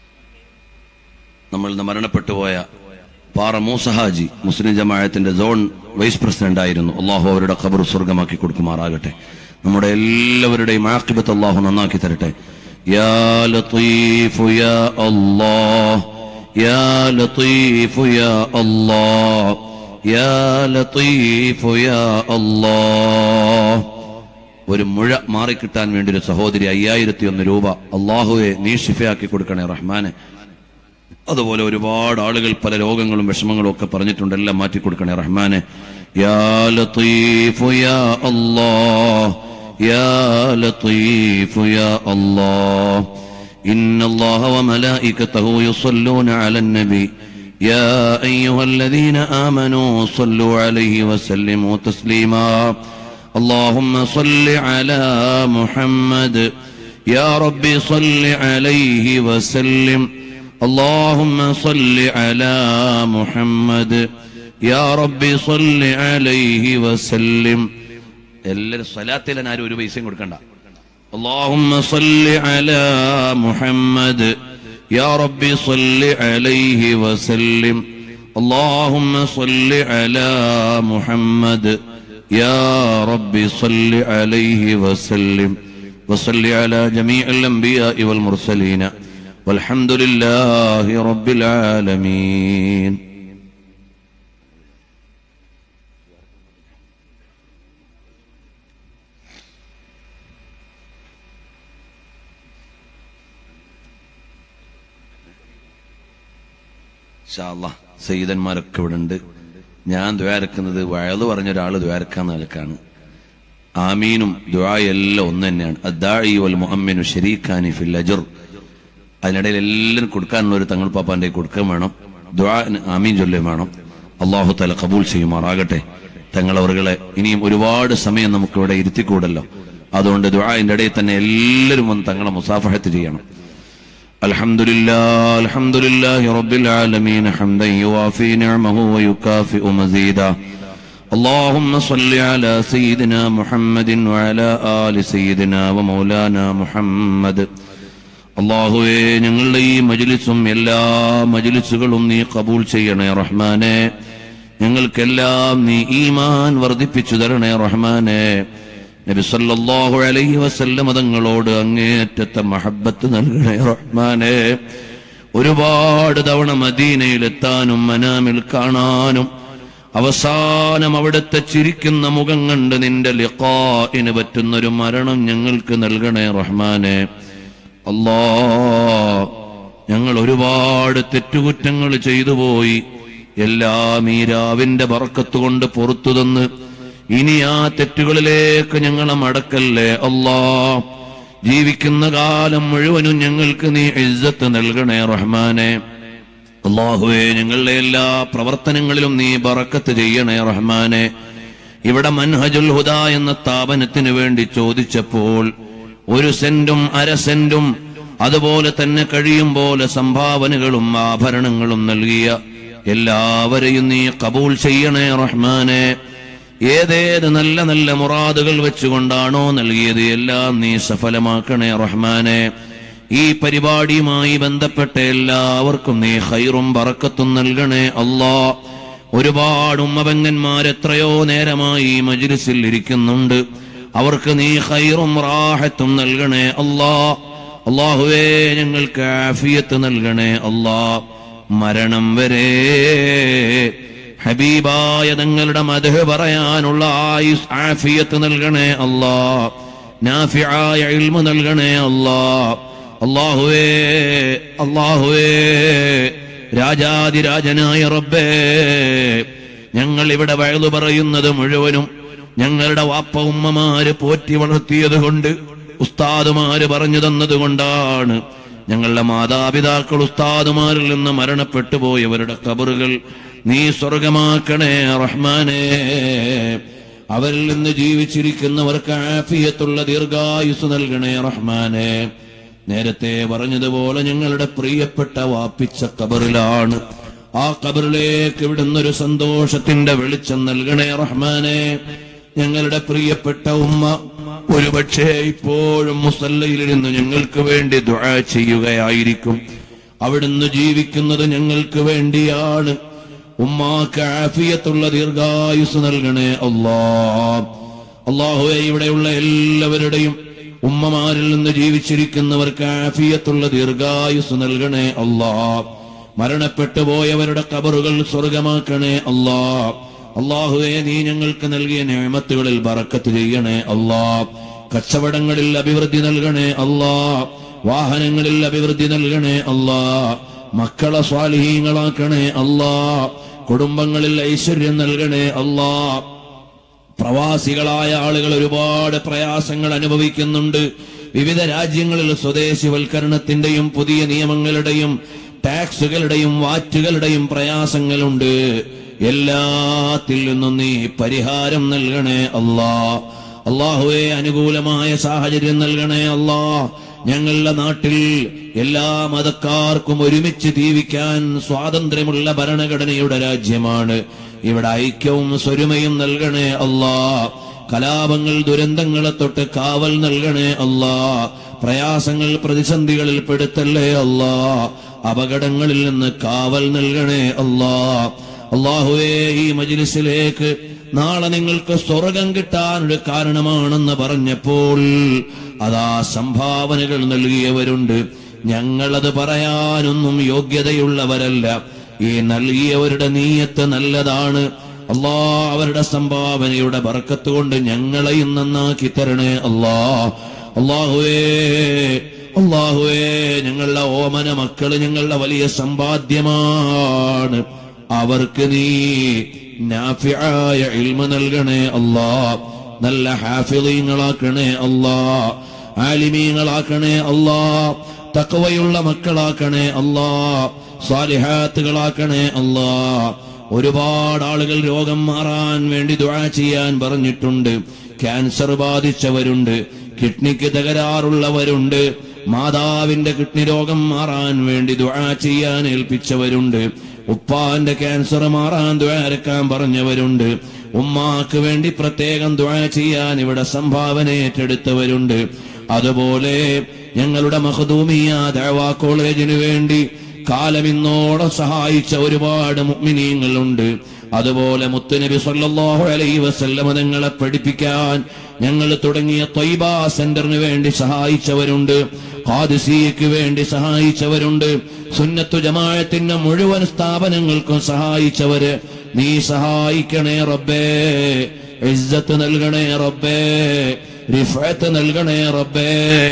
നമ്മൾ ഇന്ന് മരണപ്പെട്ടു പോയ പാറ മൂസഹാജി മുസ്ലിം ജമാഅത്തിന്റെ സോൺ വൈസ് പ്രസിഡന്റ് ആയിരുന്നു അള്ളാഹു അവരുടെ ഖബർ സ്വർഗമാക്കി കൊടുക്കുമാറാകട്ടെ നമ്മുടെ എല്ലാവരുടെയും ആക്കിബത്ത് അള്ളാഹു നന്നാക്കി തരട്ടെ യാ ലത്തീഫു യാ അല്ലാഹ് യാ ലത്തീഫു യാ അല്ലാഹ് യാ ലത്തീഫു യാ അല്ലാഹ് ഒരു മുഴ മാറിക്കിട്ടാൻ വേണ്ടി ഒരു സഹോദരി അയ്യായിരത്തി ഒന്ന് രൂപ അള്ളാഹുവെ നീ ഷിഫയാക്കി കൊടുക്കണേ റഹ്മാനെ അതുപോലെ ഒരുപാട് ആളുകൾ പല രോഗങ്ങളും വിഷമങ്ങളും ഒക്കെ പറഞ്ഞിട്ടുണ്ട് എല്ലാം മാറ്റി കൊടുക്കണേ റഹ്മാനെ യാ ലത്തീഫു യാ അല്ലാഹ് യാ ലത്തീഫു യാ അല്ലാഹ് إن الله وملائكته يصلون على النبي يا أيها الذين آمنوا صلوا عليه وسلموا تسليما اللهم صل على محمد يا رب صل عليه وسلم اللهم صل على محمد يا رب صل عليه وسلم എല്ലാവരും സ്വലാത്തിൽ ആരും ഒരു പൈസയും കൊടുക്കണ്ട اللهم صل على محمد يا رب صل عليه وسلم اللهم صل على محمد يا رب صل عليه وسلم وصل على جميع الأنبياء والمرسلين والحمد لله رب العالمين ഷാല്ല സയ്യിദന്മാരൊക്കെ ഇവിടെ ഉണ്ട് ഞാൻ ദ്വാരക്കുന്നത് വയല് പറഞ്ഞ ഒരാൾ ദ്വാരക്കാന്ന് നിലക്കാണ് ആമീനും ദ്വായെല്ലാം ഒന്ന് തന്നെയാണ് അദ്ദാഇ വൽ മുഅമ്മിനു ശരീഖാനി ഫിൽ അജർ അതിനിടയിൽ എല്ലാവരും കൊടുക്കാനുള്ള ഒരു തങ്ങൾ പാപ്പാന്റെ കൊടുക്കാൻ വേണം ദ്വാ ആമീൻ ചൊല്ലുകയും വേണം അള്ളാഹു തല കബൂൽ ചെയ്യുമാറാകട്ടെ തങ്ങളവറുകളെ ഇനിയും ഒരുപാട് സമയം നമുക്ക് ഇവിടെ ഇരുത്തിക്കൂടല്ലോ അതുകൊണ്ട് ദ്വാന്റെ ഇടയിൽ തന്നെ എല്ലാവരും വന്ന് തങ്ങളെ മുസാഫഹത്ത് ചെയ്യണം الحمد لله الحمد لله رب العالمين حمدا يوافي نعمه ويكافئ مزيدا اللهم صل على سيدنا محمد وعلى آل سيدنا ومولانا محمد അള്ളാഹുവേ ഞങ്ങളുടെ ഈ മജ്ലിസും എല്ലാ മജ്ലിസുകളും നീ കബൂൽ ചെയ്യണേ റഹ്മാനെ ഞങ്ങൾക്കെല്ലാം നീ ഈമാൻ വർദ്ധിപ്പിച്ചു തരണേ റഹ്മാനെ നബി സല്ലല്ലാഹു അലൈഹി വസല്ലം തങ്ങളോട് അങ്ങേയറ്റത്തെ മഹബത്ത് നൽകണേ റഹ്മാനെ ഒരുപാട് തവണ മദീനയിലെത്താനും മനാമിൽ കാണാനും അവസാനം അവിടുത്തെ ചിരിക്കുന്ന മുഖം കണ്ട് നിന്റെ ലിഖാഇന് പറ്റുന്നൊരു മരണം ഞങ്ങൾക്ക് നൽകണേ റഹ്മാനെ അല്ലാ ഞങ്ങൾ ഒരുപാട് തെറ്റുകുറ്റങ്ങൾ ചെയ്തു പോയി എല്ലാം ഈ രാവിന്റെ ബറക്കത്ത് കൊണ്ട് പുറത്തു തന്ന് ഇനി ആ തെറ്റുകളിലേക്ക് ഞങ്ങളെ മടക്കല്ലേ അല്ലാ ജീവിക്കുന്ന കാലം മുഴുവനും ഞങ്ങൾക്ക് നീ ഇജ്ജത്ത് നൽകണേ റഹ്മാനെ അള്ളാഹുവെ ഞങ്ങളുടെ എല്ലാ പ്രവർത്തനങ്ങളിലും നീ ബറക്കത്ത് ചെയ്യണേ റഹ്മാനെ ഇവിടെ മൻഹജുൽ ഹുദ എന്ന സ്ഥാപനത്തിന് വേണ്ടി ചോദിച്ചപ്പോൾ ഒരു സെന്റും അര സെന്റും അതുപോലെ തന്നെ കഴിയും പോലെ സംഭാവനകളും ആഭരണങ്ങളും നൽകിയ എല്ലാവരെയും നീ കബൂൽ ചെയ്യണേ റഹ്മാനെ ഏതേത് നല്ല നല്ല മുറാദുകൾ വെച്ചുകൊണ്ടാണോ നൽകിയത് എല്ലാം നീ സഫലമാക്കണേ റഹ്മാനെ ഈ പരിപാടിയുമായി ബന്ധപ്പെട്ട എല്ലാവർക്കും നീ ഹൈറും പറക്കത്തും നൽകണേ അല്ലാ ഒരുപാട് ഉമ്മപെങ്ങന്മാർ എത്രയോ നേരമായി ഈ മജ്ലിസിൽ ഇരിക്കുന്നുണ്ട് അവർക്ക് നീ ഖൈറും റാഹത്തും നൽകണേ അല്ലാ അള്ളാഹുവേ ഞങ്ങൾക്ക് ആഫിയത്ത് നൽകണേ അല്ലാ മരണം വരെ ഹബീബായ തങ്ങളുടെ മധു പറയാനുള്ള ആയുസ് ആഫിയത്ത് നൽകണേ അല്ലാ നാഫിയായ ഇൽമ നൽകണേ അല്ലാ അള്ളാഹുവേ അള്ളാഹുവേ രാജാതിരാജനായ റബ്ബേ ഞങ്ങൾ ഇവിടെ വയലു പറയുന്നത് മുഴുവനും ഞങ്ങളുടെ വാപ്പ ഉമ്മമാര് പോറ്റി വളർത്തിയത് കൊണ്ട് ഉസ്താദുമാര് പറഞ്ഞു തന്നത് കൊണ്ടാണ് ഞങ്ങളുടെ മാതാപിതാക്കൾ ഉസ്താദുമാരിൽ നിന്ന് മരണപ്പെട്ടു പോയവരുടെ കബറുകൾ നീ സ്വർഗമാക്കണേ റഹ്മാനേ അവരിൽ നിന്ന് ജീവിച്ചിരിക്കുന്നവർക്ക് ആഫിയത്തുള്ള ദീർഘായുസ് നൽകണേ റഹ്മാനെ നേരത്തെ പറഞ്ഞതുപോലെ ഞങ്ങളുടെ പ്രിയപ്പെട്ട വാപ്പിച്ച കബറിലാണ് ആ കബറിലേക്ക് ഇവിടുന്നൊരു സന്തോഷത്തിന്റെ വെളിച്ചം നൽകണേ റഹ്മാനെ ഞങ്ങളുടെ പ്രിയപ്പെട്ട ഉമ്മ ഒരുപക്ഷെ ഇപ്പോഴും മുസല്ലയിലിരുന്ന് ഞങ്ങൾക്ക് വേണ്ടി ദുആ ചെയ്യുകയായിരിക്കും അവിടുന്ന് ജീവിക്കുന്നത് ഞങ്ങൾക്ക് വേണ്ടിയാണ് ഉമ്മാക്ക് ആഫിയത്തുള്ള ദീർഘായുസ് നൽകണേ അല്ലാ അള്ളാഹുവെ ഇവിടെയുള്ള എല്ലാവരുടെയും ഉമ്മമാരിൽ നിന്ന് ജീവിച്ചിരിക്കുന്നവർക്ക് ആഫിയത്തുള്ള ദീർഘായുസ് നൽകണേ അല്ലാ മരണപ്പെട്ടു പോയവരുടെ കബറുകൾ സ്വർഗമാക്കണേ അല്ലാ അള്ളാഹുവെ നീ ഞങ്ങൾക്ക് നൽകിയ നിയമത്തുകളിൽ ബറക്കത്ത് ചെയ്യണേ അല്ലാ കച്ചവടങ്ങളിൽ അഭിവൃദ്ധി നൽകണേ അല്ലാ വാഹനങ്ങളിൽ അഭിവൃദ്ധി നൽകണേ അല്ലാ മക്കളെ സ്വാലിഹീങ്ങളാക്കണേ അല്ലാ കുടുംബങ്ങളിൽ ഐശ്വര്യം നൽകണേ അല്ലാ പ്രവാസികളായ ആളുകൾ ഒരുപാട് പ്രയാസങ്ങൾ അനുഭവിക്കുന്നുണ്ട് വിവിധ രാജ്യങ്ങളിൽ സ്വദേശിവൽക്കരണത്തിന്റെയും പുതിയ നിയമങ്ങളുടെയും ടാക്സുകളുടെയും വാറ്റുകളുടെയും പ്രയാസങ്ങളുണ്ട് എല്ലാത്തിൽ നിന്നും നീ പരിഹാരം നൽകണേ അല്ലാ അള്ളാഹുവെ അനുകൂലമായ സാഹചര്യം നൽകണേ അല്ലാ ഞങ്ങളുടെ നാട്ടിൽ എല്ലാ മതക്കാർക്കും ഒരുമിച്ച് ജീവിക്കാൻ സ്വാതന്ത്ര്യമുള്ള ഭരണഘടനയുടെ രാജ്യമാണ് ഇവിടെ ഐക്യവും സ്വരുമയും നൽകണേ അല്ലാ കലാപങ്ങൾ ദുരന്തങ്ങളെ തൊട്ട് കാവൽ നൽകണേ അല്ലാ പ്രയാസങ്ങൾ പ്രതിസന്ധികളിൽ പെടുത്തല്ലേ അല്ലാ അപകടങ്ങളിൽ നിന്ന് കാവൽ നൽകണേ അല്ലാ അള്ളാഹുവേ ഈ മജിലിസിലേക്ക് നാളെ നിങ്ങൾക്ക് സ്വർഗം കിട്ടാനൊരു കാരണമാണെന്ന് പറഞ്ഞപ്പോൾ അതാ സംഭാവനകൾ നൽകിയവരുണ്ട് ഞങ്ങളത് പറയാനൊന്നും യോഗ്യതയുള്ളവരല്ല ഈ നൽകിയവരുടെ നീയത്ത് നല്ലതാണ് അല്ലാ അവരുടെ സംഭാവനയുടെ ബർക്കത്ത് കൊണ്ട് ഞങ്ങളെയും നന്നാക്കി തരണേ അല്ലാ അള്ളാഹുവേ അള്ളാഹുവേ ഞങ്ങളുടെ ഓമന മക്കള് ഞങ്ങളുടെ വലിയ സമ്പാദ്യമാണ് അവർക്ക് നീ നാഫിയായ ഇൽമ നൽകണേ അല്ലാ നല്ല ഹാഫിളീങ്ങളാക്കണേ അല്ലാ ആലിമീങ്ങളാക്കണേ അല്ലാ തക്കവയുള്ള മക്കളാക്കണേ അല്ലാ സ്വാലിഹാത്തുകളാക്കണേ അല്ലാ ഒരുപാട് ആളുകൾ രോഗം മാറാൻ വേണ്ടി ദുആ ചെയ്യാൻ പറഞ്ഞിട്ടുണ്ട് ക്യാൻസർ ബാധിച്ചവരുണ്ട് കിഡ്നിക്ക് തകരാറുള്ളവരുണ്ട് മാതാവിന്റെ കിഡ്നി രോഗം മാറാൻ വേണ്ടി ദുആ ചെയ്യാൻ ഏൽപ്പിച്ചവരുണ്ട് ഉപ്പാന്റെ ക്യാൻസർ മാറാൻ ദ്വാരക്കാൻ പറഞ്ഞവരുണ്ട് ഉമ്മാക്ക് വേണ്ടി പ്രത്യേകം ദ്വാ ചെയ്യാൻ ഇവിടെ സംഭാവന ഏറ്റെടുത്തവരുണ്ട് അതുപോലെ ഞങ്ങളുടെ മഹദൂമിയ ദഴവാ കോളേജിന് വേണ്ടി കാലമിന്നോടെ സഹായിച്ച ഒരുപാട് മുഅ്മിനീങ്ങളുണ്ട് അതുപോലെ മുത്തുനബി സല്ലല്ലാഹു അലൈഹി വസല്ലമ തങ്ങളെ പഠിപ്പിക്കാൻ ഞങ്ങൾ തുടങ്ങിയ ത്വയ്ബ സെന്ററിന് വേണ്ടി സഹായിച്ചവരുണ്ട് ഖാദിസിയക്ക് വേണ്ടി സഹായിച്ചവരുണ്ട് സുന്നത്തു ജമാഅത്തിന്റെ മുഴുവൻ സ്ഥാപനങ്ങൾക്കും സഹായിച്ചവര് നീ സഹായിക്കണേ റബ്ബേ ഇസ്സത്ത് നൽകണേ റബ്ബേ റിഫഅത്ത് നൽകണേ റബ്ബേ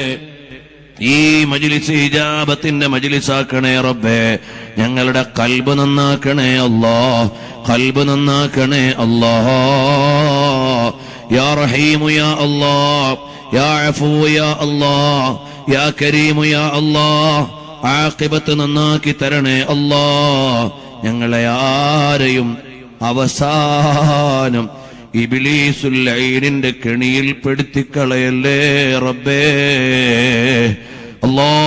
ഈ മജിലിസ് ഇജാബത്തിന്റെ മജിലിസാക്കണേ റബ്ബേ ഞങ്ങളുടെ കൽബ് നന്നാക്കണേ അല്ലാ കൽബ് നന്നാക്കണേ അല്ലാ യാ റഹീമു യാ അല്ലാ യാ അഫൂ യാ അല്ലാ യാ കരീമു യാ അല്ലാ ആഖിബത്ത് നന്നാക്കി തരണേ അല്ലാ ഞങ്ങളെ ആരെയും അവസാനം ഇബിലീസുൽ ഐനിന്റെ കെണിയിൽ പെടുത്തിക്കളയല്ലേ റബ്ബേ അല്ലാ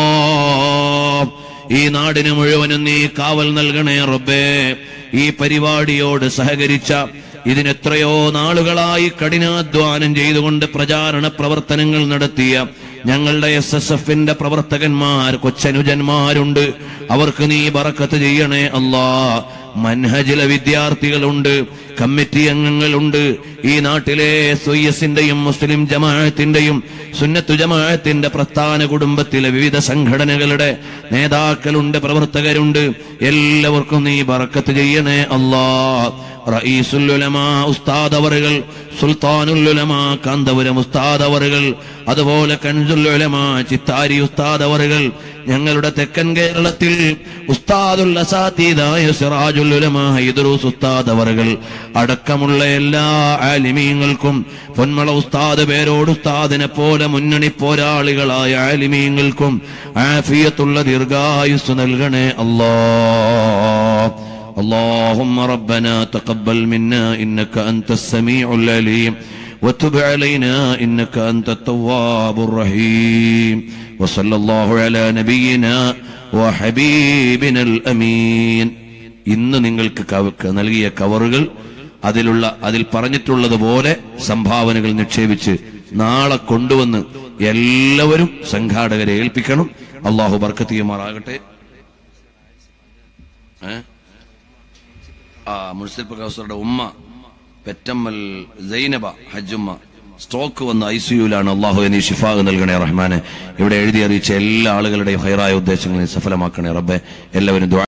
ഈ നാടിന് മുഴുവനും നീ കാവൽ നൽകണേ റബ്ബേ ഈ പരിപാടിയോട് സഹകരിച്ച ഇതിനെത്രയോ നാളുകളായി കഠിനാധ്വാനം ചെയ്തുകൊണ്ട് പ്രചാരണ പ്രവർത്തനങ്ങൾ നടത്തിയ ഞങ്ങളുടെ എസ് എസ് എഫിന്റെ പ്രവർത്തകന്മാർ കൊച്ചനുജന്മാരുണ്ട് അവർക്ക് നീ ബറക്കത്ത് ചെയ്യണേ അല്ലാ മൻഹജിലെ വിദ്യാർത്ഥികളുണ്ട് കമ്മിറ്റി അംഗങ്ങളുണ്ട് ഈ നാട്ടിലെ സൊയ്യസിന്റെയും മുസ്ലിം ജമാഅത്തിന്റെയും സുന്നത്തു ജമാഅത്തിന്റെ പ്രസ്ഥാന കുടുംബത്തിലെ വിവിധ സംഘടനകളുടെ നേതാക്കളുണ്ട് പ്രവർത്തകരുണ്ട് എല്ലാവർക്കും നീ ബറക്കത്ത് ചെയ്യണേ അല്ലാ റഈസുല്ലുലമാ ഉസ്താദ് അവറുകൾ സുൽത്താനുല്ലുലമാ കാന്തപുരം ഉസ്താദ് അവറുകൾ അതുപോലെ കൻസുല്ലുലമാ ചിത്താരി ഉസ്താദ് അവറുകൾ ഞങ്ങളുടെ തെക്കൻ കേരളത്തിൽ ഉസ്താദുൽ അസാത്തീദായ സിറാജുല്ലുലമാ ഇദ്രൂസ് ഉസ്താദ് അവറുകൾ അടക്കമുള്ള എല്ലാ ആലിമീങ്ങൾക്കും പൊന്മള ഉസ്താദ് പേരോട് ഉസ്താദിനെ പോലെ മുന്നണി പോരാളികളായ ആലിമീങ്ങൾക്കും ആഫിയത്തുള്ള ദീർഘായുസ് നൽകണേ അല്ലാ اللهم ربنا تقبل منا انك انت السميع العليم وتب علينا انك انت التواب الرحيم وصلى الله على نبينا وحبيبنا الامين ഇന്ന് നിങ്ങൾക്ക് കവ- നൽകിയ കവറുകൾ അതിലുള്ള അതിൽ പറഞ്ഞിട്ടുള്ളതുപോലെ സംഭാവനകൾ നിക്ഷേപിച്ച് നാളെ കൊണ്ടുവന്ന് എല്ലാവരും സംഘാടകരെ ഏൽപ്പിക്കണം അള്ളാഹു ബർക്കത്തിയുമാറാകട്ടെ ഏഹ് ആ മുനിസിപ്പൽ കൗൺസിലറുടെ ഉമ്മ പെറ്റമ്മൽ സൈനബ ഹജ്ജുമ്മ സ്ട്രോക്ക് വന്ന ഐ സിയുലാണ് അള്ളാഹു നീ ഷിഫാഗ് നൽകണേ റഹ്മാനെ ഇവിടെ എഴുതി അറിയിച്ച എല്ലാ ആളുകളുടെയും ഹൈറായ ഉദ്ദേശങ്ങളെ സഫലമാക്കണേ റബ്ബെ എല്ലാവരും ദുആ